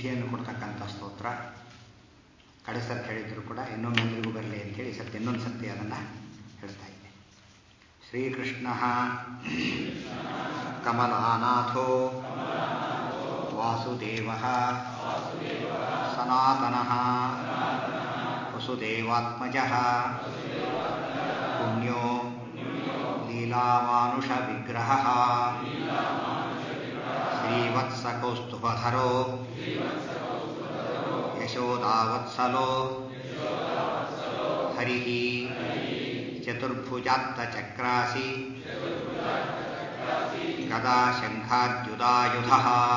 ಸಿದ್ಧಿಯನ್ನು ಕೊಡ್ತಕ್ಕಂಥ ಸ್ತೋತ್ರ ಕಡೆ ಸರ್ತಿ ಹೇಳಿದ್ರು ಕೂಡ ಇನ್ನೊಮ್ಮೆ ಎಲ್ರಿಗೂ ಬರಲಿ ಅಂತೇಳಿ ಸತ್ಯ ಇನ್ನೊಂದು ಸತ್ಯ ಅದನ್ನು ಹೇಳ್ತಾ ಇದ್ದೆ ಶ್ರೀಕೃಷ್ಣ ಕಮಲಾನಾಥೋ ವಾಸುದೇವ ಸನಾತನ ವಸುದೇವಾತ್ಮಜ ಪುಣ್ಯೋ ಲೀಲಾಮಾನುಷ ವಿಗ್ರಹ ಶ್ರೀವತ್ಸಕೌಸ್ತುಭಧರೋ ಯಶೋದಾವತ್ಸಲೋ ಹರಿ ಚತುರ್ಭುಜಾತ್ತಚಕ್ರಾಸಿ ಗದಾ ಶಂಖಾದ್ಯುದಾಯುಧ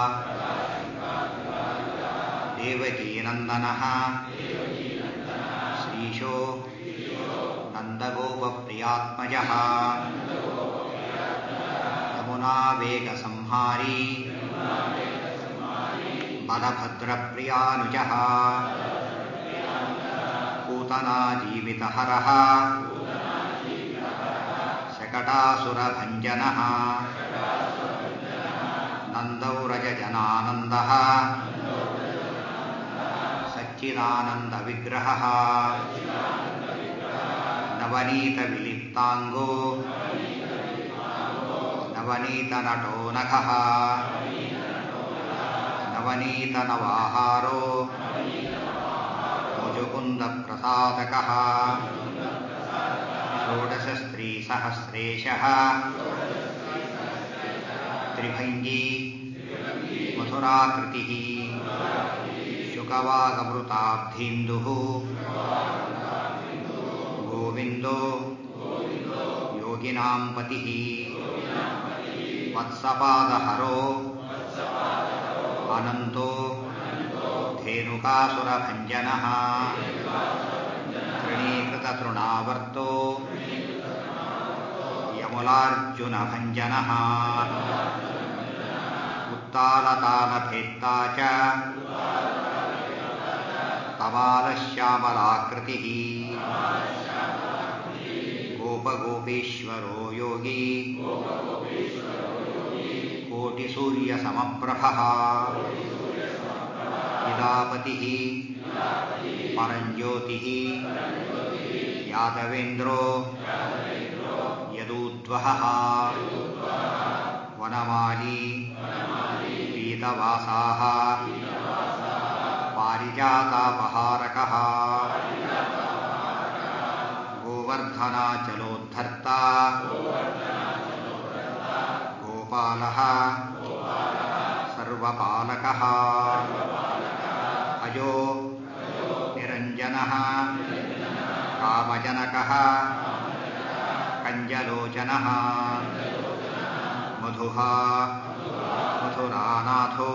ದೇವಕೀನಂದನ ಶ್ರೀಶೋ ನಂದಗೋಪಪ್ರಿಯಾತ್ಮಜ ಯಮುನಾ ವೇಗ ಸಂಹಾರಿ ಬಲಭದ್ರಪ್ರಿಯಾನುಜ पूतना जीवितहरः शकटासुरभञ्जनः नन्दौरजजनानन्दः सच्चिदानन्दविग्रहः नवनीतविलिप्ताङ्गो नवनीतनटो नखः नवनीतनवाहारो मुजुकुन्दप्रसादकः षोडशस्त्रीसहस्रेशः त्रिभङ्गी मधुराकृतिः शुकवागमृताब्धीन्दुः गोविन्दो योगिनां पतिः वत्सपादहरो अनन्तो धेनुकासुरभञ्जनः तृणीकृततृणावर्तो यमुलार्जुनभञ्जनः उत्तालतालभेत्ता च कमालश्यामलाकृतिः गोपगोपीश्वरो योगी कोटिसूर्यसमप्रभः इदापतिः परञ्ज्योतिः यादवेन्द्रो यदूद्वहः वनमाली पीतवासाः पारिजातापहारकः गोवर्धनाचलोद्धर्ता गोपालः सर्वपालकः अजो निरञ्जनः कामजनकः कञ्जलोचनः मधुः मथुरानाथो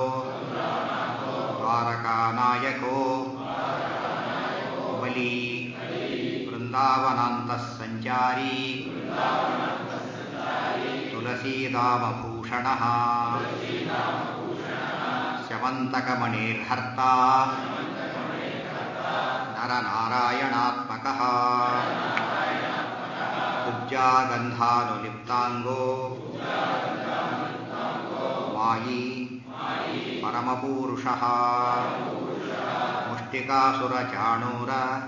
द्वारकानायको बली वृन्दावनान्तः सञ्चारी तुलसीदामभूषणः शमन्तकमणिर्हर्ता नरनारायणात्मकः कुब्जागन्धानुलिप्ताङ्गो मायी परमपूरुषः मुष्टिकासुरचाणूर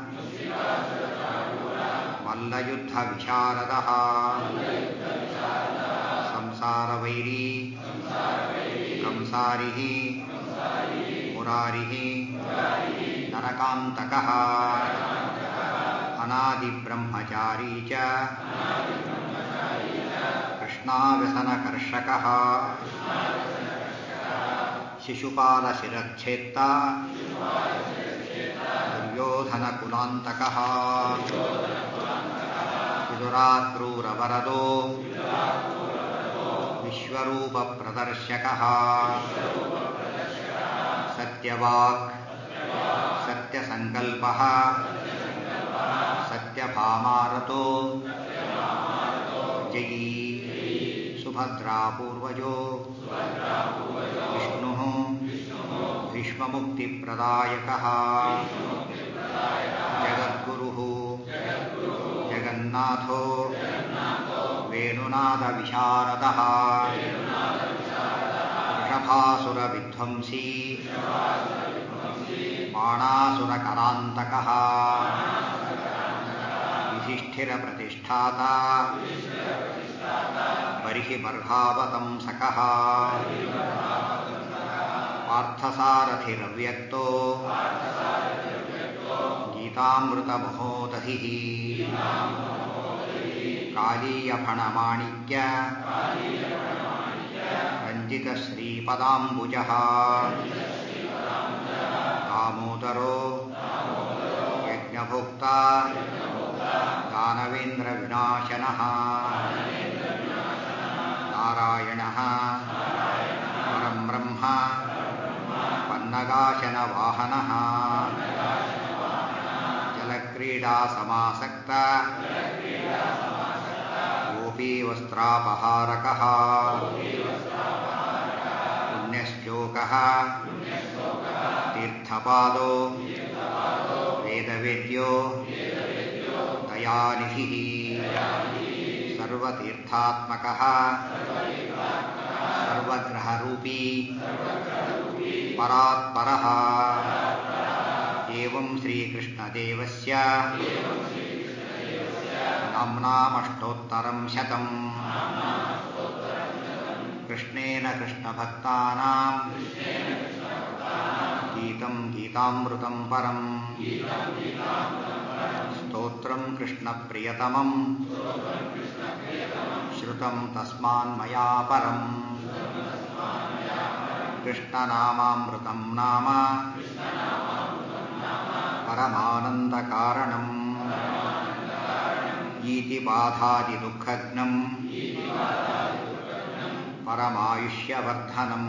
मल्लयुद्धविशारदः संसारवैरी कंसारिः मुरारिः नरकान्तकः अनादिब्रह्मचारी च कृष्णाव्यसनकर्षकः शिशुपालशिरच्छेत्ता दुर्योधनकुलान्तकः विदुराक्रूरवरदो विश्वरूपप्रदर्शकः सत्यवाक् सत्यसङ्कल्पः सत्यभामारतो जयी सुभद्रापूर्वजो विष्णुः भीष्ममुक्तिप्रदायकः जगद्गुरुः जगन्नाथो वेणुनादविशारदः वृषभासुरविध्वंसी ಬಾಣಾಸುರಕರಾಂತಕಃ युधिष्ठिरप्रतिष्ठाता बर्हि बर्हावतंसकः पार्थसारथिरव्यक्तो गीतामृतमहोदधिः कालीयफणमाणिक्य रञ्जितश्रीपदाम्बुजः दामोदरो यज्ञभुक्ता दानवेन्द्रविनाशनः नारायणः परं ब्रह्म पन्नगाशनवाहनः जलक्रीडासमासक्त गोपीवस्त्रापहारकः पुण्यश्लोकः तीर्थपादो वेदवेद्यो दयानिधिः सर्वतीर्थात्मकः सर्वग्रहरूपी परात्परः एवं श्रीकृष्णदेवस्य नाम्नामष्टोत्तरं शतम् कृष्णेन कृष्णभक्तानां गीतं गीतामृतं परम् स्तोत्रं कृष्णप्रियतमं श्रुतं तस्मान्मया परम् कृष्णनामामृतं नाम परमानन्दकारणम् गीतिबाधादिदुःखघ्नम् परमायुष्यवर्धनम्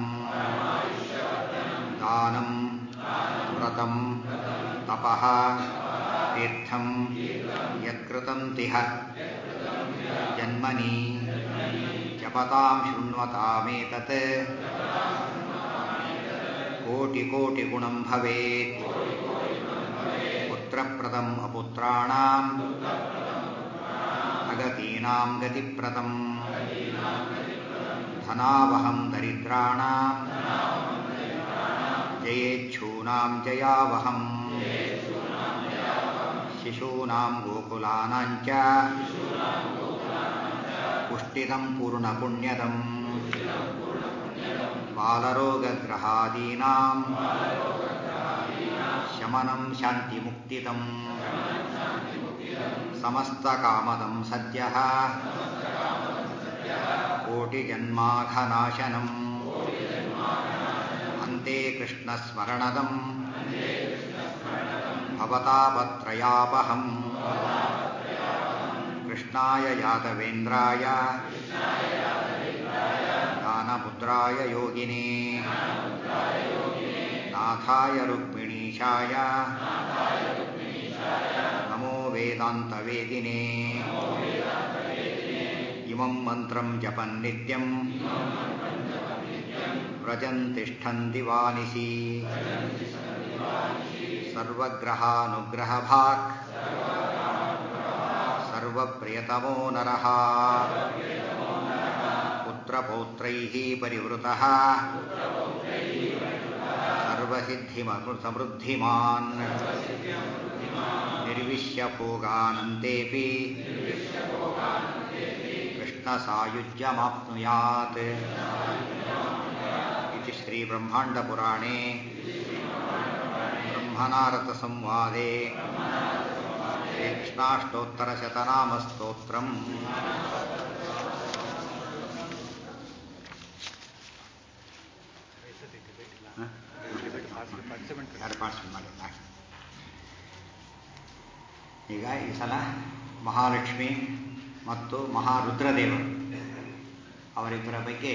दानं व्रतं तपः तीर्थं यत्कृतं तिह जन्मनि जपतां शृण्वतामेतत् कोटिकोटिगुणं भवेत् पुत्रप्रदम् अपुत्राणाम् अगतीनां गतिप्रदम् धनावहं दरिद्राणां जयेच्छूनां जयावहम् शिशूनां गोकुलानां च पुष्टिदं पूर्णपुण्यदम् बालरोगग्रहादीनां शमनं शान्तिमुक्तिदम् समस्तकामदं सद्यः कोटिजन्माघनाशनम् अन्ते कृष्णस्मरणदम् भवतापत्रयापहम् कृष्णाय यादवेन्द्राय दानपुत्राय योगिने नाथाय रुक्मिणीशाय नमो वेदान्तवेदिने इमं मन्त्रं जपन् नित्यम् व्रजन् तिष्ठन्ति वानिसि सर्वग्रहानुग्रहभाक् सर्वप्रियतमो नरः पुत्रपौत्रैः परिवृतः सर्वसिद्धिमसमृद्धिमान् निर्विश्यभोगानन्तेऽपि कृष्णसायुज्यमाप्नुयात् इति श्रीब्रह्माण्डपुराणे ब्रह्मनारदसंवादे श्रीकृष्णाष्टोत्तरशतनामस्तोत्रम् ಯಾರು ಪಾರ್ಟಿಸಿಪೇಟ್ ಮಾಡಿಲ್ಲ ಈಗ ಈ ಸಲ ಮಹಾಲಕ್ಷ್ಮಿ ಮತ್ತು ಮಹಾರುದ್ರದೇವರು ಅವರಿಬ್ಬರ ಬಗ್ಗೆ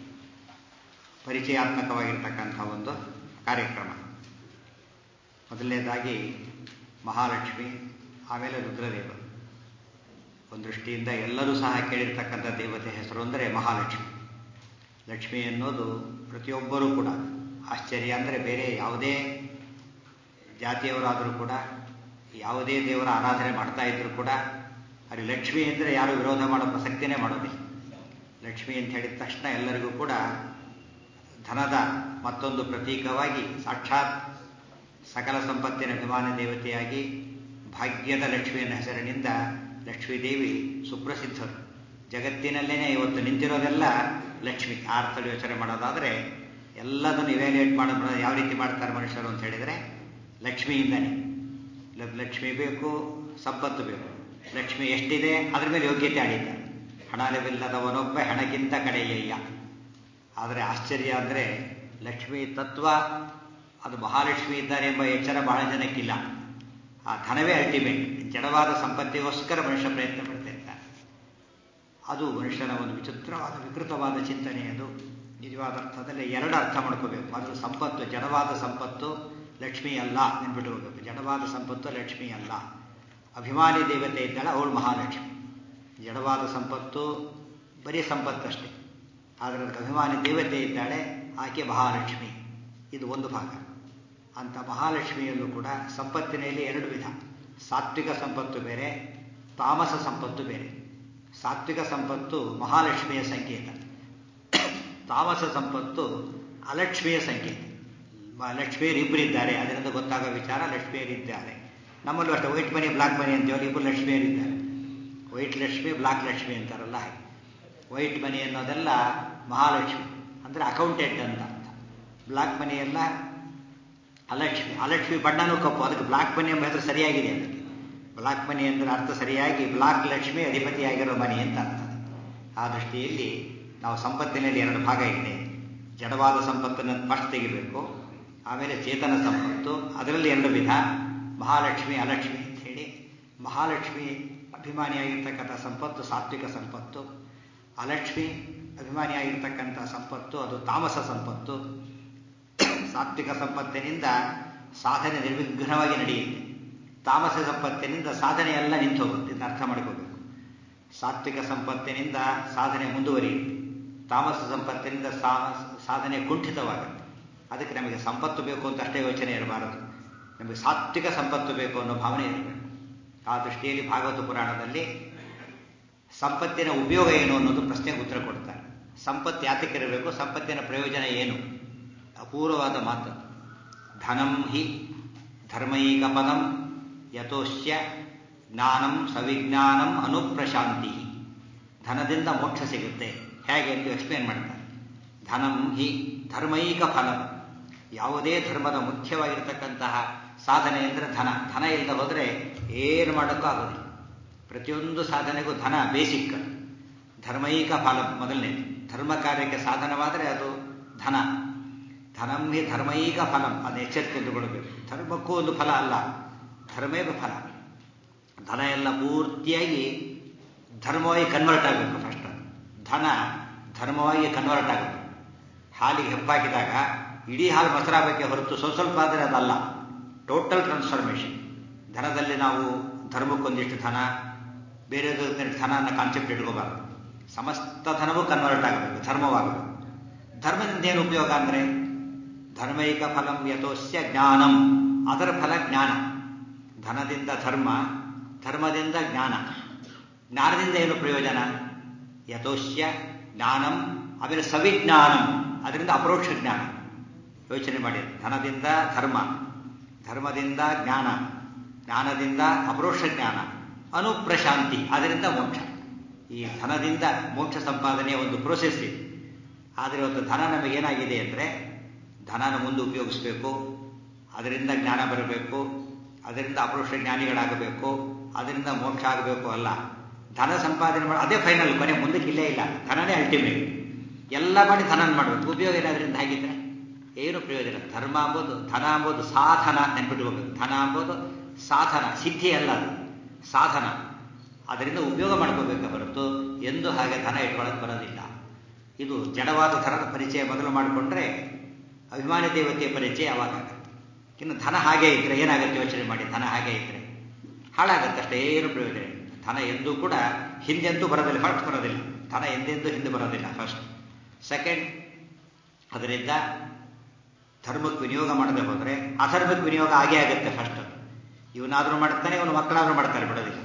ಪರಿಚಯಾತ್ಮಕವಾಗಿರ್ತಕ್ಕಂಥ ಒಂದು ಕಾರ್ಯಕ್ರಮ ಮೊದಲನೇದಾಗಿ ಮಹಾಲಕ್ಷ್ಮಿ ಆಮೇಲೆ ರುದ್ರದೇವರು ಒಂದು ದೃಷ್ಟಿಯಿಂದ ಎಲ್ಲರೂ ಸಹ ಕೇಳಿರ್ತಕ್ಕಂಥ ದೇವತೆ ಹೆಸರು ಅಂದರೆ ಮಹಾಲಕ್ಷ್ಮಿ ಲಕ್ಷ್ಮಿ ಅನ್ನೋದು ಪ್ರತಿಯೊಬ್ಬರೂ ಕೂಡ ಆಶ್ಚರ್ಯ ಅಂದರೆ ಬೇರೆ ಯಾವುದೇ ಜಾತಿಯವರಾದರೂ ಕೂಡ ಯಾವುದೇ ದೇವರ ಆರಾಧನೆ ಮಾಡ್ತಾ ಇದ್ರು ಕೂಡ ಅಲ್ಲಿ ಲಕ್ಷ್ಮಿ ಅಂದರೆ ಯಾರು ವಿರೋಧ ಮಾಡೋ ಪ್ರಸಕ್ತಿನೇ ಮಾಡೋದಿಲ್ಲ ಲಕ್ಷ್ಮಿ ಅಂತ ಹೇಳಿದ ತಕ್ಷಣ ಎಲ್ಲರಿಗೂ ಕೂಡ ಧನದ ಮತ್ತೊಂದು ಪ್ರತೀಕವಾಗಿ ಸಾಕ್ಷಾತ್ ಸಕಲ ಸಂಪತ್ತಿನ ಅಭಿಮಾನ ದೇವತೆಯಾಗಿ ಭಾಗ್ಯದ ಲಕ್ಷ್ಮಿ ಎನ್ನ ಹೆಸರಿನಿಂದ ಲಕ್ಷ್ಮೀದೇವಿ ಸುಪ್ರಸಿದ್ಧರು ಜಗತ್ತಿನಲ್ಲೇನೆ ಇವತ್ತು ನಿಂತಿರೋದೆಲ್ಲ ಲಕ್ಷ್ಮಿ ಆ ಅರ್ಥದಲ್ಲಿ ಯೋಚನೆ ಮಾಡೋದಾದರೆ ಎಲ್ಲದನ್ನು ಇವ್ಯಾಲ್ಯೂಯೇಟ್ ಮಾಡೋದು ಯಾವ ರೀತಿ ಮಾಡ್ತಾರೆ ಮನುಷ್ಯರು ಅಂತ ಹೇಳಿದರೆ ಲಕ್ಷ್ಮಿಯಿಂದನೇ ಲಕ್ಷ್ಮಿ ಬೇಕು ಸಂಪತ್ತು ಬೇಕು ಲಕ್ಷ್ಮಿ ಎಷ್ಟಿದೆ ಅದ್ರ ಮೇಲೆ ಯೋಗ್ಯತೆ ಆಡಿದ್ದಾರೆ ಹಣವಿಲ್ಲದವನೊಬ್ಬ ಹೆಣಕ್ಕಿಂತ ಕಡೆಯಯ್ಯ ಆದರೆ ಆಶ್ಚರ್ಯ ಅಂದರೆ ಲಕ್ಷ್ಮಿ ತತ್ವ ಅದು ಮಹಾಲಕ್ಷ್ಮಿ ಇದ್ದಾರೆ ಎಂಬ ಎಚ್ಚರ ಬಹಳ ಜನಕ್ಕಿಲ್ಲ ಆ ಧನವೇ ಅಲ್ಟಿಮೇಟ್ ಜಡವಾದ ಸಂಪತ್ತಿಗೋಸ್ಕರ ಮನುಷ್ಯ ಪ್ರಯತ್ನ ಪಡ್ತಾ ಇರ್ತಾನೆ ಅದು ಮನುಷ್ಯನ ಒಂದು ವಿಚಿತ್ರವಾದ ವಿಕೃತವಾದ ಚಿಂತನೆ ಅದು ನಿಜವಾದ ಅರ್ಥದಲ್ಲಿ ಎರಡು ಅರ್ಥ ಮಾಡ್ಕೋಬೇಕು ಮೊದಲು ಸಂಪತ್ತು ಜಡವಾದ ಸಂಪತ್ತು ಲಕ್ಷ್ಮಿ ಅಲ್ಲ ನೆನ್ಬಿಟ್ಟು ಹೋಗಬೇಕು ಜಡವಾದ ಸಂಪತ್ತು ಲಕ್ಷ್ಮಿ ಅಲ್ಲ ಅಭಿಮಾನಿ ದೇವತೆ ಇದ್ದಾಳೆ ಅವಳು ಮಹಾಲಕ್ಷ್ಮಿ ಜಡವಾದ ಸಂಪತ್ತು ಬರೀ ಸಂಪತ್ತಷ್ಟೇ ಆದರೆ ಅದಕ್ಕೆ ಅಭಿಮಾನಿ ದೇವತೆ ಇದ್ದಾಳೆ ಆಕೆ ಮಹಾಲಕ್ಷ್ಮಿ ಇದು ಒಂದು ಭಾಗ ಅಂತ ಮಹಾಲಕ್ಷ್ಮಿಯಲ್ಲೂ ಕೂಡ ಸಂಪತ್ತಿನಲ್ಲಿ ಎರಡು ವಿಧ ಸಾತ್ವಿಕ ಸಂಪತ್ತು ಬೇರೆ ತಾಮಸ ಸಂಪತ್ತು ಬೇರೆ ಸಾತ್ವಿಕ ಸಂಪತ್ತು ಮಹಾಲಕ್ಷ್ಮಿಯ ಸಂಕೇತ ತಾಮಸ ಸಂಪತ್ತು ಅಲಕ್ಷ್ಮಿಯ ಸಂಕೇತ ಲಕ್ಷ್ಮಿಯರಿಬ್ಬರಿದ್ದಾರೆ ಅದರಿಂದ ಗೊತ್ತಾಗೋ ವಿಚಾರ ಲಕ್ಷ್ಮಿಯರಿದ್ದಾರೆ ನಮ್ಮಲ್ಲೂ ಅಷ್ಟೇ ವೈಟ್ ಮನಿ ಬ್ಲಾಕ್ ಮನಿ ಅಂತೇಳಿ ಇಬ್ಬರು ಲಕ್ಷ್ಮಿಯರಿದ್ದಾರೆ ವೈಟ್ ಲಕ್ಷ್ಮಿ ಬ್ಲಾಕ್ ಲಕ್ಷ್ಮಿ ಅಂತಾರಲ್ಲ ಹಾಗೆ ವೈಟ್ ಮನಿ ಅನ್ನೋದೆಲ್ಲ ಮಹಾಲಕ್ಷ್ಮಿ ಅಂದರೆ ಅಕೌಂಟೆಂಟ್ ಅಂತ ಅರ್ಥ ಬ್ಲಾಕ್ ಮನಿ ಎಲ್ಲ ಅಲಕ್ಷ್ಮಿ ಅಲಕ್ಷ್ಮಿ ಬಣ್ಣನೂ ಕಪ್ಪು ಅದಕ್ಕೆ ಬ್ಲಾಕ್ ಮನಿ ಎಂಬ ಹೆಸರು ಸರಿಯಾಗಿದೆ ಅದಕ್ಕೆ ಬ್ಲಾಕ್ ಮನಿ ಅಂದರೆ ಅರ್ಥ ಸರಿಯಾಗಿ ಬ್ಲಾಕ್ ಲಕ್ಷ್ಮಿ ಅಧಿಪತಿಯಾಗಿರೋ ಮನಿ ಅಂತ ಅರ್ಥ ಆ ದೃಷ್ಟಿಯಲ್ಲಿ ನಾವು ಸಂಪತ್ತಿನಲ್ಲಿ ಎರಡು ಭಾಗ ಇದೆ ಜಡವಾದ ಸಂಪತ್ತನ್ನು ಫಸ್ಟ್ ತೆಗಿಬೇಕು ಆಮೇಲೆ ಚೇತನ ಸಂಪತ್ತು ಅದರಲ್ಲಿ ಎರಡು ವಿಧ ಮಹಾಲಕ್ಷ್ಮಿ ಅಲಕ್ಷ್ಮಿ ಅಂತ ಹೇಳಿ ಮಹಾಲಕ್ಷ್ಮಿ ಅಭಿಮಾನಿಯಾಗಿರ್ತಕ್ಕಂಥ ಸಂಪತ್ತು ಸಾತ್ವಿಕ ಸಂಪತ್ತು ಅಲಕ್ಷ್ಮಿ ಅಭಿಮಾನಿಯಾಗಿರ್ತಕ್ಕಂಥ ಸಂಪತ್ತು ಅದು ತಾಮಸ ಸಂಪತ್ತು ಸಾತ್ವಿಕ ಸಂಪತ್ತಿನಿಂದ ಸಾಧನೆ ನಿರ್ವಿಘ್ನವಾಗಿ ನಡೆಯುತ್ತೆ ತಾಮಸ ಸಂಪತ್ತಿನಿಂದ ಸಾಧನೆ ಎಲ್ಲ ನಿಂತು ಹೋಗುತ್ತೆ ಇದನ್ನ ಅರ್ಥ ಮಾಡ್ಕೋಬೇಕು ಸಾತ್ವಿಕ ಸಂಪತ್ತಿನಿಂದ ಸಾಧನೆ ಮುಂದುವರಿಯುತ್ತೆ ತಾಮಸ ಸಂಪತ್ತಿನಿಂದ ಸಾಧನೆ ಕುಂಠಿತವಾಗುತ್ತೆ ಅದಕ್ಕೆ ನಮಗೆ ಸಂಪತ್ತು ಬೇಕು ಅಂತ ಅಷ್ಟೇ ಯೋಚನೆ ಇರಬಾರದು ನಮಗೆ ಸಾತ್ವಿಕ ಸಂಪತ್ತು ಬೇಕು ಅನ್ನೋ ಭಾವನೆ ಇರಬೇಕು ಆ ದೃಷ್ಟಿಯಲ್ಲಿ ಭಾಗವತ ಪುರಾಣದಲ್ಲಿ ಸಂಪತ್ತಿನ ಉಪಯೋಗ ಏನು ಅನ್ನೋದು ಪ್ರಶ್ನೆಗೆ ಉತ್ತರ ಕೊಡ್ತಾರೆ ಸಂಪತ್ತು ಯಾತಕ್ಕಿರಬೇಕು ಸಂಪತ್ತಿನ ಪ್ರಯೋಜನ ಏನು ಅಪೂರ್ವವಾದ ಮಾತು ಧನಂ ಹಿ ಧರ್ಮೈಕ ಪದಂ ಯಥೋಶ್ಯ ಜ್ಞಾನಂ ಸವಿಜ್ಞಾನಂ ಅನುಪ್ರಶಾಂತಿ ಧನದಿಂದ ಮೋಕ್ಷ ಸಿಗುತ್ತೆ ಹೇಗೆ ಎಂದು ಎಕ್ಸ್ಪ್ಲೇನ್ ಮಾಡ್ತಾರೆ ಧನಂ ಹಿ ಧರ್ಮೈಕ ಫಲಂ ಯಾವುದೇ ಧರ್ಮದ ಮುಖ್ಯವಾಗಿರ್ತಕ್ಕಂತಹ ಸಾಧನೆ ಅಂದರೆ ಧನ ಧನ ಇಲ್ಲದೆ ಹೋದರೆ ಏನು ಮಾಡೋಕ್ಕೂ ಆಗೋದಿಲ್ಲ ಪ್ರತಿಯೊಂದು ಸಾಧನೆಗೂ ಧನ ಬೇಸಿಕ್ ಧರ್ಮೈಕ ಫಲ ಮೊದಲನೇ ಧರ್ಮ ಕಾರ್ಯಕ್ಕೆ ಸಾಧನವಾದರೆ ಅದು ಧನ ಧನಂ ಹಿ ಧರ್ಮೈಕ ಫಲಂ ಅದು ಎಚ್ಚರಿಕೆಂದುಕೊಳ್ಬೇಕು ಧರ್ಮಕ್ಕೂ ಒಂದು ಫಲ ಅಲ್ಲ ಧರ್ಮೇವ ಫಲ ಧನ ಎಲ್ಲ ಪೂರ್ತಿಯಾಗಿ ಧರ್ಮವಾಗಿ ಕನ್ವರ್ಟ್ ಆಗಬೇಕು ಫಸ್ಟ್ ಧನ ಧರ್ಮವಾಗಿ ಕನ್ವರ್ಟ್ ಆಗಬೇಕು ಹಾಲಿಗೆ ಹೆಪ್ಪಾಕಿದಾಗ ಇಡೀ ಹಾಲು ಮೊಸರಾಗಬೇಕೆ ಹೊರತು ಸ್ವಲ್ಪ ಸ್ವಲ್ಪ ಆದರೆ ಅದಲ್ಲ ಟೋಟಲ್ ಟ್ರಾನ್ಸ್ಫಾರ್ಮೇಷನ್ ಧನದಲ್ಲಿ ನಾವು ಧರ್ಮಕ್ಕೊಂದಿಷ್ಟು ಧನ ಬೇರೆ ಧನ ಅನ್ನೋ ಕಾನ್ಸೆಪ್ಟ್ ಇಟ್ಕೋಬಾರ್ದು ಸಮಸ್ತ ಧನವೂ ಕನ್ವರ್ಟ್ ಆಗಬೇಕು ಧರ್ಮವಾಗಬೇಕು ಧರ್ಮದಿಂದ ಏನು ಉಪಯೋಗ ಅಂದರೆ ಧರ್ಮೈಕ ಫಲಂ ಯಥೋಸ್ಯ ಜ್ಞಾನಂ ಅದರ ಫಲ ಜ್ಞಾನ ಧನದಿಂದ ಧರ್ಮ ಧರ್ಮದಿಂದ ಜ್ಞಾನ ಜ್ಞಾನದಿಂದ ಏನು ಪ್ರಯೋಜನ ಯಥೋಶ್ಯ ಜ್ಞಾನಂ ಆಮೇಲೆ ಸವಿಜ್ಞಾನಂ ಅದರಿಂದ ಅಪರೋಕ್ಷ ಜ್ಞಾನ ಯೋಚನೆ ಮಾಡಿ ಧನದಿಂದ ಧರ್ಮ ಧರ್ಮದಿಂದ ಜ್ಞಾನ ಜ್ಞಾನದಿಂದ ಅಪರೋಕ್ಷ ಜ್ಞಾನ ಅನುಪ್ರಶಾಂತಿ ಅದರಿಂದ ಮೋಕ್ಷ ಈ ಧನದಿಂದ ಮೋಕ್ಷ ಸಂಪಾದನೆಯ ಒಂದು ಪ್ರೋಸೆಸ್ ಇದೆ ಆದರೆ ಇವತ್ತು ಧನ ನಮಗೇನಾಗಿದೆ ಅಂದರೆ ಧನನ ಮುಂದೆ ಉಪಯೋಗಿಸ್ಬೇಕು ಅದರಿಂದ ಜ್ಞಾನ ಬರಬೇಕು ಅದರಿಂದ ಅಪರೋಕ್ಷ ಜ್ಞಾನಿಗಳಾಗಬೇಕು ಅದರಿಂದ ಮೋಕ್ಷ ಆಗಬೇಕು ಅಲ್ಲ ಧನ ಸಂಪಾದನೆ ಮಾಡಿ ಅದೇ ಫೈನಲ್ ಕೊನೆ ಮುಂದಕ್ಕೆ ಇಲ್ಲೇ ಇಲ್ಲ ಧನನೇ ಅಲ್ಟಿಮೇಟ್ ಎಲ್ಲ ಮಾಡಿ ಧನ ಮಾಡಬೇಕು ಉಪಯೋಗ ಏನಾದ್ರಿಂದ ಹಾಗಿದ್ರೆ ಏನು ಪ್ರಯೋಜನ ಧರ್ಮ ಅಂಬೋದು ಧನ ಅಂಬೋದು ಸಾಧನ ನೆನ್ಪಿಟ್ಕೋಬೇಕು ಧನ ಅಂಬೋದು ಸಾಧನ ಸಿದ್ಧಿ ಅಲ್ಲ ಅದು ಸಾಧನ ಅದರಿಂದ ಉಪಯೋಗ ಮಾಡ್ಕೋಬೇಕು ಹೊರತು ಎಂದು ಹಾಗೆ ಧನ ಇಟ್ಕೊಳ್ಳೋಕೆ ಬರೋದಿಲ್ಲ ಇದು ಜಡವಾದ ಧನದ ಪರಿಚಯ ಮೊದಲು ಮಾಡಿಕೊಂಡ್ರೆ ಅಭಿಮಾನಿ ದೇವತೆಯ ಪರಿಚಯ ಅವಾಗ ಆಗುತ್ತೆ ಇನ್ನು ಧನ ಹಾಗೆ ಇದ್ರೆ ಏನಾಗುತ್ತೆ ಯೋಚನೆ ಮಾಡಿ ಧನ ಹಾಗೆ ಇದ್ರೆ ಹಾಳಾಗತ್ತೆ ಅಷ್ಟೇ ಏನು ಪ್ರಯೋಜನ ಇಲ್ಲ ಧನ ಎಂದೂ ಕೂಡ ಹಿಂದೆಂದೂ ಬರೋದಿಲ್ಲ ಫಸ್ಟ್ ಬರೋದಿಲ್ಲ ಧನ ಎಂದೆಂದೂ ಹಿಂದೆ ಬರೋದಿಲ್ಲ ಫಸ್ಟ್ ಸೆಕೆಂಡ್ ಅದರಿಂದ ಧರ್ಮಕ್ಕೆ ವಿನಿಯೋಗ ಮಾಡದೆ ಹೋದರೆ ಅಧರ್ಮಕ್ಕೆ ವಿನಿಯೋಗ ಆಗೇ ಆಗುತ್ತೆ ಫಸ್ಟ್ ಇವನಾದರೂ ಮಾಡ್ತಾನೆ ಇವನು ಮಕ್ಕಳಾದರೂ ಮಾಡ್ತಾರೆ ಬಿಡೋದಿಲ್ಲ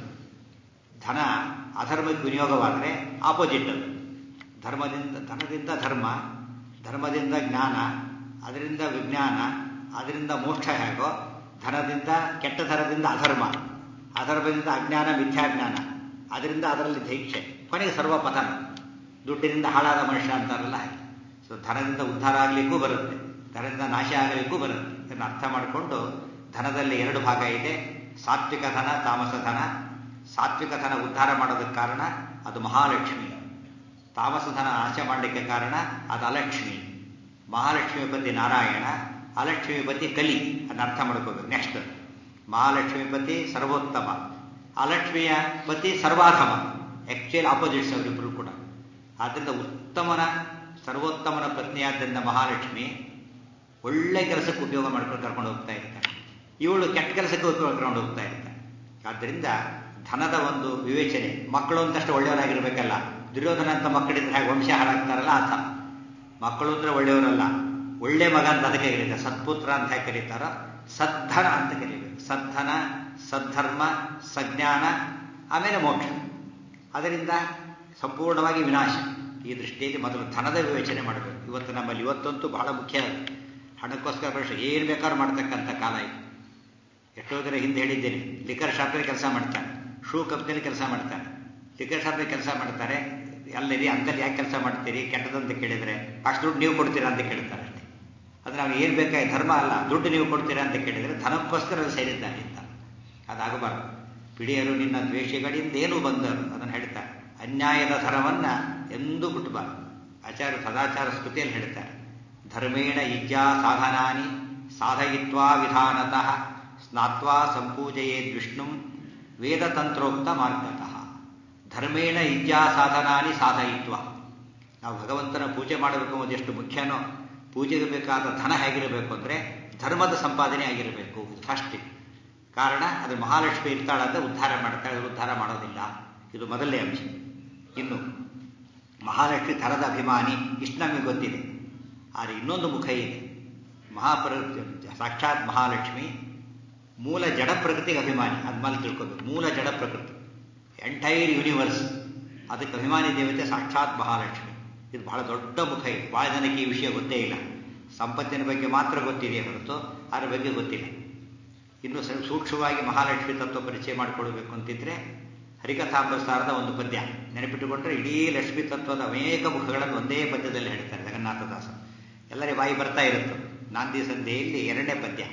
ಧನ ಅಧರ್ಮಕ್ಕೆ ವಿನಿಯೋಗವಾದರೆ ಆಪೋಸಿಟ್ ಅದು ಧರ್ಮದಿಂದ ಧನದಿಂದ ಧರ್ಮ ಧರ್ಮದಿಂದ ಜ್ಞಾನ ಅದರಿಂದ ವಿಜ್ಞಾನ ಅದರಿಂದ ಮೋಕ್ಷ ಹೇಗೋ ಧನದಿಂದ ಕೆಟ್ಟ ಧನದಿಂದ ಅಧರ್ಮ ಅಧರ್ಮದಿಂದ ಅಜ್ಞಾನ ಮಿಥ್ಯಾಜ್ಞಾನ ಅದರಿಂದ ಅದರಲ್ಲಿ ದೀಕ್ಷೆ ಕೊನೆಗೆ ಸರ್ವಪತನ ದುಡ್ಡಿನಿಂದ ಹಾಳಾದ ಮನುಷ್ಯ ಅಂತಾರಲ್ಲ ಹಾಗೆ ಸೊ ಧನದಿಂದ ಉದ್ಧಾರ ಆಗಲಿಕ್ಕೂ ಬರುತ್ತೆ ಧನದಿಂದ ನಾಶ ಆಗಲಿಕ್ಕೂ ಬರುತ್ತೆ ಇದನ್ನು ಅರ್ಥ ಮಾಡಿಕೊಂಡು ಧನದಲ್ಲಿ ಎರಡು ಭಾಗ ಇದೆ ಸಾತ್ವಿಕ ಧನ ತಾಮಸ ಧನ ಸಾತ್ವಿಕ ಧನ ಉದ್ಧಾರ ಮಾಡೋದಕ್ಕೆ ಕಾರಣ ಅದು ಮಹಾಲಕ್ಷ್ಮಿ ತಾಮಸ ಧನ ನಾಶ ಮಾಡಲಿಕ್ಕೆ ಕಾರಣ ಅದು ಅಲಕ್ಷ್ಮಿ ಮಹಾಲಕ್ಷ್ಮೀಪತಿ ನಾರಾಯಣ ಅಲಕ್ಷ್ಮೀಪತಿ ಕಲಿ ಅದನ್ನ ಅರ್ಥ ಮಾಡ್ಕೋಬೇಕು ನೆಕ್ಸ್ಟ್ ಮಹಾಲಕ್ಷ್ಮೀಪತಿ ಸರ್ವೋತ್ತಮ ಅಲಕ್ಷ್ಮಿಯ ಪತಿ ಸರ್ವಾಧಮ ಆಕ್ಚುಯಲ್ ಆಪೋಸಿಟ್ಸ್ ಅವರಿಬ್ಬರು ಕೂಡ ಆದ್ದರಿಂದ ಉತ್ತಮನ ಸರ್ವೋತ್ತಮನ ಪತ್ನಿಯಾದ್ದರಿಂದ ಮಹಾಲಕ್ಷ್ಮಿ ಒಳ್ಳೆ ಕೆಲಸಕ್ಕೆ ಉಪಯೋಗ ಮಾಡ್ಕೊಂಡು ಕರ್ಕೊಂಡು ಹೋಗ್ತಾ ಇರ್ತಾರೆ ಇವಳು ಕೆಟ್ಟ ಕೆಲಸಕ್ಕೆ ಉಪಯೋಗ ಕರ್ಕೊಂಡು ಹೋಗ್ತಾ ಇರ್ತಾರೆ ಆದ್ದರಿಂದ ಧನದ ಒಂದು ವಿವೇಚನೆ ಮಕ್ಕಳು ಅಂತಷ್ಟು ಒಳ್ಳೆಯವರಾಗಿರ್ಬೇಕಲ್ಲ ದುರ್ಯೋಧನ ಅಂತ ಮಕ್ಕಳಿದ್ರೆ ಹಾಗೆ ವಂಶ ಹಾಳಾಗ್ತಾರಲ್ಲ ಆ ಥರ ಮಕ್ಕಳು ಅಂದ್ರೆ ಒಳ್ಳೆಯವರಲ್ಲ ಒಳ್ಳೆ ಮಗ ಅಂತ ಅದಕ್ಕೆ ಕರೀತಾರೆ ಸತ್ಪುತ್ರ ಅಂತ ಹೇಗೆ ಕರೀತಾರೋ ಸದ್ಧನ ಅಂತ ಕರೀಬೇಕು ಸದ್ಧನ ಸದ್ಧರ್ಮ ಸಜ್ಞಾನ ಆಮೇಲೆ ಮೋಕ್ಷ ಅದರಿಂದ ಸಂಪೂರ್ಣವಾಗಿ ವಿನಾಶ ಈ ದೃಷ್ಟಿಯಲ್ಲಿ ಮೊದಲು ಧನದ ವಿವೇಚನೆ ಮಾಡಬೇಕು ಇವತ್ತು ನಮ್ಮಲ್ಲಿ ಇವತ್ತಂತೂ ಬಹಳ ಮುಖ್ಯ ಹಣಕ್ಕೋಸ್ಕರ ಪ್ರಶ್ನೆ ಏನು ಬೇಕಾದ್ರೂ ಮಾಡ್ತಕ್ಕಂಥ ಕಾಲ ಇದು ಎಷ್ಟೋ ಜನ ಹಿಂದೆ ಹೇಳಿದ್ದೇನೆ ಲಿಕರ್ ಶಾಪ್ನಲ್ಲಿ ಕೆಲಸ ಮಾಡ್ತಾರೆ ಶೂ ಕಂಪ್ನಿಯಲ್ಲಿ ಕೆಲಸ ಮಾಡ್ತಾರೆ ಲಿಕರ್ ಶಾಪ್ನಲ್ಲಿ ಕೆಲಸ ಮಾಡ್ತಾರೆ ಅಲ್ಲರಿ ಅಂತಲ್ಲಿ ಯಾಕೆ ಕೆಲಸ ಮಾಡ್ತೀರಿ ಕೆಟ್ಟದಂತ ಕೇಳಿದರೆ ಅಷ್ಟು ದುಡ್ಡು ನೀವು ಕೊಡ್ತೀರಾ ಅಂತ ಕೇಳ್ತಾರೆ ಅಷ್ಟೇ ಅದು ನಾವು ಏನು ಬೇಕಾಗಿ ಧರ್ಮ ಅಲ್ಲ ದುಡ್ಡು ನೀವು ಕೊಡ್ತೀರಾ ಅಂತ ಕೇಳಿದರೆ ಧನಕ್ಕೋಸ್ಕರ ಅದು ಸೇರಿದ್ದಾರೆ ಅಂತ ಅದಾಗಬಾರ್ದು ಪಿಡಿಯರು ನಿನ್ನ ದ್ವೇಷಗಳಿಂದ ಏನು ಬಂದರು ಅದನ್ನು ಹೇಳ್ತಾರೆ ಅನ್ಯಾಯದ ಧರ್ಮವನ್ನ ಎಂದೂ ಬಿಟ್ಟಬಾರ್ದು ಆಚಾರ್ಯ ಸದಾಚಾರ ಸ್ಮೃತಿಯಲ್ಲಿ ಹೇಳ್ತಾರೆ ಧರ್ಮೇಣ ಇಜ್ಜಾ ಸಾಧನಾನಿ ಸಾಧಯಿತ್ವಾ ವಿಧಾನತಃ ಸ್ನಾತ್ವಾ ಸಂಪೂಜಯೇದ್ ವಿಷ್ಣು ವೇದತಂತ್ರೋಕ್ತ ಮಾರ್ಗತಃ ಧರ್ಮೇಣ ಇಜ್ಜಾ ಸಾಧನಾನಿ ಸಾಧಯಿತ್ವ ನಾವು ಭಗವಂತನ ಪೂಜೆ ಮಾಡಬೇಕು ಅನ್ನೋದು ಎಷ್ಟು ಮುಖ್ಯನೋ ಪೂಜೆಗೆ ಬೇಕಾದ ಧನ ಹೇಗಿರಬೇಕು ಅಂದರೆ ಧರ್ಮದ ಸಂಪಾದನೆ ಆಗಿರಬೇಕು ಇದು ಫಸ್ಟ್ ಕಾರಣ ಅದು ಮಹಾಲಕ್ಷ್ಮಿ ಇರ್ತಾಳಂತ ಉದ್ಧಾರ ಮಾಡ್ತಾಳೆ ಉದ್ಧಾರ ಮಾಡೋದಿಲ್ಲ ಇದು ಮೊದಲನೇ ಅಂಶ ಇನ್ನು ಮಹಾಲಕ್ಷ್ಮಿ ಧನದ ಅಭಿಮಾನಿ ಇಷ್ಟು ನಮಗೆ ಗೊತ್ತಿದೆ ಆದರೆ ಇನ್ನೊಂದು ಮುಖ ಇದೆ ಮಹಾಪ್ರ ಸಾಕ್ಷಾತ್ ಮಹಾಲಕ್ಷ್ಮಿ ಮೂಲ ಜಡ ಪ್ರಕೃತಿಗೆ ಅಭಿಮಾನಿ ಅದ್ಮೇಲೆ ತಿಳ್ಕೋಬೇಕು ಮೂಲ ಜಡ ಪ್ರಕೃತಿ ಎಂಟೈರ್ ಯೂನಿವರ್ಸ್ ಅದಕ್ಕೆ ಅಭಿಮಾನಿ ದೇವತೆ ಸಾಕ್ಷಾತ್ ಮಹಾಲಕ್ಷ್ಮಿ ಇದು ಬಹಳ ದೊಡ್ಡ ಮುಖ ಇದೆ ಬಹಳ ಜನಕ್ಕೆ ಈ ವಿಷಯ ಗೊತ್ತೇ ಇಲ್ಲ ಸಂಪತ್ತಿನ ಬಗ್ಗೆ ಮಾತ್ರ ಗೊತ್ತಿದೆ ಹೊರತು ಅದರ ಬಗ್ಗೆ ಗೊತ್ತಿಲ್ಲ ಇನ್ನು ಸೂಕ್ಷ್ಮವಾಗಿ ಮಹಾಲಕ್ಷ್ಮಿ ತತ್ವ ಪರಿಚಯ ಮಾಡಿಕೊಳ್ಬೇಕು ಅಂತಿದ್ರೆ ಹರಿಕಥಾಂಬಸಾರದ ಒಂದು ಪದ್ಯ ನೆನಪಿಟ್ಟುಕೊಂಡ್ರೆ ಇಡೀ ಲಕ್ಷ್ಮೀ ತತ್ವದ ಅನೇಕ ಮುಖಗಳನ್ನು ಒಂದೇ ಪದ್ಯದಲ್ಲಿ ಹೇಳ್ತಾರೆ ಜಗನ್ನಾಥದಾಸ ಎಲ್ಲರಿಗೆ ಬಾಯಿ ಬರ್ತಾ ಇರುತ್ತೆ ನಾಂದಿ ಸಂಧ್ಯೆಯಲ್ಲಿ ಎರಡನೇ ಪದ್ಯ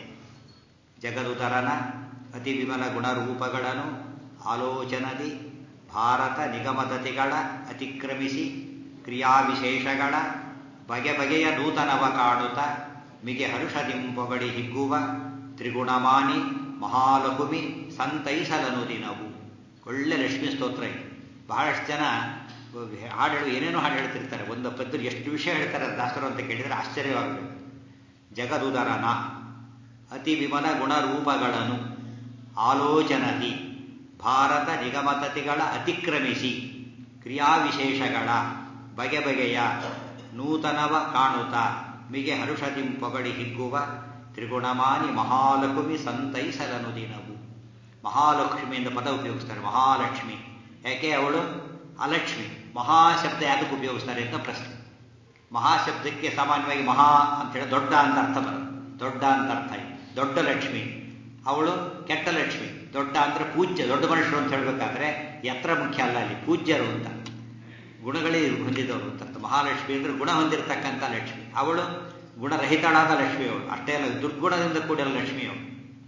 ಜಗದುದರನ ಅತಿ ವಿಮಲ ಗುಣರೂಪಗಳನ್ನು ಆಲೋಚನದಿ ಭಾರತ ನಿಗಮದತಿಗಳ ಅತಿಕ್ರಮಿಸಿ ಕ್ರಿಯಾವಿಶೇಷಗಳ ಬಗೆ ಬಗೆಯ ನೂತನವ ಕಾಣುತ್ತ ಮಿಗೆ ಹರುಷದಿಂಪೊಗಡಿ ಹಿಗ್ಗುವ ತ್ರಿಗುಣಮಾನಿ ಮಹಾಲಘುಮಿ ಸಂತೈಸಲನು ದಿನವು ಒಳ್ಳೆ ಲಕ್ಷ್ಮೀ ಸ್ತೋತ್ರ ಇದು ಬಹಳಷ್ಟು ಜನ ಹಾಡು ಹೇಳಿ ಏನೇನೋ ಹಾಡು ಹೇಳ್ತಿರ್ತಾರೆ ಒಂದು ಪದ್ಯ ಎಷ್ಟು ವಿಷಯ ಹೇಳ್ತಾರೆ ದಾಸರು ಅಂತ ಕೇಳಿದರೆ ಆಶ್ಚರ್ಯವಾಗಬೇಕು ಜಗದುದರನ ಅತಿ ವಿಮಲ ಗುಣರೂಪಗಳನ್ನು ಆಲೋಚನದಿ ಭಾರತ ನಿಗಮತತಿಗಳ ಅತಿಕ್ರಮಿಸಿ ಕ್ರಿಯಾವಿಶೇಷಗಳ ಬಗೆ ಬಗೆಯ ನೂತನವ ಕಾಣುತ್ತ ಮಿಗೆ ಹರುಷದಿಂ ಪೊಗಡಿ ಹಿಗ್ಗುವ ತ್ರಿಗುಣಮಾನಿ ಮಹಾಲಕ್ಷ್ಮಿ ಸಂತೈಸಲನು ದಿನವು ಮಹಾಲಕ್ಷ್ಮಿ ಎಂದು ಪದ ಉಪಯೋಗಿಸ್ತಾರೆ ಮಹಾಲಕ್ಷ್ಮಿ ಯಾಕೆ ಅವಳು ಅಲಕ್ಷ್ಮಿ ಮಹಾಶಬ್ದ ಯಾತಕ್ಕೆ ಉಪಯೋಗಿಸ್ತಾರೆ ಅಂತ ಪ್ರಶ್ನೆ ಮಹಾಶಬ್ದಕ್ಕೆ ಸಾಮಾನ್ಯವಾಗಿ ಮಹಾ ಅಂತ ಹೇಳಿ ದೊಡ್ಡ ಅಂತ ಅರ್ಥ ಬರುತ್ತೆ ದೊಡ್ಡ ಅಂತ ಅರ್ಥ ಇದೆ ದೊಡ್ಡ ಲಕ್ಷ್ಮಿ ಅವಳು ಕೆಟ್ಟ ಲಕ್ಷ್ಮಿ ದೊಡ್ಡ ಅಂದ್ರೆ ಪೂಜ್ಯ ದೊಡ್ಡ ಮನುಷ್ಯರು ಅಂತ ಹೇಳ್ಬೇಕಾದ್ರೆ ಎತ್ತರ ಮುಖ್ಯ ಅಲ್ಲ ಅಲ್ಲಿ ಪೂಜ್ಯರು ಅಂತ ಗುಣಗಳೇ ಹೊಂದಿದವರು ಅಂತ ಮಹಾಲಕ್ಷ್ಮಿ ಅಂದ್ರೆ ಗುಣ ಹೊಂದಿರತಕ್ಕಂಥ ಲಕ್ಷ್ಮಿ ಅವಳು ಗುಣರಹಿತಳಾದ ಲಕ್ಷ್ಮಿ ಅವಳು ಅಷ್ಟೇ ಅಲ್ಲ ದುರ್ಗುಣದಿಂದ ಕೂಡಿರೋ ಲಕ್ಷ್ಮಿ ಅವಳು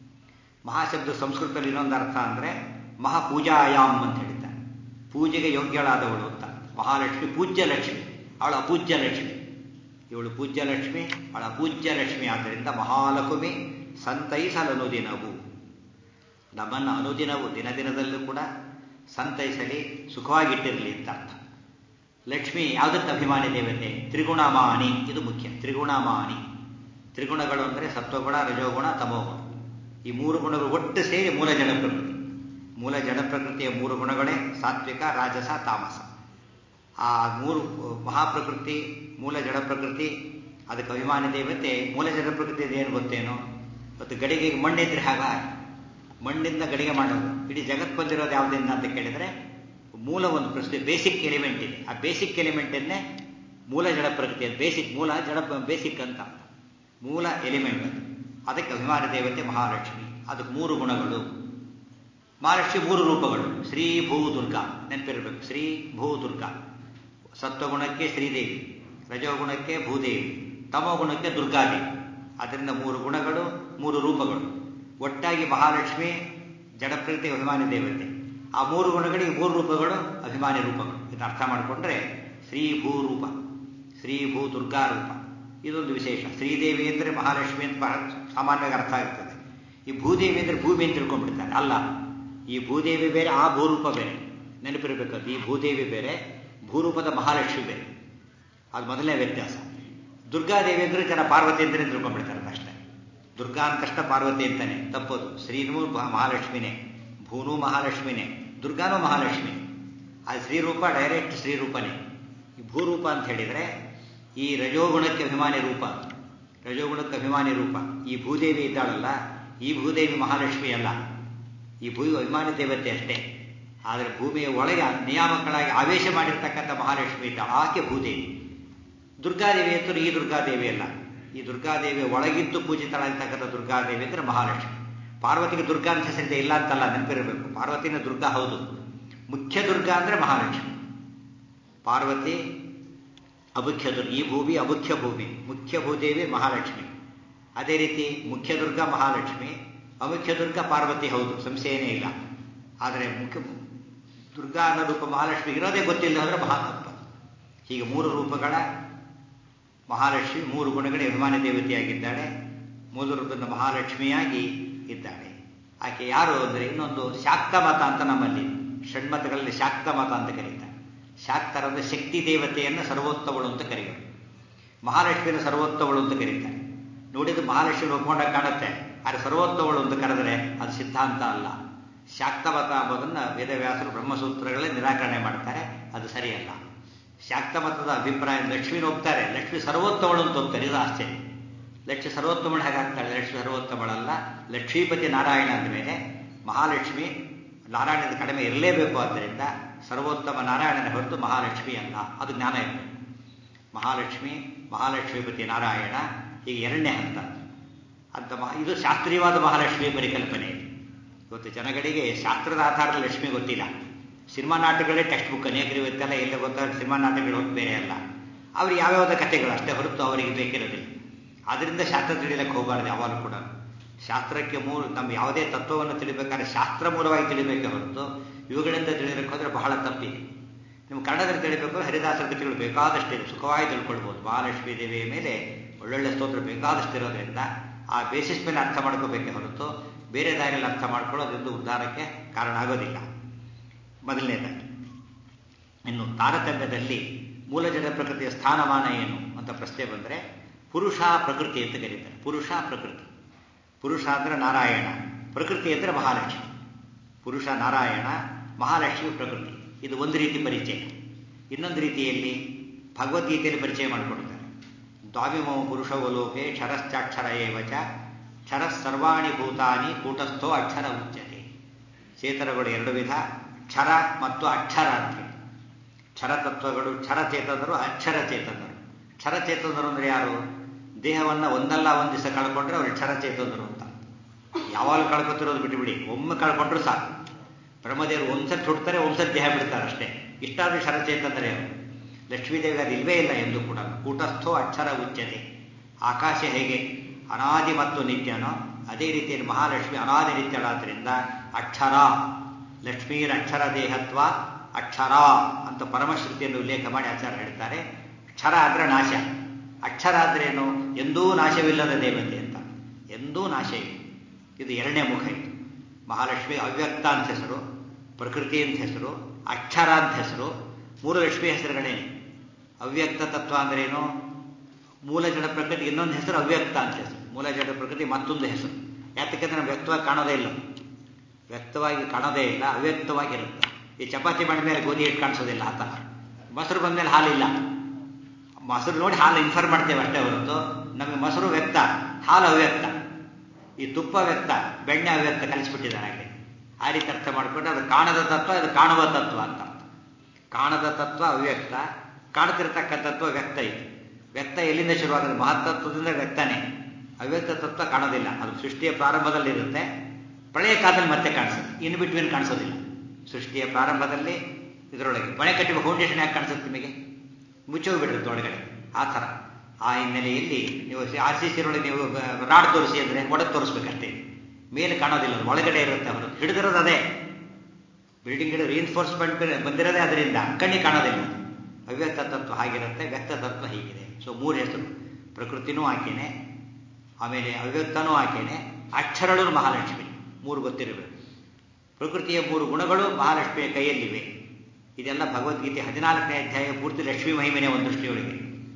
ಮಹಾಶಬ್ದ ಸಂಸ್ಕೃತದಲ್ಲಿ ಇನ್ನೊಂದು ಅರ್ಥ ಅಂದ್ರೆ ಮಹಾಪೂಜಾಯಾಮ್ ಅಂತ ಹೇಳ್ತಾರೆ ಪೂಜೆಗೆ ಯೋಗ್ಯಳಾದವಳು ಅಂತ ಮಹಾಲಕ್ಷ್ಮಿ ಪೂಜ್ಯ ಲಕ್ಷ್ಮಿ ಅವಳ ಅಪೂಜ್ಯ ಲಕ್ಷ್ಮಿ ಇವಳು ಪೂಜ್ಯ ಲಕ್ಷ್ಮಿ ಅವಳ ಪೂಜ್ಯ ಲಕ್ಷ್ಮಿ ಆದ್ದರಿಂದ ಮಹಾಲಕ್ಷ್ಮಿ ಸಂತೈಸಲನು ದಿನವು ನಮ್ಮನ್ನು ಅನುದಿನವು ದಿನ ದಿನದಲ್ಲೂ ಕೂಡ ಸಂತೈಸಲಿ ಸುಖವಾಗಿಟ್ಟಿರಲಿ ಅಂತ ಅರ್ಥ ಲಕ್ಷ್ಮಿ ಯಾವುದಕ್ಕೆ ಅಭಿಮಾನಿ ದೇವತೆ ತ್ರಿಗುಣಮಾನಿ ಇದು ಮುಖ್ಯ ತ್ರಿಗುಣಮಾನಿ ತ್ರಿಗುಣಗಳು ಅಂದರೆ ಸತ್ವಗುಣ ರಜೋಗುಣ ತಮೋಗುಣ ಈ ಮೂರು ಗುಣಗಳು ಒಟ್ಟು ಸೇರಿ ಮೂಲ ಜಡ ಪ್ರಕೃತಿ ಮೂಲ ಜಡ ಪ್ರಕೃತಿಯ ಮೂರು ಗುಣಗಳೇ ಸಾತ್ವಿಕ ರಾಜಸ ತಾಮಸ ಆ ಮೂರು ಮಹಾಪ್ರಕೃತಿ ಮೂಲ ಜಡ ಪ್ರಕೃತಿ ಅದಕ್ಕೆ ಅಭಿಮಾನಿ ದೇವತೆ ಮೂಲ ಜಡ ಪ್ರಕೃತಿ ಏನು ಗೊತ್ತೇನೋ ಇವತ್ತು ಗಡಿಗೆಗೆ ಮಣ್ಣಿದ್ರೆ ಹಾಗ ಮಣ್ಣಿಂದ ಗಡಿಗೆ ಮಾಡೋದು ಇಡೀ ಜಗತ್ ಬಂದಿರೋದು ಯಾವುದರಿಂದ ಅಂತ ಕೇಳಿದ್ರೆ ಮೂಲ ಒಂದು ಪ್ರಶ್ನೆ ಬೇಸಿಕ್ ಎಲಿಮೆಂಟ್ ಇದೆ ಆ ಬೇಸಿಕ್ ಎಲಿಮೆಂಟನ್ನೇ ಮೂಲ ಜಡ ಪ್ರಕೃತಿ ಬೇಸಿಕ್ ಮೂಲ ಜಡ ಬೇಸಿಕ್ ಅಂತ ಮೂಲ ಎಲಿಮೆಂಟ್ ಅದಕ್ಕೆ ಅಭಿಮಾನಿ ದೇವತೆ ಮಹಾಲಕ್ಷ್ಮಿ ಅದಕ್ಕೆ ಮೂರು ಗುಣಗಳು ಮಹಾಲಕ್ಷ್ಮಿ ಮೂರು ರೂಪಗಳು ಶ್ರೀ ಭೂ ದುರ್ಗಾ ನೆನಪಿರಬೇಕು ಶ್ರೀ ಭೂ ದುರ್ಗಾ ಸತ್ವಗುಣಕ್ಕೆ ಶ್ರೀದೇವಿ ರಜೋಗುಣಕ್ಕೆ ಭೂದೇವಿ ತಮೋಗುಣಕ್ಕೆ ದುರ್ಗಾದೇವಿ ಅದರಿಂದ ಮೂರು ಗುಣಗಳು ಮೂರು ರೂಪಗಳು ಒಟ್ಟಾಗಿ ಮಹಾಲಕ್ಷ್ಮಿ ಜಡಪ್ರಕೃತಿ ಅಭಿಮಾನಿ ದೇವತೆ ಆ ಮೂರು ಗುಣಗಳಿಗೆ ಮೂರು ರೂಪಗಳು ಅಭಿಮಾನಿ ರೂಪಗಳು ಇದನ್ನು ಅರ್ಥ ಮಾಡಿಕೊಂಡ್ರೆ ಶ್ರೀ ಭೂ ರೂಪ ಶ್ರೀ ಭೂ ದುರ್ಗಾ ರೂಪ ಇದೊಂದು ವಿಶೇಷ ಶ್ರೀದೇವಿ ಅಂದರೆ ಮಹಾಲಕ್ಷ್ಮಿ ಅಂತ ಬಹಳ ಸಾಮಾನ್ಯವಾಗಿ ಅರ್ಥ ಆಗ್ತದೆ ಈ ಭೂದೇವಿ ಅಂದರೆ ಭೂಮಿ ಅಂತ ತಿಳ್ಕೊಂಡ್ಬಿಡ್ತಾರೆ ಅಲ್ಲ ಈ ಭೂದೇವಿ ಬೇರೆ ಆ ಭೂರೂಪ ಬೇರೆ ನೆನಪಿರಬೇಕದು ಈ ಭೂದೇವಿ ಬೇರೆ ಭೂರೂಪದ ಮಹಾಲಕ್ಷ್ಮಿ ಬೇರೆ ಅದು ಮೊದಲನೇ ವ್ಯತ್ಯಾಸ ದುರ್ಗಾದೇವಿ ಅಂದರೆ ಜನ ಪಾರ್ವತಿ ಅಂತಲೇ ತಿಳ್ಕೊಂಡ್ಬಿಡ್ತಾರೆ ಅಷ್ಟೇ ದುರ್ಗಾ ಅಂತಷ್ಟ ಪಾರ್ವತಿ ಅಂತಾನೆ ತಪ್ಪದು ಶ್ರೀನೂ ಮಹಾಲಕ್ಷ್ಮಿನೇ ಭೂನೂ ಮಹಾಲಕ್ಷ್ಮಿನೇ ದುರ್ಗಾನೂ ಮಹಾಲಕ್ಷ್ಮಿ ಆ ಶ್ರೀರೂಪ ಡೈರೆಕ್ಟ್ ಶ್ರೀರೂಪನೇ ಈ ಭೂರೂಪ ಅಂತ ಹೇಳಿದರೆ ಈ ರಜೋಗುಣಕ್ಕೆ ಅಭಿಮಾನಿ ರೂಪ ರಜೋಗುಣಕ್ಕೆ ಅಭಿಮಾನಿ ರೂಪ ಈ ಭೂದೇವಿ ಇದ್ದಾಳಲ್ಲ ಈ ಭೂದೇವಿ ಮಹಾಲಕ್ಷ್ಮಿ ಅಲ್ಲ ಈ ಭೂ ಅಭಿಮಾನಿ ದೇವತೆ ಅಷ್ಟೇ ಆದರೆ ಭೂಮಿಯ ಒಳಗೆ ನಿಯಾಮಕಳಾಗಿ ಆವೇಶ ಮಾಡಿರ್ತಕ್ಕಂಥ ಮಹಾಲಕ್ಷ್ಮಿ ಇದ್ದಾಳೆ ಆಕೆ ಭೂದೇವಿ ದುರ್ಗಾದೇವಿ ಅಂತೂ ಈ ದುರ್ಗಾದೇವಿ ಅಲ್ಲ ಈ ದುರ್ಗಾದೇವಿಯ ಒಳಗಿದ್ದು ಪೂಜಿತಳಾಗಿರ್ತಕ್ಕಂಥ ದುರ್ಗಾದೇವಿ ಅಂದರೆ ಮಹಾಲಕ್ಷ್ಮಿ ಪಾರ್ವತಿಗೆ ದುರ್ಗಾ ಅಂತ ಹೆಸರಿದೆ ಇಲ್ಲ ಅಂತಲ್ಲ ನೆನಪಿರಬೇಕು ಪಾರ್ವತಿನ ದುರ್ಗಾ ಹೌದು ಮುಖ್ಯ ದುರ್ಗಾ ಅಂದರೆ ಮಹಾಲಕ್ಷ್ಮಿ ಪಾರ್ವತಿ ಅಮುಖ್ಯ ದುರ್ಗ ಈ ಭೂಮಿ ಅಮುಖ್ಯ ಭೂಮಿ ಮುಖ್ಯ ಭೂದೇವಿ ಮಹಾಲಕ್ಷ್ಮಿ ಅದೇ ರೀತಿ ಮುಖ್ಯ ದುರ್ಗ ಮಹಾಲಕ್ಷ್ಮಿ ಅಮುಖ್ಯ ದುರ್ಗ ಪಾರ್ವತಿ ಹೌದು ಸಂಶಯನೇ ಇಲ್ಲ ಆದರೆ ಮುಖ್ಯ ದುರ್ಗಾ ಅನ್ನೋ ರೂಪ ಮಹಾಲಕ್ಷ್ಮಿ ಇರೋದೇ ಗೊತ್ತಿಲ್ಲ ಅಂದರೆ ಮಹಾತತ್ವ ಹೀಗೆ ಮೂರು ರೂಪಗಳ ಮಹಾಲಕ್ಷ್ಮಿ ಮೂರು ಗುಣಗಳ ಅಭಿಮಾನಿ ದೇವತೆಯಾಗಿದ್ದಾಳೆ ಮೂರು ರೂಪದ ಮಹಾಲಕ್ಷ್ಮಿಯಾಗಿ ಇದ್ದಾಳೆ ಆಕೆ ಯಾರು ಅಂದರೆ ಇನ್ನೊಂದು ಶಾಕ್ತ ಮತ ಅಂತ ನಮ್ಮಲ್ಲಿ ಷಣ್ಮತಗಳಲ್ಲಿ ಶಾಕ್ತ ಮತ ಅಂತ ಕರೀತಾರೆ ಶಾಕ್ತರಂದ ಶಕ್ತಿ ದೇವತೆಯನ್ನು ಸರ್ವೋತ್ತಮಳು ಅಂತ ಕರೆಯೋರು ಮಹಾಲಕ್ಷ್ಮಿನ ಸರ್ವೋತ್ತಮಳು ಅಂತ ಕರೀತಾರೆ ನೋಡಿದ್ದು ಮಹಾಲಕ್ಷ್ಮಿ ಒಪ್ಕೊಂಡಾಗ ಕಾಣುತ್ತೆ ಆದರೆ ಸರ್ವೋತ್ತಮಳು ಅಂತ ಕರೆದರೆ ಅದು ಸಿದ್ಧಾಂತ ಅಲ್ಲ ಶಾಕ್ತಮತ ಎಂಬುದನ್ನು ವೇದವ್ಯಾಸರು ಬ್ರಹ್ಮಸೂತ್ರಗಳೇ ನಿರಾಕರಣೆ ಮಾಡ್ತಾರೆ ಅದು ಸರಿಯಲ್ಲ ಶಾಕ್ತಮತದ ಅಭಿಪ್ರಾಯ ಲಕ್ಷ್ಮಿನ ಒಪ್ತಾರೆ ಲಕ್ಷ್ಮಿ ಸರ್ವೋತ್ತಮಳು ಅಂತ ಒಪ್ತಾರೆ ಇದು ಆಶ್ಚರ್ಯ ಲಕ್ಷ್ಮಿ ಸರ್ವೋತ್ತಮಳು ಹೇಗಾಗ್ತಾಳೆ ಲಕ್ಷ್ಮಿ ಸರ್ವೋತ್ತಮಳಲ್ಲ ಲಕ್ಷ್ಮೀಪತಿ ನಾರಾಯಣ ಅಂದಮೇಲೆ ಮಹಾಲಕ್ಷ್ಮಿ ನಾರಾಯಣದ ಕಡಿಮೆ ಇರಲೇಬೇಕು ಆದ್ದರಿಂದ ಸರ್ವೋತ್ತಮ ನಾರಾಯಣನ ಹೊರತು ಮಹಾಲಕ್ಷ್ಮಿ ಅಲ್ಲ ಅದು ಜ್ಞಾನ ಇರಬೇಕು ಮಹಾಲಕ್ಷ್ಮಿ ಮಹಾಲಕ್ಷ್ಮೀಪತಿ ನಾರಾಯಣ ಈಗ ಎರಡನೇ ಹಂತ ಅಂತ ಮಹಾ ಇದು ಶಾಸ್ತ್ರೀಯವಾದ ಮಹಾಲಕ್ಷ್ಮಿ ಪರಿಕಲ್ಪನೆ ಇವತ್ತು ಜನಗಳಿಗೆ ಶಾಸ್ತ್ರದ ಆಧಾರದ ಲಕ್ಷ್ಮಿ ಗೊತ್ತಿಲ್ಲ ಸಿನಿಮಾ ನಾಟಕಗಳೇ ಟೆಕ್ಸ್ಟ್ ಬುಕ್ ಅನೇಕರು ಇವತ್ತೆಲ್ಲ ಎಲ್ಲ ಗೊತ್ತಾಗ ಸಿನಿಮಾ ನಾಟಕಗಳು ಹೊತ್ತು ಬೇರೆ ಅಲ್ಲ ಅವ್ರಿಗೆ ಯಾವ್ಯಾವುದ ಕಥೆಗಳು ಅಷ್ಟೇ ಹೊರತು ಅವರಿಗೆ ಬೇಕಿರೋದಿಲ್ಲ ಅದರಿಂದ ಶಾಸ್ತ್ರ ತಿಳಿಯಲಿಕ್ಕೆ ಹೋಗಬಾರ್ದು ಯಾವಾಗಲೂ ಕೂಡ ಶಾಸ್ತ್ರಕ್ಕೆ ಮೂಲ ನಮ್ಮ ಯಾವುದೇ ತತ್ವವನ್ನು ತಿಳಿಬೇಕಾದ್ರೆ ಶಾಸ್ತ್ರ ಮೂಲವಾಗಿ ತಿಳಿಬೇಕೆ ಹೊರತು ಇವುಗಳಿಂದ ತಿಳಿಯಲಿಕ್ಕೆ ಹೋದರೆ ಬಹಳ ತಪ್ಪಿದೆ ನಿಮ್ಮ ಕನ್ನಡದಲ್ಲಿ ತಿಳಿಬೇಕು ಹರಿದಾಸರ ಕೃತಿಗಳು ಬೇಕಾದಷ್ಟಿದೆ ಸುಖವಾಗಿ ತಿಳ್ಕೊಳ್ಬೋದು ಮಹಾಲಕ್ಷ್ಮೀ ದೇವಿಯ ಮೇಲೆ ಒಳ್ಳೊಳ್ಳೆ ಸ್ತೋತ್ರ ಬೇಕಾದಷ್ಟಿರೋದ್ರಿಂದ ಆ ಬೇಸಿಸ್ ಮೇಲೆ ಅರ್ಥ ಮಾಡ್ಕೋಬೇಕೆ ಹೊರತು ಬೇರೆ ದಾರಿಯಲ್ಲಿ ಅರ್ಥ ಮಾಡ್ಕೊಳ್ಳೋದ್ರಿಂದ ಉದ್ಧಾರಕ್ಕೆ ಕಾರಣ ಆಗೋದಿಲ್ಲ ಮೊದಲನೇದಾಗಿ ಇನ್ನು ತಾರತಮ್ಯದಲ್ಲಿ ಮೂಲ ಜಡ ಪ್ರಕೃತಿಯ ಸ್ಥಾನಮಾನ ಏನು ಅಂತ ಪ್ರಶ್ನೆ ಬಂದರೆ ಪುರುಷ ಪ್ರಕೃತಿ ಅಂತ ಕರೀತಾರೆ ಪುರುಷ ಪ್ರಕೃತಿ ಪುರುಷ ಅಂದರೆ ನಾರಾಯಣ ಪ್ರಕೃತಿ ಅಂದರೆ ಮಹಾಲಕ್ಷ್ಮಿ ಪುರುಷ ನಾರಾಯಣ ಮಹಾಲಕ್ಷ್ಮಿ ಪ್ರಕೃತಿ ಇದು ಒಂದು ರೀತಿ ಪರಿಚಯ ಇನ್ನೊಂದು ರೀತಿಯಲ್ಲಿ ಭಗವದ್ಗೀತೆಯಲ್ಲಿ ಪರಿಚಯ ಮಾಡಿಕೊಡ್ತಾರೆ ದ್ವಾವಿಮೋ ಪುರುಷವಲೋಕೆ ಕ್ಷರಶ್ಚಾಕ್ಷರ ಏವಚ ಕ್ಷರ ಸರ್ವಾಣಿ ಭೂತಾನಿ ಕೂಟಸ್ಥೋ ಅಕ್ಷರ ಉಚ್ಯತೆ ಚೇತನಗಳು ಎರಡು ವಿಧ ಕ್ಷರ ಮತ್ತು ಅಕ್ಷರ ಅಂತ ಹೇಳಿ ಕ್ಷರತತ್ವಗಳು ಕ್ಷರಚೇತನರು ಅಕ್ಷರ ಚೇತನರು ಕ್ಷರಚೇತನರು ಅಂದರೆ ಯಾರು ದೇಹವನ್ನು ಒಂದಲ್ಲ ಒಂದು ದಿವಸ ಕಳ್ಕೊಂಡ್ರೆ ಅವ್ರು ಕ್ಷರಚೇತನರು ಅಂತ ಯಾವಾಗ ಕಳ್ಕೊತಿರೋದು ಬಿಟ್ಟುಬಿಡಿ ಒಮ್ಮೆ ಕಳ್ಕೊಂಡ್ರು ಸಾಕು ಬ್ರಹ್ಮದೇವರು ಒಂದ್ಸತಿ ಹುಡ್ತಾರೆ ಒಂದ್ಸತಿ ದೇಹ ಬಿಡ್ತಾರೆ ಅಷ್ಟೇ ಇಷ್ಟಾದ್ರೂ ಕ್ಷರಚೇತನರೇ ಅವರು ಲಕ್ಷ್ಮೀದೇವಿ ಅದು ಇಲ್ವೇ ಇಲ್ಲ ಎಂದು ಕೂಡ ಕೂಟಸ್ಥೋ ಅಕ್ಷರ ಉಚ್ಯತೆ ಆಕಾಶ ಹೇಗೆ ಅನಾದಿ ಮತ್ತು ನಿತ್ಯನೋ ಅದೇ ರೀತಿಯಲ್ಲಿ ಮಹಾಲಕ್ಷ್ಮಿ ಅನಾದಿ ನಿತ್ಯಳಾದ್ರಿಂದ ಅಕ್ಷರ ಲಕ್ಷ್ಮೀರ ಅಕ್ಷರ ದೇಹತ್ವ ಅಕ್ಷರ ಅಂತ ಪರಮಶ್ರುತಿಯನ್ನು ಉಲ್ಲೇಖ ಮಾಡಿ ಆಚಾರ್ಯ ಹೇಳ್ತಾರೆ ಕ್ಷರ ಅಂದ್ರೆ ನಾಶ ಅಕ್ಷರ ಆದ್ರೇನು ಎಂದೂ ನಾಶವಿಲ್ಲದ ದೇವತೆ ಅಂತ ಎಂದೂ ನಾಶ ಇಲ್ಲ ಇದು ಎರಡನೇ ಮುಖ ಇದು ಮಹಾಲಕ್ಷ್ಮಿ ಅವ್ಯಕ್ತ ಅಂತ ಹೆಸರು ಪ್ರಕೃತಿ ಅಂತ ಹೆಸರು ಅಕ್ಷರ ಅಂತ ಹೆಸರು ಮೂರು ಲಕ್ಷ್ಮಿ ಹೆಸರುಗಳೇನೆ ಅವ್ಯಕ್ತ ತತ್ವ ಅಂದ್ರೇನು ಮೂಲ ಜಡ ಪ್ರಕೃತಿ ಇನ್ನೊಂದು ಹೆಸರು ಅವ್ಯಕ್ತ ಅಂತ ಹೆಸರು ಮೂಲ ಜಡ ಪ್ರಕೃತಿ ಮತ್ತೊಂದು ಹೆಸರು ಯಾತಕ್ಕಂದ್ರೆ ನಾವು ವ್ಯಕ್ತವಾಗಿ ಕಾಣೋದೇ ಇಲ್ಲ ವ್ಯಕ್ತವಾಗಿ ಕಾಣೋದೇ ಇಲ್ಲ ಅವ್ಯಕ್ತವಾಗಿರುತ್ತೆ ಈ ಚಪಾತಿ ಮಾಡಿದ ಮೇಲೆ ಗೋಧಿ ಹಿಟ್ಟು ಕಾಣಿಸೋದಿಲ್ಲ ಆ ಥರ ಮೊಸರು ಬಂದಮೇಲೆ ಹಾಲಿಲ್ಲ ಮೊಸರು ನೋಡಿ ಹಾಲು ಇನ್ಫಾರ್ಮ್ ಮಾಡ್ತೇವೆ ಅಷ್ಟೇ ಹೊರತು ನಮಗೆ ಮೊಸರು ವ್ಯಕ್ತ ಹಾಲು ಅವ್ಯಕ್ತ ಈ ತುಪ್ಪ ವ್ಯಕ್ತ ಬೆಣ್ಣೆ ಅವ್ಯಕ್ತ ಕಲಿಸ್ಬಿಟ್ಟಿದ್ದಾರೆ ಹಾಗೆ ಆ ರೀತಿ ಅರ್ಥ ಮಾಡಿಕೊಂಡು ಅದು ಕಾಣದ ತತ್ವ ಇದು ಕಾಣುವ ತತ್ವ ಅಂತ ಅರ್ಥ ಕಾಣದ ತತ್ವ ಅವ್ಯಕ್ತ ಕಾಣ್ತಿರ್ತಕ್ಕಂಥ ತತ್ವ ವ್ಯಕ್ತ ಇದೆ ವ್ಯಕ್ತ ಎಲ್ಲಿಂದ ಶುರುವಾಗುತ್ತೆ ಮಹತ್ತತ್ವದಿಂದ ವ್ಯಕ್ತನೇ ಅವ್ಯಕ್ತ ತತ್ವ ಕಾಣೋದಿಲ್ಲ ಅದು ಸೃಷ್ಟಿಯ ಪ್ರಾರಂಭದಲ್ಲಿರುತ್ತೆ ಪ್ರಳಯ ಕಾಲದಲ್ಲಿ ಮತ್ತೆ ಕಾಣಿಸುತ್ತೆ ಇನ್ ಬಿಟ್ವೀನ್ ಕಾಣಿಸೋದಿಲ್ಲ ಸೃಷ್ಟಿಯ ಪ್ರಾರಂಭದಲ್ಲಿ ಇದರೊಳಗೆ ಮನೆ ಕಟ್ಟಿರುವ ಫೌಂಡೇಶನ್ ಯಾಕೆ ಕಾಣಿಸುತ್ತೆ ನಿಮಗೆ ಮುಚ್ಚೋಗ್ಬಿಟ್ಟಿರುತ್ತೆ ಒಳಗಡೆ ಆ ಥರ ಆ ಹಿನ್ನೆಲೆಯಲ್ಲಿ ನೀವು ಆರ್ ಸಿ ಸಿರೊಳಗೆ ನೀವು ರಾಡ್ ತೋರಿಸಿ ಅಂದರೆ ಒಳಗೆ ತೋರಿಸ್ಬೇಕಷ್ಟೇ ಮೇಲೆ ಕಾಣೋದಿಲ್ಲ ಅದು ಒಳಗಡೆ ಇರುತ್ತೆ ಅವರು ಹಿಡಿದಿರೋದು ಅದೇ ಬಿಲ್ಡಿಂಗ್ ರೀನ್ಫೋರ್ಸ್ಮೆಂಟ್ ಬಂದಿರೋದೇ ಅದರಿಂದ ಕಣ್ಣಿಗೆ ಕಾಣೋದಿಲ್ಲ ಅವ್ಯಕ್ತ ತತ್ವ ಹಾಗಿರುತ್ತೆ ವ್ಯಕ್ತ ತತ್ವ ಹೀಗಿದೆ ಸೊ ಮೂರು ಹೆಸರು ಪ್ರಕೃತಿನೂ ಆಕೆನೆ ಆಮೇಲೆ ಅವ್ಯಕ್ತನೂ ಆಕೆನೆ ಅಕ್ಷರಗಳು ಮಹಾಲಕ್ಷ್ಮಿ ಮೂರು ಗೊತ್ತಿರಬೇಕು ಪ್ರಕೃತಿಯ ಮೂರು ಗುಣಗಳು ಮಹಾಲಕ್ಷ್ಮಿಯ ಕೈಯಲ್ಲಿವೆ ಇದೆಲ್ಲ ಭಗವದ್ಗೀತೆ ಹದಿನಾಲ್ಕನೇ ಅಧ್ಯಾಯ ಪೂರ್ತಿ ಲಕ್ಷ್ಮೀ ಮಹಿಮೆನೇ ಒಂದು ದೃಷ್ಟಿಯೊಳಗೆ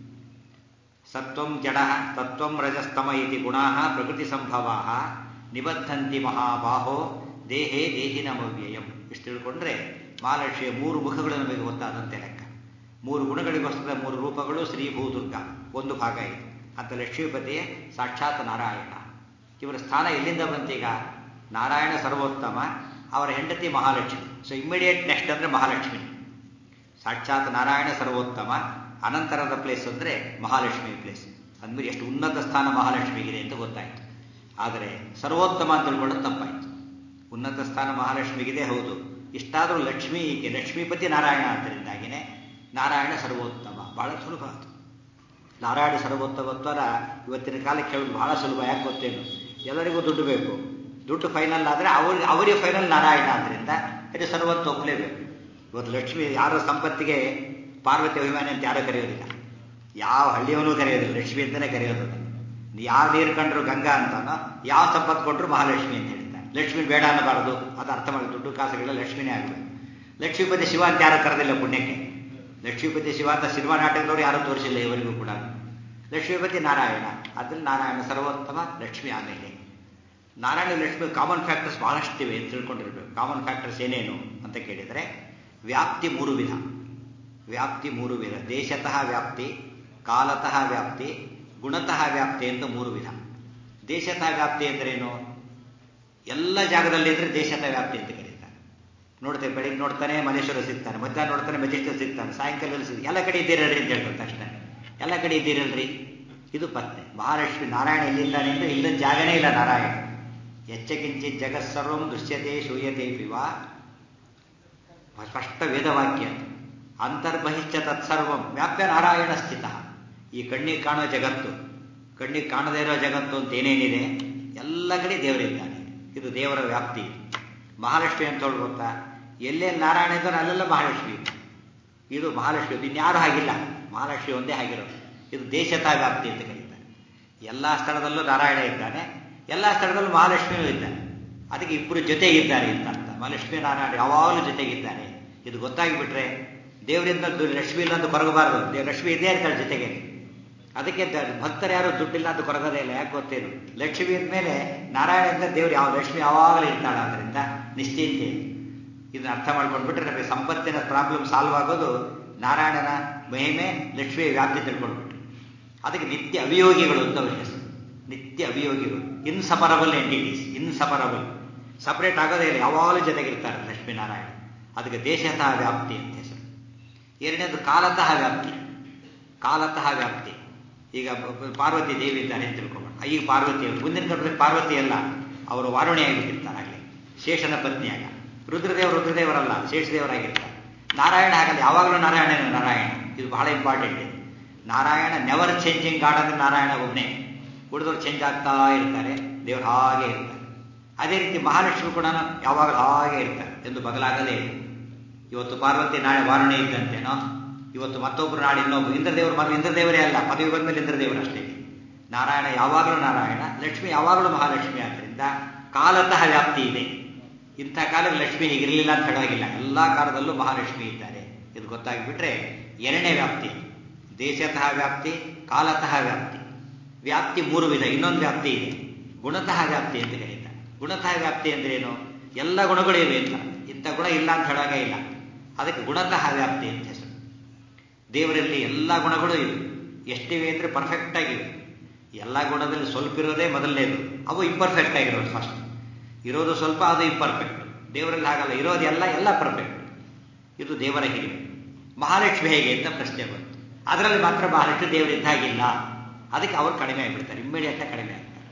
ಸತ್ವಂ ಜಡ ತತ್ವಂ ರಜಸ್ತಮ ಇತಿ ಗುಣಾ ಪ್ರಕೃತಿ ಸಂಭವಾ ನಿಬದ್ಧಂತಿ ಮಹಾಬಾಹೋ ದೇಹೇ ದೇಹಿನಮವ್ಯಯಂ ಇಷ್ಟು ತಿಳ್ಕೊಂಡ್ರೆ ಮಹಾಲಕ್ಷ್ಮಿಯ ಮೂರು ಮುಖಗಳು ನಮಗೆ ಗೊತ್ತಾದಂತೆ ಲೆಕ್ಕ ಮೂರು ಗುಣಗಳಿಗೋಸ್ಕರ ಮೂರು ರೂಪಗಳು ಶ್ರೀ ಭೂದುರ್ಗ ಒಂದು ಭಾಗ ಇದೆ ಅಂತ ಲಕ್ಷ್ಮೀಪತಿಯೇ ಸಾಕ್ಷಾತ್ ನಾರಾಯಣ ಇವರ ಸ್ಥಾನ ಎಲ್ಲಿಂದ ಬಂತೀಗ ನಾರಾಯಣ ಸರ್ವೋತ್ತಮ ಅವರ ಹೆಂಡತಿ ಮಹಾಲಕ್ಷ್ಮಿ ಸೊ ಇಮ್ಮಿಡಿಯೇಟ್ ನೆಕ್ಸ್ಟ್ ಅಂದರೆ ಮಹಾಲಕ್ಷ್ಮಿ ಸಾಕ್ಷಾತ್ ನಾರಾಯಣ ಸರ್ವೋತ್ತಮ ಅನಂತರದ ಪ್ಲೇಸ್ ಅಂದರೆ ಮಹಾಲಕ್ಷ್ಮಿ ಪ್ಲೇಸ್ ಅಂದ್ಮೇಲೆ ಎಷ್ಟು ಉನ್ನತ ಸ್ಥಾನ ಮಹಾಲಕ್ಷ್ಮಿಗಿದೆ ಅಂತ ಗೊತ್ತಾಯಿತು ಆದರೆ ಸರ್ವೋತ್ತಮ ಅಂತ ತಿಳ್ಕೊಳ್ಳೋದು ತಪ್ಪಾಯಿತು ಉನ್ನತ ಸ್ಥಾನ ಮಹಾಲಕ್ಷ್ಮಿಗಿದೆ ಹೌದು ಇಷ್ಟಾದರೂ ಲಕ್ಷ್ಮಿ ಈಕೆ ಲಕ್ಷ್ಮೀಪತಿ ನಾರಾಯಣ ಆದ್ದರಿಂದಾಗಿನೇ ನಾರಾಯಣ ಸರ್ವೋತ್ತಮ ಬಹಳ ಸುಲಭ ಅದು ನಾರಾಯಣ ಸರ್ವೋತ್ತಮತ್ವರ ಇವತ್ತಿನ ಕಾಲಕ್ಕೆ ಹೇಳೋದು ಬಹಳ ಸುಲಭ ಯಾಕೆ ಗೊತ್ತೇನು ಎಲ್ಲರಿಗೂ ದುಡ್ಡು ಬೇಕು ದುಡ್ಡು ಫೈನಲ್ ಆದರೆ ಅವ್ರಿಗೆ ಅವರಿಗೆ ಫೈನಲ್ ನಾರಾಯಣ ಆದ್ದರಿಂದ ಇದು ಸರ್ವತ್ತು ಒಪ್ಪಲೇಬೇಕು ಇವತ್ತು ಲಕ್ಷ್ಮಿ ಯಾರ ಸಂಪತ್ತಿಗೆ ಪಾರ್ವತಿ ಅಭಿಮಾನಿ ಅಂತ ಯಾರೂ ಕರೆಯೋದಿಲ್ಲ ಯಾವ ಹಳ್ಳಿಯವನೂ ಕರೆಯೋದಿಲ್ಲ ಲಕ್ಷ್ಮಿ ಅಂತಲೇ ಕರೆಯೋದು ಯಾವ ನೀರು ಕಂಡ್ರು ಗಂಗಾ ಅಂತಾನೋ ಯಾವ ಸಂಪತ್ತು ಕೊಟ್ಟರು ಮಹಾಲಕ್ಷ್ಮಿ ಅಂತ ಹೇಳ್ತಾರೆ ಲಕ್ಷ್ಮಿ ಬೇಡ ಅನ್ನಬಾರದು ಅದು ಅರ್ಥ ಮಾಡಿ ದುಡ್ಡು ಕಾಸುಗಳ ಲಕ್ಷ್ಮಿನೇ ಆಗಬೇಕು ಲಕ್ಷ್ಮೀಪತಿ ಶಿವ ಅಂತ ಯಾರು ಕರೆದಿಲ್ಲ ಪುಣ್ಯಕ್ಕೆ ಲಕ್ಷ್ಮೀಪತಿ ಶಿವ ಅಂತ ಸಿನಿಮಾ ನಾಟಕದವರು ಯಾರೂ ತೋರಿಸಿಲ್ಲ ಇವರಿಗೂ ಕೂಡ ಲಕ್ಷ್ಮೀಪತಿ ನಾರಾಯಣ ಅದ್ರಲ್ಲಿ ನಾರಾಯಣ ಸರ್ವೋತ್ತಮ ಲಕ್ಷ್ಮಿ ಆಮೇಲೆ ನಾರಾಯಣ ಲಕ್ಷ್ಮಿ ಕಾಮನ್ ಫ್ಯಾಕ್ಟರ್ಸ್ ಬಹಳಷ್ಟಿವೆ ಅಂತ ತಿಳ್ಕೊಂಡಿರ್ಬೇಕು ಕಾಮನ್ ಫ್ಯಾಕ್ಟರ್ಸ್ ಏನೇನು ಅಂತ ಕೇಳಿದರೆ ವ್ಯಾಪ್ತಿ ಮೂರು ವಿಧ ವ್ಯಾಪ್ತಿ ಮೂರು ವಿಧ ದೇಶತಃ ವ್ಯಾಪ್ತಿ ಕಾಲತಃ ವ್ಯಾಪ್ತಿ ಗುಣತಃ ವ್ಯಾಪ್ತಿ ಅಂತ ಮೂರು ವಿಧ ದೇಶತಃ ವ್ಯಾಪ್ತಿ ಅಂದ್ರೇನು ಎಲ್ಲ ಜಾಗದಲ್ಲಿ ಇದ್ರೆ ದೇಶತಃ ವ್ಯಾಪ್ತಿ ಅಂತ ಕರೀತಾರೆ ನೋಡ್ತೇವೆ ಬೆಳಿಗ್ಗೆ ನೋಡ್ತಾನೆ ಮಲೇಶ್ವರ ಸಿಗ್ತಾನೆ ಮಧ್ಯಾಹ್ನ ನೋಡ್ತಾನೆ ಮೆಜೆಸ್ಟರ್ ಸಿಗ್ತಾನೆ ಸಾಯಂಕಾಲದಲ್ಲಿ ಸಿಗ್ತಾನೆ ಎಲ್ಲ ಕಡೆ ಇದ್ದೀರಲ್ರಿ ಅಂತ ಹೇಳ್ತಾರೆ ತಕ್ಷಣ ಎಲ್ಲ ಕಡೆ ಇದ್ದೀರಲ್ರಿ ಇದು ಪತ್ನೆ ಮಹಾಲಕ್ಷ್ಮಿ ನಾರಾಯಣ ಎಲ್ಲಿದ್ದಾನೆ ಅಂದ್ರೆ ಇಲ್ಲದ ಜಾಗನೇ ಇಲ್ಲ ನಾರಾಯಣ ಎಚ್ಚಕಿಂಚಿತ್ ಜಗತ್ಸರ್ವಂ ದೃಶ್ಯತೆ ಶೂಯತೆ ಪಿವಾ ಸ್ಪಷ್ಟ ವೇದವಾಕ್ಯ ಅಂತರ್ಬಹಿಶ್ಚ ತತ್ಸರ್ವಂ ವ್ಯಾಪ್ಯ ನಾರಾಯಣ ಸ್ಥಿತ ಈ ಕಣ್ಣಿಗೆ ಕಾಣೋ ಜಗತ್ತು ಕಣ್ಣಿಗೆ ಕಾಣದೇ ಇರೋ ಜಗತ್ತು ಅಂತ ಏನೇನಿದೆ ಎಲ್ಲ ಕಡೆ ದೇವರಿದ್ದಾನೆ ಇದು ದೇವರ ವ್ಯಾಪ್ತಿ ಮಹಾಲಕ್ಷ್ಮಿ ಅಂತ ಹೇಳಿ ಗೊತ್ತಾ ಎಲ್ಲೆಲ್ಲಿ ನಾರಾಯಣ ಇದ್ದಾನೆ ಅಲ್ಲೆಲ್ಲ ಮಹಾಲಕ್ಷ್ಮಿ ಇದು ಮಹಾಲಕ್ಷ್ಮಿ ಇನ್ಯಾರು ಹಾಗಿಲ್ಲ ಮಹಾಲಕ್ಷ್ಮಿ ಒಂದೇ ಆಗಿರೋದು ಇದು ದೇಶತಾ ವ್ಯಾಪ್ತಿ ಅಂತ ಕರೀತಾರೆ ಎಲ್ಲ ಸ್ಥಳದಲ್ಲೂ ನಾರಾಯಣ ಇದ್ದಾನೆ ಎಲ್ಲ ಸ್ಥಳದಲ್ಲೂ ಮಹಾಲಕ್ಷ್ಮಿಯೂ ಇದ್ದಾನೆ ಅದಕ್ಕೆ ಇಬ್ಬರು ಜೊತೆಗಿದ್ದಾರೆ ಅಂತ ಅರ್ಥ ಮಹಾಲಕ್ಷ್ಮಿ ನಾರಾಯಣ ಯಾವಾಗಲೂ ಜೊತೆಗಿದ್ದಾನೆ ಇದು ಗೊತ್ತಾಗಿಬಿಟ್ರೆ ದೇವರಿಂದ ಲಕ್ಷ್ಮಿ ಇಲ್ಲ ಅಂತ ಕೊರಗಬಾರದು ಲಕ್ಷ್ಮಿ ಇದೇ ಇರ್ತಾಳೆ ಜೊತೆಗೆ ಅದಕ್ಕೆ ಭಕ್ತರು ಯಾರು ದುಡ್ಡಿಲ್ಲ ಅಂತ ಕೊರಗದೇ ಇಲ್ಲ ಯಾಕೆ ಗೊತ್ತೇನು ಲಕ್ಷ್ಮಿ ಅಂದಮೇಲೆ ನಾರಾಯಣದಿಂದ ದೇವರು ಯಾವ ಲಕ್ಷ್ಮಿ ಯಾವಾಗಲೂ ಇರ್ತಾಳೆ ಅದರಿಂದ ನಿಶ್ಚಿಂತೆ ಇದನ್ನ ಅರ್ಥ ಮಾಡ್ಕೊಂಡ್ಬಿಟ್ರೆ ನಮಗೆ ಸಂಪತ್ತಿನ ಪ್ರಾಬ್ಲಮ್ ಸಾಲ್ವ್ ಆಗೋದು ನಾರಾಯಣನ ಮಹಿಮೆ ಲಕ್ಷ್ಮಿಯ ವ್ಯಾಪ್ತಿ ತಿಳ್ಕೊಂಡ್ಬಿಟ್ರೆ ಅದಕ್ಕೆ ನಿತ್ಯ ಅಭಿಯೋಗಿಗಳು ಅಂತ ಅವ್ರ ಹೆಸರು ನಿತ್ಯ ಅಭಿಯೋಗಿಗಳು ಇನ್ಸಪರಬಲ್ ಎಂಟಿಟೀಸ್ ಇನ್ಸಪರಬಲ್ ಸಪರೇಟ್ ಆಗೋದೇ ಇಲ್ಲ ಯಾವಾಗಲೂ ಜೊತೆಗಿರ್ತಾರೆ ಲಕ್ಷ್ಮೀನಾರಾಯಣ ಅದಕ್ಕೆ ದೇಶತಃ ವ್ಯಾಪ್ತಿ ಅಂತ ಹೆಸರು ಎರಡನೇದು ಕಾಲತಃ ವ್ಯಾಪ್ತಿ ಕಾಲತಃ ವ್ಯಾಪ್ತಿ ಈಗ ಪಾರ್ವತಿ ದೇವಿ ಇದ್ದಾರೆ ಅಂತ ತಿಳ್ಕೊಳ್ಳೋಣ ಈಗ ಪಾರ್ವತಿ ಅವರು ಮುಂದಿನ ಕಲ್ಪದಲ್ಲಿ ಪಾರ್ವತಿ ಅಲ್ಲ ಅವರು ವಾರುಣಿಯಾಗಿಬಿಟ್ಟಿರ್ತಾರೆ ಆಗಲಿ ಶೇಷನ ಪತ್ನಿಯಾಗ ರುದ್ರದೇವ ರುದ್ರದೇವರಲ್ಲ ಶೇಷದೇವರಾಗಿರ್ತಾರೆ ನಾರಾಯಣ ಹಾಗಲ್ಲ ಯಾವಾಗಲೂ ನಾರಾಯಣ ನಾರಾಯಣ ಇದು ಬಹಳ important Narayana never changing God ಅಂದ್ರೆ ನಾರಾಯಣ ಒಬ್ಬನೇ ಉಳಿದವರು ಚೇಂಜ್ ಆಗ್ತಾ ಇರ್ತಾರೆ ದೇವರು ಹಾಗೆ ಇರ್ತಾರೆ ಅದೇ ರೀತಿ ಮಹಾಲಕ್ಷ್ಮಿ ಕೂಡ ಯಾವಾಗಲೂ ಹಾಗೆ ಇರ್ತಾರೆ ಎಂದು ಬದಲಾಗದೇ ಇಲ್ಲ ಇವತ್ತು ಪಾರ್ವತಿ ನಾಳೆ ವಾರುಣಿ ಇದ್ದಂತೇನೋ ಇವತ್ತು ಮತ್ತೊಬ್ಬರು ನಾಳೆ ಇನ್ನೊಬ್ಬರು ಇಂದ್ರದೇವರು ಮರು ಇಂದ್ರದೇವರೇ ಅಲ್ಲ ಪದವಿ ಬಂದಮೇಲೆ ಇಂದ್ರದೇವರು ಅಷ್ಟೇ ನಾರಾಯಣ ಯಾವಾಗಲೂ ನಾರಾಯಣ ಲಕ್ಷ್ಮಿ ಯಾವಾಗಲೂ ಮಹಾಲಕ್ಷ್ಮಿ ಆದ್ದರಿಂದ ಕಾಲತಃ ವ್ಯಾಪ್ತಿ ಇದೆ ಇಂಥ ಕಾಲಕ್ಕೆ ಲಕ್ಷ್ಮಿ ಹೀಗಿರಲಿಲ್ಲ ಅಂತ ಹೇಳೋಗಿಲ್ಲ ಎಲ್ಲ ಕಾಲದಲ್ಲೂ ಮಹಾಲಕ್ಷ್ಮಿ ಇದ್ದಾರೆ ಇದು ಗೊತ್ತಾಗಿಬಿಟ್ರೆ ಎರಡನೇ ವ್ಯಾಪ್ತಿ ದೇಶತಃ ವ್ಯಾಪ್ತಿ ಕಾಲತಃ ವ್ಯಾಪ್ತಿ ವ್ಯಾಪ್ತಿ ಮೂರು ವಿಧ ಇನ್ನೊಂದು ವ್ಯಾಪ್ತಿ ಇದೆ ಗುಣತಃ ವ್ಯಾಪ್ತಿ ಅಂತ ಕರೀತಾರೆ ಗುಣತಃ ವ್ಯಾಪ್ತಿ ಅಂದ್ರೆ ಏನು ಎಲ್ಲ ಗುಣಗಳು ಇವೆ ಅಂತ ಇಂಥ ಗುಣ ಇಲ್ಲ ಅಂತ ಹೇಳೋದೇ ಇಲ್ಲ ಅದಕ್ಕೆ ಗುಣತಃ ವ್ಯಾಪ್ತಿ ಅಂತ ಹೆಸರು ದೇವರಲ್ಲಿ ಎಲ್ಲ ಗುಣಗಳು ಇವೆ ಎಷ್ಟಿವೆ ಅಂದರೆ ಪರ್ಫೆಕ್ಟ್ ಆಗಿವೆ ಎಲ್ಲ ಗುಣದಲ್ಲಿ ಸ್ವಲ್ಪ ಇರೋದೇ ಮೊದಲನೇದು ಅವು ಇಂಪರ್ಫೆಕ್ಟ್ ಆಗಿರೋದು ಫಸ್ಟ್ ಇರೋದು ಸ್ವಲ್ಪ ಅದು ಇಂಪರ್ಫೆಕ್ಟ್ ದೇವರಲ್ಲಿ ಹಾಗಲ್ಲ ಇರೋದೆಲ್ಲ ಎಲ್ಲ ಪರ್ಫೆಕ್ಟ್ ಇದು ದೇವರ ಹಿರಿಮೆ ಮಹಾಲಕ್ಷ್ಮಿ ಹೇಗೆ ಅಂತ ಪ್ರಶ್ನೆ ಬಂತು ಅದರಲ್ಲಿ ಮಾತ್ರ ಮಹಾಲಕ್ಷ್ಮಿ ದೇವರಿದ್ದಾಗಿಲ್ಲ ಅದಕ್ಕೆ ಅವರು ಕಡಿಮೆ ಆಗಿಬಿಡ್ತಾರೆ ಇಮ್ಮಿಡಿಯೇಟ್ ಕಡಿಮೆ ಆಗ್ತಾರೆ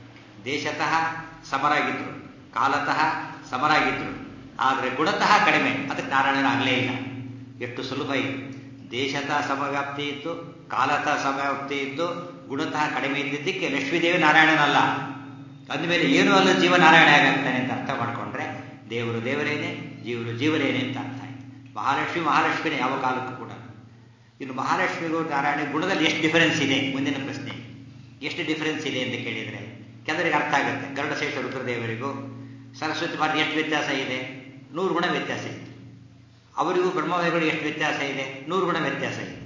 ದೇಶತಃ ಸಮರಾಗಿದ್ರು ಕಾಲತಃ ಸಮರಾಗಿದ್ರು ಆದರೆ ಗುಣತಃ ಕಡಿಮೆ ಅದಕ್ಕೆ ನಾರಾಯಣನ ಆಗಲೇ ಇಲ್ಲ ಎಷ್ಟು ಸುಲಭ ಇದೆ ದೇಶತಃ ಸಮವ್ಯಾಪ್ತಿ ಇತ್ತು ಕಾಲತಃ ಸಮವ್ಯಾಪ್ತಿ ಇದ್ದು ಗುಣತಃ ಕಡಿಮೆ ಇದ್ದಿದ್ದಕ್ಕೆ ಲಕ್ಷ್ಮೀದೇವಿ ನಾರಾಯಣನಲ್ಲ ಅಂದಮೇಲೆ ಏನೂ ಅಲ್ಲ ಜೀವ ನಾರಾಯಣ ಆಗಾಗ್ತಾನೆ ಅಂತ ಅರ್ಥ ಮಾಡ್ಕೊಂಡ್ರೆ ದೇವರು ದೇವರೇನೆ ಜೀವರು ಜೀವರೇನೆ ಅಂತ ಅರ್ಥ ಆಯ್ತು ಮಹಾಲಕ್ಷ್ಮಿ ಮಹಾಲಕ್ಷ್ಮಿನೇ ಯಾವ ಕಾಲಕ್ಕೂ ಕೂಡ ಇನ್ನು ಮಹಾಲಕ್ಷ್ಮಿಗೂ ನಾರಾಯಣ ಗುಣದಲ್ಲಿ ಎಷ್ಟು ಡಿಫರೆನ್ಸ್ ಇದೆ ಮುಂದಿನ ಪ್ರಶ್ನೆ ಎಷ್ಟು ಡಿಫರೆನ್ಸ್ ಇದೆ ಅಂತ ಕೇಳಿದರೆ ಕೆಲವರಿಗೆ ಅರ್ಥ ಆಗುತ್ತೆ ಗರುಡಶೇಷ ರುದ್ರದೇವರಿಗೂ ಸರಸ್ವತಿ ಮಾತೆ ಎಷ್ಟು ವ್ಯತ್ಯಾಸ ಇದೆ ನೂರು ಗುಣ ವ್ಯತ್ಯಾಸ ಇದೆ ಅವರಿಗೂ ಬ್ರಹ್ಮವಾಯುಗಳು ಎಷ್ಟು ವ್ಯತ್ಯಾಸ ಇದೆ ನೂರು ಗುಣ ವ್ಯತ್ಯಾಸ ಇದೆ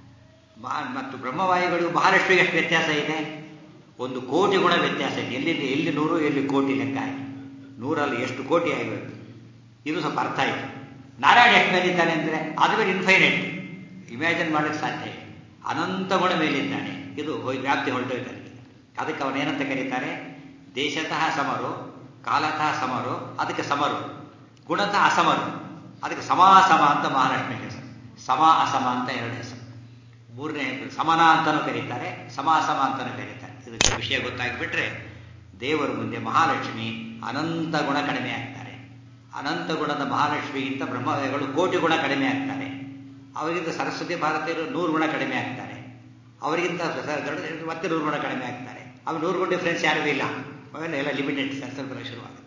ಮತ್ತು ಬ್ರಹ್ಮವಾಯುಗಳಿಗೂ ಮಹಾಲಕ್ಷ್ಮಿಗೆ ಎಷ್ಟು ವ್ಯತ್ಯಾಸ ಇದೆ ಒಂದು ಕೋಟಿ ಗುಣ ವ್ಯತ್ಯಾಸ ಇದೆ ಎಲ್ಲಿ ಎಲ್ಲಿ ನೂರು ಎಲ್ಲಿ ಕೋಟಿ ಲೆಕ್ಕ ಆಯಿತು ನೂರಲ್ಲಿ ಎಷ್ಟು ಕೋಟಿ ಆಗಿರುತ್ತೆ ಇದು ಸ್ವಲ್ಪ ಅರ್ಥ ಆಯಿತು ನಾರಾಯಣ ಎಷ್ಟು ಮೇಲಿದ್ದಾನೆ ಅಂದರೆ ಅದು ಬೇರೆ ಇನ್ಫೈನೈಟ್ ಇಮ್ಯಾಜಿನ್ ಮಾಡಲಿಕ್ಕೆ ಸಾಧ್ಯ ಇಲ್ಲ ಅನಂತ ಗುಣ ಮೇಲಿದ್ದಾನೆ ಇದು ವ್ಯಾಪ್ತಿ ಹೊರಟೋಯ್ತಾನೆ ಅದಕ್ಕೆ ಅವನೇನಂತ ಕರೀತಾರೆ ದೇಶತಃ ಸಮರು ಕಾಲತಃ ಸಮರು ಅದಕ್ಕೆ ಸಮರು ಗುಣತಃ ಅಸಮರು ಅದಕ್ಕೆ ಸಮಾಸಮ ಅಂತ ಮಹಾಲಕ್ಷ್ಮಿ ಹೆಸರು ಸಮ ಅಸಮ ಅಂತ ಎರಡು ಹೆಸರು ಮೂರನೇ ಸಮನ ಅಂತಲೂ ಕರೀತಾರೆ ಸಮಾಸಮ ಅಂತಲೂ ಕರೀತಾರೆ ಇದಕ್ಕೆ ವಿಷಯ ಗೊತ್ತಾಗಿಬಿಟ್ರೆ ದೇವರ ಮುಂದೆ ಮಹಾಲಕ್ಷ್ಮಿ ಅನಂತ ಗುಣ ಕಡಿಮೆ ಆಗ್ತಾರೆ ಅನಂತ ಗುಣದ ಮಹಾಲಕ್ಷ್ಮಿಗಿಂತ ಬ್ರಹ್ಮಗಳು ಕೋಟಿ ಗುಣ ಕಡಿಮೆ ಆಗ್ತಾರೆ ಅವರಿಗಿಂತ ಸರಸ್ವತಿ ಭಾರತೀಯರು ನೂರು ಗುಣ ಕಡಿಮೆ ಆಗ್ತಾರೆ ಅವರಿಗಿಂತ ಮತ್ತೆ ನೂರು ಗುಣ ಕಡಿಮೆ ಆಗ್ತಾರೆ ಅವ್ರು ನೂರು ಗುಣ ಡಿಫ್ರೆನ್ಸ್ ಯಾರಿಗೂ ಇಲ್ಲ ಅವೆಲ್ಲ ಎಲ್ಲ ಲಿಮಿಟೆಡ್ ಸ್ವಲ್ಪ ಶುರುವಾಗುತ್ತೆ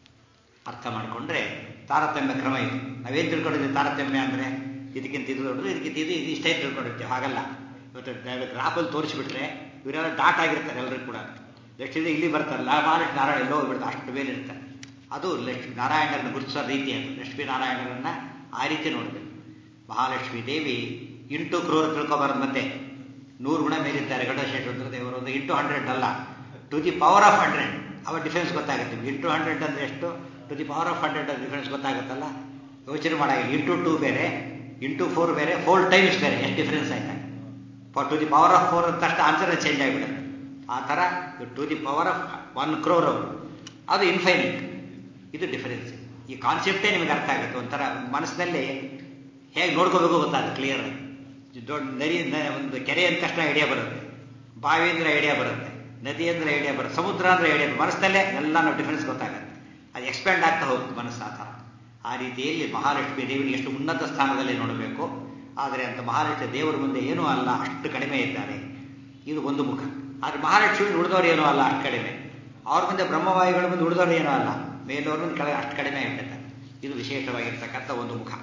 ಅರ್ಥ ಮಾಡಿಕೊಂಡ್ರೆ ತಾರತಮ್ಯ ಕ್ರಮ ಇದು ನಾವೇನು ತಿಳ್ಕೊಂಡಿದ್ದೀವಿ ತಾರತಮ್ಯ ಅಂದರೆ ಇದಕ್ಕಿಂತ ಇದು ದೊಡ್ಡದು ಇದಕ್ಕಿಂತ ಇದು ಇದು ಇಷ್ಟೇ ತಿಳ್ಕೊಂಡಿರ್ತೀವಿ ಹಾಗಲ್ಲ ಇವತ್ತು ಗ್ರಾಫಲ್ಲಿ ತೋರಿಸ್ಬಿಟ್ರೆ ಇವರೆಲ್ಲ ಡಾಟ್ ಆಗಿರ್ತಾರೆ ಎಲ್ಲರೂ ಕೂಡ ಲಕ್ಷ್ಮೀ ಇಲ್ಲಿ ಬರ್ತಾರಲ್ಲ ಮಹಾಲಕ್ಷ್ಮಿ ನಾರಾಯಣ ಎಲ್ಲೋ ಹೋಗ್ಬಿಡ್ತಾರೆ ಅಷ್ಟು ಮೇಲೆ ಇರ್ತಾರೆ ಅದು ಲಕ್ಷ್ಮೀ ನಾರಾಯಣರನ್ನು ಗುರುತಿಸೋ ರೀತಿ ಅದು ಲಕ್ಷ್ಮೀ ನಾರಾಯಣರನ್ನ ಆ ರೀತಿ ನೋಡಬೇಕು ಮಹಾಲಕ್ಷ್ಮೀ ದೇವಿ ಇಂಟು ಕ್ರೋರ್ ತಿಳ್ಕೊಬಾರದು ಮತ್ತೆ ನೂರು ಗುಣ ಮೇಲಿದ್ದಾರೆ ಗಡಶೇಷ ರುದ್ರದೇವರು ಒಂದು ಇಂಟು ಹಂಡ್ರೆಡ್ ಅಲ್ಲ to the power of hundred ಅವ ಡಿಫೆನ್ಸ್ ಗೊತ್ತಾಗುತ್ತೆ ಇಂಟು ಹಂಡ್ರೆಡ್ ಅಂದರೆ ಎಷ್ಟು to the power of hundred difference ಗೊತ್ತಾಗುತ್ತಲ್ಲ ಯೋಚನೆ ಮಾಡಾಗಿಲ್ಲ ಇಂಟು ಟೂ ಬೇರೆ ಇಂಟು ಫೋರ್ ಬೇರೆ ಫೋರ್ ಟೈಮ್ಸ್ ಬೇರೆ ಎಷ್ಟು ಡಿಫರೆನ್ಸ್ ಆಯ್ತಾ four to the power of four ಅಂತ ಅಷ್ಟು ಆನ್ಸರ್ ಚೇಂಜ್ ಆಗಿಬಿಡುತ್ತೆ ಆ ಥರ to the power of one crore ಅದು ಇನ್ಫೈನೈಟ್ ಇದು ಡಿಫರೆನ್ಸ್ ಈ ಕಾನ್ಸೆಪ್ಟೇ ನಿಮಗೆ ಅರ್ಥ ಆಗುತ್ತೆ ಒಂಥರ ಮನಸ್ಸಿನಲ್ಲಿ ಹೇಗೆ ನೋಡ್ಕೋಬೇಕು ಗೊತ್ತಾಗುತ್ತೆ ಕ್ಲಿಯರ್ ಆಗಿ ದೊಡ್ಡ ನದಿ ಒಂದು ಕೆರೆ ಅಂತ ತಕ್ಷಣ ಐಡಿಯಾ ಬರುತ್ತೆ ಬಾವಿ ಅಂದ್ರೆ ಐಡಿಯಾ ಬರುತ್ತೆ ನದಿ ಅಂದ್ರೆ ಐಡಿಯಾ ಬರುತ್ತೆ ಸಮುದ್ರ ಅಂದ್ರೆ ಐಡಿಯಾ ಮನಸ್ಸಲ್ಲೇ ಎಲ್ಲ ನಾವು ಡಿಫರೆನ್ಸ್ ಗೊತ್ತಾಗುತ್ತೆ ಅದು ಎಕ್ಸ್ಪ್ಯಾಂಡ್ ಆಗ್ತಾ ಹೋಗುತ್ತೆ ಮನಸ್ಸು ಆ ಥರ ಆ ರೀತಿಯಲ್ಲಿ ಮಹಾಲಕ್ಷ್ಮಿ ದೇವಿನ ಎಷ್ಟು ಉನ್ನತ ಸ್ಥಾನದಲ್ಲಿ ನೋಡಬೇಕು ಆದರೆ ಅಂತ ಮಹಾಲಕ್ಷ್ಮಿ ದೇವರ ಮುಂದೆ ಏನೂ ಅಲ್ಲ ಅಷ್ಟು ಕಡಿಮೆ ಇದ್ದಾರೆ ಇದು ಒಂದು ಮುಖ ಆದರೆ ಮಹಾಲಕ್ಷ್ಮಿ ಉಳಿದವರು ಏನೂ ಅಲ್ಲ ಅಷ್ಟು ಕಡಿಮೆ ಅವ್ರ ಮುಂದೆ ಬ್ರಹ್ಮವಾಯುಗಳ ಮುಂದೆ ಉಳಿದವರು ಏನೂ ಅಲ್ಲ ಮೇಲವ್ರ ಮುಂದೆ ಕೆಳಗೆ ಅಷ್ಟು ಕಡಿಮೆ ಆಗಿಬಿಡುತ್ತೆ ಇದು ವಿಶೇಷವಾಗಿರ್ತಕ್ಕಂಥ ಒಂದು ಮುಖ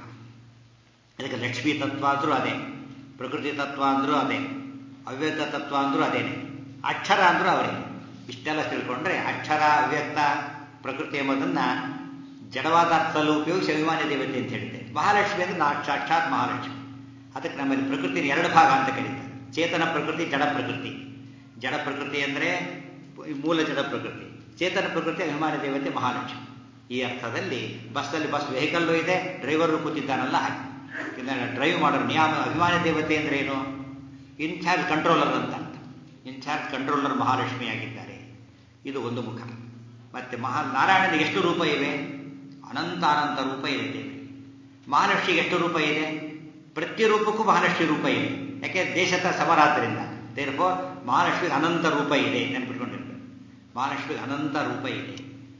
ಅದಕ್ಕೆ ಲಕ್ಷ್ಮೀ ತತ್ವ ಅಂದರೂ ಅದೇ ಪ್ರಕೃತಿ ತತ್ವ ಅಂದರೂ ಅದೇ ಅವ್ಯಕ್ತ ತತ್ವ ಅಂದರೂ ಅದೇನೆ ಅಕ್ಷರ ಅಂದರೂ ಅವರೇ ಇಷ್ಟೆಲ್ಲ ತಿಳ್ಕೊಂಡ್ರೆ ಅಕ್ಷರ ಅವ್ಯಕ್ತ ಪ್ರಕೃತಿ ಎಂಬುದನ್ನ ಜಡವಾದ ಅರ್ಥದಲ್ಲೂ ಉಪಯೋಗಿಸಿ ಅಭಿಮಾನಿ ದೇವತೆ ಅಂತ ಹೇಳಿದೆ ಮಹಾಲಕ್ಷ್ಮಿ ಅಂದ್ರೆ ನಾ ಸಾಕ್ಷಾತ್ ಮಹಾಲಕ್ಷ್ಮಿ ಅದಕ್ಕೆ ನಮ್ಮಲ್ಲಿ ಪ್ರಕೃತಿ ಎರಡು ಭಾಗ ಅಂತ ಕರೀತಾರೆ ಚೇತನ ಪ್ರಕೃತಿ ಜಡ ಪ್ರಕೃತಿ ಜಡ ಪ್ರಕೃತಿ ಅಂದರೆ ಮೂಲ ಜಡ ಪ್ರಕೃತಿ ಚೇತನ ಪ್ರಕೃತಿ ಅಭಿಮಾನಿ ದೇವತೆ ಮಹಾಲಕ್ಷ್ಮಿ ಈ ಅರ್ಥದಲ್ಲಿ ಬಸ್ಸಲ್ಲಿ ಬಸ್ ವೆಹಿಕಲ್ಲು ಇದೆ ಡ್ರೈವರು ಕೂತಿದ್ದಾನಲ್ಲ ಹಾಗೆ ಡ್ರೈವ್ ಮಾಡೋರು ನಿಯಮ ಅಭಿಮಾನಿ ದೇವತೆ ಅಂದ್ರೆ ಏನು ಇನ್ಚಾರ್ಜ್ ಕಂಟ್ರೋಲರ್ ಅಂತ ಅರ್ಥ ಇನ್ಚಾರ್ಜ್ ಕಂಟ್ರೋಲರ್ ಮಹಾಲಕ್ಷ್ಮಿ ಆಗಿದ್ದಾರೆ ಇದು ಒಂದು ಮುಖ ಮತ್ತೆ ಮಹಾ ನಾರಾಯಣನಿಗೆ ಎಷ್ಟು ರೂಪ ಇವೆ ಅನಂತ ಅನಂತ ರೂಪ ಇದೆ ದೇವಿ ಮಹಾಲಕ್ಷ್ಮಿಗೆ ಎಷ್ಟು ರೂಪ ಇದೆ ಪ್ರತಿ ರೂಪಕ್ಕೂ ಮಹಾಲಕ್ಷ್ಮಿ ರೂಪ ಇದೆ ಯಾಕೆ ದೇಶದ ಸಮರಾದ್ದರಿಂದ ದೇರ್ಫೋ ಮಹಾಲಕ್ಷ್ಮಿಗೆ ಅನಂತ ರೂಪ ಇದೆ ನೆನ್ಪಿಟ್ಕೊಂಡಿರ್ಬೇಕು ಮಹಾಲಕ್ಷ್ಮಿಗೆ ಅನಂತ ರೂಪ ಇದೆ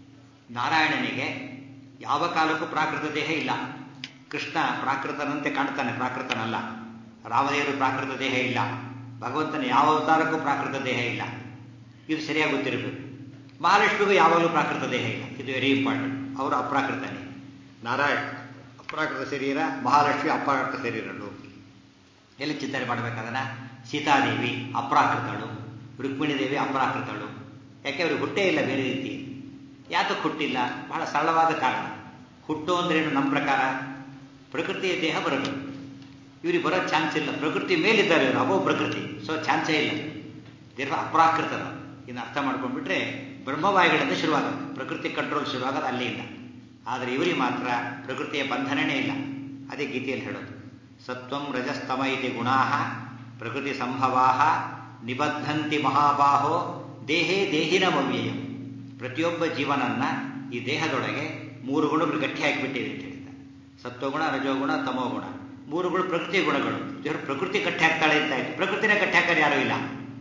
ನಾರಾಯಣನಿಗೆ ಯಾವ ಕಾಲಕ್ಕೂ ಪ್ರಾಕೃತ ದೇಹ ಇಲ್ಲ ಕೃಷ್ಣ ಪ್ರಾಕೃತನಂತೆ ಕಾಣ್ತಾನೆ ಪ್ರಾಕೃತನಲ್ಲ ರಾಮದೇವರು ಪ್ರಾಕೃತ ದೇಹ ಇಲ್ಲ ಭಗವಂತನ ಯಾವ ಅವತಾರಕ್ಕೂ ಪ್ರಾಕೃತ ದೇಹ ಇಲ್ಲ ಇದು ಸರಿಯಾಗಿ ಗೊತ್ತಿರಬೇಕು ಮಹಾಲಕ್ಷ್ಮಿಗೂ ಯಾವಾಗಲೂ ಪ್ರಾಕೃತ ದೇಹ ಇಲ್ಲ ಇದು ವೆರಿ ಇಂಪಾರ್ಟೆಂಟ್ ಅವರು ಅಪ್ರಾಕೃತನೇ ನಾರಾಯಣ ಅಪ್ರಾಕೃತ ಶರೀರ ಮಹಾಲಕ್ಷ್ಮಿ ಅಪ್ರಾಕೃತ ಶರೀರಗಳು ಎಲ್ಲಿ ಚಿಂತನೆ ಮಾಡಬೇಕಾದನ್ನ ಸೀತಾದೇವಿ ಅಪ್ರಾಕೃತಳು ರುಕ್ಮಿಣಿ ದೇವಿ ಅಪ್ರಾಕೃತಳು ಯಾಕೆ ಅವ್ರಿಗೆ ಹುಟ್ಟೇ ಇಲ್ಲ ಬೇರೆ ರೀತಿ ಯಾತಕ್ಕೆ ಹುಟ್ಟಿಲ್ಲ ಬಹಳ ಸರಳವಾದ ಕಾರಣ ಹುಟ್ಟು ಅಂದ್ರೇನು ನಮ್ಮ ಪ್ರಕಾರ ಪ್ರಕೃತಿಯ ದೇಹ ಬರಬೇಕು ಇವ್ರಿಗೆ ಬರೋ ಚಾನ್ಸ್ ಇಲ್ಲ ಪ್ರಕೃತಿ ಮೇಲಿದ್ದಾರೆ ಇವರು ಅಬೋ ಪ್ರಕೃತಿ ಸೊ ಚಾನ್ಸೇ ಇಲ್ಲ ದೇಹ ಅಪ್ರಾಕೃತದ ಇನ್ನು ಅರ್ಥ ಮಾಡ್ಕೊಂಡ್ಬಿಟ್ರೆ ಬ್ರಹ್ಮವಾಯುಗಳಿಂದ ಶುರುವಾಗುತ್ತೆ ಪ್ರಕೃತಿ ಕಂಟ್ರೋಲ್ ಶುರುವಾಗೋದು ಅಲ್ಲಿಂದ ಆದರೆ ಇವರಿಗೆ ಮಾತ್ರ ಪ್ರಕೃತಿಯ ಬಂಧನನೇ ಇಲ್ಲ ಅದೇ ಗೀತೆಯಲ್ಲಿ ಹೇಳೋದು ಸತ್ವಂ ರಜಸ್ತಮ ಇತಿ ಗುಣಾ ಪ್ರಕೃತಿ ಸಂಭವಾ ನಿಬದ್ಧಂತಿ ಮಹಾಬಾಹೋ ದೇಹೇ ದೇಹಿನಮವ್ಯಯಂ ಪ್ರತಿಯೊಬ್ಬ ಜೀವನನ್ನ ಈ ದೇಹದೊಳಗೆ ಮೂರು ಗುಣಗಳು ಗಟ್ಟಿ ಹಾಕಿಬಿಟ್ಟಿದೆ ಅಂತ ಹೇಳ್ತಾರೆ ಸತ್ವಗುಣ ರಜೋಗುಣ ತಮೋಗುಣ ಮೂರುಗಳು ಪ್ರಕೃತಿ ಗುಣಗಳು ದೇವರು ಪ್ರಕೃತಿ ಕಟ್ಟಿ ಹಾಕ್ತಾಳೆ ಅಂತ ಆಯ್ತು ಪ್ರಕೃತಿನ ಕಟ್ಟಿ ಹಾಕೋರು ಯಾರೂ ಇಲ್ಲ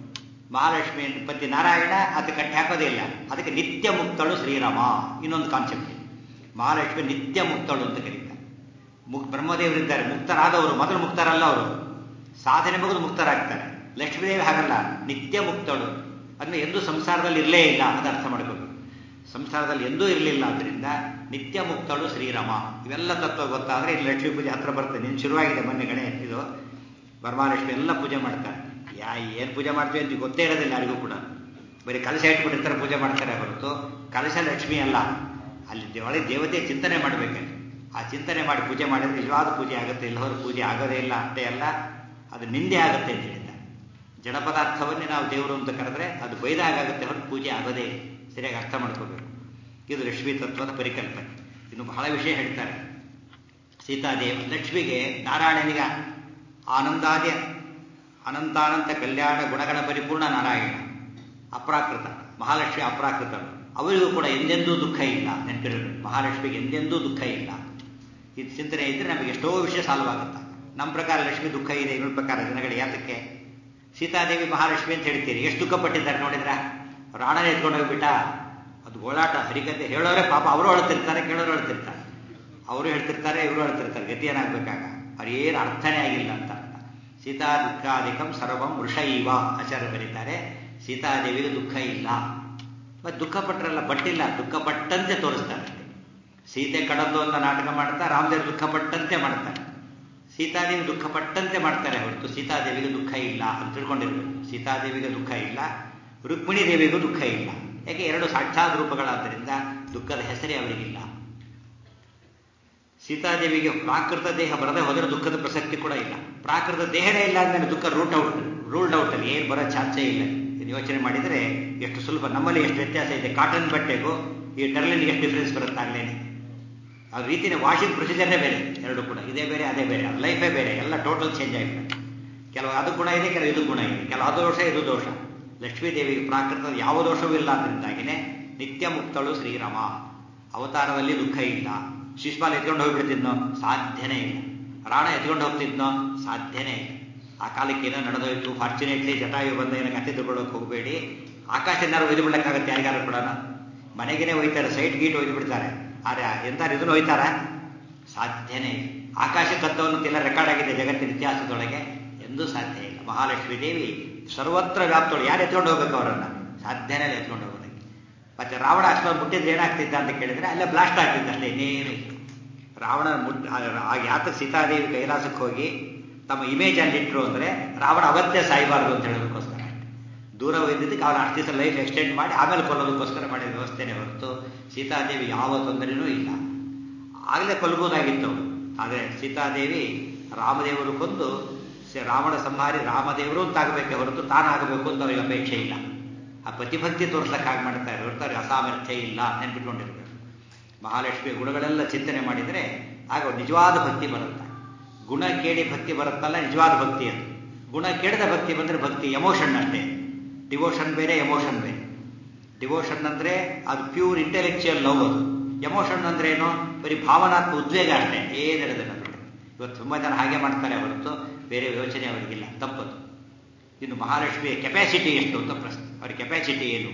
ಮಹಾಲಕ್ಷ್ಮಿ ಪತಿ ನಾರಾಯಣ ಅದಕ್ಕೆ ಕಟ್ಟಿ ಹಾಕೋದೇ ಇಲ್ಲ ಅದಕ್ಕೆ ನಿತ್ಯ ಮುಕ್ತಳು ಶ್ರೀರಾಮ ಇನ್ನೊಂದು ಕಾನ್ಸೆಪ್ಟ್ ಮಹಾಲಕ್ಷ್ಮಿ ನಿತ್ಯ ಮುಕ್ತಳು ಅಂತ ಕರೀತಾರೆ ಮುಕ್ ಬ್ರಹ್ಮದೇವರಿದ್ದಾರೆ ಮುಕ್ತರಾದವರು ಮೊದಲು ಮುಕ್ತರಲ್ಲ ಅವರು ಸಾಧನೆ ಮುಗಿದು ಮುಕ್ತರಾಗ್ತಾರೆ ಲಕ್ಷ್ಮೀದೇವಿ ಹಾಗಲ್ಲ ನಿತ್ಯ ಮುಕ್ತಳು ಅದನ್ನ ಎಂದೂ ಸಂಸಾರದಲ್ಲಿ ಇರಲೇ ಇಲ್ಲ ಅಂತ ಅರ್ಥ ಮಾಡ್ಬೇಕು ಸಂಸಾರದಲ್ಲಿ ಎಂದೂ ಇರಲಿಲ್ಲ ಆದ್ದರಿಂದ ನಿತ್ಯ ಮುಕ್ತಳು ಶ್ರೀರಾಮ ಇವೆಲ್ಲ ತತ್ವ ಗೊತ್ತಾದ್ರೆ ಇಲ್ಲಿ ಲಕ್ಷ್ಮೀ ಪೂಜೆ ಹತ್ರ ಬರ್ತದೆ ನಿನ್ನ ಶುರುವಾಗಿದೆ ಮೊನ್ನೆ ಗಣೆ ಇದು ವರಮಹಾಲಕ್ಷ್ಮಿ ಎಲ್ಲ ಪೂಜೆ ಮಾಡ್ತಾರೆ ಯಾ ಏನು ಪೂಜೆ ಮಾಡ್ತೀವಿ ಅಂತ ಗೊತ್ತೇ ಇರೋದಿಲ್ಲ ಯಾರಿಗೂ ಕೂಡ ಬರೀ ಕಲಶ ಇಟ್ಬಿಟ್ಟಿರ್ತಾರೆ ಪೂಜೆ ಮಾಡ್ತಾರೆ ಹೊರತು ಕಲಶ ಲಕ್ಷ್ಮಿ ಅಲ್ಲ ಅಲ್ಲಿ ಒಳಗೆ ದೇವತೆ ಚಿಂತನೆ ಮಾಡಬೇಕಲ್ಲಿ ಆ ಚಿಂತನೆ ಮಾಡಿ ಪೂಜೆ ಮಾಡಿದ್ರೆ ನಿಜವಾದ ಪೂಜೆ ಆಗುತ್ತೆ ಇಲ್ಲ ಹೋದ್ರೆ ಪೂಜೆ ಆಗೋದೇ ಇಲ್ಲ ಅಷ್ಟೇ ಅಲ್ಲ ಅದು ನಿಂದೆ ಆಗುತ್ತೆ ಅಂತ ಹೇಳಿದ್ದಾರೆ ಜಡ ಪದಾರ್ಥವನ್ನೇ ನಾವು ದೇವರು ಅಂತ ಕರೆದ್ರೆ ಅದು ಬೈದಾಗುತ್ತೆ ಹೊರತು ಪೂಜೆ ಆಗೋದೇ ಸರಿಯಾಗಿ ಅರ್ಥ ಮಾಡ್ಕೋಬೇಕು ಇದು ಲಕ್ಷ್ಮೀ ತತ್ವದ ಪರಿಕಲ್ಪನೆ ಇನ್ನು ಬಹಳ ವಿಷಯ ಹೇಳ್ತಾರೆ ಸೀತಾದೇವಿ ಲಕ್ಷ್ಮಿಗೆ ನಾರಾಯಣನಿಗ ಆನಂದಾದಿ ಅನಂತಾನಂತ ಕಲ್ಯಾಣ ಗುಣಗಣ ಪರಿಪೂರ್ಣ ನಾರಾಯಣ ಅಪ್ರಾಕೃತ ಮಹಾಲಕ್ಷ್ಮಿ ಅಪ್ರಾಕೃತ ಅವರಿಗೂ ಕೂಡ ಎಂದೆಂದೂ ದುಃಖ ಇಲ್ಲ ನೆನಪಿರಬೇಕು ಮಹಾಲಕ್ಷ್ಮಿಗೆ ಎಂದೆಂದೂ ದುಃಖ ಇಲ್ಲ ಇದು ಚಿಂತನೆ ಇದ್ರೆ ನಮಗೆ ಎಷ್ಟೋ ವಿಷಯ ಸಾಲ್ವ್ ಆಗುತ್ತೆ ನಮ್ಮ ಪ್ರಕಾರ ಲಕ್ಷ್ಮಿ ದುಃಖ ಇದೆ ಇನ್ನೊಂದು ಪ್ರಕಾರ ಜನಗಳು ಯಾತಕ್ಕೆ ಸೀತಾದೇವಿ ಮಹಾಲಕ್ಷ್ಮಿ ಅಂತ ಹೇಳ್ತೀರಿ ಎಷ್ಟು ದುಃಖ ಪಟ್ಟಿದ್ದಾರೆ ನೋಡಿದ್ರ ರಾಣನ ಎತ್ಕೊಂಡು ಹೋಗ್ಬಿಟ್ಟ ಅದು ಗೋಳಾಟ ಹರಿಕತೆ ಹೇಳೋರೆ ಪಾಪ ಅವರು ಹೇಳ್ತಿರ್ತಾರೆ ಕೇಳೋರು ಹೇಳ್ತಿರ್ತಾರೆ ಅವರು ಹೇಳ್ತಿರ್ತಾರೆ ಇವರು ಹೇಳ್ತಿರ್ತಾರೆ ಗತಿ ಏನಾಗಬೇಕಾಗ ಅವ್ರು ಏನು ಅರ್ಥನೇ ಆಗಿಲ್ಲ ಅಂತ ಅರ್ಥ ಸೀತಾ ದುಃಖಾಧಿಕಂ ಸರ್ವಂ ವೃಷೈವ ಆಚಾರ್ಯ ಬರೀತಾರೆ ಸೀತಾದೇವಿಗೆ ದುಃಖ ಇಲ್ಲ ಮತ್ತೆ ದುಃಖ ಪಟ್ಟರಲ್ಲ ಬಟ್ಟಿಲ್ಲ ದುಃಖ ಪಟ್ಟಂತೆ ತೋರಿಸ್ತಾರೆ ಸೀತೆ ಕಡದು ಅಂತ ನಾಟಕ ಮಾಡ್ತಾ ರಾಮದೇವ್ ದುಃಖ ಪಟ್ಟಂತೆ ಮಾಡ್ತಾರೆ ಸೀತಾದೇವಿ ದುಃಖ ಪಟ್ಟಂತೆ ಮಾಡ್ತಾರೆ ಹೊರತು ಸೀತಾದೇವಿಗೆ ದುಃಖ ಇಲ್ಲ ಅಂತ ತಿಳ್ಕೊಂಡಿರ್ಬೇಕು ಸೀತಾದೇವಿಗೆ ದುಃಖ ಇಲ್ಲ ರುಕ್ಮಿಣಿ ದೇವಿಗೂ ದುಃಖ ಇಲ್ಲ ಯಾಕೆ ಎರಡು ಸಾಕ್ಷಾತ್ ರೂಪಗಳಾದ್ದರಿಂದ ದುಃಖದ ಹೆಸರೇ ಅವರಿಗಿಲ್ಲ ಸೀತಾದೇವಿಗೆ ಪ್ರಾಕೃತ ದೇಹ ಬರದೆ ಹೋದರೆ ದುಃಖದ ಪ್ರಸಕ್ತಿ ಕೂಡ ಇಲ್ಲ ಪ್ರಾಕೃತ ದೇಹನೇ ಇಲ್ಲ ಅಂದ್ರೆ ದುಃಖ ರೂಟ್ ಔಟ್ ರೂಲ್ಡ್ ಔಟ್ ಅಲ್ಲಿ ಏನು ಬರೋ ಚಾನ್ಸೇ ಇಲ್ಲ ಇದು ಯೋಚನೆ ಮಾಡಿದರೆ ಎಷ್ಟು ಸುಲಭ ನಮ್ಮಲ್ಲಿ ಎಷ್ಟು ವ್ಯತ್ಯಾಸ ಇದೆ ಕಾಟನ್ ಬಟ್ಟೆಗೂ ಈ ಟರ್ಲಿನ್ಗೆ ಎಷ್ಟು ಡಿಫ್ರೆನ್ಸ್ ಬರುತ್ತೆ ಆಗ್ಲೇನೆ ಆ ರೀತಿಯ ವಾಷಿಂಗ್ ಪ್ರೊಸೀಜರ್ನೇ ಬೇರೆ ಎರಡು ಕೂಡ ಇದೇ ಬೇರೆ ಅದೇ ಬೇರೆ ಲೈಫೇ ಬೇರೆ ಎಲ್ಲ ಟೋಟಲ್ ಚೇಂಜ್ ಆಗಿಬಿಡುತ್ತೆ ಕೆಲವು ಅದು ಗುಣ ಇದೆ ಕೆಲವು ಇದು ಗುಣ ಇದೆ ಕೆಲವು ಅದು ದೋಷ ಇದು ದೋಷ ಲಕ್ಷ್ಮೀ ದೇವಿಗೆ ಪ್ರಾಕೃತದ ಯಾವ ದೋಷವೂ ಇಲ್ಲ ಅದರಿಂದಾಗಿನೇ ನಿತ್ಯ ಮುಕ್ತಳು ಶ್ರೀರಾಮ ಅವತಾರದಲ್ಲಿ ದುಃಖ ಇಲ್ಲ ಶಿಶುಪಾಲ ಎತ್ಕೊಂಡು ಹೋಗ್ಬಿಡ್ತಿದ್ನೋ ಸಾಧ್ಯನೇ ಇಲ್ಲ ರಾಣ ಎತ್ಕೊಂಡು ಹೋಗ್ತಿದ್ನೋ ಸಾಧ್ಯನೇ ಇಲ್ಲ ಆ ಕಾಲಕ್ಕೆ ಏನೋ ನಡೆದೋಯ್ತು ಫಾರ್ಚುನೇಟ್ಲಿ ಜಟಾಯು ಬಂದ ಏನೋ ಕತ್ತೆ ತಗೊಳ್ಳೋಕೆ ಹೋಗಬೇಡಿ ಆಕಾಶ ಏನಾರು ಒಯ್ದು ಬಿಡ್ಲಿಕ್ಕಾಗತ್ತೆ ಯಾರಿಗಾರು ಕೂಡ ಮನೆಗೇನೆ ಒಯ್ತಾರೆ ಸೈಟ್ ಗೀಟ್ ಒಯ್ದು ಬಿಡ್ತಾರೆ ಆದ್ರೆ ಎಂತಾರು ಇದನ್ನು ಒಯ್ತಾರ ಸಾಧ್ಯನೇ ಇಲ್ಲ ಆಕಾಶ ತತ್ವವನ್ನು ರೆಕಾರ್ಡ್ ಆಗಿದೆ ಜಗತ್ತಿನ ಇತಿಹಾಸದೊಳಗೆ ಎಂದೂ ಸಾಧ್ಯ ಇಲ್ಲ ಮಹಾಲಕ್ಷ್ಮೀ ದೇವಿ ಸರ್ವತ್ರ ವ್ಯಾಪ್ತೋಳು ಯಾರು ಎತ್ಕೊಂಡು ಹೋಗ್ಬೇಕು ಅವರನ್ನ ಸಾಧ್ಯನೇ ಇಲ್ಲ ಎತ್ಕೊಂಡು ಹೋಗೋದಕ್ಕೆ ಮತ್ತೆ ರಾವಣ ಅಷ್ಟೊಂದು ಮುಟ್ಟಿದ್ರೆ ಏನಾಗ್ತಿದ್ದ ಅಂತ ಕೇಳಿದ್ರೆ ಅಲ್ಲೇ ಬ್ಲಾಸ್ಟ್ ಆಗ್ತಿದ್ದ ಅಷ್ಟೇ ಇನ್ನೇನು ಇಲ್ಲ ರಾವಣ ಮುಟ್ ಯಾತಕ್ಕೆ ಸೀತಾದೇವಿ ಕೈಲಾಸಕ್ಕೆ ಹೋಗಿ ತಮ್ಮ ಇಮೇಜ್ ಅಲ್ಲಿ ಇಟ್ಟರು ಅಂದ್ರೆ ರಾವಣ ಅವತ್ತೇ ಸಾಯಬಾರದು ಅಂತ ಹೇಳೋದಕ್ಕೋಸ್ಕರ ದೂರ ಒಯ್ದಿದ್ದಕ್ಕೆ ಅವನ ಅಷ್ಟು ದಿವಸ ಲೈಫ್ ಎಕ್ಸ್ಟೆಂಡ್ ಮಾಡಿ ಆಮೇಲೆ ಕೊಲ್ಲೋದಕ್ಕೋಸ್ಕರ ಮಾಡಿದ ವ್ಯವಸ್ಥೆನೇ ಹೊರತು ಸೀತಾದೇವಿ ಯಾವ ತೊಂದರೆನೂ ಇಲ್ಲ ಆಗಲೇ ಕೊಲ್ಬೋದಾಗಿತ್ತು ಆದರೆ ಸೀತಾದೇವಿ ರಾಮದೇವರು ಕೊಂದು ರಾವಣ ಸಂಹಾರಿ ರಾಮದೇವರು ಅಂತ ಆಗಬೇಕೆ ಹೊರತು ತಾನಾಗಬೇಕು ಅಂತ ಅವರಿಗೆ ಅಪೇಕ್ಷೆ ಇಲ್ಲ ಆ ಪ್ರತಿಭಕ್ತಿ ತೋರಿಸಕ್ಕಾಗಿ ಮಾಡ್ತಾರೆ ಹೊರತು ಅವ್ರಿಗೆ ಅಸಾಮರ್ಥ್ಯ ಇಲ್ಲ ನೆನ್ಪಿಟ್ಕೊಂಡಿರ್ಬೇಕು ಮಹಾಲಕ್ಷ್ಮಿ ಗುಣಗಳೆಲ್ಲ ಚಿಂತನೆ ಮಾಡಿದರೆ ಆಗ ನಿಜವಾದ ಭಕ್ತಿ ಬರುತ್ತೆ ಗುಣ ಕೇಳಿ ಭಕ್ತಿ ಬರುತ್ತಲ್ಲ ನಿಜವಾದ ಭಕ್ತಿ ಅದು ಗುಣ ಕೇಳದ ಭಕ್ತಿ ಬಂದರೆ ಭಕ್ತಿ ಎಮೋಷನ್ ಅಷ್ಟೇ ಡಿವೋಷನ್ ಬೇರೆ ಎಮೋಷನ್ ಬೇರೆ ಡಿವೋಷನ್ ಅಂದ್ರೆ ಅದು ಪ್ಯೂರ್ ಇಂಟೆಲೆಕ್ಚುಯಲ್ ಲವ್ ಅದು ಎಮೋಷನ್ ಅಂದ್ರೆ ಏನು ಬರೀ ಭಾವನಾತ್ಮಕ ಉದ್ವೇಗ ಅಷ್ಟೇ ಏನಿರೋದಿಲ್ಲ ಇವತ್ತು ತುಂಬ ಜನ ಹಾಗೆ ಮಾಡ್ತಾರೆ ಹೊರತು ಬೇರೆ ಯೋಚನೆ ಅವರಿಗಿಲ್ಲ ತಪ್ಪದು ಇನ್ನು ಮಹಾಲಕ್ಷ್ಮಿಯ ಕೆಪಾಸಿಟಿ ಎಷ್ಟು ಅಂತ ಪ್ರಶ್ನೆ ಅವ್ರ ಕೆಪಾಸಿಟಿ ಏನು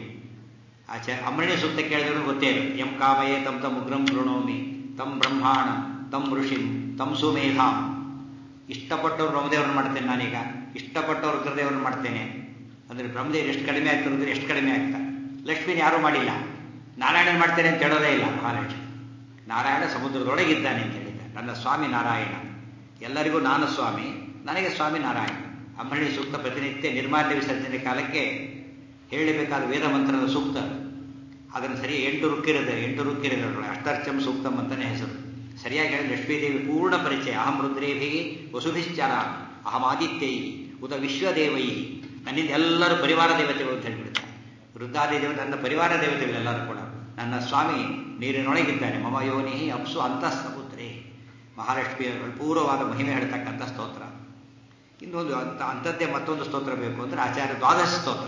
ಆಚೆ ಅಮೃಣಿ ಸೂಕ್ತ ಕೇಳಿದ್ರು ಗೊತ್ತೇ ಇಲ್ಲ ಎಂ ಕಾಮಯೇ ತಮ್ ತಮ್ ಉಗ್ರಂ ಕೃಣೋಮಿ ತಮ್ ಬ್ರಹ್ಮಾಣ ತಮ್ ಋಷಿಂ ತಮ್ ಸುಮೇಧಾಂ ಇಷ್ಟಪಟ್ಟವ್ರು ಬ್ರಹ್ಮದೇವ್ರನ್ನ ಮಾಡ್ತೇನೆ ನಾನೀಗ ಇಷ್ಟಪಟ್ಟವ್ರು ರುದ್ರದೇವ್ರನ್ನ ಮಾಡ್ತೇನೆ ಅಂದ್ರೆ ಬ್ರಹ್ಮದೇವ್ರು ಎಷ್ಟು ಕಡಿಮೆ ಆಗ್ತಾರೆ ರುದ್ರ ಎಷ್ಟು ಕಡಿಮೆ ಆಗ್ತಾರೆ ಲಕ್ಷ್ಮಿನ ಯಾರೂ ಮಾಡಿಲ್ಲ ನಾರಾಯಣನ್ ಮಾಡ್ತೇನೆ ಅಂತ ಹೇಳೋದೇ ಇಲ್ಲ ಮಹಾಲಕ್ಷ್ಮಿ ನಾರಾಯಣ ಸಮುದ್ರದೊಳಗಿದ್ದಾನೆ ಅಂತ ಹೇಳಿದ್ದಾರೆ ನನ್ನ ಸ್ವಾಮಿ ನಾರಾಯಣ ಎಲ್ಲರಿಗೂ ನಾನು ಸ್ವಾಮಿ ನನಗೆ ಸ್ವಾಮಿ ನಾರಾಯಣ ಅಮೃಣಿ ಸೂಕ್ತ ಪ್ರತಿನಿತ್ಯ ನಿರ್ಮಾಲ್ಯ ವಿಸರ್ಜನೆ ಕಾಲಕ್ಕೆ ಹೇಳಬೇಕಾದ ವೇದ ಮಂತ್ರದ ಸೂಕ್ತ ಅದನ್ನು ಸರಿ ಎಂಟು ರುಕ್ಕಿರುತ್ತೆ ಎಂಟು ರುಕ್ಕಿರೋದ್ರೊಳಗೆ ಅಷ್ಟರ್ಚಂ ಸೂಕ್ತಂ ಅಂತಾನೆ ಹೆಸರು ಸರಿಯಾಗಿ ಹೇಳಿ ಲಕ್ಷ್ಮೀದೇವಿ ಪೂರ್ಣ ಪರಿಚಯ ಅಹಂ ರುದ್ರೇಭಿ ವಸುಭಿಶ್ಚರ ಅಹಂ ಆದಿತ್ಯೈ ಉದ ವಿಶ್ವದೇವೈ ನನ್ನಿಂದ ಎಲ್ಲರೂ ಪರಿವಾರ ದೇವತೆಗಳು ಅಂತ ಹೇಳ್ಬಿಡ್ತಾರೆ ವೃದ್ಧಾದಿ ದೇವತೆ ನನ್ನ ಪರಿವಾರ ದೇವತೆಗಳೆಲ್ಲರೂ ಕೂಡ ನನ್ನ ಸ್ವಾಮಿ ನೀರಿನೊಳಗಿದ್ದಾನೆ ಮಮ ಯೋನಿ ಅಪ್ಸು ಅಂತಃ ಸಮುದ್ರೇ ಮಹಾಲಕ್ಷ್ಮಿಯ ಪೂರ್ವವಾದ ಮಹಿಮೆ ಹೇಳ್ತಕ್ಕಂಥ ಸ್ತೋತ್ರ ಇನ್ನೊಂದು ಅಂತ ಅಂಥದ್ದೇ ಮತ್ತೊಂದು ಸ್ತೋತ್ರ ಬೇಕು ಅಂದರೆ ಆಚಾರ್ಯ ದ್ವಾದಶ ಸ್ತೋತ್ರ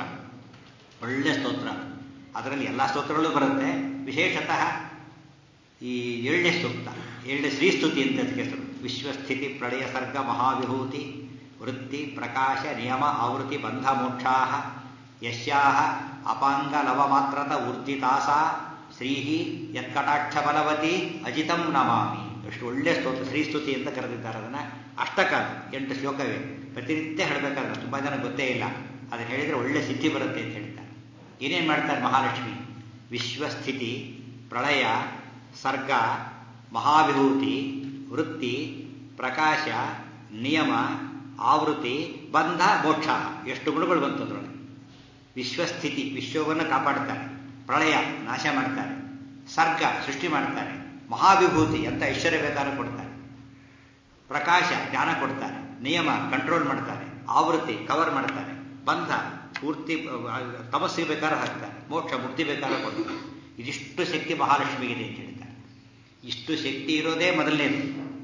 ಒಳ್ಳೆ ಸ್ತೋತ್ರ ಅದರಲ್ಲಿ ಎಲ್ಲ ಸ್ತೋತ್ರಗಳು ಬರುತ್ತೆ ವಿಶೇಷತಃ ಈ ಏಳನೇ ಸೂಕ್ತ ಏಳನೇ ಶ್ರೀಸ್ತುತಿ ಅಂತ ಅದಕ್ಕೆ ಹೆಸರು ವಿಶ್ವಸ್ಥಿತಿ ಪ್ರಳಯ ಸರ್ಗ ಮಹಾವಿಭೂತಿ ವೃತ್ತಿ ಪ್ರಕಾಶ ನಿಯಮ ಆವೃತ್ತಿ ಬಂಧ ಮೋಕ್ಷಾ ಯಶ್ಯಾಹ ಅಪಾಂಗ ಲವ ಮಾತ್ರತ ಊರ್ಜಿತಾಸ ಶ್ರೀಹಿ ಯತ್ಕಟಾಕ್ಷ ಬಲವತಿ ಅಜಿತಂ ನಮಾಮಿ ಎಷ್ಟು ಒಳ್ಳೆ ಸ್ತೋತ್ರ ಶ್ರೀಸ್ತುತಿ ಅಂತ ಕರೆದಿದ್ದಾರೆ ಅದನ್ನ ಅಷ್ಟಕಾಲ ಎಂಟು ಶ್ಲೋಕವೇ ಪ್ರತಿನಿತ್ಯ ಹೇಳಬೇಕಾದ್ರೆ ತುಂಬಾ ಜನ ಗೊತ್ತೇ ಇಲ್ಲ ಅದನ್ನ ಹೇಳಿದ್ರೆ ಒಳ್ಳೆ ಸಿದ್ಧಿ ಬರುತ್ತೆ ಅಂತ ಹೇಳ್ತಾರೆ ಏನೇನು ಮಾಡ್ತಾರೆ ಮಹಾಲಕ್ಷ್ಮಿ ವಿಶ್ವಸ್ಥಿತಿ ಪ್ರಳಯ ಸರ್ಗ ಮಹಾವಿಭೂತಿ ವೃತ್ತಿ ಪ್ರಕಾಶ ನಿಯಮ ಆವೃತ್ತಿ ಬಂಧ ಮೋಕ್ಷ ಎಷ್ಟು ಗುಣಗಳು ಬಂತು ಅದರೊಳಗೆ ವಿಶ್ವಸ್ಥಿತಿ ವಿಶ್ವವನ್ನು ಕಾಪಾಡ್ತಾರೆ ಪ್ರಳಯ ನಾಶ ಮಾಡ್ತಾರೆ ಸರ್ಗ ಸೃಷ್ಟಿ ಮಾಡ್ತಾರೆ ಮಹಾವಿಭೂತಿ ಅಂತ ಐಶ್ವರ್ಯ ಬೇಕಾದ್ರೆ ಕೊಡ್ತಾರೆ ಪ್ರಕಾಶ ಜ್ಞಾನ ಕೊಡ್ತಾರೆ ನಿಯಮ ಕಂಟ್ರೋಲ್ ಮಾಡ್ತಾರೆ ಆವೃತ್ತಿ ಕವರ್ ಮಾಡ್ತಾರೆ ಬಂಧ ಪೂರ್ತಿ ತಮಸ್ಸಿಗೆ ಬೇಕಾದ್ರೆ ಹಾಕ್ತಾರೆ ಮೋಕ್ಷ ಮುಕ್ತಿ ಬೇಕಾದ್ರೆ ಕೊಡ್ತಾರೆ ಇದಿಷ್ಟು ಶಕ್ತಿ ಮಹಾಲಕ್ಷ್ಮಿಗಿದೆ ಅಂತ ಹೇಳ್ತಾರೆ ಇಷ್ಟು ಶಕ್ತಿ ಇರೋದೇ ಮೊದಲನೇದು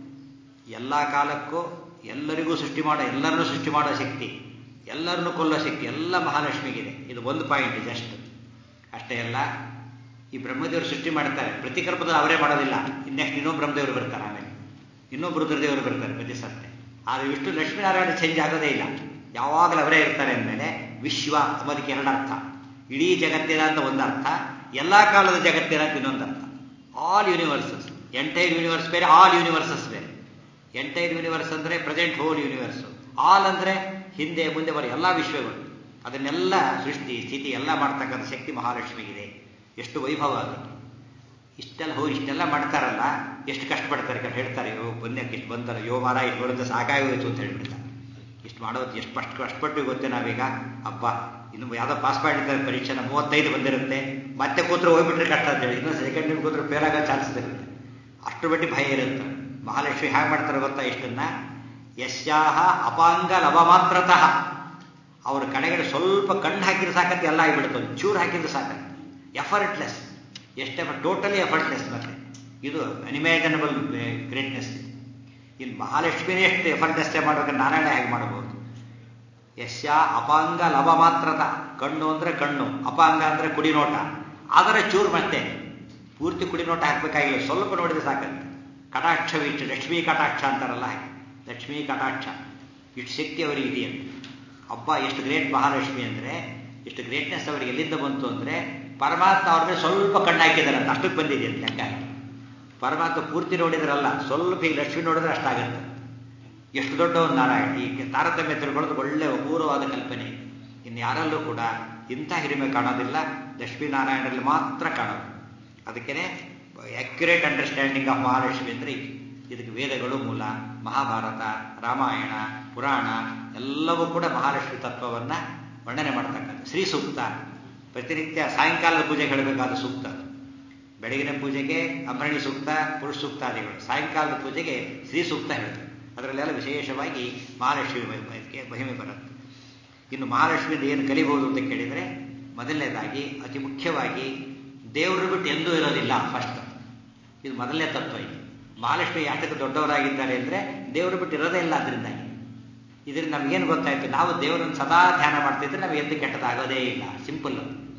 ಎಲ್ಲ ಕಾಲಕ್ಕೂ ಎಲ್ಲರಿಗೂ ಸೃಷ್ಟಿ ಮಾಡೋ ಎಲ್ಲರನ್ನೂ ಸೃಷ್ಟಿ ಮಾಡೋ ಶಕ್ತಿ ಎಲ್ಲರನ್ನೂ ಕೊಲ್ಲೋ ಶಕ್ತಿ ಎಲ್ಲ ಮಹಾಲಕ್ಷ್ಮಿಗಿದೆ ಇದು ಒಂದು ಪಾಯಿಂಟ್ ಜಸ್ಟ್ ಅಷ್ಟೇ ಅಲ್ಲ ಈ ಬ್ರಹ್ಮದೇವರು ಸೃಷ್ಟಿ ಮಾಡ್ತಾರೆ ಪ್ರತಿ ಕಲ್ಪದಲ್ಲಿ ಅವರೇ ಮಾಡೋದಿಲ್ಲ ನೆಕ್ಸ್ಟ್ ಇನ್ನೊಬ್ಬ ಬ್ರಹ್ಮದೇವರು ಬರ್ತಾರೆ ಆಮೇಲೆ ಇನ್ನೊಬ್ಬ ರುದ್ರದೇವರು ಬರ್ತಾರೆ ಪ್ರತಿ ಸತ್ತೆ ಆದರೆ ವಿಷ್ಣು ಲಕ್ಷ್ಮೀನಾರಾಯಣ ಚೇಂಜ್ ಆಗೋದೇ ಇಲ್ಲ ಯಾವಾಗಲೂ ಅವರೇ ಇರ್ತಾರೆ ಅಂದಮೇಲೆ ವಿಶ್ವ ಅದಕ್ಕೆ ಎರಡು ಅರ್ಥ ಇಡೀ ಜಗತ್ತಿನ ಅಂತ ಒಂದು ಅರ್ಥ ಎಲ್ಲ ಕಾಲದ ಜಗತ್ತಿನ ಅಂತ ಇನ್ನೊಂದು ಅರ್ಥ ಆಲ್ ಯೂನಿವರ್ಸಸ್ ಎಂಟೈರ್ ಯೂನಿವರ್ಸ್ ಬೇರೆ ಆಲ್ ಯೂನಿವರ್ಸಸ್ ಬೇರೆ ಎಂಟೈರ್ ಯೂನಿವರ್ಸ್ ಅಂದರೆ ಪ್ರೆಸೆಂಟ್ ಹೋಲ್ ಯೂನಿವರ್ಸ್ ಆಲ್ ಅಂದರೆ ಹಿಂದೆ ಮುಂದೆ ಬರೋ ಎಲ್ಲ ವಿಶ್ವಗಳು ಅದನ್ನೆಲ್ಲ ಸೃಷ್ಟಿ ಸ್ಥಿತಿ ಎಲ್ಲ ಮಾಡ್ತಕ್ಕಂಥ ಶಕ್ತಿ ಮಹಾಲಕ್ಷ್ಮಿಗಿದೆ ಎಷ್ಟು ವೈಭವ ಅದು ಇಷ್ಟೆಲ್ಲ ಹೋಗಿ ಇಷ್ಟೆಲ್ಲ ಮಾಡ್ತಾರಲ್ಲ ಎಷ್ಟು ಕಷ್ಟಪಡ್ತಾರೆ ಯಾಕಂದ್ರೆ ಹೇಳ್ತಾರೆ ಯೋ ಪುಣ್ಯಕ್ಕೆ ಇಷ್ಟು ಬಂತಾರೆ ಯೋ ಮಾರ ಇಷ್ಟು ಬರುತ್ತೆ ಸಾಕಾಗೋಯ್ತು ಅಂತ ಹೇಳ್ಬಿಡ್ತಾರೆ ಇಷ್ಟು ಮಾಡೋದು ಎಷ್ಟು ಕಷ್ಟ ಕಷ್ಟಪಟ್ಟು ಗೊತ್ತೇ ನಾವೀಗ ಹಬ್ಬ ಇನ್ನು ಯಾವುದೋ ಪಾಸ್ ಮಾಡಿರ್ತಾರೆ ಪರೀಕ್ಷೆನ ಮೂವತ್ತೈದು ಬಂದಿರುತ್ತೆ ಮತ್ತೆ ಕೂತ್ರೆ ಹೋಗ್ಬಿಟ್ರೆ ಕಷ್ಟ ಅಂತ ಹೇಳಿ ಇನ್ನೊಂದು ಸೆಕೆಂಡ್ ನಿಮ್ಗೆ ಕೂತ್ರೆ ಫೇಲ್ ಆಗೋ ಚಾನ್ಸಸ್ ಇರುತ್ತೆ ಅಷ್ಟು ಬಟ್ಟಿ ಭಯ ಇರುತ್ತೆ ಮಹಾಲಕ್ಷ್ಮಿ ಹೇಗೆ ಮಾಡ್ತಾರೆ ಗೊತ್ತಾ ಇಷ್ಟನ್ನ ಯಶ್ಯಾಹ ಅಪಾಂಗ ಲವ ಮಾತ್ರತಃ ಅವ್ರ ಕಡೆಗಡೆ ಸ್ವಲ್ಪ ಕಣ್ಣು ಹಾಕಿದ್ರೆ ಸಾಕತ್ತೆ ಎಲ್ಲ ಆಗಿಬಿಡುತ್ತೆ ಒಂದು ಚೂರು ಹಾಕಿದ್ರೆ ಸಾಕತ್ತೆ ಎಫರ್ಟ್ಲೆಸ್ ಎಷ್ಟೇ ಟೋಟಲಿ ಎಫರ್ಟ್ಲೆಸ್ ಮತ್ತೆ ಇದು ಅನಿಮ್ಯಾಜನಬಲ್ ಗ್ರೇಟ್ನೆಸ್ ಇಲ್ಲಿ ಮಹಾಲಕ್ಷ್ಮಿನೇ ಎಷ್ಟು ಎಫರ್ಟ್ಲೆಸ್ಸೇ ಮಾಡ್ಬೇಕು ನಾರಾಯಣ ಹೇಗೆ ಮಾಡಬಹುದು ಯಶ್ಯ ಅಪಾಂಗ ಲವ ಮಾತ್ರದ ಕಣ್ಣು ಅಂದ್ರೆ ಕಣ್ಣು ಅಪಾಂಗ ಅಂದ್ರೆ ಕುಡಿ ನೋಟ ಅದರ ಚೂರು ಮತ್ತೆ ಪೂರ್ತಿ ಕುಡಿ ನೋಟ ಹಾಕ್ಬೇಕಾಗಿಲ್ಲ ಸ್ವಲ್ಪ ನೋಡಿದ್ರೆ ಸಾಕತ್ತೆ ಕಟಾಕ್ಷ ವೀಕ್ಷ ಲಕ್ಷ್ಮೀ ಕಟಾಕ್ಷ ಅಂತಾರಲ್ಲ ಹಾಗೆ ಲಕ್ಷ್ಮೀ ಕಟಾಕ್ಷ ಇಷ್ಟು ಶಕ್ತಿ ಅವರಿಗೆ ಇದೆಯಂತೆ ಹಬ್ಬ ಎಷ್ಟು ಗ್ರೇಟ್ ಮಹಾಲಕ್ಷ್ಮಿ ಅಂದರೆ ಎಷ್ಟು ಗ್ರೇಟ್ನೆಸ್ ಅವರಿಗೆ ಎಲ್ಲಿಂದ ಬಂತು ಅಂದರೆ ಪರಮಾತ್ಮ ಅವ್ರ ಮೇಲೆ ಸ್ವಲ್ಪ ಕಣ್ಣು ಹಾಕಿದಾರಂತ ಅಷ್ಟಕ್ಕೆ ಬಂದಿದೆ ಅಂತ ಲೆಕ್ಕ ಪರಮಾತ್ಮ ಪೂರ್ತಿ ನೋಡಿದ್ರಲ್ಲ ಸ್ವಲ್ಪ ಈಗ ಲಕ್ಷ್ಮಿ ನೋಡಿದ್ರೆ ಅಷ್ಟಾಗುತ್ತೆ ಎಷ್ಟು ದೊಡ್ಡವನು ನಾರಾಯಣ ಈ ತಾರತಮ್ಯ ತಿಳ್ಕೊಳ್ಳೋದು ಒಳ್ಳೆ ಅಪೂರ್ವವಾದ ಕಲ್ಪನೆ ಇನ್ನು ಯಾರಲ್ಲೂ ಕೂಡ ಇಂಥ ಹಿರಿಮೆ ಕಾಣೋದಿಲ್ಲ ಲಕ್ಷ್ಮೀನಾರಾಯಣರಲ್ಲಿ ಮಾತ್ರ ಕಾಣೋದು ಅದಕ್ಕೇನೆ ಅಕ್ಯುರೇಟ್ ಅಂಡರ್ಸ್ಟ್ಯಾಂಡಿಂಗ್ ಆಫ್ ಮಹಾಲಕ್ಷ್ಮಿ ಅಂದರೆ ಇದಕ್ಕೆ ವೇದಗಳು ಮೂಲ ಮಹಾಭಾರತ ರಾಮಾಯಣ ಪುರಾಣ ಎಲ್ಲವೂ ಕೂಡ ಮಹಾಲಕ್ಷ್ಮಿ ತತ್ವವನ್ನು ವರ್ಣನೆ ಮಾಡ್ತಕ್ಕಂಥ ಶ್ರೀ ಸೂಕ್ತ ಪ್ರತಿನಿತ್ಯ ಸಾಯಂಕಾಲದ ಪೂಜೆಗೆ ಹೇಳಬೇಕಾದ ಸೂಕ್ತ ಬೆಳಗಿನ ಪೂಜೆಗೆ ಅಮರಣಿ ಸೂಕ್ತ ಪುರುಷ ಸೂಕ್ತಾದಿಗಳು ಸಾಯಂಕಾಲದ ಪೂಜೆಗೆ ಶ್ರೀ ಸೂಕ್ತ ಹೇಳ್ತಾರೆ ಅದರಲ್ಲೆಲ್ಲ ವಿಶೇಷವಾಗಿ ಮಹಾಲಕ್ಷ್ಮಿ ಮಹಿಮೆ ಬರುತ್ತೆ ಇನ್ನು ಮಹಾಲಕ್ಷ್ಮಿಯಿಂದ ಏನು ಕಲಿಬಹುದು ಅಂತ ಕೇಳಿದರೆ ಮೊದಲನೇದಾಗಿ ಅತಿ ಮುಖ್ಯವಾಗಿ ದೇವರು ಬಿಟ್ಟು ಎಂದೂ ಇರೋದಿಲ್ಲ ಫಸ್ಟ್ ಇದು ಮೊದಲನೇ ತತ್ವ ಇದು ಮಹಾಲಕ್ಷ್ಮಿ ಯಾತಕ್ಕೆ ದೊಡ್ಡವರಾಗಿದ್ದಾರೆ ಅಂದರೆ ದೇವರು ಬಿಟ್ಟು ಇರೋದೇ ಇಲ್ಲ ಅದರಿಂದಾಗಿ ಇದರಿಂದ ನಮಗೇನು ಗೊತ್ತಾಯ್ತು ನಾವು ದೇವರನ್ನು ಸದಾ ಧ್ಯಾನ ಮಾಡ್ತಿದ್ರೆ ನಮಗೆ ಎಂದೂ ಕೆಟ್ಟದಾಗೋದೇ ಇಲ್ಲ ಸಿಂಪಲ್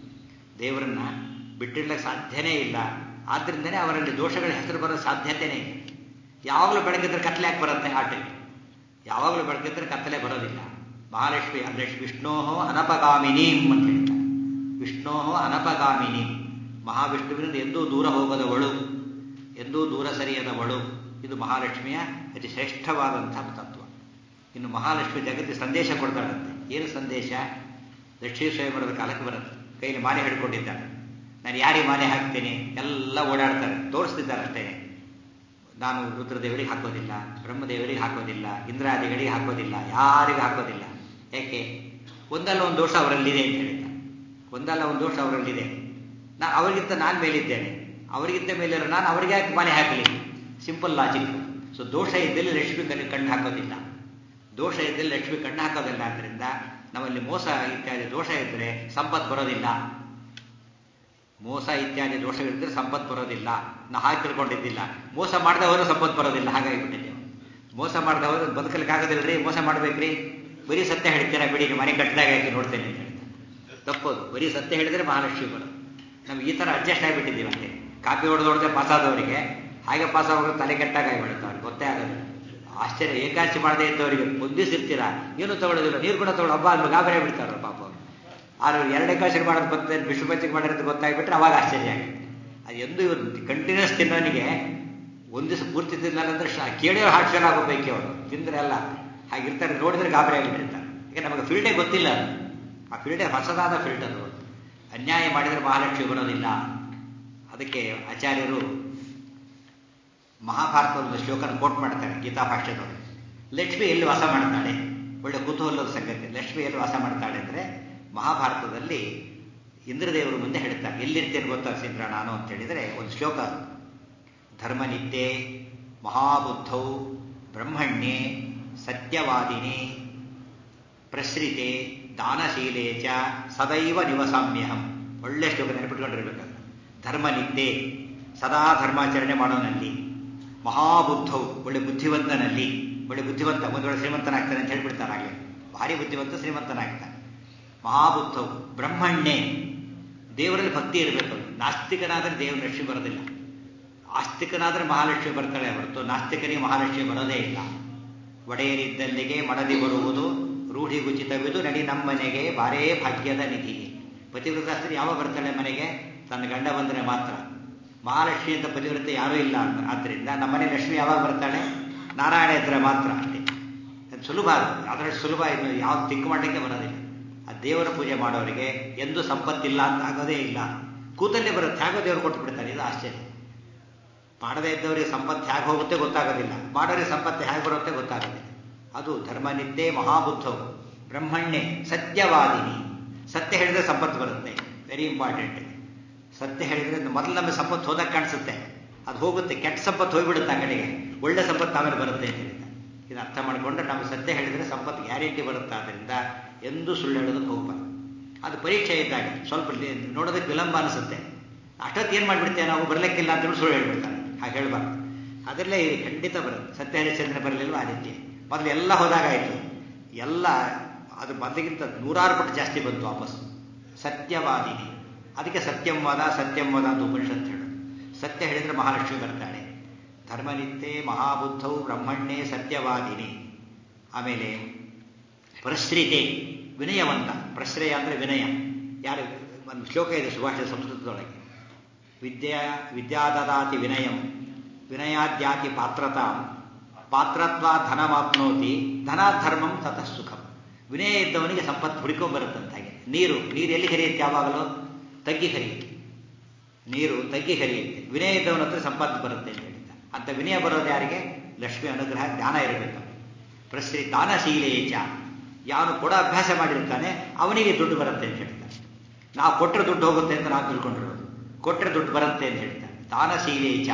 ದೇವರನ್ನ ಬಿಟ್ಟಿಡ್ಲಿಕ್ಕೆ ಸಾಧ್ಯನೇ ಇಲ್ಲ ಆದ್ರಿಂದನೇ ಅವರಲ್ಲಿ ದೋಷಗಳ ಹೆಸರು ಬರೋ ಸಾಧ್ಯತೆನೇ ಇಲ್ಲ ಯಾವಾಗಲೂ ಬೆಳಗಿದ್ರೆ ಕತ್ತಲೆ ಯಾಕೆ ಬರುತ್ತೆ ಆಟಕ್ಕೆ ಯಾವಾಗಲೂ ಬೆಳಗಿದ್ರೆ ಕತ್ತಲೆ ಬರೋದಿಲ್ಲ ಮಹಾಲಕ್ಷ್ಮಿ ಅಂದ್ರೆ ವಿಷ್ಣೋ ಅನಪಗಾಮಿನೀಂ ಅಂತ ಹೇಳ್ತಾರೆ ವಿಷ್ಣೋ ಅನಪಗಾಮಿನಿ ಮಹಾವಿಷ್ಣುವಿನಿಂದ ಎಂದೂ ದೂರ ಹೋಗದವಳು ಎಂದೂ ದೂರ ಸರಿಯದವಳು ಇದು ಮಹಾಲಕ್ಷ್ಮಿಯ ಅತಿ ಶ್ರೇಷ್ಠವಾದಂತಹ ತತ್ವ ಇನ್ನು ಮಹಾಲಕ್ಷ್ಮಿ ಜಗತ್ತಿಗೆ ಸಂದೇಶ ಕೊಡ್ತಾಳಂತೆ ಏನು ಸಂದೇಶ ಲಕ್ಷ್ಮೀ ಸ್ವಯಂವರದ ಕಾಲಕ್ಕೆ ಬರುತ್ತೆ ಕೈಲಿ ಮಾಲೆ ಹಿಡ್ಕೊಂಡಿದ್ದಾಳೆ ನಾನು ಯಾರಿಗೆ ಮಾಲೆ ಹಾಕ್ತೇನೆ ಎಲ್ಲ ಓಡಾಡ್ತಾರೆ ತೋರಿಸ್ತಿದ್ದಾರೆ ಅಷ್ಟೇ ನಾನು ರುದ್ರದೇವರಿಗೆ ಹಾಕೋದಿಲ್ಲ ಬ್ರಹ್ಮದೇವರಿಗೆ ಹಾಕೋದಿಲ್ಲ ಇಂದ್ರಾದಿಗಳಿಗೆ ಹಾಕೋದಿಲ್ಲ ಯಾರಿಗೂ ಹಾಕೋದಿಲ್ಲ ಯಾಕೆ ಒಂದಲ್ಲ ಒಂದು ದೋಷ ಅವರಲ್ಲಿದೆ ಅಂತ ಹೇಳ್ತಾರೆ ಒಂದಲ್ಲ ಒಂದು ದೋಷ ಅವರಲ್ಲಿದೆ ನಾ ಅವರಿಗಿಂತ ನಾನು ಮೇಲಿದ್ದೇನೆ ಅವರಿಗಿಂತ ಮೇಲಿರೋ ನಾನು ಅವರಿಗೆ ಯಾಕೆ ಮಾಲೆ ಹಾಕಲಿ ಸಿಂಪಲ್ ಲಾಜಿಕ್ ಸೊ ದೋಷ ಇದ್ದಲ್ಲಿ ಲಕ್ಷ್ಮಿ ಕಣ್ಣು ಕಣ್ಣು ಹಾಕೋದಿಲ್ಲ ದೋಷ ಇದ್ದಲ್ಲಿ ಲಕ್ಷ್ಮಿ ಕಣ್ಣು ಹಾಕೋದಿಲ್ಲ ಆದ್ದರಿಂದ ನಮ್ಮಲ್ಲಿ ಮೋಸ ಇತ್ಯಾದಿ ದೋಷ ಇದ್ದರೆ ಸಂಪತ್ತು ಬರೋದಿಲ್ಲ ಮೋಸ ಇತ್ಯಾದಿ ದೋಷಗಳಿದ್ರೆ ಸಂಪತ್ತು ಬರೋದಿಲ್ಲ ನಾ ಹಾಗೆ ತಿಳ್ಕೊಂಡಿದ್ದಿಲ್ಲ ಮೋಸ ಮಾಡದೆ ಹೋದ್ರೆ ಸಂಪತ್ತು ಬರೋದಿಲ್ಲ ಹಾಗಾಗಿಬಿಟ್ಟಿದ್ದೇವೆ ಮೋಸ ಮಾಡದೆ ಹೋದ್ರೆ ಬದುಕಲಿಕ್ಕೆ ಆಗೋದಿಲ್ಲರಿ ಮೋಸ ಮಾಡ್ಬೇಕ್ರಿ ಬರೀ ಸತ್ಯ ಹೇಳ್ತೀರಾ ಬಿಡಿ ನೀವು ಮನೆ ಕಟ್ಟಿದಾಗ ಆಯ್ತು ನೋಡ್ತೇನೆ ಅಂತ ಹೇಳ್ತಾರೆ ತಪ್ಪೋದು ಬರೀ ಸತ್ಯ ಹೇಳಿದ್ರೆ ಮಹಾಲಕ್ಷ್ಮಿ ಬರೋದು ನಮ್ಗೆ ಈ ಥರ ಅಡ್ಜಸ್ಟ್ ಆಗಿಬಿಟ್ಟಿದ್ದೀವಿ ಅಷ್ಟೇ ಕಾಪಿ ಹೊಡೆದು ಹೊಡೆದೇ ಪಾಸಾದವರಿಗೆ ಹಾಗೆ ಪಾಸ್ ಆಗೋದು ತಲೆ ಕೆಟ್ಟಾಗ ಆಗಿಬಿಡುತ್ತೆ ಅವ್ರಿಗೆ ಗೊತ್ತೇ ಆಗೋದು ಆಶ್ಚರ್ಯ ಏಕಾಚಿ ಮಾಡದೇ ಇದ್ದವರಿಗೆ ಬುದ್ಧಿಸಿರ್ತೀರಾ ಏನು ತಗೊಳ್ಳೋದಿಲ್ಲ ನೀರು ಕೂಡ ತಗೊಳ್ಳೋ ಹಬ್ಬ ಅಲ್ಲಿ ಗಾಬರಿ ಬಿಡ್ತಾರ ಪಾಪ ಅವರು ಆದ್ರೆ ಎರಡನೇ ಕಾಸಿಗೆ ಮಾಡೋದು ಗೊತ್ತ ವಿಶ್ವಪತಿಗೆ ಮಾಡಿರೋದು ಗೊತ್ತಾಗ್ಬಿಟ್ರೆ ಅವಾಗ ಆಶ್ಚರ್ಯ ಆಗುತ್ತೆ ಅದು ಎಂದು ಇವತ್ತು ಕಂಟಿನ್ಯೂಸ್ ತಿನ್ನೋನಿಗೆ ಒಂದು ದಿವಸ ಪೂರ್ತಿ ತಿನ್ನಲ್ಲಂದ್ರೆ ಶಾ ಕೇಳಿರೋ ಹಾರ್ಟ್ ಫೇಲ್ ಆಗೋಬೇಕು ಅವರು ತಿಂದ್ರೆ ಅಲ್ಲ ಹಾಗಿರ್ತಾರೆ ನೋಡಿದ್ರೆ ಗಾಬರಿ ಆಗಿಬಿಟ್ಟಿರ್ತಾರೆ ಈಗ ನಮಗೆ ಫೀಲ್ಡೇ ಗೊತ್ತಿಲ್ಲ ಅದು ಆ ಫೀಲ್ಡೇ ಹೊಸದಾದ ಫೀಲ್ಡ್ ಅದು ಅನ್ಯಾಯ ಮಾಡಿದರೆ ಮಹಾಲಕ್ಷ್ಮಿ ಬರೋದಿಲ್ಲ ಅದಕ್ಕೆ ಆಚಾರ್ಯರು ಮಹಾಭಾರತದ ಒಂದು ಶ್ಲೋಕನ ಕೋಟ್ ಮಾಡ್ತಾರೆ ಗೀತಾ ಭಾಷ್ಯದವರು ಲಕ್ಷ್ಮಿ ಎಲ್ಲಿ ವಾಸ ಮಾಡ್ತಾಳೆ ಒಳ್ಳೆ ಕುತೂಹಲದ ಸಂಗತಿ ಲಕ್ಷ್ಮಿ ಎಲ್ಲಿ ವಾಸ ಮಾಡ್ತಾಳೆ ಅಂದರೆ ಮಹಾಭಾರತದಲ್ಲಿ ಇಂದ್ರದೇವರು ಮುಂದೆ ಹೇಳ್ತಾರೆ ಎಲ್ಲಿರ್ತೇನೆ ಗೊತ್ತಾ ಸಿಂದ್ರ ನಾನು ಅಂತ ಹೇಳಿದರೆ ಒಂದು ಶ್ಲೋಕ ಧರ್ಮನಿತ್ಯೆ ಮಹಾಬುದ್ಧೌ ಬ್ರಹ್ಮಣ್ಯೆ ಸತ್ಯವಾದಿನಿ ಪ್ರಸೃತೆ ದಾನಶೀಲೆ ಚ ಸದೈವ ನಿವಸಾಮ್ಯಹಂ ಒಳ್ಳೆ ಶ್ಲೋಕ ನೆನಪಿಟ್ಕೊಂಡಿರ್ಬೇಕಾದ್ರೆ ಧರ್ಮನಿದ್ದೆ ಸದಾ ಧರ್ಮಾಚರಣೆ ಮಾಡೋನಲ್ಲಿ ಮಹಾಬುದ್ಧವು ಒಳ್ಳೆ ಬುದ್ಧಿವಂತನಲ್ಲಿ ಒಳ್ಳೆ ಬುದ್ಧಿವಂತ ಒಂದು ವೇಳೆ ಶ್ರೀಮಂತನಾಗ್ತಾನೆ ಅಂತ ಹೇಳ್ಬಿಡ್ತಾರೆ ಆಗಲೇ ಭಾರಿ ಬುದ್ಧಿವಂತ ಶ್ರೀಮಂತನಾಗ್ತಾನೆ ಮಹಾಬುದ್ಧವು ಬ್ರಹ್ಮಣ್ಯೆ ದೇವರಲ್ಲಿ ಭಕ್ತಿ ಇರಬೇಕು ನಾಸ್ತಿಕನಾದರೆ ದೇವರು ಲಕ್ಷ್ಮಿ ಬರೋದಿಲ್ಲ ಆಸ್ತಿಕನಾದರೆ ಮಹಾಲಕ್ಷ್ಮಿ ಬರ್ತಾಳೆ ಹೊರತು ನಾಸ್ತಿಕನಿಗೆ ಮಹಾಲಕ್ಷ್ಮಿ ಬರೋದೇ ಇಲ್ಲ ಒಡೆಯರಿದ್ದಲ್ಲಿಗೆ ಮಡದಿ ಬರುವುದು ರೂಢಿಗುಚಿತವಿದು ನಡಿ ನಮ್ಮನೆಗೆ ಬಾರೇ ಭಾಗ್ಯದ ನಿಧಿಗೆ ಪತಿವ್ರತಾಸ್ತ್ರಿ ಯಾವಾಗ ಬರ್ತಾಳೆ ಮನೆಗೆ ತನ್ನ ಗಂಡ ಬಂದರೆ ಮಾತ್ರ ಮಹಾಲಕ್ಷ್ಮಿ ಅಂತ ಪತಿವ್ರತೆ ಯಾರೂ ಇಲ್ಲ ಅಂತ ಆದ್ದರಿಂದ ನಮ್ಮನೆ ಲಕ್ಷ್ಮಿ ಯಾವಾಗ ಬರ್ತಾಳೆ ನಾರಾಯಣ ಇದ್ರೆ ಮಾತ್ರ ಅಷ್ಟೇ ಅದು ಸುಲಭ ಅದು ಅದರಷ್ಟು ಸುಲಭ ಇನ್ನು ಯಾವ ತಿಕ್ಕು ಮಾಡಲಿಕ್ಕೆ ಬರೋದಿಲ್ಲ ಆ ದೇವರ ಪೂಜೆ ಮಾಡೋರಿಗೆ ಎಂದೂ ಸಂಪತ್ತಿಲ್ಲ ಅಂತ ಆಗೋದೇ ಇಲ್ಲ ಕೂತಲ್ಲೇ ಬರುತ್ತೆ ಹೇಗೋ ದೇವರು ಕೊಟ್ಟು ಬಿಡ್ತಾರೆ ಇದು ಆಶ್ಚರ್ಯ ಮಾಡದೇ ಇದ್ದವರಿಗೆ ಸಂಪತ್ತು ಹೇಗೆ ಹೋಗುತ್ತೆ ಗೊತ್ತಾಗೋದಿಲ್ಲ ಮಾಡೋರಿಗೆ ಸಂಪತ್ತು ಹೇಗೆ ಬರುತ್ತೆ ಗೊತ್ತಾಗೋದಿಲ್ಲ ಅದು ಧರ್ಮನಿತ್ಯೆ ಮಹಾಬುದ್ಧವು ಬ್ರಹ್ಮಣ್ಯೆ ಸತ್ಯವಾದಿನಿ ಸತ್ಯ ಹೇಳಿದ್ರೆ ಸಂಪತ್ತು ಬರುತ್ತೆ ವೆರಿ ಇಂಪಾರ್ಟೆಂಟ್ ಸತ್ಯ ಹೇಳಿದ್ರೆ ಮೊದಲು ನಮಗೆ ಸಂಪತ್ತು ಹೋದಾಗ ಕಾಣಿಸುತ್ತೆ ಅದು ಹೋಗುತ್ತೆ ಕೆಟ್ಟ ಸಂಪತ್ತು ಹೋಗ್ಬಿಡುತ್ತೆ ಆ ಕಡೆಗೆ ಒಳ್ಳೆ ಸಂಪತ್ತು ಆಮೇಲೆ ಬರುತ್ತೆ ಅಂತ ಹೇಳಿದ ಇದು ಅರ್ಥ ಮಾಡಿಕೊಂಡ್ರೆ ನಾವು ಸತ್ಯ ಹೇಳಿದ್ರೆ ಸಂಪತ್ತು ಗ್ಯಾರಂಟಿ ಬರುತ್ತೆ ಆದ್ದರಿಂದ ಎಂದೂ ಸುಳ್ಳು ಹೇಳೋದಕ್ಕೆ ಹೋಗ್ಬಾರ್ದು ಅದು ಪರೀಕ್ಷೆ ಇದ್ದಾಗ ಸ್ವಲ್ಪ ನೋಡೋದಕ್ಕೆ ವಿಳಂಬ ಅನಿಸುತ್ತೆ ಅಷ್ಟೊತ್ತು ಏನು ಮಾಡಿಬಿಡ್ತೇವೆ ನಾವು ಬರಲಿಕ್ಕಿಲ್ಲ ಅಂತೇಳಿ ಸುಳ್ಳು ಹೇಳ್ಬಿಡ್ತಾರೆ ಹಾಗೆ ಹೇಳ್ಬಾರ್ದು ಅದರಲ್ಲೇ ಇದು ಖಂಡಿತ ಬರುತ್ತೆ ಸತ್ಯ ಹರಿಶ್ಚಂದ್ರ ಬರಲಿಲ್ವ ಆ ರೀತಿ ಮೊದಲು ಎಲ್ಲ ಹೋದಾಗಾಯಿತು ಎಲ್ಲ ಅದು ಮೊದಲಿಗಿಂತ ನೂರಾರು ಪಟ್ಟು ಜಾಸ್ತಿ ಬಂತು ವಾಪಸ್ ಸತ್ಯವಾದಿನಿ ಅದಕ್ಕೆ ಸತ್ಯಂವಾದ ಸತ್ಯಂವಾದ ಅಂತ ಉಪನಿಷತ್ ಹೇಳೋದು ಸತ್ಯ ಹೇಳಿದ್ರೆ ಮಹಾಲಕ್ಷ್ಮಿ ಬರ್ತಾಳೆ ಧರ್ಮನಿತ್ಯೆ ಮಹಾಬುದ್ಧವು ಬ್ರಹ್ಮಣ್ಯೇ ಸತ್ಯವಾದಿನಿ ಆಮೇಲೆ ಪ್ರಶ್ರಿತೆ ವಿನಯವಂತ ಪ್ರಶ್ರಯ ಅಂದರೆ ವಿನಯ ಯಾರು ಒಂದು ಶ್ಲೋಕ ಇದೆ ಸುಭಾಷಿತ ಸಂಸ್ಕೃತದೊಳಗೆ ವಿದ್ಯಾ ವಿದ್ಯಾದದಾತಿ ವಿನಯಂ ವಿನಯಾದ್ಯಾತಿ ಪಾತ್ರತಾಂ ಪಾತ್ರತ್ವ ಧನಮಾಪ್ನೋತಿ ಧನಾಧರ್ಮಂ ತತಃ ಸುಖಂ ವಿನಯ ಇದ್ದವನಿಗೆ ಸಂಪತ್ತು ಹುಡುಕೊಂಡ್ಬರುತ್ತಂತ ಹಾಗೆ ನೀರು ನೀರು ಎಲ್ಲಿ ಹರಿಯುತ್ತೆ ಯಾವಾಗಲೂ ತಗ್ಗಿ ಹರಿಯುತ್ತೆ ನೀರು ತಗ್ಗಿ ಹರಿಯುತ್ತೆ ವಿನಯ ಇದ್ದವನ ಹತ್ರ ಸಂಪತ್ತು ಬರುತ್ತೆ ಅಂತ ಹೇಳಿದ್ದ ಅಂತ ವಿನಯ ಬರೋದು ಯಾರಿಗೆ ಲಕ್ಷ್ಮಿ ಅನುಗ್ರಹ ಜ್ಞಾನ ಇರಬೇಕು ಪ್ರಶ್ನೆ ದಾನಶೀಲೇಚ ಯಾವನು ಕೂಡ ಅಭ್ಯಾಸ ಮಾಡಿರ್ತಾನೆ ಅವನಿಗೆ ದುಡ್ಡು ಬರುತ್ತೆ ಅಂತ ಹೇಳ್ತಾನೆ ನಾವು ಕೊಟ್ಟರೆ ದುಡ್ಡು ಹೋಗುತ್ತೆ ಅಂತ ನಾವು ತಿಳ್ಕೊಂಡಿರೋದು ಕೊಟ್ಟರೆ ದುಡ್ಡು ಬರುತ್ತೆ ಅಂತ ಹೇಳ್ತಾನೆ ದಾನಶೀಲೇಚ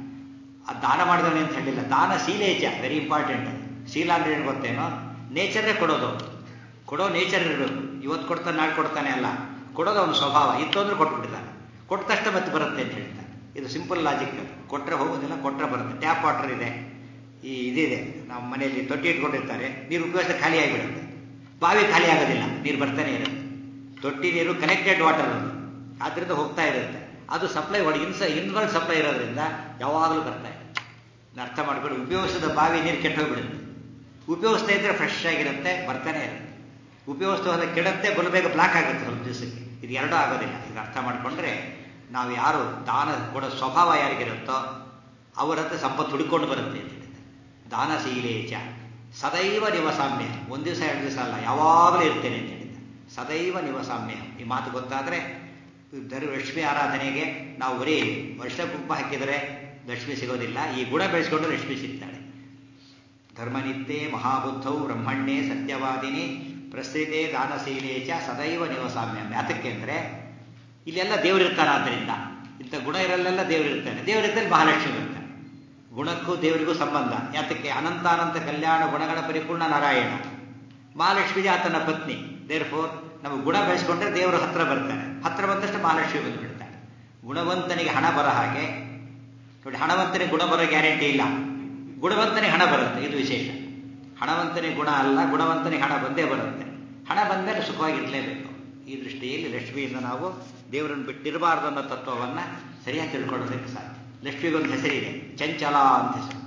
ಆ ದಾನ ಮಾಡಿದವನೇ ಅಂತ ಹೇಳಿಲ್ಲ ದಾನ ಶೀಲೇಚ ವೆರಿ ಇಂಪಾರ್ಟೆಂಟ್ ಶೀಲ ಅಂದ್ರೆ ಏನು ಗೊತ್ತೇನೋ ನೇಚರೇ ಕೊಡೋದು ಕೊಡೋ ನೇಚರ್ ಇರಬೇಕು ಇವತ್ತು ಕೊಡ್ತಾನೆ ನಾಳೆ ಕೊಡ್ತಾನೆ ಅಲ್ಲ ಕೊಡೋದು ಅವನ ಸ್ವಭಾವ ಇತ್ತು ಅಂದ್ರೆ ಕೊಟ್ಬಿಡ್ತಾನೆ ಕೊಟ್ಟ ತಕ್ಷಣ ಮತ್ತೆ ಬರುತ್ತೆ ಅಂತ ಹೇಳ್ತಾನೆ ಇದು ಸಿಂಪಲ್ ಲಾಜಿಕ್ ಕೊಟ್ಟರೆ ಹೋಗೋದಿಲ್ಲ ಕೊಟ್ಟರೆ ಬರುತ್ತೆ ಟ್ಯಾಪ್ ವಾಟರ್ ಇದೆ ಈ ಇದಿದೆ ನಮ್ಮ ಮನೆಯಲ್ಲಿ ತೊಟ್ಟಿ ಇಟ್ಕೊಂಡಿರ್ತಾರೆ ನೀರು ಉಪಯೋಗಿಸಿದ ಖಾಲಿ ಆಗಿಬಿಡುತ್ತೆ ಬಾವಿ ಖಾಲಿ ಆಗೋದಿಲ್ಲ ನೀರು ಬರ್ತಾನೆ ಇರುತ್ತೆ ತೊಟ್ಟಿ ನೀರು ಕನೆಕ್ಟೆಡ್ ವಾಟರ್ ಅದು ಆದ್ದರಿಂದ ಹೋಗ್ತಾ ಇರುತ್ತೆ ಅದು ಸಪ್ಲೈ ಒಳಗೆ ಇನ್ಸ ಇನ್ವರ್ಡ್ ಸಪ್ಲೈ ಇರೋದ್ರಿಂದ ಯಾವಾಗಲೂ ಬರ್ತಾ ಇದೆ ಅರ್ಥ ಮಾಡ್ಕೊಂಡು ಉಪಯೋಗಿಸಿದ ಬಾವಿ ನೀರು ಕೆಟ್ಟೋಗ್ಬಿಡುತ್ತೆ ಉಪಯೋಗಿಸ್ತಾ ಇದ್ರೆ ಫ್ರೆಶ್ ಆಗಿರುತ್ತೆ ಬರ್ತಾನೆ ಇರುತ್ತೆ ಉಪಯೋಗಿಸ್ತಾ ಹೋದ ಕೆಡುತ್ತೆ ಬಲು ಬೇಗ ಬ್ಲಾಕ್ ಆಗುತ್ತೆ ಸ್ವಲ್ಪ ದಿವಸಕ್ಕೆ ಇದು ಎರಡೂ ಆಗೋದಿಲ್ಲ ಇದು ಅರ್ಥ ಮಾಡಿಕೊಂಡ್ರೆ ನಾವು ಯಾರು ದಾನ ಕೊಡೋ ಸ್ವಭಾವ ಯಾರಿಗಿರುತ್ತೋ ಅವರ ಹತ್ರ ಸಂಪತ್ತು ಹುಡುಕೊಂಡು ಬರುತ್ತೆ ಅಂತ ಹೇಳಿದ್ದಾರೆ ದಾನಶೀಲೇಚ ಸದೈವ ನಿವಸಾಮ್ಯ ಒಂದು ದಿವಸ ಎರಡು ದಿವಸ ಅಲ್ಲ ಯಾವಾಗಲೂ ಇರ್ತೇನೆ ಅಂತ ಹೇಳಿದ್ದ ಸದೈವ ನಿವಸಾಮ್ಯ ಈ ಮಾತು ಗೊತ್ತಾದರೆ ಧರ್ ಲಕ್ಷ್ಮಿ ಆರಾಧನೆಗೆ ನಾವು ಬರೀ ವರ್ಷ ಕುಂಪ ಹಾಕಿದರೆ ಲಕ್ಷ್ಮಿ ಸಿಗೋದಿಲ್ಲ ಈ ಗುಣ ಬೆಳೆಸ್ಕೊಂಡು ಲಕ್ಷ್ಮಿ ಸಿಗ್ತಾಳೆ ಧರ್ಮನಿತ್ಯೆ ಮಹಾಬುದ್ಧೌ ಬ್ರಹ್ಮಣ್ಯೇ ಸತ್ಯವಾದಿನಿ ಪ್ರಸ್ಥಿತೆ ದಾನಶೀಲೇಚ ಸದೈವ ನಿವಸಾಮ್ಯ ಯಾತಕ್ಕೆ ಅಂದರೆ ಇಲ್ಲೆಲ್ಲ ದೇವರಿರ್ತಾನೆ ಆದ್ದರಿಂದ ಇಂಥ ಗುಣ ಇರಲ್ಲೆಲ್ಲ ದೇವರಿರ್ತಾನೆ ದೇವರಿದ್ದಲ್ಲಿ ಮಹಾಲಕ್ಷ್ಮಿ ಬರ್ತಾನೆ ಗುಣಕ್ಕೂ ದೇವರಿಗೂ ಸಂಬಂಧ ಯಾತಕ್ಕೆ ಅನಂತಾನಂತ ಕಲ್ಯಾಣ ಗುಣಗಳ ಪರಿಪೂರ್ಣ ನಾರಾಯಣ ಮಹಾಲಕ್ಷ್ಮಿಗೆ ಆತನ ಪತ್ನಿ ದೇರ್ ಫೋರ್ ನಾವು ಗುಣ ಬೆಳೆಸ್ಕೊಂಡ್ರೆ ದೇವರು ಹತ್ರ ಬರ್ತಾನೆ ಹತ್ರ ಬಂದಷ್ಟು ಮಹಾಲಕ್ಷ್ಮಿ ಬಂದುಬಿಡ್ತಾನೆ ಗುಣವಂತನಿಗೆ ಹಣ ಬರೋ ಹಾಗೆ ನೋಡಿ ಹಣವಂತನಿಗೆ ಗುಣ ಬರೋ ಗ್ಯಾರಂಟಿ ಇಲ್ಲ ಗುಣವಂತನಿಗೆ ಹಣ ಬರುತ್ತೆ ಇದು ವಿಶೇಷ ಹಣವಂತನಿಗೆ ಗುಣ ಅಲ್ಲ ಗುಣವಂತನಿಗೆ ಹಣ ಬಂದೇ ಬರುತ್ತೆ ಹಣ ಬಂದಮೇಲೆ ಸುಖವಾಗಿರಲೇಬೇಕು ಈ ದೃಷ್ಟಿಯಲ್ಲಿ ಲಕ್ಷ್ಮಿಯಿಂದ ನಾವು ದೇವರನ್ನು ಬಿಟ್ಟಿರಬಾರ್ದು ಅನ್ನೋ ತತ್ವವನ್ನು ಸರಿಯಾಗಿ ತಿಳ್ಕೊಳ್ಳೋದಕ್ಕೆ ಸಾಧ್ಯ ಲಕ್ಷ್ಮಿಗೊಂದು ಹೆಸರಿದೆ ಚಂಚಲ ಅಂತ ಹೆಸರು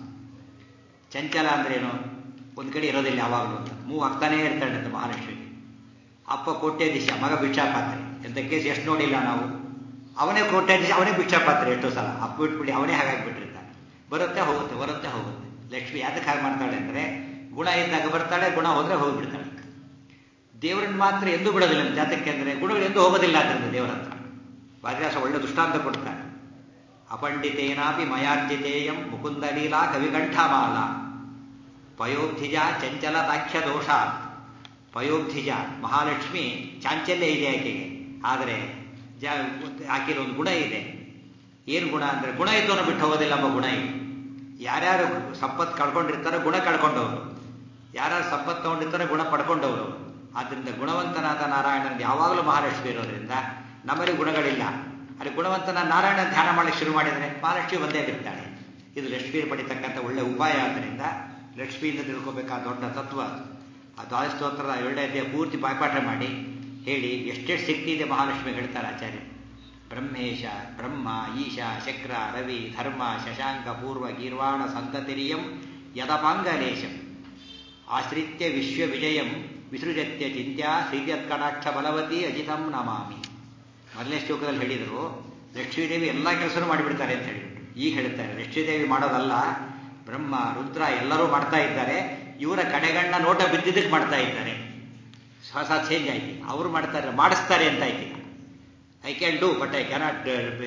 ಚಂಚಲ ಅಂದ್ರೇನು ಒಂದು ಕಡೆ ಇರೋದಿಲ್ಲ ಯಾವಾಗಲೂ ಅಂತ ಮೂವ್ ಆಗ್ತಾನೇ ಇರ್ತಾಳೆ ಅಂತ ಮಹಾಲಕ್ಷ್ಮಿಗೆ ಅಪ್ಪ ಕೋಟ್ಯಾಧೀಶ ಮಗ ಭಿಕ್ಷಾಪಾತ್ರೆ ಎಂತ ಕೇಸ್ ಎಷ್ಟು ನೋಡಿಲ್ಲ ನಾವು ಅವನೇ ಕೋಟ್ಯಾಧೀಶ ಅವನೇ ಭಿಕ್ಷಾಪಾತ್ರೆ ಎಷ್ಟೋ ಸಲ ಅಪ್ಪ ಬಿಟ್ಬಿಡಿ ಅವನೇ ಹಾಗಾಗಿಬಿಟ್ಟಿರ್ತಾನೆ ಬರುತ್ತೆ ಹೋಗುತ್ತೆ ಬರುತ್ತೆ ಹೋಗುತ್ತೆ ಲಕ್ಷ್ಮಿ ಯಾತಕ್ಕೆ ಹಾಗೆ ಮಾಡ್ತಾಳೆ ಅಂದರೆ ಗುಣ ಇದ್ದಾಗ ಬರ್ತಾಳೆ ಗುಣ ಹೋದ್ರೆ ಹೋಗಿಬಿಡ್ತಾಳೆ ದೇವರನ್ನು ಮಾತ್ರ ಎಂದೂ ಬಿಡೋದಿಲ್ಲ ಜಾತಕ್ಕೆ ಅಂದರೆ ಗುಣಗಳು ಎಂದೂ ಹೋಗೋದಿಲ್ಲ ಅದರಿಂದ ದೇವರ ಹತ್ರ ವಾದಿರಾಸ ಒಳ್ಳೆ ದೃಷ್ಟಾಂತ ಕೊಡ್ತಾನೆ ಅಪಂಡಿತೇನಾಪಿ ಮಯಾರ್ಜಿತೇಯಂ ಮುಕುಂದಲೀಲಾ ಕವಿಕಂಠಮಾಲ ಪಯೋಬ್ಧಿಜ ಚಂಚಲ ತಾಖ್ಯ ದೋಷ ಪಯೋಬ್ಧಿಜ ಮಹಾಲಕ್ಷ್ಮಿ ಚಾಂಚಲ್ಯ ಇದೆ ಆಕೆಗೆ ಆದರೆ ಜ ಆಕೆಯಲ್ಲಿ ಒಂದು ಗುಣ ಇದೆ ಏನು ಗುಣ ಅಂದರೆ ಗುಣ ಇದ್ದವನು ಬಿಟ್ಟು ಹೋಗೋದಿಲ್ಲ ಎಂಬ ಗುಣ ಇದೆ ಯಾರ್ಯಾರು ಸಂಪತ್ತು ಕಳ್ಕೊಂಡಿರ್ತಾರೋ ಗುಣ ಕಳ್ಕೊಂಡವರು ಯಾರ್ಯಾರು ಸಂಪತ್ತು ತಗೊಂಡಿರ್ತಾರೋ ಗುಣ ಪಡ್ಕೊಂಡವರು ಆದ್ದರಿಂದ ಗುಣವಂತನಾದ ನಾರಾಯಣನ ಯಾವಾಗಲೂ ಮಹಾಲಕ್ಷ್ಮಿ ಇರೋದ್ರಿಂದ ನಮ್ಮಲ್ಲಿ ಗುಣಗಳಿಲ್ಲ ಅಲ್ಲಿ ಗುಣವಂತನ ನಾರಾಯಣ ಧ್ಯಾನ ಮಾಡಲಿಕ್ಕೆ ಶುರು ಮಾಡಿದರೆ ಮಹಾಲಕ್ಷ್ಮಿ ಒಂದೇ ಬಿಡ್ತಾಳೆ ಇದು ಲಕ್ಷ್ಮೀ ಪಡಿತಕ್ಕಂಥ ಒಳ್ಳೆ ಉಪಾಯ ಆದ್ದರಿಂದ ಲಕ್ಷ್ಮಿಯಿಂದ ತಿಳ್ಕೋಬೇಕಾದ ದೊಡ್ಡ ತತ್ವ ಆ ದ್ವಾದಸ್ತೋತ್ರದ ಎರಡನೇ ಅಧ್ಯಾಯ ಪೂರ್ತಿ ಬಾಯ್ಪಾಠ ಮಾಡಿ ಹೇಳಿ ಎಷ್ಟೆಷ್ಟು ಶಕ್ತಿ ಇದೆ ಮಹಾಲಕ್ಷ್ಮಿ ಹೇಳ್ತಾರೆ ಆಚಾರ್ಯ ಬ್ರಹ್ಮೇಶ ಬ್ರಹ್ಮ ಈಶ ಶಕ್ರ ರವಿ ಧರ್ಮ ಶಶಾಂಕ ಪೂರ್ವ ಗೀರ್ವಾಣ ಸಂತತಿರಿಯಂ ಯದಪಾಂಗಲೇಶಂ ಆಶ್ರಿತ್ಯ ವಿಶ್ವ ವಿಜಯಂ ವಿಸೃಜತ್ಯ ಚಿಂತ್ಯ ಶ್ರೀಯತ್ಕಟಾಕ್ಷ ಬಲವತಿ ಅಜಿತಂ ನಮಾಮಿ ಮೊದಲನೇ ಶ್ಲೋಕದಲ್ಲಿ ಹೇಳಿದರು ಲಕ್ಷ್ಮೀದೇವಿ ಎಲ್ಲ ಕೆಲಸನೂ ಮಾಡಿಬಿಡ್ತಾರೆ ಅಂತ ಹೇಳಿಬಿಟ್ಟು ಈಗ ಹೇಳ್ತಾರೆ ಲಕ್ಷ್ಮೀದೇವಿ ಮಾಡೋದಲ್ಲ ಬ್ರಹ್ಮ ರುದ್ರ ಎಲ್ಲರೂ ಮಾಡ್ತಾ ಇದ್ದಾರೆ ಇವರ ಕಡೆಗಣ್ಣ ನೋಟ ಬಿದ್ದಿದ್ದಕ್ಕೆ ಮಾಡ್ತಾ ಇದ್ದಾರೆ ಹೊಸ ಚೇಂಜ್ ಆಯ್ತು ಅವರು ಮಾಡ್ತಾರೆ ಮಾಡಿಸ್ತಾರೆ ಅಂತ ಆಯ್ತು I can do but I cannot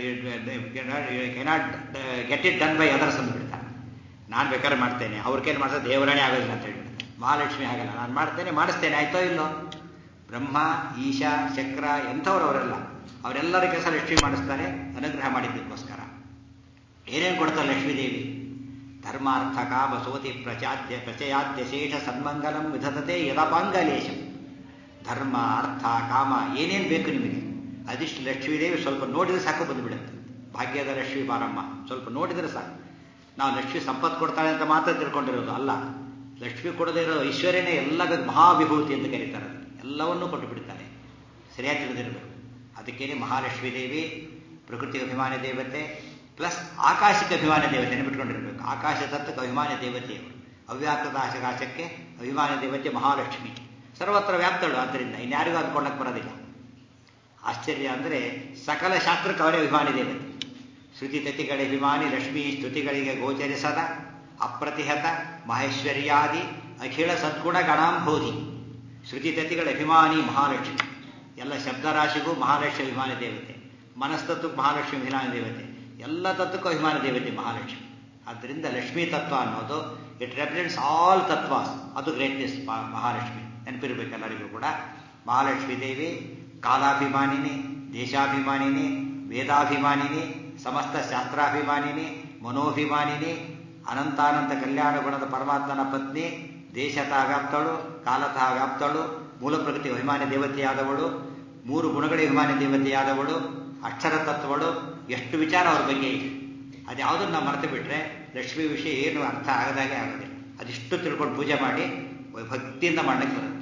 cannot get it done by others ಅಂದ್ಬಿಡ್ತಾರೆ ನಾನು ಬೇಕಾದ್ರೆ ಮಾಡ್ತೇನೆ ಅವ್ರಿಗೇನು ಮಾಡ್ತಾರೆ ದೇವರಣೆ ಆಗೋದಿಲ್ಲ ಅಂತ ಹೇಳ್ಬಿಡ್ತಾರೆ ಮಹಾಲಕ್ಷ್ಮಿ ಆಗಲ್ಲ ನಾನು ಮಾಡ್ತೇನೆ ಮಾಡಿಸ್ತೇನೆ ಆಯ್ತೋ ಇಲ್ಲೋ ಬ್ರಹ್ಮ ಈಶಾ ಚಕ್ರ ಎಂಥವ್ರು ಅವರೆಲ್ಲ ಅವರೆಲ್ಲರ ಕೆಲಸ ಲಕ್ಷ್ಮಿ ಮಾಡಿಸ್ತಾರೆ ಅನುಗ್ರಹ ಮಾಡಿದ್ದಕ್ಕೋಸ್ಕರ ಏನೇನು ಕೊಡ್ತಾರೆ ಲಕ್ಷ್ಮೀದೇವಿ ಧರ್ಮಾರ್ಥ ಕಾಮ ಸೋತಿ ಪ್ರಚಾದ್ಯ ಪ್ರಚಯಾದ್ಯ ಶೇಷ ಸನ್ಮಂಗಲಂ ವಿಧತತೆ ಯದಪಾಂಗಲೇಶಂ ಧರ್ಮ ಅರ್ಥ ಕಾಮ ಏನೇನು ಬೇಕು ನಿಮಗೆ ಅದಿಷ್ಟು ಲಕ್ಷ್ಮೀದೇವಿ ಸ್ವಲ್ಪ ನೋಡಿದ್ರೆ ಸಾಕು ಬಂದುಬಿಡುತ್ತೆ ಭಾಗ್ಯದ ಲಕ್ಷ್ಮೀ ಬಾರಮ್ಮ ಸ್ವಲ್ಪ ನೋಡಿದರೆ ಸಾಕು ನಾವು ಲಕ್ಷ್ಮಿ ಸಂಪತ್ತು ಕೊಡ್ತಾಳೆ ಅಂತ ಮಾತ್ರ ತಿಳ್ಕೊಂಡಿರೋದು ಅಲ್ಲ ಲಕ್ಷ್ಮಿ ಕೊಡದೇ ಇರೋ ಐಶ್ವರ್ಯನೇ ಎಲ್ಲ ಮಹಾವಿಭೂತಿ ಅಂತ ಕರೀತಾರೆ ಎಲ್ಲವನ್ನೂ ಕೊಟ್ಟು ಬಿಡ್ತಾನೆ ಸರಿಯಾಗಿ ತಿಳಿದಿರಬೇಕು ಅದಕ್ಕೇನೆ ಮಹಾಲಕ್ಷ್ಮೀ ದೇವಿ ಪ್ರಕೃತಿ ಅಭಿಮಾನ ದೇವತೆ ಪ್ಲಸ್ ಆಕಾಶಕ್ಕೆ ಅಭಿಮಾನ ದೇವತೆ ನೆನಪಿಟ್ಕೊಂಡಿರ್ಬೇಕು ಆಕಾಶ ತತ್ವಕ್ಕೆ ಅಭಿಮಾನ ದೇವತೆಯವರು ಅವ್ಯಾಕೃತ ಆಕಾಶಕ್ಕೆ ಅಭಿಮಾನ ದೇವತೆ ಮಹಾಲಕ್ಷ್ಮಿ ಸರ್ವತ್ರ ವ್ಯಾಪ್ತಳು ಆದ್ದರಿಂದ ಇನ್ಯಾರಿಗೂ ಅಂದ್ಕೊಳ್ಳಕ್ಕೆ ಬರೋದಿಲ್ಲ ಆಶ್ಚರ್ಯ ಅಂದರೆ ಸಕಲ ಶಾಸ್ತ್ರಕ್ಕೆ ಅವರೇ ಅಭಿಮಾನಿ ದೇವತೆ ಶ್ರುತಿ ತತಿಗಳ ಅಭಿಮಾನಿ ಲಕ್ಷ್ಮೀ ಸ್ತುತಿಗಳಿಗೆ ಗೋಚರಿಸದ ಅಪ್ರತಿಹತ ಮಹೇಶ್ವರ್ಯಾದಿ ಅಖಿಳ ಸದ್ಗುಣ ಗಣಾಂಬೋಧಿ ಶ್ರುತಿ ತತಿಗಳ ಅಭಿಮಾನಿ ಮಹಾಲಕ್ಷ್ಮಿ ಎಲ್ಲ ಶಬ್ದರಾಶಿಗೂ ಮಹಾಲಕ್ಷ್ಮಿ ಅಭಿಮಾನಿ ದೇವತೆ ಮನಸ್ತತ್ವಕ್ಕೆ ಮಹಾಲಕ್ಷ್ಮಿ ಅಭಿಮಾನಿ ದೇವತೆ ಎಲ್ಲ ತತ್ವಕ್ಕೂ ಅಭಿಮಾನ ದೇವತೆ ಮಹಾಲಕ್ಷ್ಮಿ ಆದ್ದರಿಂದ ಲಕ್ಷ್ಮೀ ತತ್ವ ಅನ್ನೋದು ಇಟ್ ರೆಪ್ರೆಸೆಂಟ್ಸ್ ಆಲ್ ತತ್ವಾಸ್ ಅದು ಗ್ರೇಟ್ನೆಸ್ ಮಹಾಲಕ್ಷ್ಮಿ ನೆನಪಿರಬೇಕು ಎಲ್ಲರಿಗೂ ಕೂಡ ಮಹಾಲಕ್ಷ್ಮೀ ದೇವಿ ಕಾಲಾಭಿಮಾನಿನಿ ದೇಶಾಭಿಮಾನಿನಿ ವೇದಾಭಿಮಾನಿನಿ ಸಮಸ್ತ ಶಾಸ್ತ್ರಾಭಿಮಾನಿನಿ ಮನೋಭಿಮಾನಿನಿ ಅನಂತಾನಂತ ಕಲ್ಯಾಣ ಗುಣದ ಪರಮಾತ್ಮನ ಪತ್ನಿ ದೇಶತಃ ವ್ಯಾಪ್ತಳು ಕಾಲತಃ ವ್ಯಾಪ್ತಳು ಮೂಲ ಪ್ರಕೃತಿ ಅಭಿಮಾನಿ ದೇವತೆಯಾದವಳು ಮೂರು ಗುಣಗಳ ಅಭಿಮಾನಿ ದೇವತೆಯಾದವಳು ಅಕ್ಷರ ತತ್ವಗಳು ಎಷ್ಟು ವಿಚಾರ ಅವ್ರ ಬಗ್ಗೆ ಇದೆ ಅದ್ಯಾವುದನ್ನು ನಾವು ಮರೆತು ಬಿಟ್ರೆ ಲಕ್ಷ್ಮೀ ವಿಷಯ ಏನು ಅರ್ಥ ಆಗದಾಗೆ ಆಗೋದಿಲ್ಲ ಅದಿಷ್ಟು ತಿಳ್ಕೊಂಡು ಪೂಜೆ ಮಾಡಿ ಭಕ್ತಿಯಿಂದ ಮಾಡಲಿಕ್ಕೆ ಬರುತ್ತೆ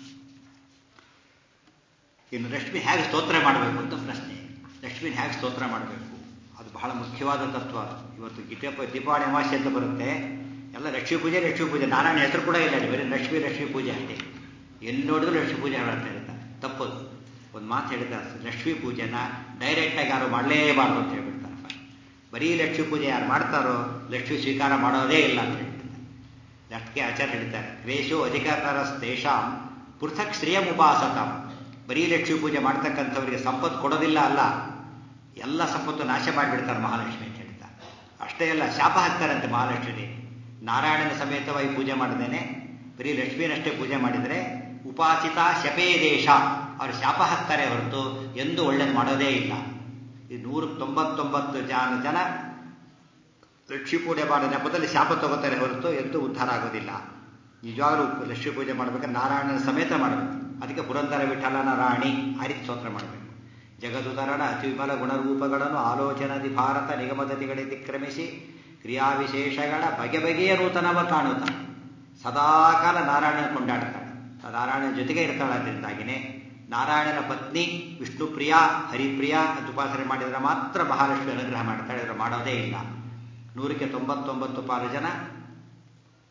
ಇನ್ನು ಲಕ್ಷ್ಮಿ ಹೇಗೆ ಸ್ತೋತ್ರ ಮಾಡಬೇಕು ಅಂತ ಪ್ರಶ್ನೆ ಲಕ್ಷ್ಮಿನ ಹೇಗೆ ಸ್ತೋತ್ರ ಮಾಡಬೇಕು ಅದು ಬಹಳ ಮುಖ್ಯವಾದ ತತ್ವ ಇವತ್ತು ದೀಪ ದೀಪಾವಳಿ ಅಮಾವಾಸ್ಯೆ ಅಂತ ಬರುತ್ತೆ ಎಲ್ಲ ಲಕ್ಷ್ಮೀ ಪೂಜೆ ಲಕ್ಷ್ಮೀ ಪೂಜೆ ನಾರಾಯಣ ಹೆಸರು ಕೂಡ ಇಲ್ಲ ಬರೀ ಲಕ್ಷ್ಮೀ ಲಕ್ಷ್ಮೀ ಪೂಜೆ ಅಷ್ಟೇ ಎಲ್ಲಿ ನೋಡಿದ್ರು ಲಕ್ಷ್ಮೀ ಪೂಜೆ ಮಾಡ್ತಾ ಇರ್ತಾರೆ ತಪ್ಪದು ಒಂದು ಮಾತು ಹೇಳ್ತಾರೆ ಲಕ್ಷ್ಮೀ ಪೂಜೆನ ಡೈರೆಕ್ಟಾಗಿ ಯಾರು ಮಾಡಲೇಬಾರ್ದು ಅಂತ ಹೇಳ್ಬಿಡ್ತಾರೆ ಬರೀ ಲಕ್ಷ್ಮೀ ಪೂಜೆ ಯಾರು ಮಾಡ್ತಾರೋ ಲಕ್ಷ್ಮೀ ಸ್ವೀಕಾರ ಮಾಡೋದೇ ಇಲ್ಲ ಅಂತ ಹೇಳ್ಬಿಡ್ತಾರೆ ಅದಕ್ಕೆ ಆಚಾರ್ಯ ಹೇಳ್ತಾರೆ ದ್ವೇಷೋ ಅಧಿಕಾರಸ್ತೇಷಾಂ ಪೃಥಕ್ ಶ್ರೇಯಂ ಉಪಾಸತಾಂ ಬರೀ ಲಕ್ಷ್ಮೀ ಪೂಜೆ ಮಾಡ್ತಕ್ಕಂಥವರಿಗೆ ಸಂಪತ್ತು ಕೊಡೋದಿಲ್ಲ ಅಲ್ಲ ಎಲ್ಲ ಸಂಪತ್ತು ನಾಶ ಮಾಡಿಬಿಡ್ತಾರೆ ಮಹಾಲಕ್ಷ್ಮಿ ಅಂತ ಹೇಳ್ತಾರೆ ಅಷ್ಟೇ ಅಲ್ಲ ಶಾಪ ಹಾಕ್ತಾರಂತೆ ಮಹಾಲಕ್ಷ್ಮಿ ನಾರಾಯಣನ ಸಮೇತವಾಗಿ ಪೂಜೆ ಮಾಡದೇನೆ ಬರೀ ಲಕ್ಷ್ಮೀನಷ್ಟೇ ಪೂಜೆ ಮಾಡಿದರೆ ಉಪಾಸಿತ ಶಪೇ ದೇಶ ಅವರು ಶಾಪ ಹಾಕ್ತಾರೆ ಹೊರತು ಎಂದು ಒಳ್ಳೇದು ಮಾಡೋದೇ ಇಲ್ಲ ಈ ನೂರ ತೊಂಬತ್ತೊಂಬತ್ತು ಜನ ಜನ ಲಕ್ಷ್ಮೀ ಪೂಜೆ ಮಾಡೋ ನೆಪದಲ್ಲಿ ಶಾಪ ತಗೋತಾರೆ ಹೊರತು ಎಂದೂ ಉದ್ಧಾರ ಆಗೋದಿಲ್ಲ ನಿಜವಾಗ್ಲೂ ಲಕ್ಷ್ಮೀ ಪೂಜೆ ಮಾಡಬೇಕಾದ್ರೆ ನಾರಾಯಣನ ಸಮೇತ ಮಾಡಬೇಕು ಅದಕ್ಕೆ ಪುರಂದರ ವಿಠಲನ ರಾಣಿ ಆ ರೀತಿ ಸ್ತೋತ್ರ ಮಾಡಬೇಕು ಜಗದುದರಣ ಅತಿ ವಿಮಲ ಗುಣರೂಪಗಳನ್ನು ಆಲೋಚನದಿ ಭಾರತ ನಿಗಮದತಿಗಳಿತಿಕ್ರಮಿಸಿ ಕ್ರಿಯಾವಿಶೇಷಗಳ ಬಗೆ ಬಗೆಯ ನೂತನವ ಕಾಣುತ್ತ ಸದಾಕಾಲ ನಾರಾಯಣನ ಕೊಂಡಾಡ್ತಾಳೆ ನಾರಾಯಣನ ಜೊತೆಗೆ ಇರ್ತಾಳೆ ಅದರಿಂದಾಗಿನೇ ನಾರಾಯಣನ ಪತ್ನಿ ವಿಷ್ಣುಪ್ರಿಯ ಹರಿಪ್ರಿಯ ಅಂತ ಉಪಾಸನೆ ಮಾಡಿದರೆ ಮಾತ್ರ ಮಹಾಲಕ್ಷ್ಮಿ ಅನುಗ್ರಹ ಮಾಡ್ತಾಳೆ ಇವರು ಮಾಡೋದೇ ಇಲ್ಲ ನೂರಕ್ಕೆ ತೊಂಬತ್ತೊಂಬತ್ತು ಪಾಲು ಜನ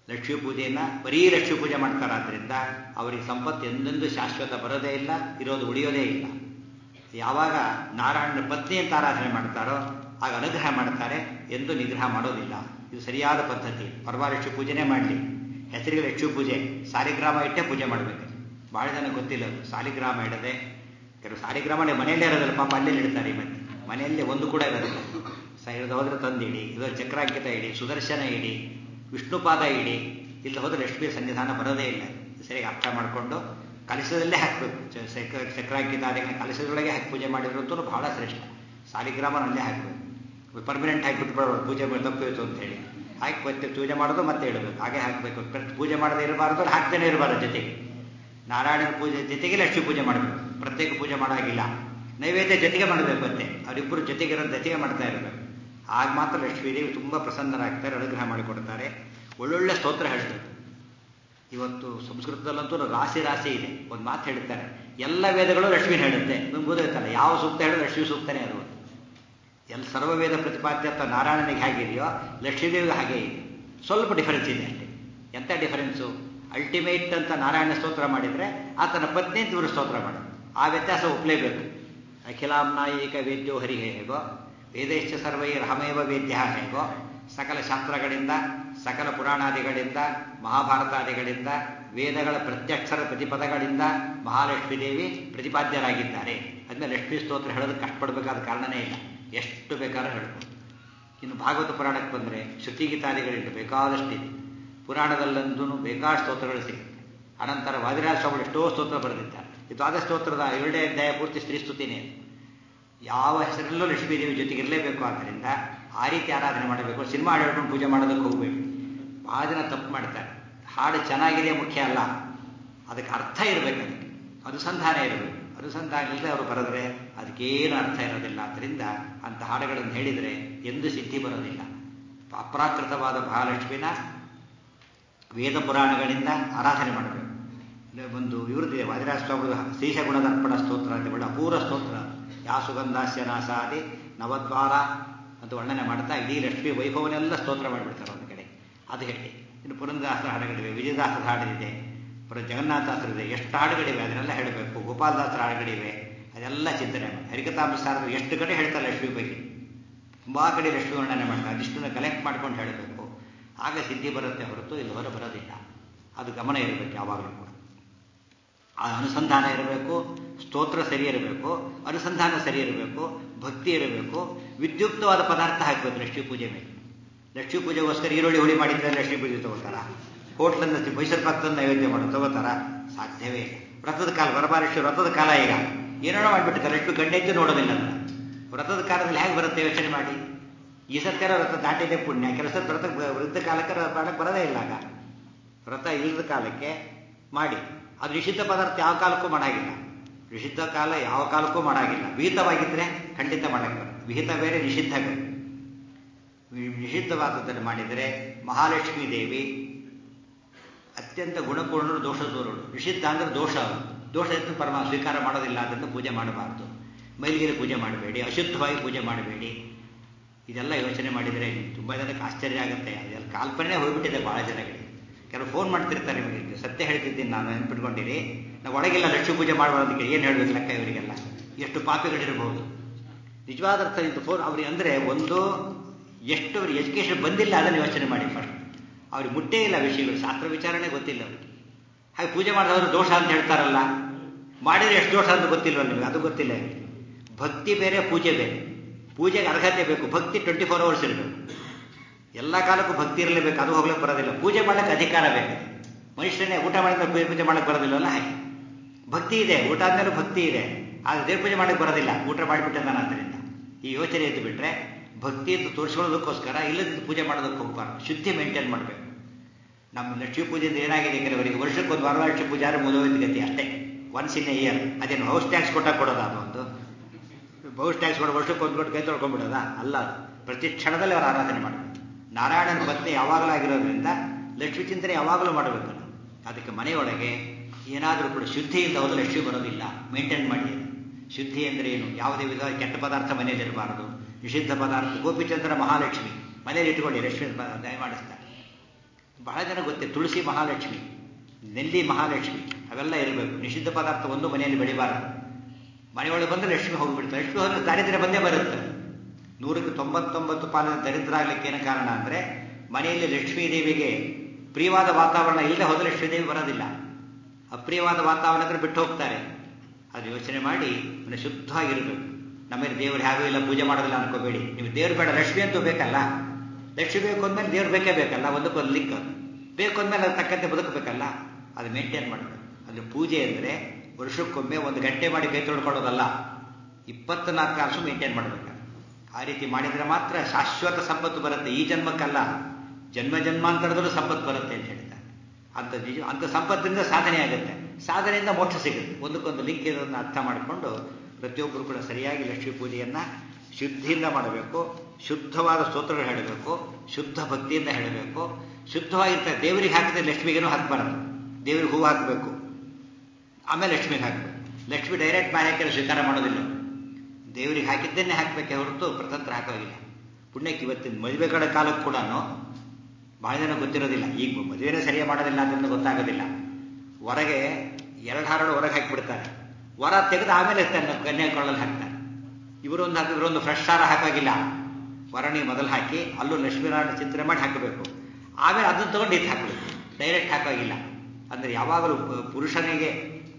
ಲಕ್ಷ್ಮೀ ಪೂಜೆಯನ್ನ ಬರೀ ಲಕ್ಷ್ಮೀ ಪೂಜೆ ಮಾಡ್ತಾರಾದ್ರಿಂದ ಅವರಿಗೆ ಸಂಪತ್ತು ಎಂದೆಂದೂ ಶಾಶ್ವತ ಬರೋದೇ ಇಲ್ಲ ಇರೋದು ಉಳಿಯೋದೇ ಇಲ್ಲ ಯಾವಾಗ ನಾರಾಯಣನ ಪತ್ನಿ ಅಂತ ಆರಾಧನೆ ಮಾಡ್ತಾರೋ ಆಗ ಅನುಗ್ರಹ ಮಾಡ್ತಾರೆ ಎಂದು ನಿಗ್ರಹ ಮಾಡೋದಿಲ್ಲ ಇದು ಸರಿಯಾದ ಪದ್ಧತಿ ಪರಮ ಲಕ್ಷ್ಮೀ ಪೂಜೆನೇ ಮಾಡಲಿ ಹೆಸರಿಗೆ ಲಕ್ಷ್ಮೀ ಪೂಜೆ ಸಾಲಿಗ್ರಾಮ ಇಟ್ಟೇ ಪೂಜೆ ಮಾಡಬೇಕು ಭಾಳ ಜನ ಗೊತ್ತಿಲ್ಲ ಅದು. ಸಾಲಿಗ್ರಾಮ ಇಡದೆ ಕೆಲವು ಸಾಲಿಗ್ರಾಮನೇ ಮನೆಯಲ್ಲೇ ಇರೋದಿಲ್ಲ ಪಾಪ ಅಲ್ಲೇ ಇಡ್ತಾರೆ ಈ ಮಧ್ಯೆ ಮನೆಯಲ್ಲೇ ಒಂದು ಕೂಡ ಇರೋದಿಲ್ಲ ಸ ಇಳಿದು ಹೋದ್ರೆ ತಂದಿಡಿ ಇದು ಚಕ್ರಾಂಕಿತ ಇಡಿ ಸುದರ್ಶನ ಇಡಿ ವಿಷ್ಣುಪಾದ ಇಡಿ ಇಲ್ಲಿ ಹೋದ್ರೆ ಲಕ್ಷ್ಮೀ ಸನ್ನಿಧಾನ ಬರೋದೇ ಇಲ್ಲ ಸರಿಯಾಗಿ ಅರ್ಥ ಮಾಡಿಕೊಂಡು ಕಲಶದಲ್ಲೇ ಹಾಕಬೇಕು ಚಕ್ರಾಂಕಿತ ಅದಕ್ಕೆ ಕಲಶದೊಳಗೆ ಹಾಕಿ ಪೂಜೆ ಮಾಡಿದ್ರಂತೂ ಬಹಳ ಶ್ರೇಷ್ಠ ಸಾಲಿಗ್ರಾಮನ ಅಲ್ಲೇ ಹಾಕಬೇಕು ಪರ್ಮನೆಂಟ್ ಹಾಕಿ ಬಿಟ್ಬಿಡೋದು ಪೂಜೆ ಮಾಡಿ ತಪ್ಪಿತ್ತು ಅಂತ ಹೇಳಿ ಹಾಕಿ ಮತ್ತೆ ಪೂಜೆ ಮಾಡೋದು ಮತ್ತೆ ಇಡಬೇಕು ಹಾಗೆ ಹಾಕಬೇಕು ಪೂಜೆ ಮಾಡದೇ ಇರಬಾರ್ದು ಹಾಕ್ತಾನೆ ಇರಬಾರ್ದು ಜೊತೆಗೆ ನಾರಾಯಣನ ಪೂಜೆ ಜೊತೆಗೆ ಲಕ್ಷ್ಮೀ ಪೂಜೆ ಮಾಡಬೇಕು ಪ್ರತ್ಯೇಕ ಪೂಜೆ ಮಾಡೋಂಗಿಲ್ಲ ನೈವೇದ್ಯ ಜೊತೆಗೆ ಮಾಡಬೇಕು ಮತ್ತೆ ಅವರಿಬ್ಬರು ಜೊತೆಗಿರೋ ಜೊತೆಗೆ ಮಾಡ್ತಾ ಇರಬೇಕು ಆಗ ಮಾತ್ರ ಲಕ್ಷ್ಮೀದೇವಿ ತುಂಬ ಪ್ರಸನ್ನರಾಗ್ತಾರೆ ಅನುಗ್ರಹ ಮಾಡಿಕೊಡ್ತಾರೆ ಒಳ್ಳೊಳ್ಳೆ ಸ್ತೋತ್ರ ಹೇಳ್ತಾರೆ ಇವತ್ತು ಸಂಸ್ಕೃತದಲ್ಲಂತೂ ರಾಶಿ ರಾಶಿ ಇದೆ ಒಂದು ಮಾತು ಹೇಳ್ತಾರೆ ಎಲ್ಲ ವೇದಗಳು ಲಕ್ಷ್ಮೀನ ಹೇಳುತ್ತೆ ನಿಮ್ಗೆ ಗೊತ್ತಾಯ್ತಲ್ಲ ಯಾವ ಸೂಕ್ತ ಹೇಳೋ ಲಕ್ಷ್ಮೀ ಸೂಕ್ತನೇ ಅದು ಎಲ್ಲ ಸರ್ವವೇದ ಪ್ರತಿಪಾದ್ಯತ್ವ ನಾರಾಯಣನಿಗೆ ಹೇಗಿದೆಯೋ ಲಕ್ಷ್ಮೀದೇವಿಗೆ ಹಾಗೆ ಇದೆ ಸ್ವಲ್ಪ ಡಿಫರೆನ್ಸ್ ಇದೆ ಅಷ್ಟೇ ಎಂಥ ಡಿಫರೆನ್ಸು ಅಲ್ಟಿಮೇಟ್ ಅಂತ ನಾರಾಯಣ ಸ್ತೋತ್ರ ಮಾಡಿದರೆ ಆತನ ಪತ್ನಿ ಅಂತ ಇವರು ಸ್ತೋತ್ರ ಮಾಡೋದು ಆ ವ್ಯತ್ಯಾಸ ಒಪ್ಪಲೇಬೇಕು ಅಖಿಲಾಂನಾಯಿಕ ವೇದ್ಯೋ ಹರಿ ಹೇಗೋ ವೇದೇಶ್ಚ ಸರ್ವೈ ರಾಮೇವ ವೇದ್ಯ ಹೇಗೋ ಸಕಲ ಶಾಸ್ತ್ರಗಳಿಂದ ಸಕಲ ಪುರಾಣಾದಿಗಳಿಂದ ಮಹಾಭಾರತಾದಿಗಳಿಂದ ವೇದಗಳ ಪ್ರತ್ಯಕ್ಷರ ಪ್ರತಿಪದಗಳಿಂದ ಮಹಾಲಕ್ಷ್ಮೀ ದೇವಿ ಪ್ರತಿಪಾದ್ಯರಾಗಿದ್ದಾರೆ ಅದ್ಮೇಲೆ ಲಕ್ಷ್ಮೀ ಸ್ತೋತ್ರ ಹೇಳೋದಕ್ಕೆ ಕಷ್ಟಪಡಬೇಕಾದ ಕಾರಣನೇ ಇಲ್ಲ ಎಷ್ಟು ಬೇಕಾದ್ರೂ ಹೇಳ್ಬೋದು ಇನ್ನು ಭಾಗವತ ಪುರಾಣಕ್ಕೆ ಬಂದರೆ ಶ್ರುತಿಗೀತಾದಿಗಳಿಂದ ಬೇಕಾದಷ್ಟಿದೆ ಪುರಾಣದಲ್ಲಂದೂ ಬೇಕಾದಷ್ಟು ಸ್ತೋತ್ರಗಳು ಸಿಗುತ್ತೆ ಅನಂತರ ವಾದಿರಾಜ ಸ್ವಾಮಿಗಳು ಎಷ್ಟೋ ಸ್ತೋತ್ರ ಬರೆದಿದ್ದಾರೆ ಈ ದ್ವಾದಶ ಸ್ತೋತ್ರದ ಎರಡೇ ಅಧ್ಯಾಯ ಪೂರ್ತಿ ಸ್ತ್ರೀ ಸ್ತುತಿನೇ ಯಾವ ಹೆಸರಲ್ಲೂ ಲಕ್ಷ್ಮೀದೇವಿ ಜೊತೆಗೆ ಇರಲೇಬೇಕು ಆದ್ದರಿಂದ ಆ ರೀತಿ ಆರಾಧನೆ ಮಾಡಬೇಕು ಸಿನಿಮಾ ಹಾಡು ಹೇಳ್ಕೊಂಡು ಪೂಜೆ ಮಾಡೋದಕ್ಕೆ ಹೋಗಬೇಡಿ ಭಾಳ ಜನ ತಪ್ಪು ಮಾಡ್ತಾರೆ ಹಾಡು ಚೆನ್ನಾಗಿದೆ ಮುಖ್ಯ ಅಲ್ಲ ಅದಕ್ಕೆ ಅರ್ಥ ಇರಬೇಕು ಅದಕ್ಕೆ ಅನುಸಂಧಾನ ಇರಬೇಕು ಅನುಸಂಧಾನ ಇಲ್ಲದೆ ಅವರು ಬರೆದ್ರೆ ಅದಕ್ಕೇನು ಅರ್ಥ ಇರೋದಿಲ್ಲ ಆದ್ದರಿಂದ ಅಂಥ ಹಾಡುಗಳನ್ನು ಹೇಳಿದರೆ ಎಂದೂ ಸಿದ್ಧಿ ಬರೋದಿಲ್ಲ ಅಪ್ರಾಕೃತವಾದ ಮಹಾಲಕ್ಷ್ಮಿನ ವೇದ ಪುರಾಣಗಳಿಂದ ಆರಾಧನೆ ಮಾಡಬೇಕು ಒಂದು ಇವ್ರದ್ದಿದೆ ವಾದಿರಾಜ ಸ್ವಾಮಿಗಳ ಶ್ರೀಶ ಗುಣದರ್ಪಣ ಸ್ತೋತ್ರ ಅಂತ ಒಳ್ಳೆ ಅಪೂರ್ವ ಸ್ತೋತ್ರ ಯಾ ಸುಗಂಧಾಸ್ಯ ನಾಸಾದಿ ನವದ್ವಾರ ಅಂತ ವರ್ಣನೆ ಮಾಡ್ತಾ ಇಡೀ ಲಕ್ಷ್ಮೀ ವೈಭವನೆಲ್ಲ ಸ್ತೋತ್ರ ಮಾಡಿಬಿಡ್ತಾರೆ ಒಂದು ಕಡೆ ಅದು ಹೇಳಿ ಇನ್ನು ಪುರಂದಾಸರ ಹಾಡುಗಳಿವೆ ವಿಜಯದಾಸರ ಹಾಡಿದೆ ಪುರ ಜಗನ್ನಾಥಾಸರಿದೆ ಎಷ್ಟು ಹಾಡುಗಳಿವೆ ಅದನ್ನೆಲ್ಲ ಹೇಳಬೇಕು ಗೋಪಾಲದಾಸರ ಹಾಡುಗಳಿವೆ ಅದೆಲ್ಲ ಚಿಂತನೆ ಮಾಡಿ ಹರಿಕತಾಂಬಸಾರರು ಎಷ್ಟು ಕಡೆ ಹೇಳ್ತಾರೆ ಲಕ್ಷ್ಮಿ ಬಗ್ಗೆ ತುಂಬ ಕಡೆ ಲಕ್ಷ್ಮಿ ವರ್ಣನೆ ಮಾಡ್ತಾರೆ ಅದಿಷ್ಟನ್ನು ಕಲೆಕ್ಟ್ ಮಾಡ್ಕೊಂಡು ಹೇಳಬೇಕು ಆಗ ಸಿದ್ಧಿ ಬರುತ್ತೆ ಹೊರತು ಇಲ್ಲಿ ಹೊರ ಬರೋದಿಲ್ಲ ಅದು ಗಮನ ಇರಬೇಕು ಯಾವಾಗಲೂ ಕೂಡ ಆ ಅನುಸಂಧಾನ ಇರಬೇಕು ಸ್ತೋತ್ರ ಸರಿ ಇರಬೇಕು ಅನುಸಂಧಾನ ಸರಿ ಇರಬೇಕು ಭಕ್ತಿ ಇರಬೇಕು ವಿದ್ಯುಕ್ತವಾದ ಪದಾರ್ಥ ಹಾಕಬೇಕು ಲಕ್ಷ್ಮೀ ಪೂಜೆ ಮೇಲೆ ಲಕ್ಷ್ಮೀ ಪೂಜೆಗೋಸ್ಕರ ಈರುಳ್ಳಿ ಹುಳಿ ಮಾಡಿದ್ರೆ ಲಕ್ಷ್ಮೀ ಪೂಜೆ ತಗೋತಾರ ಹೋಟ್ಲನ್ನ ಮೈಸೂರು ಪಾಕದ ನೈವೇದ್ಯ ಮಾಡೋದು ತಗೋತಾರ ಸಾಧ್ಯವೇ ಇಲ್ಲ ವ್ರತದ ಕಾಲ ವರಮಹಾಲಕ್ಷ್ಮಿ ವ್ರತದ ಕಾಲ ಈಗ ಏನೇನೋ ಮಾಡಿಬಿಟ್ಟಿದ್ದಾರೆ ಲಕ್ಷ್ಮಿ ಗಂಡೆದ್ದು ನೋಡೋದಿಲ್ಲ ಅದನ್ನ ವ್ರತದ ಕಾಲದಲ್ಲಿ ಹೇಗೆ ಬರುತ್ತೆ ಯೋಚನೆ ಮಾಡಿ ಈ ಸತ್ಯರ ವ್ರತ ದಾಟಿದೆ ಪುಣ್ಯ ಕೆಲಸ ವ್ರತ ವೃದ್ಧ ಕಾಲಕ್ಕೆ ಮಾಡಕ್ಕೆ ಬರೋದೇ ಇಲ್ಲ ಆಗ ವ್ರತ ಇಲ್ಲದ ಕಾಲಕ್ಕೆ ಮಾಡಿ ಅದು ನಿಷಿದ್ಧ ಪದಾರ್ಥ ಯಾವ ಕಾಲಕ್ಕೂ ಮಾಡಾಗಿಲ್ಲ ನಿಷಿದ್ಧ ಕಾಲ ಯಾವ ಕಾಲಕ್ಕೂ ಮಾಡಾಗಿಲ್ಲ ವಿಹಿತವಾಗಿದ್ದರೆ ಖಂಡಿತ ಮಾಡಕ್ಕೆ ಬರುತ್ತೆ ವಿಹಿತ ಬೇರೆ ನಿಷಿದ್ಧ ಬೇರೆ ನಿಷಿದ್ಧವಾದದ್ದನ್ನು ಮಾಡಿದರೆ ಮಹಾಲಕ್ಷ್ಮೀ ದೇವಿ ಅತ್ಯಂತ ಗುಣಪೂರ್ಣರು ದೋಷ ದೂರರು ನಿಷಿದ್ಧ ಅಂದರೆ ದೋಷ ದೋಷ ಇದ್ದು ಪರಮ ಸ್ವೀಕಾರ ಮಾಡೋದಿಲ್ಲ ಅದನ್ನು ಪೂಜೆ ಮಾಡಬಾರ್ದು ಮೈಲಿಗೆರೆ ಪೂಜೆ ಮಾಡಬೇಡಿ ಅಶುದ್ಧವಾಗಿ ಪೂಜೆ ಮಾಡಬೇಡಿ ಇದೆಲ್ಲ ಯೋಚನೆ ಮಾಡಿದರೆ ತುಂಬ ಜನಕ್ಕೆ ಆಶ್ಚರ್ಯ ಆಗುತ್ತೆ ಅದೆಲ್ಲ ಕಾಲ್ಪನೆ ಹೋಗ್ಬಿಟ್ಟಿದೆ ಭಾಳ ಜನಗಳಿಗೆ ಕೆಲವು ಫೋನ್ ಮಾಡ್ತಿರ್ತಾರೆ ನಿಮಗೆ ಸತ್ಯ ಹೇಳ್ತಿದ್ದೀನಿ ನಾನು ನೆನ್ಪಿಟ್ಕೊಂಡಿರಿ ನಾವು ಒಳಗೆಲ್ಲ ಲಕ್ಷ್ಮೀ ಪೂಜೆ ಮಾಡುವುದಕ್ಕೆ ಏನು ಹೇಳಬೇಕು ಲೆಕ್ಕ ಇವರಿಗೆಲ್ಲ ಎಷ್ಟು ಪಾಪಿಗಳಿರಬಹುದು ನಿಜವಾದ ಅರ್ಥ ಇದು ಫೋನ್ ಅವ್ರಿಗೆ ಅಂದರೆ ಒಂದು ಎಷ್ಟು ಅವ್ರಿಗೆ ಎಜುಕೇಷನ್ ಬಂದಿಲ್ಲ ಅದನ್ನು ಯೋಚನೆ ಮಾಡಿ ಫಸ್ಟ್ ಅವ್ರಿಗೆ ಮುಟ್ಟೇ ಇಲ್ಲ ವಿಷಯಗಳು ಶಾಸ್ತ್ರ ವಿಚಾರಣೆ ಗೊತ್ತಿಲ್ಲ ಅವ್ರಿಗೆ ಹಾಗೆ ಪೂಜೆ ಮಾಡಿದವರು ದೋಷ ಅಂತ ಹೇಳ್ತಾರಲ್ಲ ಮಾಡಿದ್ರೆ ಎಷ್ಟು ದೋಷ ಅಂತ ಗೊತ್ತಿಲ್ವಲ್ಲ ನಿಮಗೆ ಅದು ಗೊತ್ತಿಲ್ಲ ಇವರಿಗೆ ಭಕ್ತಿ ಬೇರೆ ಪೂಜೆ ಬೇರೆ ಪೂಜೆಗೆ ಅರ್ಹತೆ ಬೇಕು ಭಕ್ತಿ ಟ್ವೆಂಟಿ ಫೋರ್ ಅವರ್ಸ್ ಇರಬೇಕು ಎಲ್ಲ ಕಾಲಕ್ಕೂ ಭಕ್ತಿ ಇರಲೇಬೇಕು ಅದು ಹೋಗ್ಲಿಕ್ಕೆ ಬರೋದಿಲ್ಲ ಪೂಜೆ ಮಾಡಕ್ಕೆ ಅಧಿಕಾರ ಬೇಕು ಮನುಷ್ಯನೇ ಊಟ ಮಾಡಿದ್ರೆ ಪೂಜೆ ಪೂಜೆ ಮಾಡಕ್ಕೆ ಬರೋದಿಲ್ಲವಲ್ಲ ಹಾಗೆ ಭಕ್ತಿ ಇದೆ ಊಟ ಆದ್ಮೇಲೆ ಭಕ್ತಿ ಇದೆ ಆದರೆ ದೇವ್ರ ಪೂಜೆ ಮಾಡಕ್ಕೆ ಬರೋದಿಲ್ಲ ಊಟ ಮಾಡಿಬಿಟ್ಟೆ ನಾನು ಆದ್ದರಿಂದ ಈ ಯೋಚನೆ ಎದ್ದು ಬಿಟ್ರೆ ಭಕ್ತಿ ಅಂತ ತೋರಿಸ್ಕೊಳ್ಳೋದಕ್ಕೋಸ್ಕರ ಇಲ್ಲದಿದ್ದು ಪೂಜೆ ಮಾಡೋದಕ್ಕೆ ಹೋಗ್ಬಾರ್ದು ಶುದ್ಧಿ ಮೇಂಟೈನ್ ಮಾಡಬೇಕು ನಮ್ಮ ಲಕ್ಷ್ಮೀ ಪೂಜೆಯಿಂದ ಏನಾಗಿದೆ ಕೆಲವರಿಗೆ ವರ್ಷಕ್ಕೆ ಒಂದು ವರಲಕ್ಷ್ಮಿ ಪೂಜೆ ಆದರೆ ಮುಗಿದೋಯ್ತು ಗತಿ ಅಷ್ಟೇ ಒನ್ಸ್ ಇನ್ ಎ ಇಯರ್ ಅದೇನು ಹೌಸ್ ಟ್ಯಾಕ್ಸ್ ಕೊಟ್ಟಾಗ ಕೊಡೋದು ಅದು ಒಂದು ಹೌಸ್ ಟ್ಯಾಕ್ಸ್ ಕೊಡೋ ವರ್ಷಕ್ಕೆ ಒಂದು ಕೊಟ್ಟು ಕೈ ತೊಳ್ಕೊಂಡ್ಬಿಡೋದಾ ಅಲ್ಲ ಅದು ಪ್ರತಿ ಕ್ಷಣದಲ್ಲಿ ಅವರು ಆರಾಧನೆ ಮಾಡಬೇಕು ನಾರಾಯಣನ ಪತ್ನಿ ಯಾವಾಗಲೂ ಆಗಿರೋದ್ರಿಂದ ಲಕ್ಷ್ಮೀ ಚಿಂತನೆ ಯಾವಾಗಲೂ ಮಾಡಬೇಕು ನಾವು ಅದಕ್ಕೆ ಮನೆಯೊಳಗೆ ಏನಾದರೂ ಕೂಡ ಶುದ್ಧಿಯಿಂದ ಹೋದ್ರೆ ಲಕ್ಷ್ಮಿ ಬರೋದಿಲ್ಲ ಮೇಂಟೈನ್ ಮಾಡಿ ಶುದ್ಧಿ ಅಂದರೆ ಏನು ಯಾವುದೇ ವಿಧ ಕೆಟ್ಟ ಪದಾರ್ಥ ಮನೆಯಲ್ಲಿ ಇರಬಾರದು ನಿಷಿದ್ಧ ಪದಾರ್ಥ ಗೋಪಿಚಂದ್ರ ಮಹಾಲಕ್ಷ್ಮಿ ಮನೆಯಲ್ಲಿ ಇಟ್ಕೊಳ್ಳಿ ಲಕ್ಷ್ಮಿ ದಯ ಮಾಡಿಸ್ತಾರೆ ಬಹಳ ಜನ ಗೊತ್ತಿದೆ ತುಳಸಿ ಮಹಾಲಕ್ಷ್ಮಿ ನೆಲ್ಲಿ ಮಹಾಲಕ್ಷ್ಮಿ ಅವೆಲ್ಲ ಇರಬೇಕು ನಿಷಿದ್ಧ ಪದಾರ್ಥ ಒಂದು ಮನೆಯಲ್ಲಿ ಬೆಳಿಬಾರದು ಮನೆಯೊಳಗೆ ಬಂದರೆ ಲಕ್ಷ್ಮಿ ಹೋಗ್ಬಿಡ್ತಾರೆ ಲಕ್ಷ್ಮಿ ಹೋದ್ರೆ ದಾರಿದ್ರ್ಯ ಬಂದೇ ಬರುತ್ತೆ ನೂರಕ್ಕೆ ತೊಂಬತ್ತೊಂಬತ್ತು ಪಾಲನ ದರಿದ್ರ ಆಗ್ಲಿಕ್ಕೆ ಏನು ಕಾರಣ ಅಂದರೆ ಮನೆಯಲ್ಲಿ ಲಕ್ಷ್ಮೀ ದೇವಿಗೆ ಪ್ರಿಯವಾದ ವಾತಾವರಣ ಇಲ್ಲದೆ ಹೋದರೆ ಲಕ್ಷ್ಮೀ ದೇವಿ ಬರೋದಿಲ್ಲ ಅಪ್ರಿಯವಾದ ವಾತಾವರಣ ಅಂದರೆ ಬಿಟ್ಟು ಹೋಗ್ತಾರೆ ಅದು ಯೋಚನೆ ಮಾಡಿ ಮನೆ ಶುದ್ಧವಾಗಿರಬೇಕು ನಮಗೆ ದೇವರು ಹೇಗೂ ಇಲ್ಲ ಪೂಜೆ ಮಾಡೋದಿಲ್ಲ ಅನ್ಕೋಬೇಡಿ ನೀವು ದೇವ್ರು ಬೇಡ ಲಕ್ಷ್ಮಿ ಅಂತೂ ಬೇಕಲ್ಲ ಲಕ್ಷ್ಮಿ ಬೇಕು ಅಂದಮೇಲೆ ದೇವ್ರು ಬೇಕೇ ಬೇಕಲ್ಲ ಒಂದಕ್ಕೊಂದು ಲಿಂಕ್ ಬೇಕು ಅಂದಮೇಲೆ ಅದು ತಕ್ಕಂತೆ ಬದುಕಬೇಕಲ್ಲ ಅದು ಮೇಂಟೈನ್ ಮಾಡಬೇಕು ಅದು ಪೂಜೆ ಅಂದರೆ ವರ್ಷಕ್ಕೊಮ್ಮೆ ಒಂದು ಗಂಟೆ ಮಾಡಿ ಕೈ ತೊಳ್ಕೊಳ್ಳೋದಲ್ಲ ಇಪ್ಪತ್ನಾಲ್ಕು ತಾಸು ಮೇಂಟೈನ್ ಮಾಡಬೇಕು ಆ ರೀತಿ ಮಾಡಿದರೆ ಮಾತ್ರ ಶಾಶ್ವತ ಸಂಪತ್ತು ಬರುತ್ತೆ ಈ ಜನ್ಮಕ್ಕಲ್ಲ ಜನ್ಮ ಜನ್ಮಾಂತರದಲ್ಲೂ ಸಂಪತ್ತು ಬರುತ್ತೆ ಅಂತ ಹೇಳ್ತಾರೆ ಅಂತ ನಿಜ ಅಂಥ ಸಂಪತ್ತಿನಿಂದ ಸಾಧನೆ ಆಗುತ್ತೆ ಸಾಧನೆಯಿಂದ ಮೋಕ್ಷ ಸಿಗುತ್ತೆ ಒಂದಕ್ಕೊಂದು ಲಿಂಕ್ ಇರೋದನ್ನ ಅರ್ಥ ಮಾಡಿಕೊಂಡು ಪ್ರತಿಯೊಬ್ಬರು ಕೂಡ ಸರಿಯಾಗಿ ಲಕ್ಷ್ಮೀ ಪೂಜೆಯನ್ನು ಶುದ್ಧಿಯಿಂದ ಮಾಡಬೇಕು ಶುದ್ಧವಾದ ಸ್ತೋತ್ರಗಳು ಹೇಳಬೇಕು ಶುದ್ಧ ಭಕ್ತಿಯಿಂದ ಹೇಳಬೇಕು ಶುದ್ಧವಾಗಿರ್ತಾರೆ ದೇವರಿಗೆ ಹಾಕಿದ್ರೆ ಲಕ್ಷ್ಮಿಗೇನು ಹಾಕಬಾರದು ದೇವರಿಗೆ ಹೂವು ಹಾಕಬೇಕು ಆಮೇಲೆ ಲಕ್ಷ್ಮಿಗೆ ಹಾಕಬೇಕು ಲಕ್ಷ್ಮಿ ಡೈರೆಕ್ಟ್ ಮಾಡಿ ಹಾಕಿದ್ರೆ ಸ್ವೀಕಾರ ಮಾಡೋದಿಲ್ಲ ದೇವರಿಗೆ ಹಾಕಿದ್ದನ್ನೇ ಹಾಕಬೇಕೆ ಹೊರತು ಪ್ರತಂತ್ರ ಹಾಕೋಗಿಲ್ಲ ಪುಣ್ಯಕ್ಕೆ ಇವತ್ತಿನ ಮದುವೆಗಳ ಕಾಲಕ್ಕೆ ಕೂಡ ಬಹಳ ಜನ ಗೊತ್ತಿರೋದಿಲ್ಲ ಈಗ ಮದುವೆನೇ ಸರಿಯಾಗಿ ಮಾಡೋದಿಲ್ಲ ಅಂತ ಗೊತ್ತಾಗೋದಿಲ್ಲ ಹೊರಗೆ ಎರಡು ಹಾರಡು ಹೊರಗೆ ಹಾಕಿಬಿಡ್ತಾರೆ ಹೊರ ತೆಗೆದು ಆಮೇಲೆ ತನ್ನ ಕನ್ಯಾಕೊಳ್ಳಲ್ಲಿ ಹಾಕ್ತಾರೆ ಇವರೊಂದು ಹಾಕಿದ್ರೆ ಒಂದು ಫ್ರೆಶ್ ಹಾರ ಹಾಕಾಗಿಲ್ಲ ವರಣಿ ಮೊದಲು ಹಾಕಿ ಅಲ್ಲೂ ಲಕ್ಷ್ಮೀನಾರಾಯಣ ಚಿಂತನೆ ಮಾಡಿ ಹಾಕಬೇಕು ಆಮೇಲೆ ಅದನ್ನು ತಗೊಂಡು ಇದು ಹಾಕಬೇಕು ಡೈರೆಕ್ಟ್ ಹಾಕಾಗಿಲ್ಲ ಅಂದರೆ ಯಾವಾಗಲೂ ಪುರುಷನಿಗೆ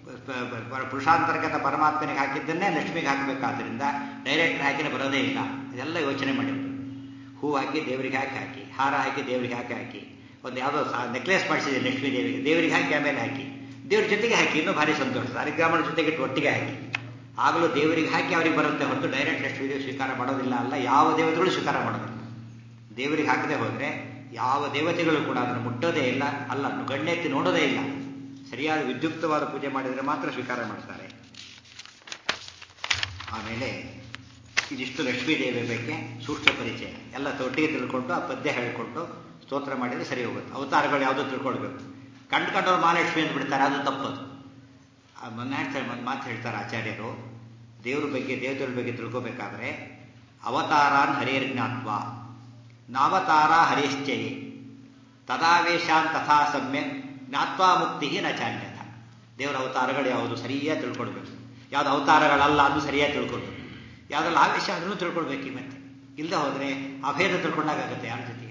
ಪುರುಷಾಂತರ್ಗತ ಪರಮಾತ್ಮನಿಗೆ ಹಾಕಿದ್ದನ್ನೇ ಲಕ್ಷ್ಮಿಗೆ ಹಾಕಬೇಕಾದ್ರಿಂದ ಡೈರೆಕ್ಟ್ ಹಾಕಿನೇ ಬರೋದೇ ಇಲ್ಲ ಇದೆಲ್ಲ ಯೋಚನೆ ಮಾಡಿದ್ರು ಹೂ ಹಾಕಿ ದೇವರಿಗೆ ಹಾಕಿ ಹಾಕಿ ಹಾರ ಹಾಕಿ ದೇವರಿಗೆ ಹಾಕಿ ಹಾಕಿ ಒಂದು ಯಾವುದೋ ನೆಕ್ಲೆಸ್ ಮಾಡಿಸಿದೆ ಲಕ್ಷ್ಮೀ ದೇವಿಗೆ ದೇವರಿಗೆ ಹಾಕಿ ಆಮೇಲೆ ಹಾಕಿ ದೇವ್ರ ಜೊತೆಗೆ ಹಾಕಿ ಇನ್ನೂ ಭಾರಿ ಸಂತೋಷ ಸಾಲಿಗ್ರಾಮನ ಜೊತೆಗೆ ಒಟ್ಟಿಗೆ ಹಾಕಿ ಆಗಲೂ ದೇವರಿಗೆ ಹಾಕಿ ಅವ್ರಿಗೆ ಬರುತ್ತೆ ಹೊರತು ಡೈರೆಕ್ಟ್ ಲಕ್ಷ್ಮೀ ದೇವಿ ಸ್ವೀಕಾರ ಮಾಡೋದಿಲ್ಲ ಅಲ್ಲ ಯಾವ ದೇವತೆಗಳು ಸ್ವೀಕಾರ ಮಾಡೋದಿಲ್ಲ ದೇವರಿಗೆ ಹಾಕದೆ ಹೋದರೆ ಯಾವ ದೇವತೆಗಳು ಕೂಡ ಅದನ್ನು ಮುಟ್ಟೋದೇ ಇಲ್ಲ ಅಲ್ಲ ಗಣ್ಣೆತ್ತಿ ನೋಡೋದೇ ಇಲ್ಲ ಸರಿಯಾದ ವಿದ್ಯುಕ್ತವಾದ ಪೂಜೆ ಮಾಡಿದರೆ ಮಾತ್ರ ಸ್ವೀಕಾರ ಮಾಡ್ತಾರೆ ಆಮೇಲೆ ಇದಿಷ್ಟು ಲಕ್ಷ್ಮೀ ದೇವಿ ಬಗ್ಗೆ ಸೂಕ್ಷ್ಮ ಪರಿಚಯ ಎಲ್ಲ ತೊಟ್ಟಿಗೆ ತಿಳ್ಕೊಂಡು ಆ ಪದ್ಯ ಹೇಳಿಕೊಂಡು ಸ್ತೋತ್ರ ಮಾಡಿದರೆ ಸರಿ ಹೋಗುತ್ತೆ ಅವತಾರಗಳು ಯಾವುದೋ ತಿಳ್ಕೊಳ್ಬೇಕು ಕಂಡು ಕಂಡವ್ರು ಮಹಾಲಕ್ಷ್ಮಿ ಅಂತ ಬಿಡ್ತಾರೆ ಅದು ತಪ್ಪದು ಮೊನ್ನೆ ಹೇಳ್ತಾರೆ ಒಂದು ಮಾತು ಹೇಳ್ತಾರೆ ಆಚಾರ್ಯರು ದೇವ್ರ ಬಗ್ಗೆ ದೇವತೆಗಳ ಬಗ್ಗೆ ತಿಳ್ಕೋಬೇಕಾದ್ರೆ ಅವತಾರಾನ್ ಹರಿಯರ್ ಜ್ಞಾತ್ವ ನಾವತಾರ ಹರಿಶ್ಚಯೇ ತದಾವೇಶಾನ್ ತಥಾ ಸಮ್ಯಕ್ ಜ್ಞಾತ್ವಾ ಮುಕ್ತಿ ನ ಚಾನ್ಯತ ದೇವರ ಅವತಾರಗಳು ಯಾವುದು ಸರಿಯಾಗಿ ತಿಳ್ಕೊಳ್ಬೇಕು ಯಾವ್ದು ಅವತಾರಗಳಲ್ಲ ಅದು ಸರಿಯಾಗಿ ತಿಳ್ಕೊಳ್ಬೇಕು ಯಾವ್ದ್ರಲ್ಲಿ ಆವೇಶ ಅದನ್ನು ತಿಳ್ಕೊಳ್ಬೇಕು ಈ ಮತ್ತೆ ಇಲ್ಲದೆ ಹೋದರೆ ಅಭೇದ ತಿಳ್ಕೊಂಡಾಗುತ್ತೆ ಯಾರ ಜೊತೆಗೆ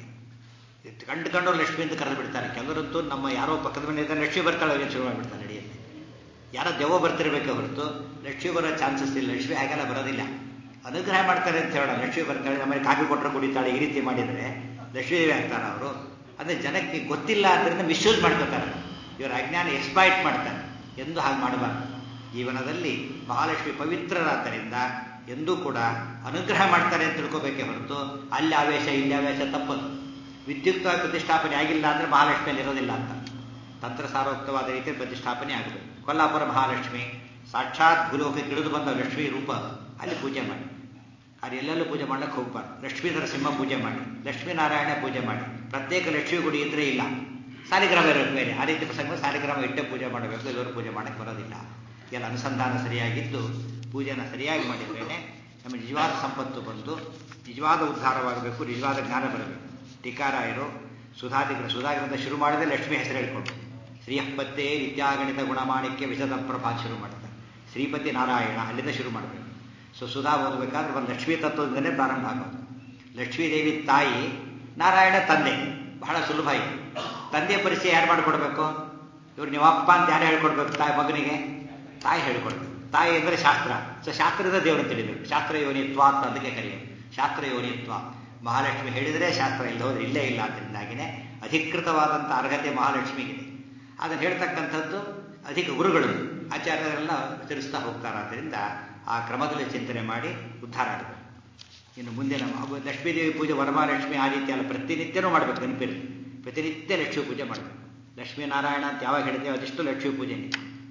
ಕಂಡು ಕಂಡು ಲಕ್ಷ್ಮಿ ಅಂತ ಕರೆದು ಬಿಡ್ತಾರೆ ಕೆಲವರಂತೂ ನಮ್ಮ ಯಾರೋ ಪಕ್ಕದ ಮನೆ ಇದ್ದಾರೆ ಲಕ್ಷ್ಮಿ ಬರ್ತಾಳೆ ಅವ್ರಿಗೆ ಶುರು ಮಾಡಿಬಿಡ್ತಾರೆ ನಡೆಯುತ್ತೆ ಯಾರೋ ದೆವ್ವ ಬರ್ತಿರ್ಬೇಕೆ ಹೊರತು ಲಕ್ಷ್ಮಿ ಬರೋ ಚಾನ್ಸಸ್ ಇಲ್ಲ ಲಕ್ಷ್ಮಿ ಹಾಗೆಲ್ಲ ಬರೋದಿಲ್ಲ ಅನುಗ್ರಹ ಮಾಡ್ತಾರೆ ಅಂತ ಹೇಳೋಣ ಲಕ್ಷ್ಮಿ ಬರ್ತಾಳೆ ನಮ್ಮಲ್ಲಿ ಕಾಫಿ ಕೊಟ್ಟರೆ ಕುಡಿತಾಳೆ ಈ ರೀತಿ ಮಾಡಿದರೆ ಲಕ್ಷ್ಮೀ ದೇವಿ ಆಗ್ತಾರೆ ಅವರು ಅಂದರೆ ಜನಕ್ಕೆ ಗೊತ್ತಿಲ್ಲ ಆದ್ದರಿಂದ ಮಿಸ್ಯೂಸ್ ಮಾಡ್ಕೋತಾರೆ ಇವರ ಅಜ್ಞಾನ ಎಕ್ಸ್ಪ್ಲಾಯ್ಟ್ ಮಾಡ್ತಾರೆ ಎಂದು ಹಾಗೆ ಮಾಡಬಾರ್ದು ಜೀವನದಲ್ಲಿ ಮಹಾಲಕ್ಷ್ಮಿ ಪವಿತ್ರರಾದ್ದರಿಂದ ಎಂದೂ ಕೂಡ ಅನುಗ್ರಹ ಮಾಡ್ತಾರೆ ಅಂತ ತಿಳ್ಕೋಬೇಕೇ ಹೊರತು ಅಲ್ಲಿ ಆವೇಶ ಇಲ್ಲಿ ಆವೇಶ ತಪ್ಪದು ವಿದ್ಯುಕ್ತವಾಗಿ ಪ್ರತಿಷ್ಠಾಪನೆ ಆಗಿಲ್ಲ ಅಂದರೆ ಮಹಾಲಕ್ಷ್ಮಿಯಲ್ಲಿ ಇರೋದಿಲ್ಲ ಅಂತ ತಂತ್ರ ಸಾರೋಕ್ತವಾದ ರೀತಿಯಲ್ಲಿ ಪ್ರತಿಷ್ಠಾಪನೆ ಆಗಬೇಕು ಕೊಲ್ಲಾಪುರ ಮಹಾಲಕ್ಷ್ಮಿ ಸಾಕ್ಷಾತ್ ಭೂಲೋಕಕ್ಕೆ ಇಳಿದು ಬಂದ ಲಕ್ಷ್ಮೀ ರೂಪ ಅಲ್ಲಿ ಪೂಜೆ ಮಾಡಿ ಅದು ಎಲ್ಲೆಲ್ಲೂ ಪೂಜೆ ಮಾಡ್ಲಿಕ್ಕೆ ಹೋಗ್ಬಾರ್ದು ಲಕ್ಷ್ಮೀ ನರಸಿಂಹ ಪೂಜೆ ಮಾಡಿ ಲಕ್ಷ್ಮೀನಾರಾಯಣ ಪೂಜೆ ಮಾಡಿ ಪ್ರತ್ಯೇಕ ಲಕ್ಷ್ಮೀ ಗುಡಿ ಇದ್ರೆ ಇಲ್ಲ ಸಾಲಿಗ್ರಾಮ ಇರೋದು ಬೇರೆ ಆ ರೀತಿ ಪ್ರಸಂಗ ಸಾಲಿಗ್ರಾಮ ಇಟ್ಟೆ ಪೂಜೆ ಮಾಡಬೇಕು ಎಲ್ಲರೂ ಪೂಜೆ ಮಾಡಕ್ಕೆ ಬರೋದಿಲ್ಲ ಎಲ್ಲ ಅನುಸಂಧಾನ ಸರಿಯಾಗಿದ್ದು ಪೂಜೆನ ಸರಿಯಾಗಿ ಮಾಡಿದ್ರೇನೆ ನಮಗೆ ನಿಜವಾದ ಸಂಪತ್ತು ಬಂದು ನಿಜವಾದ ಉದ್ಧಾರವಾಗಬೇಕು ನಿಜವಾದ ಜ್ಞಾನ ಬರಬೇಕು ಟೀಕಾರಾಯರು ಸುಧಾದಿಗ್ರ ಸುಧಾಗ್ರಂಥ ಶುರು ಮಾಡಿದ್ರೆ ಲಕ್ಷ್ಮಿ ಹೆಸರು ಹೇಳ್ಕೊಂಡು ಶ್ರೀಹಪ್ಪತ್ತೇ ವಿದ್ಯಾಗಣಿತ ಗುಣಮಾಣಿಕ್ಯ ವಿಶದ ಪ್ರಭಾ ಶುರು ಮಾಡ್ತಾರೆ ಶ್ರೀಪತಿ ನಾರಾಯಣ ಅಲ್ಲಿಂದ ಶುರು ಮಾಡಬೇಕು ಸೊ ಸುಧಾ ಓದಬೇಕಾದ್ರೆ ಒಂದು ಲಕ್ಷ್ಮೀ ತತ್ವದಿಂದಲೇ ಪ್ರಾರಂಭ ಆಗೋದು ಲಕ್ಷ್ಮೀ ದೇವಿ ತಾಯಿ ನಾರಾಯಣ ತಂದೆ ಬಹಳ ಸುಲಭ ಇದೆ ತಂದೆಯ ಪರಿಚಯ ಯಾರು ಮಾಡಿಕೊಡ್ಬೇಕು ಇವ್ರು ನೀವು ಅಪ್ಪ ಅಂತ ಯಾರು ಹೇಳ್ಕೊಡ್ಬೇಕು ತಾಯಿ ಮಗನಿಗೆ ತಾಯಿ ಹೇಳ್ಕೊಡ್ಬೇಕು ತಾಯಿ ಅಂದರೆ ಶಾಸ್ತ್ರ ಸೊ ಶಾಸ್ತ್ರದ ದೇವರು ತಿಳಿಬೇಕು ಶಾಸ್ತ್ರ ಯೋನಿತ್ವ ಅಂತ ಅದಕ್ಕೆ ಕರೆಯೋದು ಶಾಸ್ತ್ರ ಯೋನಿತ್ವ ಮಹಾಲಕ್ಷ್ಮಿ ಹೇಳಿದರೆ ಶಾಸ್ತ್ರ ಇಲ್ಲ ಹೋದ್ರೆ ಇಲ್ಲೇ ಇಲ್ಲ ಅದರಿಂದಾಗಿನೇ ಅಧಿಕೃತವಾದಂಥ ಅರ್ಹತೆ ಮಹಾಲಕ್ಷ್ಮಿಗಿದೆ ಅದನ್ನು ಹೇಳ್ತಕ್ಕಂಥದ್ದು ಅಧಿಕ ಗುರುಗಳು ಆಚಾರ್ಯರೆಲ್ಲ ತಿಳಿಸ್ತಾ ಹೋಗ್ತಾರೆ ಆದ್ದರಿಂದ ಆ ಕ್ರಮದಲ್ಲಿ ಚಿಂತನೆ ಮಾಡಿ ಉದ್ಧಾರ ಆಗಬೇಕು ಇನ್ನು ಮುಂದೆ ನಮ್ಮ ಲಕ್ಷ್ಮೀದೇವಿ ಪೂಜೆ ವರಮಹಾಲಕ್ಷ್ಮಿ ಆ ರೀತಿ ಅಲ್ಲ ಪ್ರತಿನಿತ್ಯನೂ ಮಾಡಬೇಕು ನೆನಪಿರಲಿ ಪ್ರತಿನಿತ್ಯ ಲಕ್ಷ್ಮೀ ಪೂಜೆ ಮಾಡಬೇಕು ಲಕ್ಷ್ಮೀನಾರಾಯಣ ಅಂತ ಯಾವಾಗ ಹೇಳ್ತೇವೆ ಅದಿಷ್ಟು ಲಕ್ಷ್ಮೀ ಪೂಜೆನೇ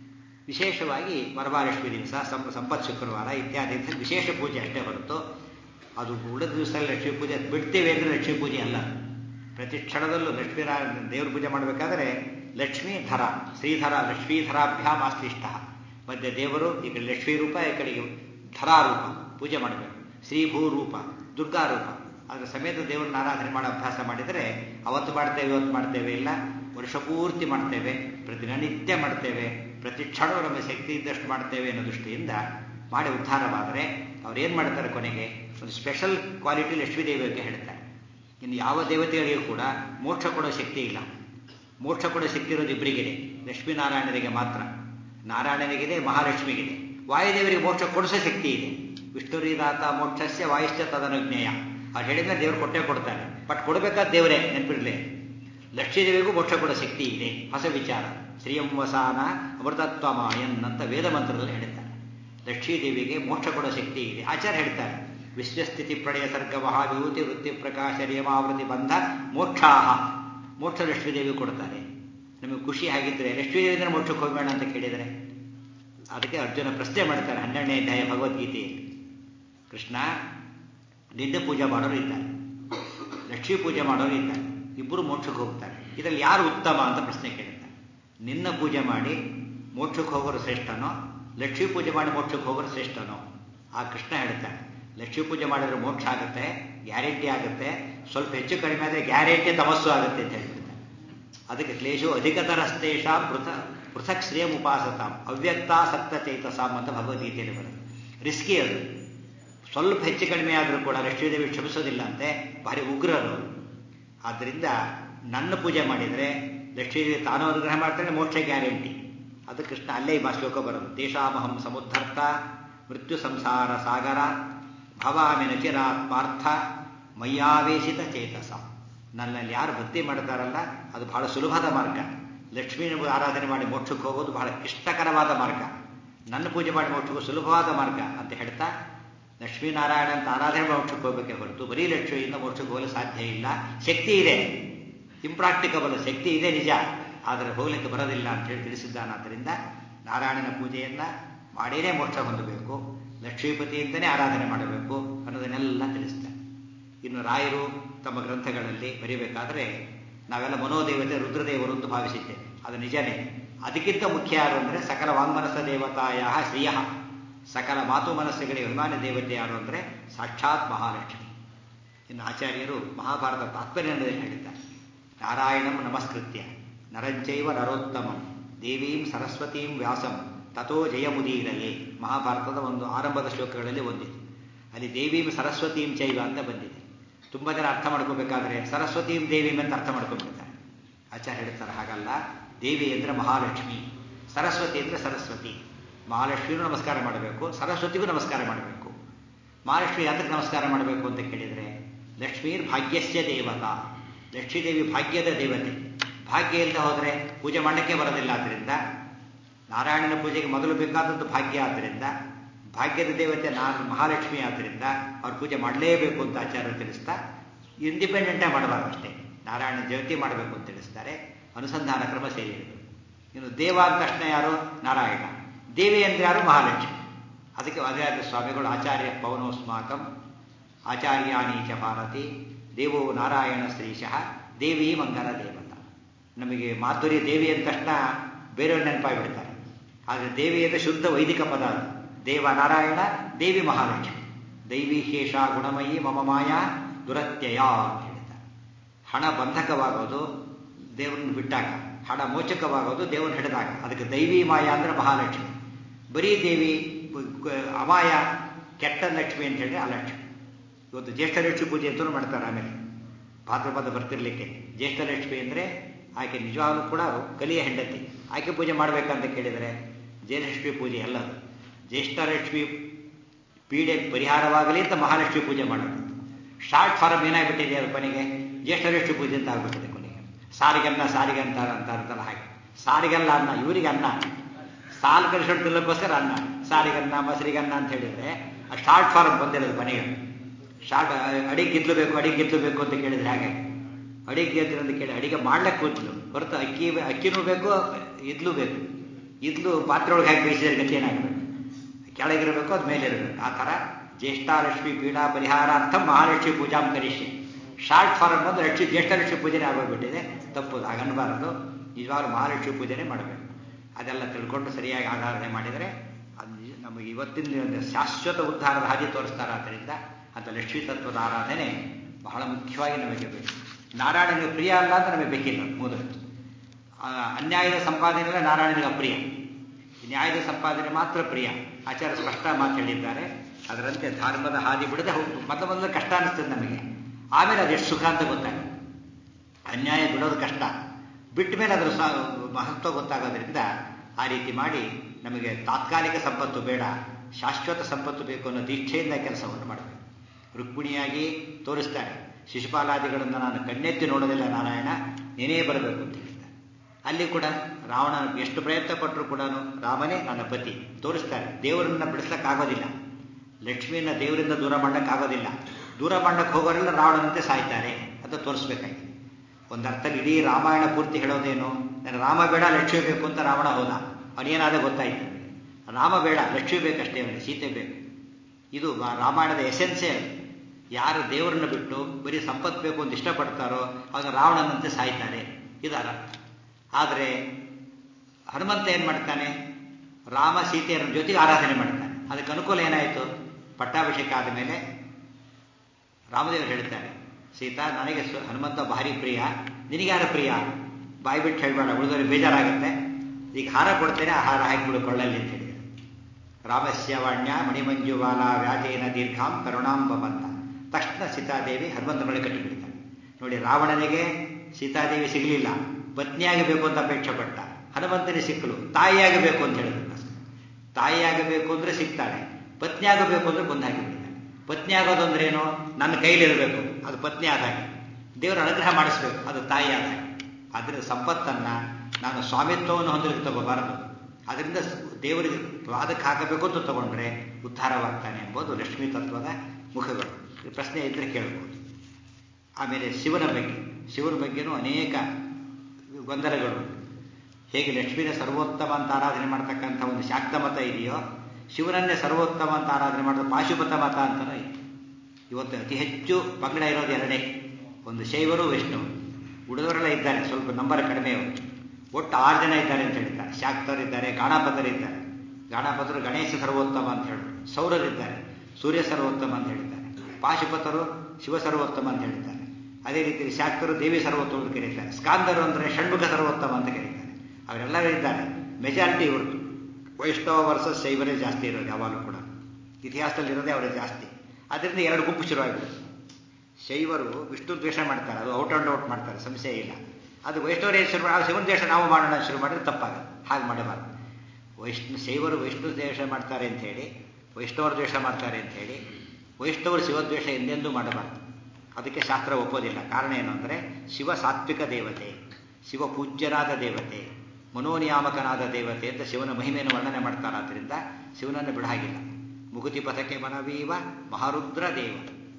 ವಿಶೇಷವಾಗಿ ವರಮಹಾಲಕ್ಷ್ಮಿ ದಿವಸ ಸಂಪತ್ ಶುಕ್ರವಾರ ಇತ್ಯಾದಿ ದಿವಸ ವಿಶೇಷ ಪೂಜೆ ಅಷ್ಟೇ ಹೊರತು ಅದು ಉಳಿದ ದಿವಸದಲ್ಲಿ ಲಕ್ಷ್ಮೀ ಪೂಜೆ ಬಿಡ್ತೇವೆ ಅಂದರೆ ಲಕ್ಷ್ಮೀ ಪೂಜೆ ಅಲ್ಲ ಪ್ರತಿ ಕ್ಷಣದಲ್ಲೂ ಲಕ್ಷ್ಮೀನಾರಾಯಣ ದೇವ್ರ ಪೂಜೆ ಮಾಡಬೇಕಾದ್ರೆ ಲಕ್ಷ್ಮೀ ಧರ ಶ್ರೀಧರ ಲಕ್ಷ್ಮೀಧರಾಭ್ಯಾಮ್ ಆಶ್ಲಿಷ್ಟ ಮಧ್ಯೆ ದೇವರು ಈ ಕಡೆ ಲಕ್ಷ್ಮೀ ರೂಪ ಈ ಕಡೆಗೆ ಧರಾರೂಪ ಪೂಜೆ ಮಾಡಬೇಕು ಶ್ರೀಭೂ ರೂಪ ದುರ್ಗಾ ರೂಪ ಅದರ ಸಮೇತ ದೇವರನ್ನ ಆರಾಧನೆ ಮಾಡೋ ಅಭ್ಯಾಸ ಮಾಡಿದರೆ ಅವತ್ತು ಮಾಡ್ತೇವೆ ಇವತ್ತು ಮಾಡ್ತೇವೆ ಇಲ್ಲ ವರ್ಷ ಪೂರ್ತಿ ಮಾಡ್ತೇವೆ ಪ್ರತಿನಿತ್ಯ ಮಾಡ್ತೇವೆ ಪ್ರತಿ ಕ್ಷಣವೂ ನಮ್ಮ ಶಕ್ತಿ ಇದ್ದಷ್ಟು ಮಾಡ್ತೇವೆ ಅನ್ನೋ ದೃಷ್ಟಿಯಿಂದ ಮಾಡಿ ಉದ್ಧಾರವಾದರೆ ಅವ್ರು ಏನು ಮಾಡ್ತಾರೆ ಕೊನೆಗೆ ಒಂದು ಸ್ಪೆಷಲ್ ಕ್ವಾಲಿಟಿ ಲಕ್ಷ್ಮೀ ದೇವಿಗೆ ಹೇಳ್ತಾರೆ ಇನ್ನು ಯಾವ ದೇವತೆಗಳಿಗೂ ಕೂಡ ಮೋಕ್ಷ ಕೊಡೋ ಶಕ್ತಿ ಇಲ್ಲ ಮೋಕ್ಷ ಕೊಡೋ ಶಕ್ತಿ ಇರೋದು ಇಬ್ಬರಿಗಿದೆ ಲಕ್ಷ್ಮೀನಾರಾಯಣರಿಗೆ ಮಾತ್ರ ನಾರಾಯಣನಿಗಿದೆ ಮಹಾಲಕ್ಷ್ಮಿಗಿದೆ ವಾಯುದೇವರಿಗೆ ಮೋಕ್ಷ ಕೊಡಿಸೋ ಶಕ್ತಿ ಇದೆ ವಿಷ್ಣುರಿದಾತ ಮೋಕ್ಷಸ್ಯ ವಾಯುಶ್ಚ ತದನುಜ್ಞೇಯ ಅವ್ರು ಹೇಳಿದ್ರೆ ದೇವರು ಕೊಟ್ಟೇ ಕೊಡ್ತಾರೆ ಬಟ್ ಕೊಡಬೇಕಾದ ದೇವರೇ ನೆನಪಿರಲಿ ಲಕ್ಷ್ಮೀದೇವಿಗೂ ಮೋಕ್ಷ ಕೊಡೋ ಶಕ್ತಿ ಇದೆ ಹೊಸ ವಿಚಾರ ಶ್ರೀಯಂ ವಸಾನ ಅಮೃತತ್ವಮಾಯನ್ ಅಂತ ವೇದ ಮಂತ್ರದಲ್ಲಿ ಹೇಳ್ತಾರೆ ಲಕ್ಷ್ಮೀದೇವಿಗೆ ಮೋಕ್ಷ ಕೊಡೋ ಶಕ್ತಿ ಇದೆ ಆಚಾರ್ಯ ಹೇಳ್ತಾರೆ ವಿಶ್ವಸ್ಥಿತಿ ಪ್ರಳಯ ಸರ್ಗ ಮಹಾವಿಭೂತಿ ವೃತ್ತಿ ಪ್ರಕಾಶ ನಿಯಮಾವೃತಿ ಬಂಧ ಮೋಕ್ಷಾಹ ಮೋಕ್ಷ ಲಕ್ಷ್ಮೀದೇವಿ ಕೊಡ್ತಾರೆ ನಮಗೆ ಖುಷಿ ಆಗಿದ್ರೆ ಲಕ್ಷ್ಮೀದೇವಿಂದ ಮೋಕ್ಷಕ್ಕೆ ಹೋಗೋಣ ಅಂತ ಕೇಳಿದರೆ ಅದಕ್ಕೆ ಅರ್ಜುನ ಪ್ರಶ್ನೆ ಮಾಡ್ತಾರೆ ಹನ್ನೆರಡನೇ ಅಧ್ಯಾಯ ಭಗವದ್ಗೀತೆಯಲ್ಲಿ ಕೃಷ್ಣ ನಿಂದ ಪೂಜೆ ಮಾಡೋರು ಇದ್ದಾರೆ ಲಕ್ಷ್ಮೀ ಪೂಜೆ ಮಾಡೋರು ಇದ್ದಾರೆ ಇಬ್ಬರು ಮೋಕ್ಷಕ್ಕೆ ಹೋಗ್ತಾರೆ ಇದರಲ್ಲಿ ಯಾರು ಉತ್ತಮ ಅಂತ ಪ್ರಶ್ನೆ ಕೇಳ್ತಾರೆ ನಿನ್ನ ಪೂಜೆ ಮಾಡಿ ಮೋಕ್ಷಕ್ಕೆ ಹೋಗೋರು ಶ್ರೇಷ್ಠನೋ ಲಕ್ಷ್ಮೀ ಪೂಜೆ ಮಾಡಿ ಮೋಕ್ಷಕ್ಕೆ ಹೋಗೋರು ಶ್ರೇಷ್ಠನೋ ಆ ಕೃಷ್ಣ ಹೇಳ್ತಾನೆ ಲಕ್ಷ್ಮೀ ಪೂಜೆ ಮಾಡಿದ್ರೆ ಮೋಕ್ಷ ಆಗುತ್ತೆ ಗ್ಯಾರಂಟಿ ಆಗುತ್ತೆ ಸ್ವಲ್ಪ ಹೆಚ್ಚು ಕಡಿಮೆ ಆದರೆ ಗ್ಯಾರಂಟಿ ತಮಸ್ಸು ಆಗುತ್ತೆ ಅಂತ ಹೇಳ್ತಾರೆ ಅದಕ್ಕೆ ಕ್ಲೇಶೋ ಅಧಿಕತರಸ್ತೇಷ ಪೃಥ ಪೃಥಕ್ ಶ್ರೇಯಂ ಉಪಾಸತಾಂ ಅವ್ಯಕ್ತಾಸಕ್ತ ಚೈತಸಾಂ ಅಂತ ಭಗವದ್ಗೀತೆಯಲ್ಲಿ ಬರುತ್ತೆ ರಿಸ್ಕಿ ಅದು ಸ್ವಲ್ಪ ಹೆಚ್ಚು ಕಡಿಮೆ ಆದರೂ ಕೂಡ ಲಕ್ಷ್ಮೀದೇವಿ ಕ್ಷಮಿಸೋದಿಲ್ಲ ಅಂತೆ ಭಾರಿ ಉಗ್ರರು ಆದ್ದರಿಂದ ನನ್ನ ಪೂಜೆ ಮಾಡಿದರೆ ಲಕ್ಷ್ಮೀದೇವಿ ತಾನು ಅನುಗ್ರಹ ಮಾಡ್ತಾನೆ ಮೋಕ್ಷ ಗ್ಯಾರಂಟಿ ಅದು ಕೃಷ್ಣ ಅಲ್ಲೇ ಈ ಶ್ಲೋಕ ಬರೋದು ದೇಶಾಮಹಂ ಸಮುದ್ಧರ್ತ ಮೃತ್ಯು ಸಂಸಾರ ಸಾಗರ ಭವಾಮಿ ನಚಿರಾತ್ಮಾರ್ಥ ಮಯ್ಯಾವೇಶಿತ ಚೇತಸ ನನ್ನಲ್ಲಿ ಯಾರು ಭಕ್ತಿ ಮಾಡ್ತಾರಲ್ಲ ಅದು ಬಹಳ ಸುಲಭದ ಮಾರ್ಗ ಲಕ್ಷ್ಮೀ ಆರಾಧನೆ ಮಾಡಿ ಮೋಕ್ಷಕ್ಕೆ ಹೋಗೋದು ಬಹಳ ಕ್ಲಿಷ್ಟಕರವಾದ ಮಾರ್ಗ ನನ್ನ ಪೂಜೆ ಮಾಡಿ ಮೋಕ್ಷಕ್ಕೂ ಸುಲಭವಾದ ಮಾರ್ಗ ಅಂತ ಹೇಳ್ತಾ ಲಕ್ಷ್ಮೀನಾರಾಯಣ ಅಂತ ಆರಾಧನೆ ಮೋಕ್ಷಕ್ಕೆ ಹೋಗಬೇಕೆ ಹೊರತು ಬರೀ ಲಕ್ಷ್ಮಿಯಿಂದ ಮೋಕ್ಷಕ್ಕೆ ಹೋಗಲು ಸಾಧ್ಯ ಇಲ್ಲ ಶಕ್ತಿ ಇದೆ ಇಂಪ್ರಾಕ್ಟಿಕಬಲ್ ಶಕ್ತಿ ಇದೆ ನಿಜ ಆದರೆ ಹೋಗ್ಲಿಕ್ಕೆ ಬರೋದಿಲ್ಲ ಅಂತ ಹೇಳಿ ತಿಳಿಸಿದ್ದಾನಾದ್ದರಿಂದ ನಾರಾಯಣನ ಪೂಜೆಯನ್ನ ಮಾಡೇನೇ ಮೋಕ್ಷ ಹೊಂದಬೇಕು ಲಕ್ಷ್ಮೀಪತಿ ಅಂತಲೇ ಆರಾಧನೆ ಮಾಡಬೇಕು ಅನ್ನೋದನ್ನೆಲ್ಲ ತಿಳಿಸ್ತಾರೆ ಇನ್ನು ರಾಯರು ತಮ್ಮ ಗ್ರಂಥಗಳಲ್ಲಿ ಬರೀಬೇಕಾದ್ರೆ ನಾವೆಲ್ಲ ಮನೋದೇವತೆ ರುದ್ರದೇವರು ಅಂತ ಭಾವಿಸಿದ್ದೇವೆ ಅದು ನಿಜನೇ ಅದಕ್ಕಿಂತ ಮುಖ್ಯ ಯಾರು ಅಂದರೆ ಸಕಲ ವಾಂಗ್ಮನಸ ದೇವತಾಯ ಶ್ರೀಯ ಸಕಲ ಮಾತು ಮನಸ್ಸುಗಳಿಗೆ ಅಭಿಮಾನ ದೇವತೆ ಯಾರು ಅಂದರೆ ಸಾಕ್ಷಾತ್ ಮಹಾಲಕ್ಷ್ಮಿ ಇನ್ನು ಆಚಾರ್ಯರು ಮಹಾಭಾರತ ತಾತ್ಪರ್ಯದಲ್ಲಿ ಹೇಳಿದ್ದಾರೆ ನಾರಾಯಣಂ ನಮಸ್ಕೃತ್ಯ ನರಂಚೈವ ನರೋತ್ತಮಂ ದೇವೀಂ ಸರಸ್ವತೀಂ ವ್ಯಾಸಂ ತಥೋ ಜಯಮುದೀರಯೇ ಮಹಾಭಾರತದ ಒಂದು ಆರಂಭದ ಶ್ಲೋಕಗಳಲ್ಲಿ ಒಂದಿದೆ ಅಲ್ಲಿ ದೇವೀಂ ಸರಸ್ವತೀಂ ಚೈವ ಅಂತ ಬಂದಿದೆ ತುಂಬ ಜನ ಅರ್ಥ ಮಾಡ್ಕೋಬೇಕಾದ್ರೆ ಸರಸ್ವತೀಂ ದೇವೀಂ ಅಂತ ಅರ್ಥ ಮಾಡ್ಕೊಂಡ್ಬಿಡ್ತಾರೆ ಆಚಾರ್ಯ ಹೇಳ್ತಾರೆ ಹಾಗಲ್ಲ ದೇವಿ ಅಂದರೆ ಮಹಾಲಕ್ಷ್ಮಿ ಸರಸ್ವತಿ ಅಂದರೆ ಸರಸ್ವತಿ ಮಹಾಲಕ್ಷ್ಮಿಗೂ ನಮಸ್ಕಾರ ಮಾಡಬೇಕು ಸರಸ್ವತಿಗೂ ನಮಸ್ಕಾರ ಮಾಡಬೇಕು ಮಹಾಲಕ್ಷ್ಮಿ ಯಾತಕ್ಕೆ ನಮಸ್ಕಾರ ಮಾಡಬೇಕು ಅಂತ ಕೇಳಿದರೆ ಲಕ್ಷ್ಮೀರ್ ಭಾಗ್ಯಸ್ಯ ದೇವತಾ ಲಕ್ಷ್ಮೀದೇವಿ ಭಾಗ್ಯದ ದೇವತೆ ಭಾಗ್ಯ ಇಲ್ಲದೆ ಹೋದರೆ ಪೂಜೆ ಮಾಡಲಿಕ್ಕೆ ಬರೋದಿಲ್ಲ ಆದ್ದರಿಂದ ನಾರಾಯಣನ ಪೂಜೆಗೆ ಮೊದಲು ಬೇಕಾದದ್ದು ಭಾಗ್ಯ ಆದ್ದರಿಂದ ಭಾಗ್ಯದ ದೇವತೆ ನಾ ಮಹಾಲಕ್ಷ್ಮಿ ಆದ್ದರಿಂದ ಅವ್ರ ಪೂಜೆ ಮಾಡಲೇಬೇಕು ಅಂತ ಆಚಾರ್ಯರು ತಿಳಿಸ್ತಾ ಇಂಡಿಪೆಂಡೆಂಟಾಗಿ ಮಾಡಬಾರ್ದು ಅಷ್ಟೇ ನಾರಾಯಣ ಜಯಂತಿ ಮಾಡಬೇಕು ಅಂತ ತಿಳಿಸ್ತಾರೆ ಅನುಸಂಧಾನ ಕ್ರಮ ಸೇರಿದರು ಇನ್ನು ದೇವ ಅಂದ ತಕ್ಷಣ ಯಾರು ನಾರಾಯಣ ದೇವಿ ಅಂದ್ರೆ ಯಾರು ಮಹಾಲಕ್ಷ್ಮಿ ಅದಕ್ಕೆ ವಾದಿರಾಜ ಸ್ವಾಮಿಗಳು ಆಚಾರ್ಯ ಪವನೋಸ್ಮಾಕಂ ಆಚಾರ್ಯಾನೀಚ ಭಾರತಿ ದೇವೋ ನಾರಾಯಣ ಶ್ರೀಶಃ ದೇವಿ ಮಂಗಲ ದೇವತ ನಮಗೆ ಮಾಧುರಿ ದೇವಿ ಅಂದ ತಕ್ಷಣ ಬೇರೆಯವ್ರು ನೆನಪಾಗಿಬಿಡ್ತಾರೆ ಆದರೆ ದೇವಿ ಅಂದರೆ ಶುದ್ಧ ವೈದಿಕ ಪದ ಅದು ದೇವ ನಾರಾಯಣ ದೇವಿ ಮಹಾಲಕ್ಷ್ಮಿ ದೈವಿ ಶೇಷ ಗುಣಮಯಿ ಮಮ ಮಾಯಾ ದುರತ್ಯಯ ಅಂತ ಹೇಳ್ತಾರೆ ಹಣ ಬಂಧಕವಾಗೋದು ದೇವರನ್ನು ಬಿಟ್ಟಾಗ ಹಣ ಮೋಚಕವಾಗೋದು ದೇವರನ್ನು ಹಿಡಿದಾಗ ಅದಕ್ಕೆ ದೈವಿ ಮಾಯಾ ಅಂದ್ರೆ ಮಹಾಲಕ್ಷ್ಮಿ ಬರೀ ದೇವಿ ಅಮಾಯ ಕೆಟ್ಟ ಲಕ್ಷ್ಮಿ ಅಂತ ಹೇಳಿದ್ರೆ ಅಲಕ್ಷ್ಮಿ ಇವತ್ತು ಜ್ಯೇಷ್ಠ ಲಕ್ಷ್ಮಿ ಪೂಜೆ ಅಂತಲೂ ಮಾಡ್ತಾರೆ ಆಮೇಲೆ ಭಾದ್ರಪದ ಬರ್ತಿರ್ಲಿಕ್ಕೆ ಜ್ಯೇಷ್ಠ ಲಕ್ಷ್ಮಿ ಅಂದರೆ ಆಕೆ ನಿಜವಾಗ್ಲೂ ಕೂಡ ಕಲಿಯ ಹೆಂಡತಿ ಆಕೆ ಪೂಜೆ ಮಾಡಬೇಕಂತ ಕೇಳಿದರೆ ಜಯಲಕ್ಷ್ಮಿ ಪೂಜೆ ಅಲ್ಲದು ಜ್ಯೇಷ್ಠ ಲಕ್ಷ್ಮಿ ಪೀಡೆ ಪರಿಹಾರವಾಗಲಿ ಅಂತ ಮಹಾಲಕ್ಷ್ಮಿ ಪೂಜೆ ಮಾಡೋದು ಶಾರ್ಟ್ ಫಾರಮ್ ಏನಾಗ್ಬಿಟ್ಟಿದೆ ಅದು ಕೊನೆಗೆ ಜ್ಯೇಷ್ಠ ಲಕ್ಷ್ಮಿ ಪೂಜೆ ಅಂತ ಆಗ್ಬಿಟ್ಟಿದೆ ಕೊನೆಗೆ ಸಾರಿಗನ್ನ ಸಾರಿಗೆ ಅಂತ ಅಂತ ಇರ್ತಲ್ಲ ಹಾಗೆ ಸಾರಿಗಲ್ಲ ಅನ್ನ ಇವರಿಗೆ ಅನ್ನ ಸಾಲು ಕಲಿಸ್ಕೊಂಡು ತಿನ್ನೋಕ್ಕೋಸ್ಕರ ಅನ್ನ ಸಾರಿಗನ್ನ ಮೊಸರಿಗನ್ನ ಅಂತ ಹೇಳಿದ್ರೆ ಆ ಶಾರ್ಟ್ ಫಾರ್ಮ್ ಬಂದಿರೋದು ಕೊನೆಗೆ ಶಾರ್ಟ್ ಅಡಿಗೆ ಗಿದ್ಲು ಅಡಿಗೆ ಗಿದ್ಲು ಬೇಕು ಅಂತ ಕೇಳಿದ್ರೆ ಹಾಗೆ ಅಡಿಗೆ ಗೆದ್ರು ಅಂತ ಕೇಳಿ ಅಡಿಗೆ ಮಾಡ್ಲಿಕ್ಕೆ ಕೂತ್ಲು ಹೊರತು ಅಕ್ಕಿ ಅಕ್ಕಿನೂ ಬೇಕು ಇದ್ಲು ಬೇಕು ಇದ್ಲು ಪಾತ್ರೆ ಒಳಗೆ ಹಾಕಿ ಬೇಯಿಸಿದ್ರೆ ಗತಿ ಏನಾಗಬೇಕು ಕೆಳಗಿರಬೇಕು ಅದು ಮೇಲಿರಬೇಕು ಆ ಥರ ಜ್ಯೇಷ್ಠಾಲಕ್ಷ್ಮಿ ಪೀಡಾ ಪರಿಹಾರಾರ್ಥ ಮಹಾಲಕ್ಷ್ಮಿ ಪೂಜಾಂ ಕರಿಷ್ಯೆ ಶಾರ್ಟ್ ಫಾರಮ್ ಬಂದು ಲಕ್ಷ್ಮಿ ಜ್ಯೇಷ್ಠಲಕ್ಷ್ಮಿ ಪೂಜೆನೇ ಆಗೋಗ್ಬಿಟ್ಟಿದೆ ತಪ್ಪು ಹಾಗನ್ನಬಾರದು ನಿಜವಾಗ್ಲೂ ಮಹಾಲಕ್ಷ್ಮಿ ಪೂಜೆನೇ ಮಾಡಬೇಕು ಅದೆಲ್ಲ ತಿಳ್ಕೊಂಡು ಸರಿಯಾಗಿ ಆರಾಧನೆ ಮಾಡಿದರೆ ಅದು ನಮಗೆ ಇವತ್ತಿನ ಒಂದು ಶಾಶ್ವತ ಉದ್ಧಾರದ ಹಾದಿ ತೋರಿಸ್ತಾರೆ ಆದ್ದರಿಂದ ಅಂತ ಲಕ್ಷ್ಮೀ ತತ್ವದ ಆರಾಧನೆ ಬಹಳ ಮುಖ್ಯವಾಗಿ ನಮಗೆ ಬೇಕು ನಾರಾಯಣನಿಗೆ ಪ್ರಿಯ ಅಲ್ಲ ಅಂತ ನಮಗೆ ಬೇಕಿಲ್ಲ ಮೊದಲು ಆ, ಅನ್ಯಾಯದ ಸಂಪಾದನೆ ನಾರಾಯಣನಿಗೆ ಅಪ್ರಿಯ ನ್ಯಾಯದ ಸಂಪಾದನೆ ಮಾತ್ರ ಪ್ರಿಯ ಆಚಾರ್ಯ ಸ್ಪಷ್ಟ ಮಾತು ಹೇಳಿದ್ದಾರೆ ಅದರಂತೆ ಧರ್ಮದ ಹಾದಿ ಬಿಡದೆ ಹೋಗ್ತು ಮೊದಲು ಮೊದಲು ಕಷ್ಟ ಅನಿಸ್ತದೆ ನಮಗೆ ಆಮೇಲೆ ಅದು ಎಷ್ಟು ಸುಖ ಅಂತ ಗೊತ್ತಾಗುತ್ತೆ ಅನ್ಯಾಯ ಬಿಡೋದು ಕಷ್ಟ ಬಿಟ್ಟ ಮೇಲೆ ಅದರ ಸ ಮಹತ್ವ ಗೊತ್ತಾಗೋದ್ರಿಂದ ಆ ರೀತಿ ಮಾಡಿ ನಮಗೆ ತಾತ್ಕಾಲಿಕ ಸಂಪತ್ತು ಬೇಡ ಶಾಶ್ವತ ಸಂಪತ್ತು ಬೇಕು ಅನ್ನೋ ದೀಕ್ಷೆಯಿಂದ ಕೆಲಸವನ್ನು ಮಾಡಬೇಕು ರುಕ್ಮಿಣಿಯಾಗಿ ತೋರಿಸ್ತಾರೆ ಶಿಶುಪಾಲಾದಿಗಳನ್ನು ನಾನು ಕಣ್ಣೆತ್ತಿ ನೋಡೋದಿಲ್ಲ ನಾರಾಯಣ ನೀನೇ ಬರಬೇಕು ಅಂತ ಹೇಳ್ತಾರೆ ಅಲ್ಲಿ ಕೂಡ ರಾವಣ ಎಷ್ಟು ಪ್ರಯತ್ನ ಪಟ್ಟರು ಕೂಡ ರಾಮನೇ ನನ್ನ ಪತಿ ತೋರಿಸ್ತಾರೆ ದೇವರನ್ನ ಬಿಡಿಸ್ಲಿಕ್ಕಾಗೋದಿಲ್ಲ ಲಕ್ಷ್ಮಿಯನ್ನ ದೇವರಿಂದ ದೂರ ಮಾಡೋಕ್ಕಾಗೋದಿಲ್ಲ ದೂರ ಮಾಡಕ್ಕೆ ಹೋಗೋರೆಲ್ಲ ರಾವಣನಂತೆ ಸಾಯ್ತಾರೆ ಅಂತ ತೋರಿಸ್ಬೇಕಾಗಿದೆ ಒಂದರ್ಥದಲ್ಲಿ ಇಡೀ ರಾಮಾಯಣ ಪೂರ್ತಿ ಹೇಳೋದೇನು ನಾನು ರಾಮ ಬೇಡ ಲಕ್ಷ್ಮಿ ಬೇಕು ಅಂತ ರಾವಣ ಹೋದ ಅವನೇನಾದ ಗೊತ್ತಾಯ್ತು ನಮಗೆ ರಾಮ ಬೇಡ ಲಕ್ಷ್ಮಿ ಬೇಕಷ್ಟೇ ಅವನಿಗೆ ಸೀತೆ ಬೇಕು ಇದು ಬ- ರಾಮಾಯಣದ ಎಸೆನ್ಸೇ ಅದು. ಯಾರು ದೇವರನ್ನ ಬಿಟ್ಟು ಬರೀ ಸಂಪತ್ತು ಬೇಕು ಅಂತ ಇಷ್ಟಪಡ್ತಾರೋ ಆಗ ರಾವಣನಂತೆ ಸಾಯ್ತಾರೆ ಇದರ ಆದರೆ ಹನುಮಂತ ಏನು ಮಾಡ್ತಾನೆ ರಾಮ ಸೀತೆಯರ ಜೊತೆಗೆ ಆರಾಧನೆ ಮಾಡ್ತಾನೆ ಅದಕ್ಕೆ ಅನುಕೂಲ ಏನಾಯಿತು ಪಟ್ಟಾಭಿಷೇಕ ಆದ ಮೇಲೆ ರಾಮದೇವರು ಹೇಳ್ತಾರೆ ಸೀತಾ ನನಗೆ ಸ್ವ- ಹನುಮಂತ ಭಾರಿ ಪ್ರಿಯ ನಿನಗ್ಯಾರ ಪ್ರಿಯ ಬಾಯಿ ಬಿಟ್ಟು ಹೇಳ್ಬೇಡ ಉಳಿದವ್ರಿಗೆ ಬೇಜಾರಾಗುತ್ತೆ ಈಗ ಹಾರ ಕೊಡ್ತೇನೆ ಆ ಹಾರ ಹಾಕಿಬಿಡು ಕೊಳ್ಳಲ್ಲಿ ಅಂತ ಹೇಳಿದರು ರಾಮಸ್ಯ ವಾಣ್ಯ ಮಣಿಮಂಜುವಾಲ ವ್ಯಾಜೇನ ದೀರ್ಘಾಂ ಕರುಣಾಂ ಬಬಂತ ತಕ್ಷಣ ಸೀತಾದೇವಿ ಹನುಮಂತನೊಳಗೆ ಕಟ್ಟಿಬಿಡ್ತಾಳೆ ನೋಡಿ ರಾವಣನಿಗೆ ಸೀತಾದೇವಿ ಸಿಗಲಿಲ್ಲ ಪತ್ನಿಯಾಗಬೇಕು ಅಂತ ಅಪೇಕ್ಷೆ ಪಟ್ಟ ಹನುಮಂತನಿಗೆ ಸಿಕ್ಕಲು ತಾಯಿಯಾಗಬೇಕು ಅಂತ ಹೇಳಿದ್ರು ತಾಯಿಯಾಗಬೇಕು ಅಂದ್ರೆ ಸಿಗ್ತಾಳೆ ಪತ್ನಿ ಆಗಬೇಕು ಅಂದ್ರೆ ಕೊಂದಾಕಿಬಿಡ್ತಾಳೆ ಪತ್ನಿ ಆಗೋದು ಅಂದ್ರೆ ಏನು ನನ್ನ ಕೈಲಿರಬೇಕು ಅದು ಪತ್ನಿ ಆದಾಗೆ ದೇವರ ಅನುಗ್ರಹ ಮಾಡಿಸ್ಬೇಕು ಅದು ತಾಯಿ ಆದಾಗೆ ಅದರಿಂದ ಸಂಪತ್ತನ್ನ ನಾನು ಸ್ವಾಮಿತ್ವವನ್ನು ಹೊಂದಲಿಕ್ಕೆ ತಗೋಬಾರದು ಅದರಿಂದ ದೇವರಿಗೆ ವಾದಕ್ಕೆ ಹಾಕಬೇಕು ಅಂತ ತಗೊಂಡ್ರೆ ಉದ್ಧಾರವಾಗ್ತಾನೆ ಎಂಬುದು ಲಕ್ಷ್ಮೀ ತತ್ವದ ಮುಖಗಳು ಈ ಪ್ರಶ್ನೆ ಇದ್ರೆ ಕೇಳ್ಬೋದು ಆಮೇಲೆ ಶಿವನ ಬಗ್ಗೆ ಶಿವನ ಬಗ್ಗೆನೂ ಅನೇಕ ಗೊಂದಲಗಳು ಉಂಟು. ಹೇಗೆ ಲಕ್ಷ್ಮೀನ ಸರ್ವೋತ್ತಮ ಅಂತ ಆರಾಧನೆ ಮಾಡ್ತಕ್ಕಂಥ ಒಂದು ಶಾಕ್ತ ಮತ ಇದೆಯೋ ಶಿವನನ್ನೇ ಸರ್ವೋತ್ತಮ ಅಂತ ಆರಾಧನೆ ಮಾಡಿದ ಪಾಶುಪತ ಮತ ಅಂತಲೂ ಇದೆ ಇವತ್ತು ಅತಿ ಹೆಚ್ಚು ಪಂಗಡ ಇರೋದು ಎರಡೇ ಒಂದು ಶೈವರು ವಿಷ್ಣು ಉಳಿದವರೆಲ್ಲ ಇದ್ದಾರೆ ಸ್ವಲ್ಪ ನಂಬರ್ ಕಡಿಮೆ ಅವರು ಒಟ್ಟು ಆರು ಜನ ಇದ್ದಾರೆ ಅಂತ ಹೇಳ್ತಾರೆ ಶಾಕ್ತರಿದ್ದಾರೆ ಗಾಣಾಪತರಿದ್ದಾರೆ ಗಾಣಾಪತರು ಗಣೇಶ ಸರ್ವೋತ್ತಮ ಅಂತ ಹೇಳಿದ್ರು ಸೌರರಿದ್ದಾರೆ ಸೂರ್ಯ ಸರ್ವೋತ್ತಮ ಅಂತ ಹೇಳಿದ್ದಾರೆ ಪಾಶುಪತರು ಶಿವ ಸರ್ವೋತ್ತಮ ಅಂತ ಹೇಳ್ತಾರೆ ಅದೇ ರೀತಿ ಶಾಕ್ತರು ದೇವಿ ಸರ್ವೋತ್ತಮ ಅಂತ ಕರೀತಾರೆ ಸ್ಕಾಂದರು ಅಂದರೆ ಷಣ್ಮುಖ ಸರ್ವೋತ್ತಮ ಅಂತ ಕರೀತಾರೆ ಅವರೆಲ್ಲರೂ ಇದ್ದಾರೆ ಮೆಜಾರಿಟಿ ಇವ್ರದ್ದು ವೈಷ್ಣವ ವರ್ಸಸ್ ಶೈವರೇ ಜಾಸ್ತಿ ಇರೋದು ಯಾವಾಗಲೂ ಕೂಡ ಇತಿಹಾಸದಲ್ಲಿ ಇರೋದೇ ಅವರೇ ಜಾಸ್ತಿ ಅದರಿಂದ ಎರಡು ಗುಂಪು ಶುರುವಾಗಿದೆ ಶೈವರು ವಿಷ್ಣು ದ್ವೇಷ ಮಾಡ್ತಾರೆ ಅದು ಔಟ್ ಅಂಡ್ ಔಟ್ ಮಾಡ್ತಾರೆ ಸಂಶಯ ಇಲ್ಲ ಅದು ವೈಷ್ಣವರೇ ಶುರು ಮಾಡಿ ಶಿವನ ದ್ವೇಷ ನಾವು ಮಾಡೋಣ ಶುರು ಮಾಡಿದ್ರೆ ತಪ್ಪಾಗುತ್ತೆ ಹಾಗೆ ಮಾಡಬಾರ್ದು ವೈಷ್ಣು ಶೈವರು ವಿಷ್ಣು ದ್ವೇಷ ಮಾಡ್ತಾರೆ ಅಂತ ಹೇಳಿ ವೈಷ್ಣವರು ದ್ವೇಷ ಮಾಡ್ತಾರೆ ಅಂತ ಹೇಳಿ ವೈಷ್ಣವರು ಶಿವದ್ವೇಷ ಎಂದೆಂದೂ ಮಾಡಬಾರ್ದು ಅದಕ್ಕೆ ಶಾಸ್ತ್ರ ಒಪ್ಪೋದಿಲ್ಲ ಕಾರಣ ಏನು ಅಂದರೆ ಶಿವ ಸಾತ್ವಿಕ ದೇವತೆ ಶಿವ ಪೂಜ್ಯರಾದ ದೇವತೆ ಮನೋನಿಯಾಮಕನಾದ ದೇವತೆ ಅಂತ ಶಿವನ ಮಹಿಮೆಯನ್ನು ವರ್ಣನೆ ಮಾಡ್ತಾರಾದ್ರಿಂದ ಶಿವನನ್ನು ಬಿಡಾಗಿಲ್ಲ ಮುಗುತಿ ಪಥಕ್ಕೆ ಮನವೀವ ಮಹಾರುದ್ರ ದೇವ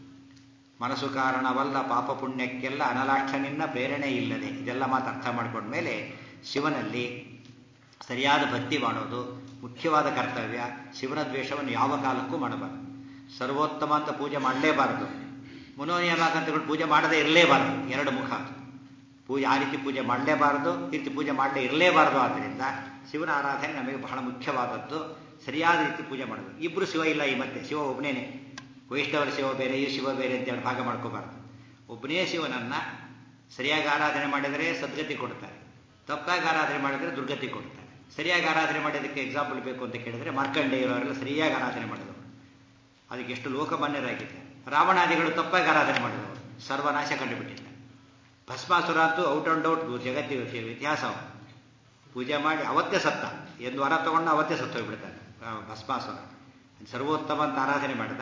ಮನಸ್ಸು ಕಾರಣವಲ್ಲ ಪಾಪ ಪುಣ್ಯಕ್ಕೆಲ್ಲ ಅನಲಾಕ್ಷನಿನ್ನ ಪ್ರೇರಣೆ ಇಲ್ಲದೆ ಇದೆಲ್ಲ ಮಾತು ಅರ್ಥ ಮಾಡ್ಕೊಂಡ್ಮೇಲೆ ಶಿವನಲ್ಲಿ ಸರಿಯಾದ ಭಕ್ತಿ ಮಾಡೋದು ಮುಖ್ಯವಾದ ಕರ್ತವ್ಯ ಶಿವನ ದ್ವೇಷವನ್ನು ಯಾವ ಕಾಲಕ್ಕೂ ಮಾಡಬಾರದು ಸರ್ವೋತ್ತಮ ಅಂತ ಪೂಜೆ ಮಾಡಲೇಬಾರದು ಮನೋನಿಯಮಕಂತಗಳು ಪೂಜೆ ಮಾಡದೇ ಇರಲೇಬಾರದು ಎರಡು ಮುಖ ಅದು. ಪೂಜೆ ಆ ರೀತಿ ಪೂಜೆ ಮಾಡಲೇಬಾರದು ಈ ರೀತಿ ಪೂಜೆ ಮಾಡಲೇ ಇರಲೇಬಾರದು ಆದ್ದರಿಂದ ಶಿವನ ಆರಾಧನೆ ನಮಗೆ ಬಹಳ ಮುಖ್ಯವಾದದ್ದು ಸರಿಯಾದ ರೀತಿ ಪೂಜೆ ಮಾಡೋದು ಇಬ್ಬರು ಶಿವ ಇಲ್ಲ ಈ ಮತ್ತೆ ಶಿವ ಒಬ್ಬನೇನೆ ವೈಷ್ಣವರ ಶಿವ ಬೇರೆ ಈ ಶಿವ ಬೇರೆ ಅಂತ ಹೇಳಿ ಭಾಗ ಮಾಡ್ಕೋಬಾರ್ದು ಒಬ್ಬನೇ ಶಿವನನ್ನ ಸರಿಯಾಗಿ ಆರಾಧನೆ ಮಾಡಿದರೆ ಸದ್ಗತಿ ಕೊಡ್ತಾರೆ ತಪ್ಪಾಗಿ ಆರಾಧನೆ ಮಾಡಿದರೆ ದುರ್ಗತಿ ಕೊಡ್ತಾರೆ ಸರಿಯಾಗಿ ಆರಾಧನೆ ಮಾಡೋದಕ್ಕೆ ಎಕ್ಸಾಂಪಲ್ ಬೇಕು ಅಂತ ಕೇಳಿದ್ರೆ ಮಾರ್ಕಂಡೇಯರವರೆಲ್ಲ ಸರಿಯಾಗಿ ಆರಾಧನೆ ಮಾಡಿದವರು ಅದಕ್ಕೆ ಎಷ್ಟು ಲೋಕಮಾನ್ಯರಾಗಿದ್ದಾರೆ ರಾವಣಾದಿಗಳು ತಪ್ಪಾಗಿ ಆರಾಧನೆ ಮಾಡಿದವರು ಸರ್ವನಾಶ ಕಂಡುಬಿಟ್ಟಿದ್ದಾರೆ ಭಸ್ಮಾಸುರ ಅಂತೂ ಔಟ್ ಅಂಡ್ ಔಟ್ ಜಗತ್ತಿನ ಇತಿಹಾಸ ಅವನು. ಪೂಜೆ ಮಾಡಿ ಅವತ್ತೇ ಸತ್ತ ಎಂದು ವರ ತಗೊಂಡು ಅವತ್ತೇ ಸತ್ತು ಹೋಗ್ಬಿಡ್ತಾನೆ ಆ, ಭಸ್ಮಾಸುರ ಸರ್ವೋತ್ತಮ ಅಂತ ಆರಾಧನೆ ಮಾಡಿದ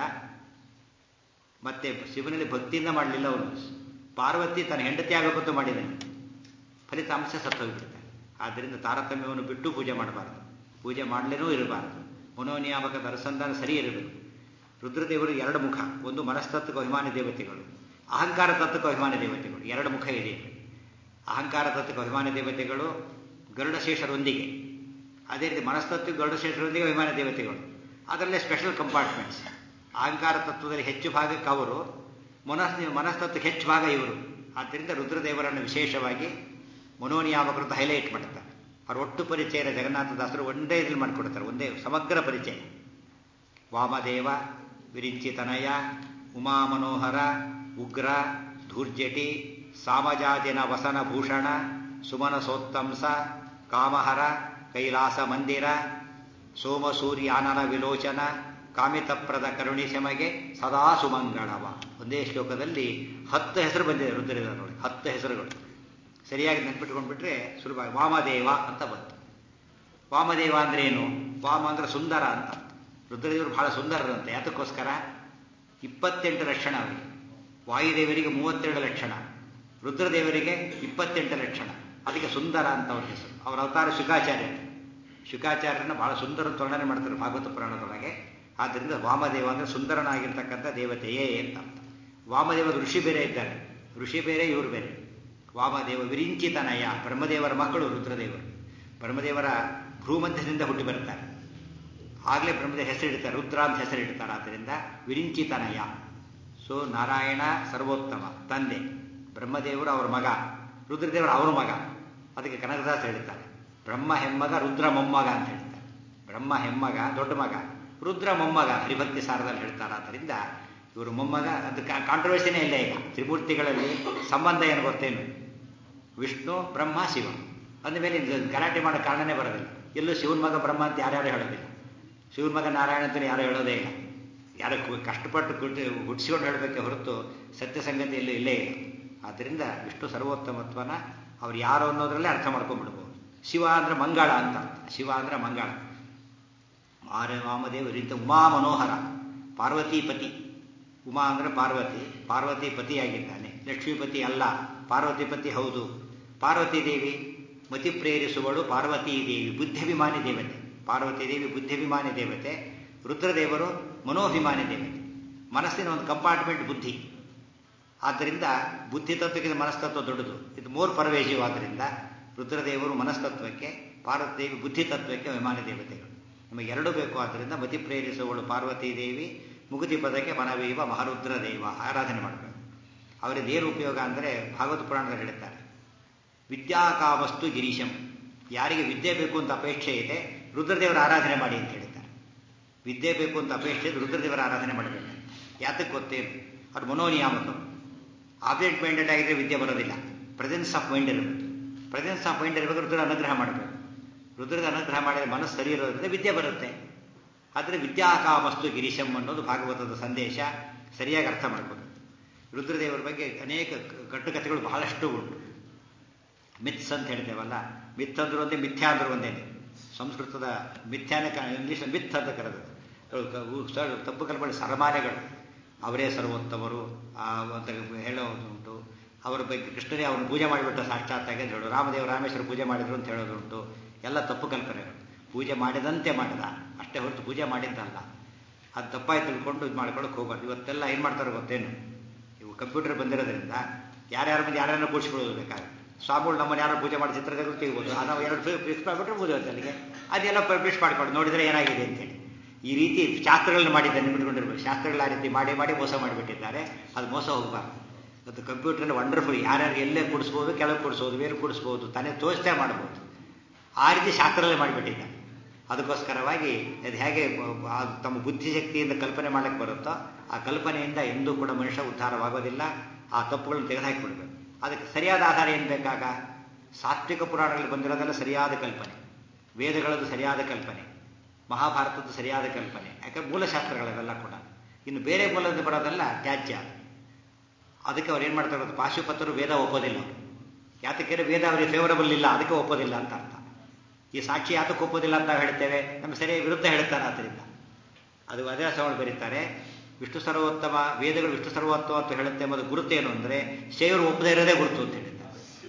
ಮತ್ತೆ ಶಿವನಲ್ಲಿ ಭಕ್ತಿಯಿಂದ ಮಾಡಲಿಲ್ಲ ಅವನು ಪಾರ್ವತಿ ತನ್ನ ಹೆಂಡತಿ ಆಗಬೇಕು ಅಂತ ಮಾಡಿದ್ದಾನೆ ಫಲಿತಾಂಶ ಸತ್ತು ಹೋಗ್ಬಿಡ್ತಾನೆ ಆದ್ದರಿಂದ ತಾರತಮ್ಯವನ್ನು ಬಿಟ್ಟು ಪೂಜೆ ಮಾಡಬಾರ್ದು ಪೂಜೆ ಮಾಡಲೇನೂ ಇರಬಾರ್ದು ಮನೋನಿಯಾಮಕದ ಅನುಸಂಧಾನ ಸರಿ ಇರಬೇಕು ರುದ್ರದೇವರು ಎರಡು ಮುಖ ಒಂದು ಮನಸ್ತತ್ವಕ್ಕೆ ಅಭಿಮಾನಿ ದೇವತೆಗಳು ಅಹಂಕಾರ ತತ್ವಕ್ಕೆ ಅಭಿಮಾನಿ ದೇವತೆಗಳು ಎರಡು ಮುಖ ಇದೆ ಅಹಂಕಾರ ತತ್ವಕ್ಕೆ ಅಭಿಮಾನಿ ದೇವತೆಗಳು ಗರುಡಶೇಷರೊಂದಿಗೆ ಅದೇ ರೀತಿ ಮನಸ್ತತ್ವ ಗರುಡಶೇಷರೊಂದಿಗೆ ಅಭಿಮಾನಿ ದೇವತೆಗಳು ಅದರಲ್ಲೇ ಸ್ಪೆಷಲ್ ಕಂಪಾರ್ಟ್ಮೆಂಟ್ಸ್ ಅಹಂಕಾರ ತತ್ವದಲ್ಲಿ ಹೆಚ್ಚು ಭಾಗಕ್ಕೆ ಅವರು ಮನಸ್ ಮನಸ್ತತ್ವಕ್ಕೆ ಹೆಚ್ಚು ಭಾಗ ಇವರು ಆದ್ದರಿಂದ ರುದ್ರದೇವರನ್ನು ವಿಶೇಷವಾಗಿ ಮನೋನಿಯಾಮಕರು ಅಂತ ಹೈಲೈಟ್ ಮಾಡ್ತಾರೆ ಅವ್ರ ಒಟ್ಟು ಪರಿಚಯನ ಜಗನ್ನಾಥದಾಸರು ಒಂದೇ ಇದ್ರಲ್ಲಿ ಮಾಡಿಕೊಡ್ತಾರೆ ಒಂದೇ ಸಮಗ್ರ ಪರಿಚಯ ವಾಮದೇವ ವಿರಿಂಚಿತನಯ ಉಮಾ ಮನೋಹರ ಉಗ್ರ ಧೂರ್ಜಟಿ ಸಾಮಜಾತಿನ ವಸನ ಭೂಷಣ ಸುಮನ ಸೋತ್ತಂಸ ಕಾಮಹರ ಕೈಲಾಸ ಮಂದಿರ ಸೋಮಸೂರ್ಯಾನನ ವಿಲೋಚನ ಕಾಮಿತಪ್ರದ ಕರುಣಿಸೆಮಗೆ ಸದಾ ಸುಮಂಗಳವ ಒಂದೇ ಶ್ಲೋಕದಲ್ಲಿ ಹತ್ತು ಹೆಸರು ಬಂದಿದೆ ರುದ್ರದೇವ ನೋಡಿ ಹತ್ತು ಹೆಸರುಗಳು ಸರಿಯಾಗಿ ನೆನ್ಪಿಟ್ಕೊಂಡ್ಬಿಟ್ರೆ ಸುಲಭ ವಾಮದೇವ ಅಂತ ಬಂತು ವಾಮದೇವ ಅಂದ್ರೆ ಏನು ವಾಮ ಅಂದ್ರೆ ಸುಂದರ ಅಂತ ರುದ್ರದೇವರು ಬಹಳ ಸುಂದರರಂತೆ ಯಾತಕ್ಕೋಸ್ಕರ ಇಪ್ಪತ್ತೆಂಟು ಲಕ್ಷಣ ಅವರಿಗೆ ವಾಯುದೇವರಿಗೆ ಮೂವತ್ತೆರಡು ಲಕ್ಷಣ ರುದ್ರದೇವರಿಗೆ ಇಪ್ಪತ್ತೆಂಟು ಲಕ್ಷಣ ಅದಕ್ಕೆ ಸುಂದರ ಅಂತ ಅವ್ರ ಹೆಸರು ಅವರ ಅವತಾರ ಶುಕಾಚಾರ್ಯ ಶುಕಾಚಾರ್ಯರನ್ನ ಬಹಳ ಸುಂದರ ವರ್ಣನೆ ಮಾಡ್ತಾರೆ ಭಾಗವತ ಪುರಾಣದೊಳಗೆ ಆದ್ದರಿಂದ ವಾಮದೇವ ಅಂದ್ರೆ ಸುಂದರನಾಗಿರ್ತಕ್ಕಂಥ ದೇವತೆಯೇ ಅಂತ ವಾಮದೇವ ಋಷಿ ಬೇರೆ ಇದ್ದಾರೆ ಋಷಿ ಬೇರೆ ಇವರು ಬೇರೆ ವಾಮದೇವ ವಿರಿಂಚಿತನಯ ಬ್ರಹ್ಮದೇವರ ಮಕ್ಕಳು ರುದ್ರದೇವರು ಬ್ರಹ್ಮದೇವರ ಭ್ರೂಮಧ್ಯದಿಂದ ಹುಟ್ಟಿ ಬರುತ್ತಾರೆ ಆಗಲೇ ಬ್ರಹ್ಮದೇವ ಹೆಸರಿಡ್ತಾರೆ ರುದ್ರ ಅಂತ ಹೆಸರಿಡ್ತಾರೆ ಆದ್ದರಿಂದ ವಿರಿಂಚಿತನಯ ಸೊ ನಾರಾಯಣ ಸರ್ವೋತ್ತಮ ತಂದೆ ಬ್ರಹ್ಮದೇವರು ಅವರ ಮಗ ರುದ್ರದೇವರು ಅವರ ಮಗ ಅದಕ್ಕೆ ಕನಕದಾಸ ಹೇಳ್ತಾರೆ ಬ್ರಹ್ಮ ಹೆಮ್ಮಗ ರುದ್ರ ಮೊಮ್ಮಗ ಅಂತ ಹೇಳ್ತಾರೆ ಬ್ರಹ್ಮ ಹೆಮ್ಮಗ ದೊಡ್ಡ ಮಗ ರುದ್ರ ಮೊಮ್ಮಗ ಹರಿಭಕ್ತಿ ಸಾರದಲ್ಲಿ ಹೇಳ್ತಾರೆ ಆದ್ದರಿಂದ ಇವರು ಮೊಮ್ಮಗ ಅದು ಕಾಂಟ್ರವರ್ಸಿನೇ ಇಲ್ಲ ಈಗ ತ್ರಿಮೂರ್ತಿಗಳಲ್ಲಿ ಸಂಬಂಧ ಏನು ಗೊತ್ತೇನು ವಿಷ್ಣು ಬ್ರಹ್ಮ ಶಿವ ಅಂದಮೇಲೆ ಗಲಾಟೆ ಮಾಡೋ ಕಾರಣನೇ ಬರೋದಿಲ್ಲ ಎಲ್ಲೂ ಶಿವನ ಮಗ ಬ್ರಹ್ಮ ಅಂತ ಯಾರ್ಯಾರು ಹೇಳೋದಿಲ್ಲ ಶಿವನ ಮಗ ನಾರಾಯಣ ಅಂತ ಯಾರು ಹೇಳೋದೇ ಇಲ್ಲ ಯಾರು ಕಷ್ಟಪಟ್ಟು ಹುಟ್ಟಿ ಹುಟ್ಟಿಸ್ಕೊಂಡು ಹೇಳಬೇಕೆ ಹೊರತು ಸತ್ಯ ಸಂಗತಿ ಎಲ್ಲೂ ಇಲ್ಲೇ ಇಲ್ಲ ಆದ್ದರಿಂದ ವಿಷ್ಣು ಸರ್ವೋತ್ತಮತ್ವನ ಅವ್ರು ಯಾರು ಅನ್ನೋದ್ರಲ್ಲೇ ಅರ್ಥ ಮಾಡ್ಕೊಂಡ್ಬಿಡ್ಬೋದು ಶಿವ ಅಂದ್ರೆ ಮಂಗಳ ಅಂತ ಶಿವ ಅಂದ್ರೆ ಮಂಗಳ ಆರ್ಯ ವಾಮದೇವರಿಂದ ಉಮಾ ಮನೋಹರ ಪಾರ್ವತೀಪತಿ ಉಮಾ ಅಂದ್ರೆ ಪಾರ್ವತಿ ಪಾರ್ವತಿ ಪತಿಯಾಗಿದ್ದಾನೆ ಲಕ್ಷ್ಮೀಪತಿ ಅಲ್ಲ ಪಾರ್ವತಿಪತಿ ಹೌದು ಪಾರ್ವತಿ ದೇವಿ ಮತಿ ಪ್ರೇರಿಸುವಳು ಪಾರ್ವತೀ ದೇವಿ ಬುದ್ಧಿಭಿಮಾನಿ ದೇವತೆ ಪಾರ್ವತಿ ದೇವಿ ಬುದ್ಧಿಭಿಮಾನಿ ದೇವತೆ ರುದ್ರದೇವರು ಮನೋಭಿಮಾನಿ ದೇವತೆ ಮನಸ್ಸಿನ ಒಂದು ಕಂಪಾರ್ಟ್ಮೆಂಟ್ ಬುದ್ಧಿ ಆದ್ದರಿಂದ ಬುದ್ಧಿ ತತ್ವಕ್ಕಿಂತ ಮನಸ್ತತ್ವ ದೊಡ್ಡದು ಇದು ಮೋರ್ ಪರವೇಶಿವ್ ಆದ್ದರಿಂದ ರುದ್ರದೇವರು ಮನಸ್ತತ್ವಕ್ಕೆ ಪಾರ್ವತಿ ದೇವಿ ಬುದ್ಧಿ ತತ್ವಕ್ಕೆ ವಿಮಾನ ದೇವತೆಗಳು ನಮಗೆ ಎರಡು ಬೇಕು ಆದ್ದರಿಂದ ಮತಿ ಪ್ರೇರಿಸುವಳು ಪಾರ್ವತೀ ದೇವಿ ಮುಗುತಿ ಪದಕ್ಕೆ ಮನವೀವ ಮಹಾರುದ್ರ ದೇವ ಆರಾಧನೆ ಮಾಡಬೇಕು ಅವರಿಂದ ಏನು ಉಪಯೋಗ ಅಂದರೆ ಭಾಗವತ ಪುರಾಣದಲ್ಲಿ ಹೇಳ್ತಾರೆ ವಿದ್ಯಾಕಾಮಸ್ತು ಗಿರೀಶಂ ಯಾರಿಗೆ ವಿದ್ಯೆ ಬೇಕು ಅಂತ ಅಪೇಕ್ಷೆ ಇದೆ ರುದ್ರದೇವರ ಆರಾಧನೆ ಮಾಡಿ ಅಂತ ಹೇಳ್ತಾರೆ ವಿದ್ಯೆ ಬೇಕು ಅಂತ ಅಪೇಕ್ಷೆ ಇದೆ ರುದ್ರದೇವರ ಆರಾಧನೆ ಮಾಡಬೇಕು ಯಾತಕ್ಕೆ ಗೊತ್ತೇನು ಅವ್ರು ಮನೋನಿಯಾಮಕರು ಆಬ್ಜೆಕ್ಟ್ ಮೈಂಡೆಡ್ ಆಗಿದ್ರೆ ವಿದ್ಯೆ ಬರೋದಿಲ್ಲ ಪ್ರೆಸೆನ್ಸ್ ಆಫ್ ಮೈಂಡ್ ಇರಬೇಕು ಪ್ರೆಸೆನ್ಸ್ ಆಫ್ ಮೈಂಡ್ ಇರಬೇಕು ರುದ್ರ ಅನುಗ್ರಹ ಮಾಡಬೇಕು ರುದ್ರದ ಅನುಗ್ರಹ ಮಾಡಿದ್ರೆ ಮನಸ್ಸು ಸರಿ ಇರೋದ್ರಿಂದ ವಿದ್ಯೆ ಬರುತ್ತೆ ಆದರೆ ವಿದ್ಯಾಕಾಮಸ್ತು ಗಿರೀಶಂ ಅನ್ನೋದು ಭಾಗವತದ ಸಂದೇಶ ಸರಿಯಾಗಿ ಅರ್ಥ ಮಾಡ್ಕೋಬೇಕು ರುದ್ರದೇವರ ಬಗ್ಗೆ ಅನೇಕ ಕಟ್ಟುಕಥೆಗಳು ಬಹಳಷ್ಟು ಉಂಟು ಮಿತ್ಸ್ ಅಂತ ಹೇಳ್ತೇವಲ್ಲ ಮಿತ್ ಅಂದ್ರೂ ಒಂದೇ ಮಿಥ್ಯಾ ಅಂದ್ರೂ ಒಂದೇ ಸಂಸ್ಕೃತದ ಮಿಥ್ಯಾನ ಇಂಗ್ಲೀಷ್ ಮಿತ್ ಅಂತ ಕರೆದು ತಪ್ಪು ಕಲ್ಪನೆ ಸರಮಾನೆಗಳು ಅವರೇ ಸರ್ವೋತ್ತಮರು ಅಂತ ಹೇಳೋದುಂಟು ಅವರ ಬಗ್ಗೆ ಕೃಷ್ಣನೇ ಅವ್ರನ್ನ ಪೂಜೆ ಮಾಡಿಬಿಟ್ಟ ಸಾಕ್ಷಾತ್ತಾಗಿ ಅಂತ ಹೇಳೋದು ರಾಮದೇವ ರಾಮೇಶ್ವರ ಪೂಜೆ ಮಾಡಿದ್ರು ಅಂತ ಹೇಳೋದುಂಟು ಎಲ್ಲ ತಪ್ಪು ಕಲ್ಪನೆಗಳು ಪೂಜೆ ಮಾಡಿದಂತೆ ಮಾಡಿದ ಅಷ್ಟೇ ಹೊರತು ಪೂಜೆ ಮಾಡಿದ್ದಲ್ಲ ಅದು ತಪ್ಪಾಗಿ ತಿಳ್ಕೊಂಡು ಇದು ಮಾಡ್ಕೊಳ್ಳೋಕೆ ಹೋಗ್ಬಾರ್ದು ಇವತ್ತೆಲ್ಲ ಏನು ಮಾಡ್ತಾರೆ ಗೊತ್ತೇನು ಇವು ಕಂಪ್ಯೂಟರ್ ಬಂದಿರೋದ್ರಿಂದ ಯಾರ್ಯಾರ ಮುಂದೆ ಯಾರ್ಯಾರನ್ನ ಕೂಡಿಸ್ಕೊಳ್ಳೋದು ಬೇಕಾದ್ರೆ ಸ್ವಾಮಿಗಳು ನಮ್ಮನ್ನು ಯಾರು ಪೂಜೆ ಮಾಡಿ ಚಿತ್ರ ತೆಗೆದು ತೆಗಿಬೋದು ನಾವು ಎರಡು ಫಿಕ್ಸ್ ಮಾಡಿಬಿಟ್ರೆ ಮುಗಿದೋಯ್ತು ಅಲ್ಲಿಗೆ ಅದೆಲ್ಲ ಪಬ್ಲಿಷ್ ಮಾಡ್ಕೊಂಡು ನೋಡಿದ್ರೆ ಏನಾಗಿದೆ ಅಂತೇಳಿ ಈ ರೀತಿ ಶಾಸ್ತ್ರಗಳನ್ನ ಮಾಡಿದ್ದಾರೆ ನಿಮ್ಮಿಟ್ಕೊಂಡಿರ್ಬೇಕು ಶಾಸ್ತ್ರಗಳ ಆ ರೀತಿ ಮಾಡಿ ಮಾಡಿ ಮೋಸ ಮಾಡಿಬಿಟ್ಟಿದ್ದಾರೆ ಅದು ಮೋಸ ಹೋಗಬಾರ್ದು ಮತ್ತು ಕಂಪ್ಯೂಟರ್ ವಂಡರ್ಫುಲ್ ಯಾರ್ಯಾರು ಎಲ್ಲೇ ಕೂಡಿಸ್ಬೋದು ಕೆಳಗೆ ಕೂಡಿಸ್ಬೋದು ಬೇರೆ ಕೂಡಿಸ್ಬೋದು ತಾನೇ ತೋರಿಸ್ತೇ ಮಾಡ್ಬೋದು ಆ ರೀತಿ ಶಾಸ್ತ್ರದಲ್ಲೇ ಮಾಡಿಬಿಟ್ಟಿದ್ದಾರೆ ಅದಕ್ಕೋಸ್ಕರವಾಗಿ ಅದು ಹೇಗೆ ತಮ್ಮ ಬುದ್ಧಿಶಕ್ತಿಯಿಂದ ಕಲ್ಪನೆ ಮಾಡಕ್ಕೆ ಬರುತ್ತೋ ಆ ಕಲ್ಪನೆಯಿಂದ ಎಂದೂ ಕೂಡ ಮನುಷ್ಯ ಉದ್ಧಾರವಾಗೋದಿಲ್ಲ ಆ ತಪ್ಪುಗಳನ್ನು ತೆಗೆದುಹಾಕಿಬಿಡ್ಬೇಕು ಅದಕ್ಕೆ ಸರಿಯಾದ ಆಧಾರ ಏನು ಬೇಕಾಗ ಸಾತ್ವಿಕ ಪುರಾಣಗಳಲ್ಲಿ ಬಂದಿರೋದೆಲ್ಲ ಸರಿಯಾದ ಕಲ್ಪನೆ ವೇದಗಳದ್ದು ಸರಿಯಾದ ಕಲ್ಪನೆ ಮಹಾಭಾರತದ್ದು ಸರಿಯಾದ ಕಲ್ಪನೆ ಯಾಕಂದ್ರೆ ಮೂಲಶಾಸ್ತ್ರಗಳವೆಲ್ಲ ಕೂಡ ಇನ್ನು ಬೇರೆ ಮೂಲದಿಂದ ಬರೋದೆಲ್ಲ ತ್ಯಾಜ್ಯ ಅದಕ್ಕೆ ಅವ್ರು ಏನು ಮಾಡ್ತಾರೆ ಗೊತ್ತಾ ಪಾಶುಪತರು ವೇದ ಒಪ್ಪೋದಿಲ್ಲ ಅವರು ಯಾತಕ್ಕೆ ವೇದ ಅವರಿಗೆ ಫೇವರಬಲ್ ಇಲ್ಲ ಅದಕ್ಕೆ ಒಪ್ಪೋದಿಲ್ಲ ಅಂತ ಅರ್ಥ ಈ ಸಾಕ್ಷಿ ಯಾತಕ್ಕೆ ಒಪ್ಪೋದಿಲ್ಲ ಅಂತ ನಾವು ಹೇಳ್ತೇವೆ ನಮ್ಗೆ ಸರಿಯಾಗಿ ವಿರುದ್ಧ ಹೇಳ್ತಾರೆ ಆದ್ದರಿಂದ ಅದು ಅಧ್ಯಾಸವನ್ನು ಬರೀತಾರೆ ವಿಷ್ಣು ಸರ್ವೋತ್ತಮ ವೇದಗಳು ವಿಷ್ಣು ಸರ್ವೋತ್ತಮ ಅಂತ ಹೇಳುತ್ತೆ ಎಂಬುದು ಗುರುತೇನು ಅಂದರೆ ಶೇವರು ಒಪ್ಪದೇ ಇರೋದೇ ಗುರುತು ಅಂತ ಹೇಳಿದ್ದಾರೆ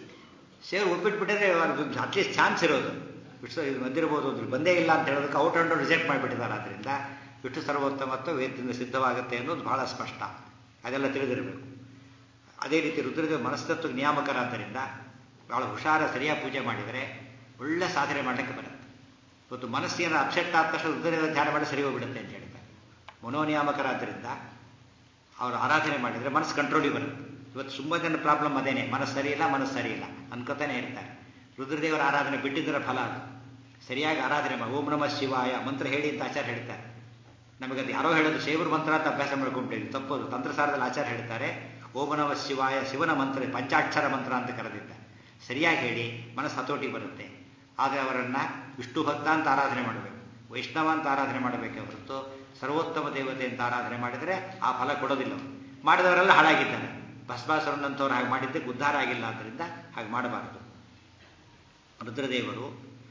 ಶೇವರು ಒಪ್ಪಿಟ್ಬಿಟ್ಟಿದ್ರೆ ಅಟ್ಲೀಸ್ಟ್ ಚಾನ್ಸ್ ಇರೋದು ವಿಷ್ಣು ಇದು ಬಂದಿರ್ಬೋದು ಅಂದ್ರೆ ಬಂದೇ ಇಲ್ಲ ಅಂತ ಹೇಳೋದಕ್ಕೆ ಔಟ್ ಅಂಡ್ ರಿಜೆಕ್ಟ್ ಮಾಡಿಬಿಟ್ಟಿದ್ದಾರೆ ಆದ್ದರಿಂದ ವಿಷ್ಣು ಸರ್ವೋತ್ತಮತ್ವ ವೇದದಿಂದ ಸಿದ್ಧವಾಗುತ್ತೆ ಅನ್ನೋದು ಬಹಳ ಸ್ಪಷ್ಟ ಅದೆಲ್ಲ ತಿಳಿದಿರಬೇಕು ಅದೇ ರೀತಿ ರುದ್ರದೇವ ಮನಸ್ತತ್ವ ನಿಯಾಮಕರಾದ್ದರಿಂದ ಬಹಳ ಹುಷಾರ ಸರಿಯಾಗಿ ಪೂಜೆ ಮಾಡಿದರೆ ಒಳ್ಳೆ ಸಾಧನೆ ಮಾಡಲಿಕ್ಕೆ ಬರುತ್ತೆ ಇವತ್ತು ಮನಸ್ಸಿನ ಅಪ್ಸೆಟ್ ಆದ ತಕ್ಷಣ ರುದ್ರದೇವ ಧ್ಯಾನ ಮಾಡಿ ಸರಿ ಹೋಗ್ಬಿಡುತ್ತೆ ಅಂತ ಹೇಳ್ತಾರೆ ಮನೋನಿಯಾಮಕರಾದ್ದರಿಂದ ಅವರು ಆರಾಧನೆ ಮಾಡಿದರೆ ಮನಸ್ಸು ಕಂಟ್ರೋಲಿಗೆ ಬರುತ್ತೆ ಇವತ್ತು ತುಂಬ ಜನ ಪ್ರಾಬ್ಲಮ್ ಅದೇನೆ ಮನಸ್ಸು ಸರಿ ಇಲ್ಲ ಮನಸ್ಸು ಸರಿ ಇಲ್ಲ ಅನ್ಕೋತಾನೆ ಇರ್ತಾರೆ ರುದ್ರದೇವರ ಆರಾಧನೆ ಬಿಟ್ಟಿದ್ದರ ಫಲ ಅದು ಸರಿಯಾಗಿ ಆರಾಧನೆ ಮಾಡಿ ಓಂ ನಮಃ ಶಿವಾಯ ಮಂತ್ರ ಹೇಳಿ ಅಂತ ಆಚಾರ ಹೇಳ್ತಾರೆ ನಮಗೆ ಅದು ಯಾರೋ ಹೇಳೋದು ಶೇವರ ಮಂತ್ರ ಅಂತ ಅಭ್ಯಾಸ ಮಾಡ್ಕೊಂಡಿದ್ದೀವಿ ತಪ್ಪೋದು ತಂತ್ರಸಾರದಲ್ಲಿ ಆಚಾರ ಹೇಳ್ತಾರೆ ಓಂ ನಮ ಶಿವಾಯ ಶಿವನ ಮಂತ್ರ ಪಂಚಾಕ್ಷರ ಮಂತ್ರ ಅಂತ ಕರೆದಿದ್ದ ಸರಿಯಾಗಿ ಹೇಳಿ ಮನಸ್ಸು ಹತೋಟಿ ಬರುತ್ತೆ ಆದರೆ ಅವರನ್ನು ವಿಷ್ಣು ಭಕ್ತ ಅಂತ ಆರಾಧನೆ ಮಾಡಬೇಕು ವೈಷ್ಣವ ಅಂತ ಆರಾಧನೆ ಮಾಡಬೇಕೆ ಹೊರತು ಸರ್ವೋತ್ತಮ ದೇವತೆ ಅಂತ ಆರಾಧನೆ ಮಾಡಿದರೆ ಆ ಫಲ ಕೊಡೋದಿಲ್ಲ ಮಾಡಿದವರೆಲ್ಲ ಹಾಳಾಗಿದ್ದಾರೆ ಭಸ್ಮಾಸುರನಂತವ್ರು ಹಾಗೆ ಮಾಡಿದ್ದಕ್ಕೆ ಉದ್ಧಾರ ಆಗಿಲ್ಲ ಆದ್ದರಿಂದ ಹಾಗೆ ಮಾಡಬಾರದು ರುದ್ರದೇವರು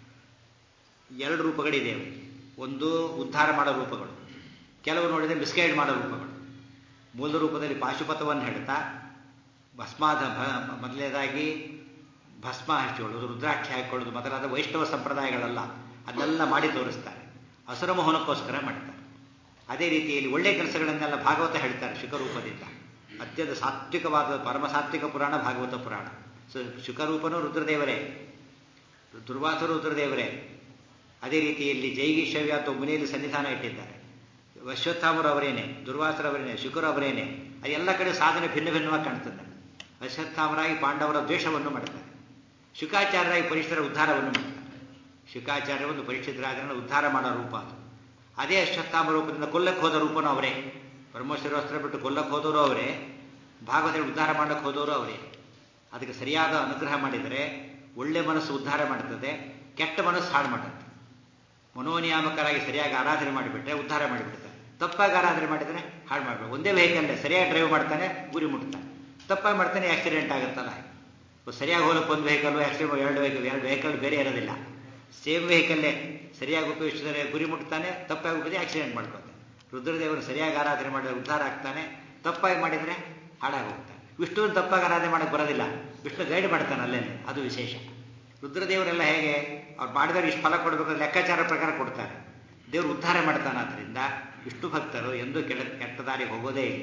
ಎರಡು ರೂಪಗಳಿದೆ ಅವರಿಗೆ ಒಂದು ಉದ್ಧಾರ ಮಾಡೋ ರೂಪಗಳು ಕೆಲವು ನೋಡಿದರೆ ಮಿಸ್ಗೈಡ್ ಮಾಡೋ ರೂಪಗಳು ಮೂಲ ರೂಪದಲ್ಲಿ ಪಾಶುಪಥವನ್ನು ಹೇಳ್ತಾ ಭಸ್ಮಾದ ಮೊದಲನೇದಾಗಿ ಭಸ್ಮ ಹಚ್ಚಿಕೊಳ್ಳೋದು ರುದ್ರಾಕ್ಷಿ ಹಾಕಿಕೊಳ್ಳೋದು ಮೊದಲಾದ ವೈಷ್ಣವ ಸಂಪ್ರದಾಯಗಳಲ್ಲ ಅದನ್ನೆಲ್ಲ ಮಾಡಿ ತೋರಿಸ್ತಾರೆ ಹಸುರ ಮೋಹನಕ್ಕೋಸ್ಕರ ಮಾಡ್ತಾರೆ ಅದೇ ರೀತಿಯಲ್ಲಿ ಒಳ್ಳೆಯ ಕೆಲಸಗಳನ್ನೆಲ್ಲ ಭಾಗವತ ಹೇಳ್ತಾರೆ ಶುಕರೂಪದಿಂದ ಅತ್ಯಂತ ಸಾತ್ವಿಕವಾದ ಪರಮ ಸಾತ್ವಿಕ ಪುರಾಣ ಭಾಗವತ ಪುರಾಣ ಸೊ ಶುಕರೂಪನೂ ರುದ್ರದೇವರೇ ದುರ್ವಾಸರು ರುದ್ರದೇವರೇ ಅದೇ ರೀತಿಯಲ್ಲಿ ಜೈಗೀಶವ್ಯ ಅಥವಾ ಮುನಿಯಲ್ಲಿ ಸನ್ನಿಧಾನ ಇಟ್ಟಿದ್ದಾರೆ ಅಶ್ವತ್ಥಾಮರು ಅವರೇನೆ ದುರ್ವಾಸರವರೇನೆ ಶುಕರು ಅವರೇನೆ ಎಲ್ಲ ಕಡೆ ಸಾಧನೆ ಭಿನ್ನ ಭಿನ್ನವಾಗಿ ಕಾಣ್ತದೆ ಅಶ್ವತ್ಥಾಮರಾಗಿ ಪಾಂಡವರ ದ್ವೇಷವನ್ನು ಮಾಡ್ತಾರೆ ಶುಕಾಚಾರ್ಯರಾಗಿ ಪರಿಷ್ಠರ ಉದ್ಧಾರವನ್ನು ಮಾಡ್ತಾರೆ ಶುಕಾಚಾರ್ಯ ಒಂದು ಪರೀಕ್ಷಿತ ರಾಜರನ್ನು ಉದ್ಧಾರ ಮಾಡೋ ರೂಪ ಅದು ಅದೇ ಅಶ್ವತ್ಥಾಮ ರೂಪದಿಂದ ಕೊಲ್ಲಕ್ಕೆ ಹೋದ ರೂಪನೂ ಅವರೇ ಬ್ರಹ್ಮಶಿರೋಸ್ತ್ರ ಬಿಟ್ಟು ಕೊಲ್ಲಕ್ಕೆ ಹೋದವರು ಅವರೇ ಭಾಗವತ ಉದ್ಧಾರ ಮಾಡಕ್ಕೆ ಹೋದವರು ಅವರೇ ಅದಕ್ಕೆ ಸರಿಯಾದ ಅನುಗ್ರಹ ಮಾಡಿದರೆ ಒಳ್ಳೆ ಮನಸ್ಸು ಉದ್ಧಾರ ಮಾಡುತ್ತದೆ ಕೆಟ್ಟ ಮನಸ್ಸು ಹಾಳು ಮಾಡುತ್ತೆ ಮನೋನಿಯಾಮಕರಾಗಿ ಸರಿಯಾಗಿ ಆರಾಧನೆ ಮಾಡಿಬಿಟ್ರೆ ಉದ್ಧಾರ ಮಾಡಿಬಿಡ್ತಾರೆ ತಪ್ಪಾಗಿ ಆರಾಧನೆ ಮಾಡಿದರೆ ಹಾಳು ಮಾಡಬೇಕು ಒಂದೇ ವೆಹಿಕಲ್ ಸರಿಯಾಗಿ ಡ್ರೈವ್ ಮಾಡ್ತಾನೆ ಗುರಿ ಮುಟ್ತಾನೆ ತಪ್ಪಾಗಿ ಮಾಡ್ತಾನೆ ಆಕ್ಸಿಡೆಂಟ್ ಆಗುತ್ತಲ್ಲ ಸರಿಯಾಗಿ ಹೋಲಕ್ಕೆ ಒಂದು ವೆಹಿಕಲ್ ಆಕ್ಸಿಡೆಂಟ್ ಎರಡು ವೆಹಿಕಲ್ ಎರಡು ವೆಹಿಕಲ್ ಬೇರೆ ಇರೋದಿಲ್ಲ ಸೇಮ್ ವೆಹಿಕಲ್ಲೇ ಸರಿಯಾಗಿ ಉಪಯೋಗಿಸಿದರೆ ಗುರಿ ಮುಟ್ತಾನೆ ತಪ್ಪಾಗಿ ಉಪಯೋಗಿಸಿ ಆಕ್ಸಿಡೆಂಟ್ ಮಾಡ್ಕೊತಾನೆ ರುದ್ರದೇವರು ಸರಿಯಾಗಿ ಆರಾಧನೆ ಮಾಡಿದ್ರೆ ಉದ್ಧಾರ ಆಗ್ತಾನೆ ತಪ್ಪಾಗಿ ಮಾಡಿದರೆ ಹಾಳಾಗಿ ಹೋಗ್ತಾನೆ ವಿಷ್ಣುವಿನ ತಪ್ಪಾಗಿ ಆರಾಧನೆ ಮಾಡಕ್ಕೆ ಬರೋದಿಲ್ಲ ವಿಷ್ಣು ಗೈಡ್ ಮಾಡ್ತಾನೆ ಅಲ್ಲೇನೆ ಅದು ವಿಶೇಷ ರುದ್ರದೇವರೆಲ್ಲ ಹೇಗೆ ಅವ್ರು ಮಾಡಿದವ್ರು ಇಷ್ಟು ಫಲ ಕೊಡಬೇಕಾದ್ರೆ ಲೆಕ್ಕಾಚಾರ ಪ್ರಕಾರ ಕೊಡ್ತಾರೆ ದೇವರು ಉದ್ಧಾರ ಮಾಡ್ತಾನೆ ಆದ್ದರಿಂದ ವಿಷ್ಣು ಭಕ್ತರು ಎಂದೂ ಕೆಳ ಕೆಟ್ಟ ದಾರಿಗೆ ಹೋಗೋದೇ ಇಲ್ಲ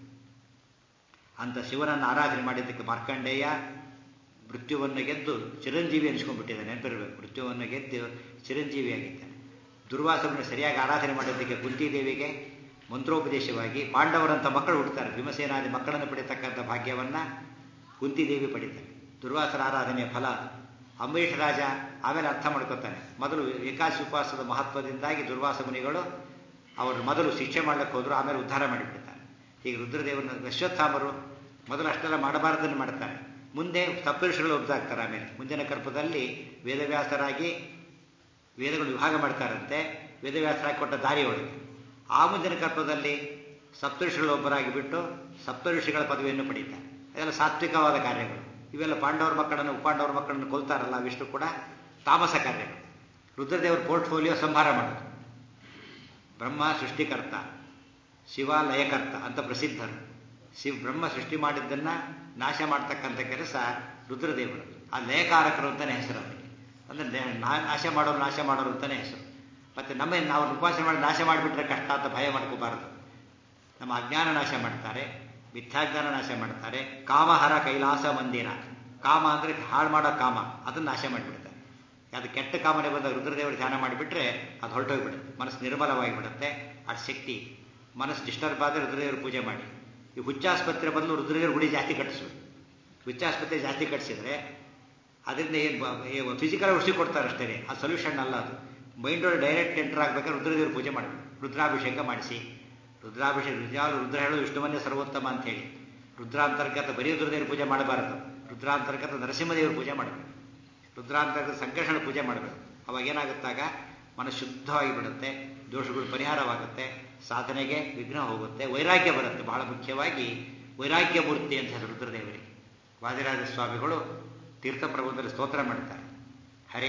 ಅಂತ ಶಿವನನ್ನು ಆರಾಧನೆ ಮಾಡಿದ್ದಕ್ಕೆ ಮಾರ್ಕಂಡೇಯ ಮೃತ್ಯುವನ್ನು ಗೆದ್ದು ಚಿರಂಜೀವಿ ಅನಿಸ್ಕೊಂಡ್ಬಿಟ್ಟಿದ್ದಾನೆ ನೆನಪಿರಬೇಕು ಮೃತ್ಯುವನ್ನು ಗೆದ್ದು ಚಿರಂಜೀವಿಯಾಗಿದ್ದಾನೆ ದುರ್ವಾಸವನ್ನು ಸರಿಯಾಗಿ ಆರಾಧನೆ ಮಾಡಿದ್ದಕ್ಕೆ ಕುಂತಿದೇವಿಗೆ ಮಂತ್ರೋಪದೇಶವಾಗಿ ಪಾಂಡವರಂಥ ಮಕ್ಕಳು ಹುಡ್ತಾರೆ ಭೀಮಸೇನಾದಿ ಮಕ್ಕಳನ್ನು ಪಡಿತಕ್ಕಂಥ ಭಾಗ್ಯವನ್ನು ಕುಂತಿದೇವಿ ಪಡಿತಾರೆ ದುರ್ವಾಸರ ಆರಾಧನೆಯ ಫಲ ಅಂಬರೀಷ ರಾಜ ಆಮೇಲೆ ಅರ್ಥ ಮಾಡ್ಕೊತಾನೆ ಮೊದಲು ಏಕಾಶಿ ಉಪವಾಸದ ಮಹತ್ವದಿಂದಾಗಿ ದುರ್ವಾಸ ಮುನಿಗಳು ಅವರು ಮೊದಲು ಶಿಕ್ಷೆ ಮಾಡ್ಲಿಕ್ಕೆ ಹೋದ್ರು ಆಮೇಲೆ ಉದ್ಧಾರ ಮಾಡಿಬಿಡ್ತಾರೆ ಈಗ ರುದ್ರದೇವರನ್ನ ಅಶ್ವತ್ಥಾಮರು ಮೊದಲು ಅಷ್ಟೆಲ್ಲ ಮಾಡಬಾರ್ದನ್ನು ಮಾಡ್ತಾರೆ ಮುಂದೆ ಸಪ್ತಋಷಿಗಳು ಒಬ್ಬದಾಗ್ತಾರೆ ಆಮೇಲೆ ಮುಂದಿನ ಕಲ್ಪದಲ್ಲಿ ವೇದವ್ಯಾಸರಾಗಿ ವೇದಗಳು ವಿಭಾಗ ಮಾಡ್ತಾರಂತೆ ವೇದವ್ಯಾಸರಾಗಿ ಕೊಟ್ಟ ದಾರಿಯೊಳಗೆ ಆ ಮುಂದಿನ ಕಲ್ಪದಲ್ಲಿ ಸಪ್ತಋಷಿಗಳು ಒಬ್ಬರಾಗಿ ಬಿಟ್ಟು ಸಪ್ತಋಷಿಗಳ ಪದವಿಯನ್ನು ಪಡೀತಾರೆ ಅದೆಲ್ಲ ಸಾತ್ವಿಕವಾದ ಕಾರ್ಯಗಳು ಇವೆಲ್ಲ ಪಾಂಡವರ ಮಕ್ಕಳನ್ನು ಉಪಾಂಡವರ ಮಕ್ಕಳನ್ನು ಕೊಲ್ತಾರಲ್ಲ ಅವಿಷ್ಟು ಕೂಡ ತಾಮಸ ಕಾರ್ಯಗಳು ರುದ್ರದೇವರ ಪೋರ್ಟ್ಫೋಲಿಯೋ ಸಂಹಾರ ಮಾಡೋದು ಬ್ರಹ್ಮ ಸೃಷ್ಟಿಕರ್ತ ಶಿವ ಲಯಕರ್ತ ಅಂತ ಪ್ರಸಿದ್ಧರು ಶಿವ ಬ್ರಹ್ಮ ಸೃಷ್ಟಿ ಮಾಡಿದ್ದನ್ನ ನಾಶ ಮಾಡ್ತಕ್ಕಂಥ ಕೆಲಸ ರುದ್ರದೇವರು ಆ ಲಯಕಾರಕರು ಅಂತಾನೆ ಹೆಸರು ಅವರಿಗೆ ಅಂದರೆ ನಾಶ ಮಾಡೋರು ನಾಶ ಮಾಡೋರು ಅಂತಾನೆ ಹೆಸರು ಮತ್ತೆ ನಮ್ಮ ನಾವು ಉಪಾಸನೆ ಮಾಡಿ ನಾಶ ಮಾಡಿಬಿಟ್ರೆ ಕಷ್ಟ ಅಂತ ಭಯ ಮಾಡ್ಕೋಬಾರದು ನಮ್ಮ ಅಜ್ಞಾನ ನಾಶ ಮಾಡ್ತಾರೆ ಮಿಥ್ಯಾಜ್ಞಾನ ನಾಶ ಮಾಡ್ತಾರೆ ಕಾಮಹರ ಕೈಲಾಸ ಮಂದಿರ ಕಾಮ ಅಂದರೆ ಹಾಳು ಮಾಡೋ ಕಾಮ ಅದನ್ನು ನಾಶ ಮಾಡಿಬಿಡ್ತಾರೆ ಅದು ಕೆಟ್ಟ ಕಾಮನೆ ಬಂದಾಗ ರುದ್ರದೇವರು ಧ್ಯಾನ ಮಾಡಿಬಿಟ್ರೆ ಅದು ಹೊರಟೋಗ್ಬಿಡುತ್ತೆ ಮನಸ್ಸು ನಿರ್ಮಲವಾಗಿ ಬಿಡುತ್ತೆ ಆ ಶಕ್ತಿ ಮನಸ್ಸು ಡಿಸ್ಟರ್ಬ್ ಆದರೆ ರುದ್ರದೇವರು ಪೂಜೆ ಮಾಡಿ ಈ ಹುಚ್ಚಾಸ್ಪತ್ರೆ ಬದಲು ರುದ್ರದೇವ್ರ ಗುಡಿ ಜಾಸ್ತಿ ಕಟ್ಟಿಸ್ಬೇಕು ಹುಚ್ಚಾಸ್ಪತ್ರೆ ಜಾಸ್ತಿ ಕಟ್ಟಿಸಿದ್ರೆ ಅದರಿಂದ ಏನು ಫಿಸಿಕಲ್ ಔಷಧಿ ಕೊಡ್ತಾರೆ ಅಷ್ಟೇ ಆ ಸೊಲ್ಯೂಷನ್ ಅಲ್ಲ ಅದು ಮೈಂಡ್ ಒಳಗೆ ಡೈರೆಕ್ಟ್ ಎಂಟರ್ ಆಗ್ಬೇಕಾದ್ರೆ ರುದ್ರದೇವ್ರ ಪೂಜೆ ಮಾಡಬೇಕು ರುದ್ರಾಭಿಷೇಕ ಮಾಡಿಸಿ ರುದ್ರಾಭಿಷೇಕ ರುದ್ರಾಲು ರುದ್ರ ಹೇಳೋದು ವಿಷ್ಣುವನ್ನೇ ಸರ್ವೋತ್ತಮ ಅಂತ ಹೇಳಿ ರುದ್ರಾಂತರ್ಗತ ಬರೀ ರುದ್ರದೇವ್ರ ಪೂಜೆ ಮಾಡಬಾರದು ರುದ್ರಾಂತರ್ಗತ ನರಸಿಂಹದೇವ್ರ ಪೂಜೆ ಮಾಡಬೇಕು ರುದ್ರಾಂತರ್ಗತ ಸಂಕರ್ಷಣ ಪೂಜೆ ಮಾಡಬೇಕು ಅವಾಗ ಏನಾಗುತ್ತಾಗ ಮನಸ್ಸು ಶುದ್ಧವಾಗಿ ಬಿಡುತ್ತೆ ದೋಷಗಳು ಪರಿಹಾರವಾಗುತ್ತೆ ಸಾಧನೆಗೆ ವಿಘ್ನ ಹೋಗುತ್ತೆ ವೈರಾಗ್ಯ ಬರುತ್ತೆ ಬಹಳ ಮುಖ್ಯವಾಗಿ ವೈರಾಗ್ಯ ಮೂರ್ತಿ ಅಂತ ಹೇಳಿ ರುದ್ರದೇವರಿಗೆ ವಾದಿರಾಜ ಸ್ವಾಮಿಗಳು ತೀರ್ಥಪ್ರಭುದಲ್ಲಿ ಸ್ತೋತ್ರ ಮಾಡ್ತಾರೆ ಹರೇ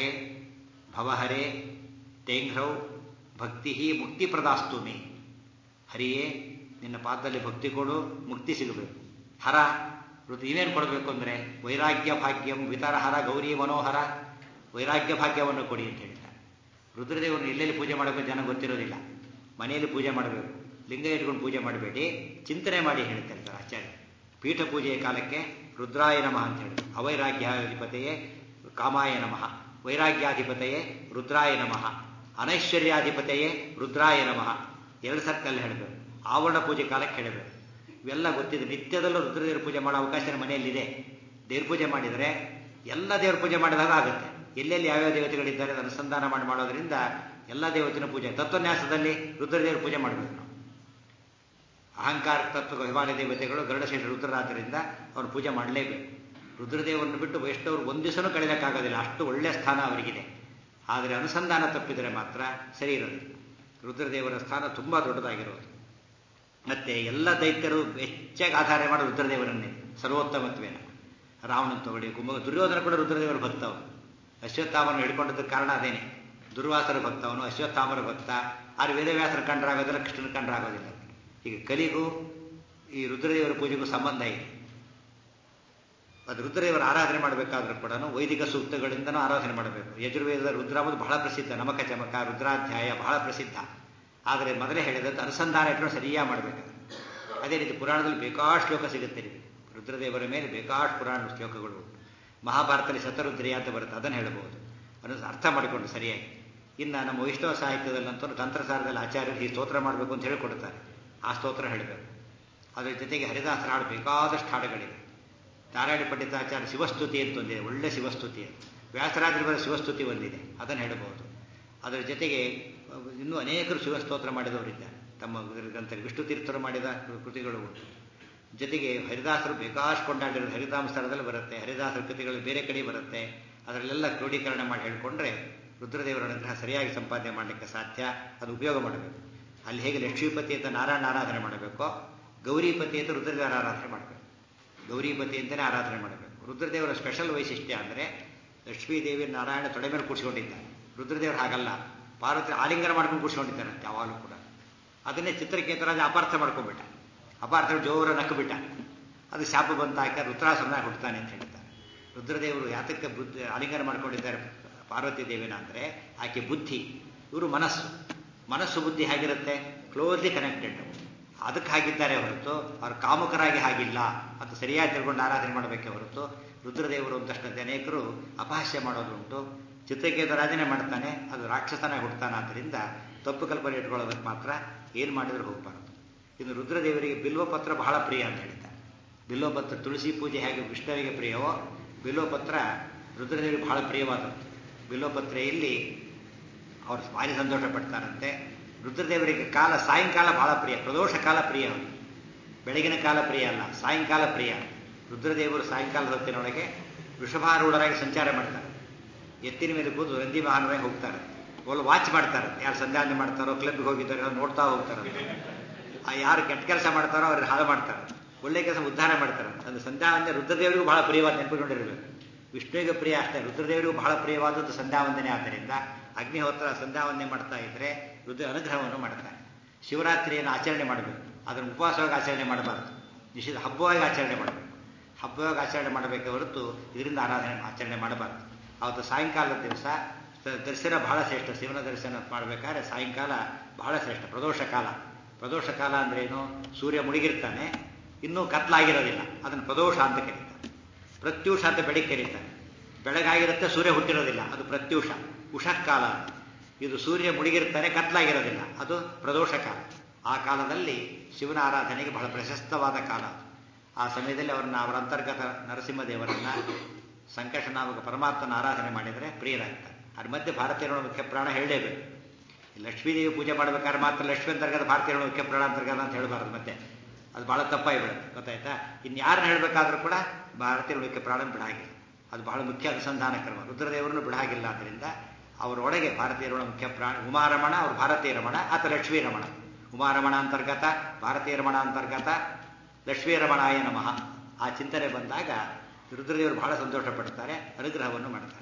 ಭವಹರೇ ತೇಂಘ್ರೌ ಭಕ್ತಿ ಮುಕ್ತಿ ಪ್ರದಾಸ್ತು ಮೇ ಹರಿಯೇ ನಿನ್ನ ಪಾದದಲ್ಲಿ ಭಕ್ತಿ ಕೊಡು ಮುಕ್ತಿ ಸಿಗಬೇಕು ಹರ ಋತು ಇವೇನು ಕೊಡಬೇಕು ಅಂದರೆ ವೈರಾಗ್ಯ ಭಾಗ್ಯಂ ವಿತರಹರ ಗೌರಿ ಮನೋಹರ ವೈರಾಗ್ಯ ಭಾಗ್ಯವನ್ನು ಕೊಡಿ ಅಂತ ಹೇಳ್ತಾರೆ ರುದ್ರದೇವರನ್ನು ಎಲ್ಲೆಲ್ಲಿ ಪೂಜೆ ಮಾಡಬೇಕು ಜನ ಗೊತ್ತಿರೋದಿಲ್ಲ ಮನೆಯಲ್ಲಿ ಪೂಜೆ ಮಾಡಬೇಕು ಲಿಂಗ ಇಟ್ಕೊಂಡು ಪೂಜೆ ಮಾಡಬೇಡಿ ಚಿಂತನೆ ಮಾಡಿ ಹೇಳ್ತಾರೆ ಸರ್ ಆಚಾರ್ಯ ಪೀಠ ಪೂಜೆಯ ಕಾಲಕ್ಕೆ ರುದ್ರಾಯ ನಮಃ ಅಂತ ಹೇಳಿ ಅವೈರಾಗ್ಯಾಧಿಪತೆಯೇ ಕಾಮಾಯ ನಮಃ ವೈರಾಗ್ಯಾಧಿಪತೆಯೇ ರುದ್ರಾಯ ನಮಃ ಅನೈಶ್ವರ್ಯಾಧಿಪತೆಯೇ ರುದ್ರಾಯ ನಮಃ ಎರಡು ಸರ್ಕಲ್ ಹೇಳಬೇಕು ಆವರಣ ಪೂಜೆ ಕಾಲಕ್ಕೆ ಹೇಳಬೇಕು ಇವೆಲ್ಲ ಗೊತ್ತಿದೆ ನಿತ್ಯದಲ್ಲೂ ರುದ್ರದೇವ್ರ ಪೂಜೆ ಮಾಡೋ ಅವಕಾಶ ಮನೆಯಲ್ಲಿದೆ ದೇವ್ರ ಪೂಜೆ ಮಾಡಿದರೆ ಎಲ್ಲ ದೇವ್ರ ಪೂಜೆ ಮಾಡಿದಾಗ ಆಗುತ್ತೆ ಎಲ್ಲೆಲ್ಲಿ ಯಾವ್ಯಾವ ದೇವತೆಗಳಿದ್ದಾರೆ ಅದನ್ನು ಅನುಸಂಧಾನ ಮಾಡಿ ಮಾಡೋದ್ರಿಂದ ಎಲ್ಲ ದೇವತೆನ ಪೂಜೆ ತತ್ವನ್ಯಾಸದಲ್ಲಿ ರುದ್ರದೇವ್ರ ಪೂಜೆ ಮಾಡಬೇಕು ನಾವು ಅಹಂಕಾರ ತತ್ವ ಹಿಮಾಲಯ ದೇವತೆಗಳು ಗರುಡಶೇಷ ರುದ್ರರಾದ್ದರಿಂದ ಅವನು ಪೂಜೆ ಮಾಡಲೇಬೇಕು ರುದ್ರದೇವರನ್ನು ಬಿಟ್ಟು ವೈಷ್ಣವರು ಒಂದು ದಿವಸನೂ ಕಳೆಯೋಕ್ಕಾಗೋದಿಲ್ಲ ಅಷ್ಟು ಒಳ್ಳೆಯ ಸ್ಥಾನ ಅವರಿಗಿದೆ ಆದರೆ ಅನುಸಂಧಾನ ತಪ್ಪಿದರೆ ಮಾತ್ರ ಸರಿ ಇರೋದು ರುದ್ರದೇವರ ಸ್ಥಾನ ತುಂಬ ದೊಡ್ಡದಾಗಿರೋದು ಮತ್ತೆ ಎಲ್ಲ ದೈತ್ಯರು ಹೆಚ್ಚಾಗಿ ಆಧಾರ ಮಾಡೋದು ರುದ್ರದೇವರನ್ನೇ ಸರ್ವೋತ್ತಮತ್ವೇನ ರಾವಣನ್ ತಗೊಳ್ಳಿ ಕುಂಭ ದುರ್ಯೋಧನ ಕೂಡ ರುದ್ರದೇವರ ಭಕ್ತವನು ಅಶ್ವತ್ಥಾಮನ ಹಿಡ್ಕೊಂಡಿದ್ದಕ್ಕೆ ಕಾರಣ ಅದೇನೆ ದುರ್ವಾಸರ ಭಕ್ತವನು ಅಶ್ವತ್ಥಾಮರ ಭಕ್ತ ಆದ್ರೆ ವೇದವ್ಯಾಸರ ಕಂಡ್ರಾಗೋದಿಲ್ಲ ಕೃಷ್ಣನ ಕಂಡ್ರಾಗೋದಿಲ್ಲ ಈಗ ಕಲಿಗೂ ಈ ರುದ್ರದೇವರ ಪೂಜೆಗೂ ಸಂಬಂಧ ಇದೆ ಅದು ರುದ್ರದೇವರ ಆರಾಧನೆ ಮಾಡಬೇಕಾದ್ರೂ ಕೂಡ ವೈದಿಕ ಸೂಕ್ತಗಳಿಂದನೂ ಆರಾಧನೆ ಮಾಡಬೇಕು ಯಜುರ್ವೇದದ ರುದ್ರಾಮದು ಬಹಳ ಪ್ರಸಿದ್ಧ ನಮಕ ಚಮಕ ರುದ್ರಾಧ್ಯಾಯ ಬಹಳ ಪ್ರಸಿದ್ಧ ಆದರೆ ಮೊದಲೇ ಹೇಳಿದಂತೆ ಅನುಸಂಧಾನ ಇಟ್ಟರು ಸರಿಯಾಗಿ ಮಾಡಬೇಕು ಅದೇ ರೀತಿ ಪುರಾಣದಲ್ಲಿ ಬೇಕಾಷ್ಟು ಶ್ಲೋಕ ಸಿಗುತ್ತೆ ನಿಮಗೆ ರುದ್ರದೇವರ ಮೇಲೆ ಬೇಕಾಷ್ಟು ಪುರಾಣ ಶ್ಲೋಕಗಳು ಉಂಟು ಮಹಾಭಾರತದಲ್ಲಿ ಶತರುದ್ರಿಯ ಅಂತ ಬರುತ್ತೆ ಅದನ್ನು ಹೇಳಬಹುದು ಅದನ್ನು ಅರ್ಥ ಮಾಡಿಕೊಂಡು ಸರಿಯಾಗಿ ಇನ್ನು ನಮ್ಮ ವೈಷ್ಣವ ಸಾಹಿತ್ಯದಲ್ಲಂತೂ ತಂತ್ರಸಾರದಲ್ಲಿ ಆಚಾರ್ಯರು ಈ ಸ್ತೋತ್ರ ಮಾಡಬೇಕು ಅಂತ ಹೇಳಿಕೊಡ್ತಾರೆ ಆ ಸ್ತೋತ್ರ ಹೇಳಬೇಕು ಅದರ ಜೊತೆಗೆ ಹರಿದಾಸರ ಹಾಡು ಬೇಕಾದಷ್ಟು ಹಾಡುಗಳಿವೆ ನಾರಾಯಣ ಪಂಡಿತಾಚಾರ್ಯ ಶಿವಸ್ತುತಿ ಅಂತ ಒಂದಿದೆ ಒಳ್ಳೆ ಶಿವಸ್ತುತಿ ವ್ಯಾಸರಾಜರ ಬರೋ ಶಿವಸ್ತುತಿ ಒಂದಿದೆ ಅದನ್ನು ಹೇಳಬಹುದು ಅದರ ಜೊತೆಗೆ ಇನ್ನೂ ಅನೇಕರು ಶಿವಸ್ತೋತ್ರ ಮಾಡಿದವರಿದ್ದಾರೆ ತಮ್ಮ ಗ್ರಂಥ ವಿಷ್ಣು ತೀರ್ಥರು ಮಾಡಿದ ಕೃತಿಗಳು ಉಂಟು ಜೊತೆಗೆ ಹರಿದಾಸರು ಬೇಕಾಷ್ಟು ಕೊಂಡಾಡಿರೋದು ಹರಿದಾಮ ಸ್ಥಳದಲ್ಲಿ ಬರುತ್ತೆ ಹರಿದಾಸರ ಕೃತಿಗಳು ಬೇರೆ ಕಡೆ ಬರುತ್ತೆ ಅದರಲ್ಲೆಲ್ಲ ಕ್ರೋಢೀಕರಣ ಮಾಡಿ ಹೇಳಿಕೊಂಡ್ರೆ ರುದ್ರದೇವರ ಅನುಗ್ರಹ ಸರಿಯಾಗಿ ಸಂಪಾದನೆ ಮಾಡಲಿಕ್ಕೆ ಸಾಧ್ಯ ಅದು ಉಪಯೋಗ ಮಾಡಬೇಕು ಅಲ್ಲಿ ಹೇಗೆ ಲಕ್ಷ್ಮೀಪತಿ ಅಂತ ನಾರಾಯಣ ಆರಾಧನೆ ಮಾಡಬೇಕೋ ಗೌರಿಪತಿ ಅಂತ ರುದ್ರದೇವರ ಆರಾಧನೆ ಮಾಡಬೇಕು ಗೌರಿಪತಿ ಅಂತಲೇ ಆರಾಧನೆ ಮಾಡಬೇಕು ರುದ್ರದೇವರ ಸ್ಪೆಷಲ್ ವೈಶಿಷ್ಟ್ಯ ಅಂದರೆ ಲಕ್ಷ್ಮೀದೇವಿ ನಾರಾಯಣ ತೊಡೆ ಮೇಲೆ ಕೂಡಿಸ್ಕೊಂಡಿದ್ದಾರೆ ರುದ್ರದೇವರು ಹಾಗಲ್ಲ ಪಾರ್ವತಿ ಆಲಿಂಗನ ಮಾಡ್ಕೊಂಡು ಕೂಡಿಸ್ಕೊಂಡಿದ್ದಾರೆ ಯಾವಾಗಲೂ ಕೂಡ ಅದನ್ನೇ ಚಿತ್ರಕೇತರಾಜ ಅಪಾರ್ಥ ಮಾಡ್ಕೊಂಡ್ಬಿಟ್ಟ ಅಪಾರ್ಥ ಜೋರ ನಕ್ಕಬಿಟ್ಟ ಅದು ಶಾಪ ಬಂತ ಹಾಕ ರುದ್ರಾಸುರನಾಗಿ ಹುಟ್ಟುತ್ತಾನೆ ಅಂತ ಹೇಳ್ತಾರೆ ರುದ್ರದೇವರು ಯಾತಕ್ಕೆ ಬುದ್ಧಿ ಆಲಿಂಗನ ಮಾಡ್ಕೊಂಡಿದ್ದಾರೆ ಪಾರ್ವತಿ ದೇವಿನ ಅಂದರೆ ಆಕೆ ಬುದ್ಧಿ ಇವರು ಮನಸ್ಸು ಮನಸ್ಸು ಬುದ್ಧಿ ಹೇಗಿರುತ್ತೆ ಕ್ಲೋಸ್ಲಿ ಕನೆಕ್ಟೆಡ್ ಅದಕ್ಕೆ ಹಾಗಿದ್ದಾರೆ ಹೊರತು ಅವ್ರು ಕಾಮುಕರಾಗಿ ಹಾಗಿಲ್ಲ ಅಂತ ಸರಿಯಾಗಿ ತಿಳ್ಕೊಂಡು ಆರಾಧನೆ ಮಾಡಬೇಕೆ ಹೊರತು ರುದ್ರದೇವರು ಒಂದಷ್ಟು ಅನೇಕರು ಅಪಹಾಸ್ಯ ಮಾಡೋದುಂಟು ಚಿತ್ರಕೇತರಾಜನೆ ಮಾಡ್ತಾನೆ ಅದು ರಾಕ್ಷಸನಾಗಿ ಹುಡ್ತಾನೆ ಆದ್ದರಿಂದ ತಪ್ಪು ಕಲ್ಪನೆ ಇಟ್ಕೊಳ್ಳೋದಕ್ಕೆ ಮಾತ್ರ ಏನು ಮಾಡಿದ್ರು ಹೋಗ್ಬಾರ್ದು ಇನ್ನು ರುದ್ರದೇವರಿಗೆ ಬಿಲ್ವಪತ್ರ ಬಹಳ ಪ್ರಿಯ ಅಂತ ಹೇಳ್ತಾರೆ ಬಿಲ್ವಪತ್ರ ತುಳಸಿ ಪೂಜೆ ಹೇಗೆ ವಿಷ್ಣುವಿಗೆ ಪ್ರಿಯವೋ ಬಿಲ್ವಪತ್ರ ರುದ್ರದೇವರಿಗೆ ಬಹಳ ಪ್ರಿಯವಾದದ್ದು ಬಿಲ್ವಪತ್ರೆಯಲ್ಲಿ ಅವರು ಭಾರಿ ಸಂತೋಷ ಪಡ್ತಾರಂತೆ ರುದ್ರದೇವರಿಗೆ ಕಾಲ ಸಾಯಂಕಾಲ ಬಹಳ ಪ್ರಿಯ ಪ್ರದೋಷ ಕಾಲ ಪ್ರಿಯ ಅವರಿಗೆ ಬೆಳಗಿನ ಕಾಲ ಪ್ರಿಯ ಅಲ್ಲ ಸಾಯಂಕಾಲ ಪ್ರಿಯ ರುದ್ರದೇವರು ಸಾಯಂಕಾಲದ ಹೊತ್ತಿನೊಳಗೆ ವೃಷಭಾರೂಢರಾಗಿ ಸಂಚಾರ ಮಾಡ್ತಾರೆ ಎತ್ತಿನ ಮೇಲೆ ಕೂತು ರಂದಿ ವಾಹನವಾಗಿ ಹೋಗ್ತಾರೆ ಒಳ್ಳೆ ವಾಚ್ ಮಾಡ್ತಾರೆ ಯಾರು ಸಂಧಾನ ಮಾಡ್ತಾರೋ ಕ್ಲಬ್ಗೆ ಹೋಗಿದ್ದಾರೋ ನೋಡ್ತಾ ಹೋಗ್ತಾರೆ ಆ ಯಾರು ಕೆಟ್ಟ ಕೆಲಸ ಮಾಡ್ತಾರೋ ಅವ್ರಿಗೆ ಹಾಳು ಮಾಡ್ತಾರೆ ಒಳ್ಳೆ ಕೆಲಸ ಉದ್ಧಾರ ಮಾಡ್ತಾರೆ ಅದು ಸಂಧ್ಯಾವಂದನೆ ರುದ್ರದೇವರಿಗೂ ಬಹಳ ಪ್ರಿಯವಾದ ನೆನಪುಕೊಂಡಿರಬೇಕು ವಿಷ್ಣುವಿಗೆ ಪ್ರಿಯ ಅಷ್ಟೇ ರುದ್ರದೇವರಿಗೂ ಬಹಳ ಪ್ರಿಯವಾದದ್ದು ಸಂಧ್ಯಾವಂದನೆ ಆದ್ದರಿಂದ ಅಗ್ನಿಹೋತ್ರ ಸಂಧ್ಯಾವಂದನೆ ಮಾಡ್ತಾ ಇದ್ರೆ ರುದ್ರ ಅನುಗ್ರಹವನ್ನು ಮಾಡ್ತಾರೆ ಶಿವರಾತ್ರಿಯನ್ನು ಆಚರಣೆ ಮಾಡಬೇಕು ಅದನ್ನು ಉಪವಾಸವಾಗಿ ಆಚರಣೆ ಮಾಡಬಾರ್ದು ನಿಷಿದ್ಧ ಹಬ್ಬವಾಗಿ ಆಚರಣೆ ಮಾಡಬೇಕು ಹಬ್ಬವಾಗಿ ಆಚರಣೆ ಮಾಡಬೇಕೆ ಹೊರತು ಇದರಿಂದ ಆರಾಧನೆ ಆಚರಣೆ ಮಾಡಬಾರ್ದು ಅವತ್ತು ಸಾಯಂಕಾಲದ ದಿವಸ ದರ್ಶನ ಬಹಳ ಶ್ರೇಷ್ಠ ಶಿವನ ದರ್ಶನ ಮಾಡಬೇಕಾದ್ರೆ ಸಾಯಂಕಾಲ ಬಹಳ ಶ್ರೇಷ್ಠ ಪ್ರದೋಷ ಕಾಲ ಪ್ರದೋಷ ಕಾಲ ಅಂದ್ರೇನು ಸೂರ್ಯ ಮುಳುಗಿರ್ತಾನೆ ಇನ್ನೂ ಕತ್ಲಾಗಿರೋದಿಲ್ಲ ಅದನ್ನು ಪ್ರದೋಷ ಅಂತ ಕರೀತಾರೆ ಪ್ರತ್ಯೂಷ ಅಂತ ಬೆಳಿಗ್ಗೆ ಕರೀತಾರೆ ಬೆಳಗಾಗಿರುತ್ತೆ ಸೂರ್ಯ ಹುಟ್ಟಿರೋದಿಲ್ಲ ಅದು ಪ್ರತ್ಯೂಷ ಉಷಃಕಾಲ ಇದು ಸೂರ್ಯ ಮುಳುಗಿರ್ತಾನೆ ಕತ್ಲಾಗಿರೋದಿಲ್ಲ ಅದು ಪ್ರದೋಷ ಕಾಲ ಆ ಕಾಲದಲ್ಲಿ ಶಿವನ ಆರಾಧನೆಗೆ ಬಹಳ ಪ್ರಶಸ್ತವಾದ ಕಾಲ ಆ ಸಮಯದಲ್ಲಿ ಅವರನ್ನ ಅವರ ಅಂತರ್ಗತ ನರಸಿಂಹದೇವರನ್ನ ಸಂಕಷ್ಟನಾಮಕ ಪರಮಾತ್ಮನ ಆರಾಧನೆ ಮಾಡಿದರೆ ಪ್ರಿಯರಾಗ್ತಾರೆ ಅದ್ರ ಮಧ್ಯೆ ಭಾರತೀಯರ ಮುಖ್ಯ ಪ್ರಾಣ ಹೇಳಲೇಬೇಕು ಲಕ್ಷ್ಮೀದೇವಿ ಪೂಜೆ ಮಾಡಬೇಕಾದ್ರೆ ಮಾತ್ರ ಲಕ್ಷ್ಮೀ ಅಂತರ್ಗತ ಭಾರತೀಯರ ಮುಖ್ಯ ಪ್ರಾಣ ಅಂತರ್ಗತ ಅಂತ ಹೇಳಬಾರ್ದು ಮತ್ತೆ ಅದು ಬಹಳ ತಪ್ಪಾಗಿಬಿಡುತ್ತೆ ಗೊತ್ತಾಯ್ತಾ ಇನ್ನು ಯಾರನ್ನ ಹೇಳಬೇಕಾದ್ರೂ ಕೂಡ ಭಾರತೀಯರ ಮುಖ್ಯ ಪ್ರಾಣ ಬಿಡಾಗಿಲ್ಲ ಅದು ಬಹಳ ಮುಖ್ಯ ಅನುಸಂಧಾನ ಕ್ರಮ ರುದ್ರದೇವರನ್ನು ಬಿಡಾಗಿಲ್ಲ ಆದ್ದರಿಂದ ಅವರೊಳಗೆ ಭಾರತೀಯರ ಮುಖ್ಯ ಪ್ರಾಣ ಉಮಾರಮಣ ಅವರು ಭಾರತೀಯ ರಮಣ ಅಥವಾ ಲಕ್ಷ್ಮೀ ರಮಣ ಉಮಾರಮಣ ಅಂತರ್ಗತ ಭಾರತೀಯ ರಮಣ ಅಂತರ್ಗತ ಲಕ್ಷ್ಮೀ ರಮಣಾಯ ನಮಃ ಆ ಚಿಂತನೆ ಬಂದಾಗ ರುದ್ರದೇವರು ಬಹಳ ಸಂತೋಷ ಪಡ್ತಾರೆ ಅನುಗ್ರಹವನ್ನು ಮಾಡ್ತಾರೆ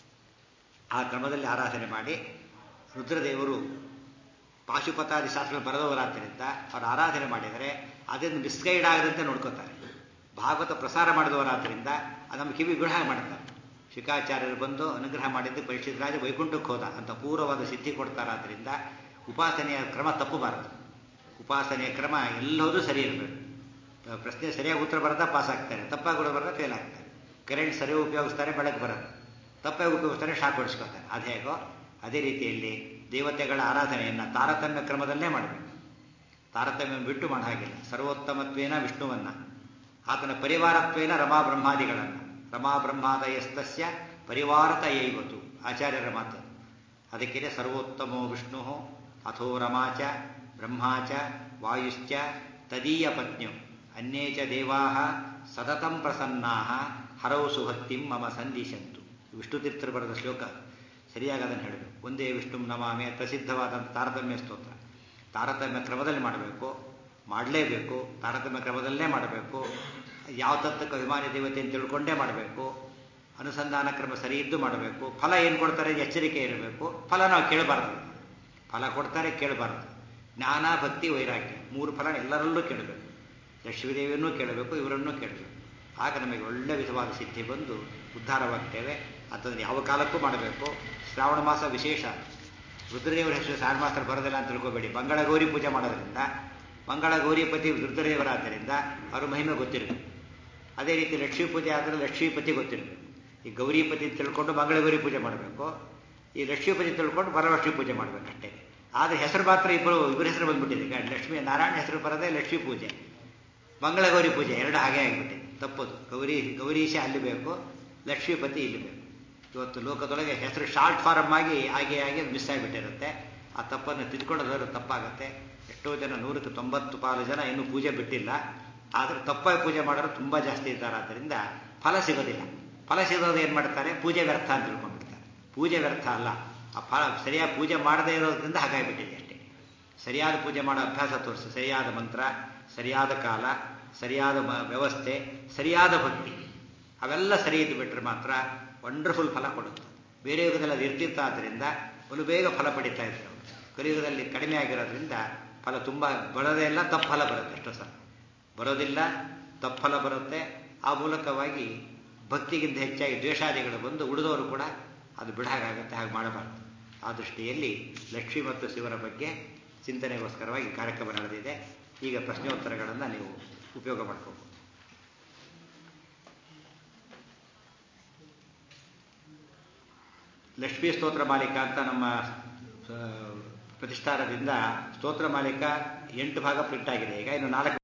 ಆ ಕ್ರಮದಲ್ಲಿ ಆರಾಧನೆ ಮಾಡಿ ರುದ್ರದೇವರು ಪಾಶುಪತಾದಿ ಶಾಸ್ತ್ರ ಬರೆದವರಾದ್ದರಿಂದ ಅವರು ಆರಾಧನೆ ಮಾಡಿದರೆ ಅದನ್ನು ಮಿಸ್ಗೈಡ್ ಆಗದಂತೆ ನೋಡ್ಕೋತಾರೆ ಭಾಗವತ ಪ್ರಸಾರ ಮಾಡಿದವರಾದ್ದರಿಂದ ನಮ್ಮ ಕಿವಿ ಗುಣ ಮಾಡ್ತಾರೆ ಶಿಖಾಚಾರ್ಯರು ಬಂದು ಅನುಗ್ರಹ ಮಾಡಿದ್ದು ಪರೀಕ್ಷಿತ ರಾಜ ವೈಕುಂಠಕ್ಕೆ ಹೋದ ಅಂತ ಪೂರ್ವವಾದ ಸಿದ್ಧಿ ಕೊಡ್ತಾರಾದ್ರಿಂದ ಉಪಾಸನೆಯ ಕ್ರಮ ತಪ್ಪಬಾರದು ಉಪಾಸನೆಯ ಕ್ರಮ ಎಲ್ಲೋದು ಸರಿ ಇರಬೇಕು ಪ್ರಶ್ನೆ ಸರಿಯಾಗಿ ಉತ್ತರ ಬರದ ಪಾಸ್ ಆಗ್ತಾರೆ ತಪ್ಪಾಗಿ ಉತ್ತರ ಬರದ ಫೇಲ್ ಆಗ್ತಾರೆ ಕರೆಂಟ್ ಸರಿಯಾಗಿ ಉಪಯೋಗಿಸ್ತಾರೆ ಬೆಳಕು ಬರುತ್ತೆ ತಪ್ಪಾಗಿ ಉಪಯೋಗಿಸ್ತಾರೆ ಶಾಕ್ ಹೊಡಿಸ್ಕೊತಾರೆ ಅದೇ ಹೇಗೋ ಅದೇ ರೀತಿಯಲ್ಲಿ ದೇವತೆಗಳ ಆರಾಧನೆಯನ್ನು ತಾರತಮ್ಯ ಕ್ರಮದಲ್ಲೇ ಮಾಡಬೇಕು ತಾರತಮ್ಯ ಬಿಟ್ಟು ಮಾಡೋ ಹಾಗಿಲ್ಲ ಸರ್ವೋತ್ತಮತ್ವೇನ ವಿಷ್ಣುವನ್ನ ಆತನ ಪರಿವಾರತ್ವೇನ ರಮಾ ಬ್ರಹ್ಮಾದಿಗಳನ್ನು ರಮಾ ಬ್ರಹ್ಮಾದಯಸ್ತಸ್ಯ ಪರಿವಾರತ ಯೈವತು ಆಚಾರ್ಯರ ಮಾತು ಅದಕ್ಕೆ ಸರ್ವೋತ್ತಮೋ ವಿಷ್ಣು ಅಥೋ ರಮಾಚ ಬ್ರಹ್ಮಾಚ ವಾಯುಶ್ಚ ತದೀಯ ಪತ್ನ್ಯು ಅನ್ಯೇ ಚ ದೇವಾ ಸತತಂ ಪ್ರಸನ್ನಾ ಹರೌ ಸುಭಕ್ತಿಂ ಮಮ ಸಂದಿಶಂತು ವಿಷ್ಣು ತೀರ್ಥರು ಬರೆದ ಶ್ಲೋಕ ಸರಿಯಾಗಿ ಅದನ್ನು ಹೇಳಬೇಕು ಒಂದೇ ವಿಷ್ಣು ನಮಾಮಿ ಪ್ರಸಿದ್ಧವಾದಂಥ ತಾರತಮ್ಯ ಸ್ತೋತ್ರ ತಾರತಮ್ಯ ಕ್ರಮದಲ್ಲಿ ಮಾಡಬೇಕು ಮಾಡಲೇಬೇಕು ತಾರತಮ್ಯ ಕ್ರಮದಲ್ಲೇ ಮಾಡಬೇಕು ಯಾವ ತತ್ವಕ್ಕೆ ಅಭಿಮಾನಿ ದೇವತೆ ಅಂತ ತಿಳ್ಕೊಂಡೇ ಮಾಡಬೇಕು ಅನುಸಂಧಾನ ಕ್ರಮ ಸರಿ ಇದ್ದು ಮಾಡಬೇಕು ಫಲ ಏನು ಕೊಡ್ತಾರೆ ಎಚ್ಚರಿಕೆ ಇರಬೇಕು ಫಲ ನಾವು ಕೇಳಬಾರ್ದು ಫಲ ಕೊಡ್ತಾರೆ ಕೇಳಬಾರ್ದು ಜ್ಞಾನ ಭಕ್ತಿ ವೈರಾಗ್ಯ ಮೂರು ಫಲ ಎಲ್ಲರಲ್ಲೂ ಕೇಳಬೇಕು ಲಕ್ಷ್ಮೀದೇವಿಯನ್ನೂ ಕೇಳಬೇಕು ಇವರನ್ನೂ ಕೇಳಬೇಕು ಆಗ ನಮಗೆ ಒಳ್ಳೆ ವಿಧವಾದ ಸಿದ್ಧಿ ಬಂದು ಉದ್ಧಾರವಾಗ್ತೇವೆ ಅಂತಂದ್ರೆ ಯಾವ ಕಾಲಕ್ಕೂ ಮಾಡಬೇಕು ಶ್ರಾವಣ ಮಾಸ ವಿಶೇಷ ರುದ್ರದೇವರ ಹೆಸರು ಶ್ರಾವಣ ಮಾಸ ಬರೋದಿಲ್ಲ ಅಂತ ತಿಳ್ಕೊಬೇಡಿ ಮಂಗಳ ಗೌರಿ ಪೂಜೆ ಮಾಡೋದ್ರಿಂದ ಮಂಗಳ ಗೌರಿಪತಿ ರುದ್ರದೇವರಾದ್ದರಿಂದ ಅವ್ರ ಮಹಿಮೆ ಗೊತ್ತಿರಬೇಕು ಅದೇ ರೀತಿ ಲಕ್ಷ್ಮೀ ಪೂಜೆ ಆದರೆ ಲಕ್ಷ್ಮೀಪತಿ ಗೊತ್ತಿರಬೇಕು ಈ ಗೌರಿಪತಿ ತಿಳ್ಕೊಂಡು ಮಂಗಳ ಗೌರಿ ಪೂಜೆ ಮಾಡಬೇಕು ಈ ಲಕ್ಷ್ಮೀಪತಿ ತಿಳ್ಕೊಂಡು ವರಲಕ್ಷ್ಮಿ ಪೂಜೆ ಮಾಡಬೇಕಷ್ಟೇ ಆದರೆ ಹೆಸರು ಮಾತ್ರ ಇಬ್ಬರು ಇಬ್ಬರ ಹೆಸರು ಬಂದ್ಬಿಟ್ಟಿದೆ ಈಗ ಲಕ್ಷ್ಮೀ ನಾರಾಯಣ ಹೆಸರು ಬರೋದೇ ಲಕ್ಷ್ಮೀ ಪೂಜೆ ಮಂಗಳ ಗೌರಿ ಪೂಜೆ ಎರಡು ಹಾಗೆ ಆಗಿಬಿಟ್ಟಿದೆ ತಪ್ಪದು ಗೌರಿ ಗೌರೀಶ ಅಲ್ಲಿ ಬೇಕು ಲಕ್ಷ್ಮೀಪತಿ ಇಲ್ಲಿ ಬೇಕು ಇವತ್ತು ಲೋಕದೊಳಗೆ ಹೆಸರು ಶಾರ್ಟ್ ಫಾರಮ್ ಆಗಿ ಹಾಗೆ ಆಗಿ ಮಿಸ್ ಆಗಿಬಿಟ್ಟಿರುತ್ತೆ ಆ ತಪ್ಪನ್ನು ತಿದ್ಕೊಳ್ಳೋದಾದ್ರೂ ತಪ್ಪಾಗುತ್ತೆ ಎಷ್ಟೋ ಜನ ನೂರಕ್ಕೆ ತೊಂಬತ್ತು ಪಾಲು ಜನ ಇನ್ನೂ ಪೂಜೆ ಬಿಟ್ಟಿಲ್ಲ ಆದರೆ ತಪ್ಪಾಗಿ ಪೂಜೆ ಮಾಡೋರು ತುಂಬ ಜಾಸ್ತಿ ಇದ್ದಾರೆ ಆದ್ದರಿಂದ ಫಲ ಸಿಗೋದಿಲ್ಲ ಫಲ ಸಿಗೋದು ಏನು ಮಾಡ್ತಾರೆ ಪೂಜೆ ವ್ಯರ್ಥ ಅಂತ ತಿಳ್ಕೊಂಡ್ಬಿಡ್ತಾರೆ ಪೂಜೆ ವ್ಯರ್ಥ ಅಲ್ಲ ಆ ಫಲ ಸರಿಯಾಗಿ ಪೂಜೆ ಮಾಡದೇ ಇರೋದ್ರಿಂದ ಹಾಗಾಗಿಬಿಟ್ಟಿದೆ ಅಷ್ಟೇ ಸರಿಯಾದ ಪೂಜೆ ಮಾಡೋ ಅಭ್ಯಾಸ ತೋರಿಸಿ ಸರಿಯಾದ ಮಂತ್ರ ಸರಿಯಾದ ಕಾಲ ಸರಿಯಾದ ವ್ಯವಸ್ಥೆ ಸರಿಯಾದ ಭಕ್ತಿ ಅವೆಲ್ಲ ಸರಿ ಇದ್ದು ಬಿಟ್ಟರೆ ಮಾತ್ರ ವಂಡರ್ಫುಲ್ ಫಲ ಕೊಡುತ್ತೆ ಬೇರೆ ಯುಗದಲ್ಲಿ ಅದು ಇರ್ತಿರ್ತ ಆದ್ದರಿಂದ ಒಂದು ಬೇಗ ಫಲ ಪಡಿತಾ ಇದ್ರು ಕಲಿಯುಗದಲ್ಲಿ ಕಡಿಮೆ ಆಗಿರೋದ್ರಿಂದ ಫಲ ತುಂಬ ಬರೋದೇ ಇಲ್ಲ ತಪ್ಪು ಫಲ ಬರುತ್ತೆ ಎಷ್ಟೋ ಸಲ ಬರೋದಿಲ್ಲ ತಪ್ಪು ಫಲ ಬರುತ್ತೆ ಆ ಮೂಲಕವಾಗಿ ಭಕ್ತಿಗಿಂತ ಹೆಚ್ಚಾಗಿ ದ್ವೇಷಾದಿಗಳು ಬಂದು ಉಳಿದವರು ಕೂಡ ಅದು ಬಿಡಾಗುತ್ತೆ ಹಾಗೆ ಮಾಡಬಾರ್ದು ಆ ದೃಷ್ಟಿಯಲ್ಲಿ ಲಕ್ಷ್ಮಿ ಮತ್ತು ಶಿವರ ಬಗ್ಗೆ ಚಿಂತನೆಗೋಸ್ಕರವಾಗಿ ಕಾರ್ಯಕ್ರಮ ನಡೆದಿದೆ ಈಗ ಪ್ರಶ್ನೋತ್ತರಗಳನ್ನು ನೀವು ಉಪಯೋಗ ಮಾಡ್ಕೋಬಹುದು ಲಕ್ಷ್ಮೀ ಸ್ತೋತ್ರ ಮಾಲಿಕ ಅಂತ ನಮ್ಮ ಪ್ರತಿಷ್ಠಾನದಿಂದ ಸ್ತೋತ್ರ ಮಾಲಿಕ ಎಂಟು ಭಾಗ ಪ್ರಿಂಟ್ ಆಗಿದೆ ಈಗ ಇನ್ನು ನಾಲ್ಕು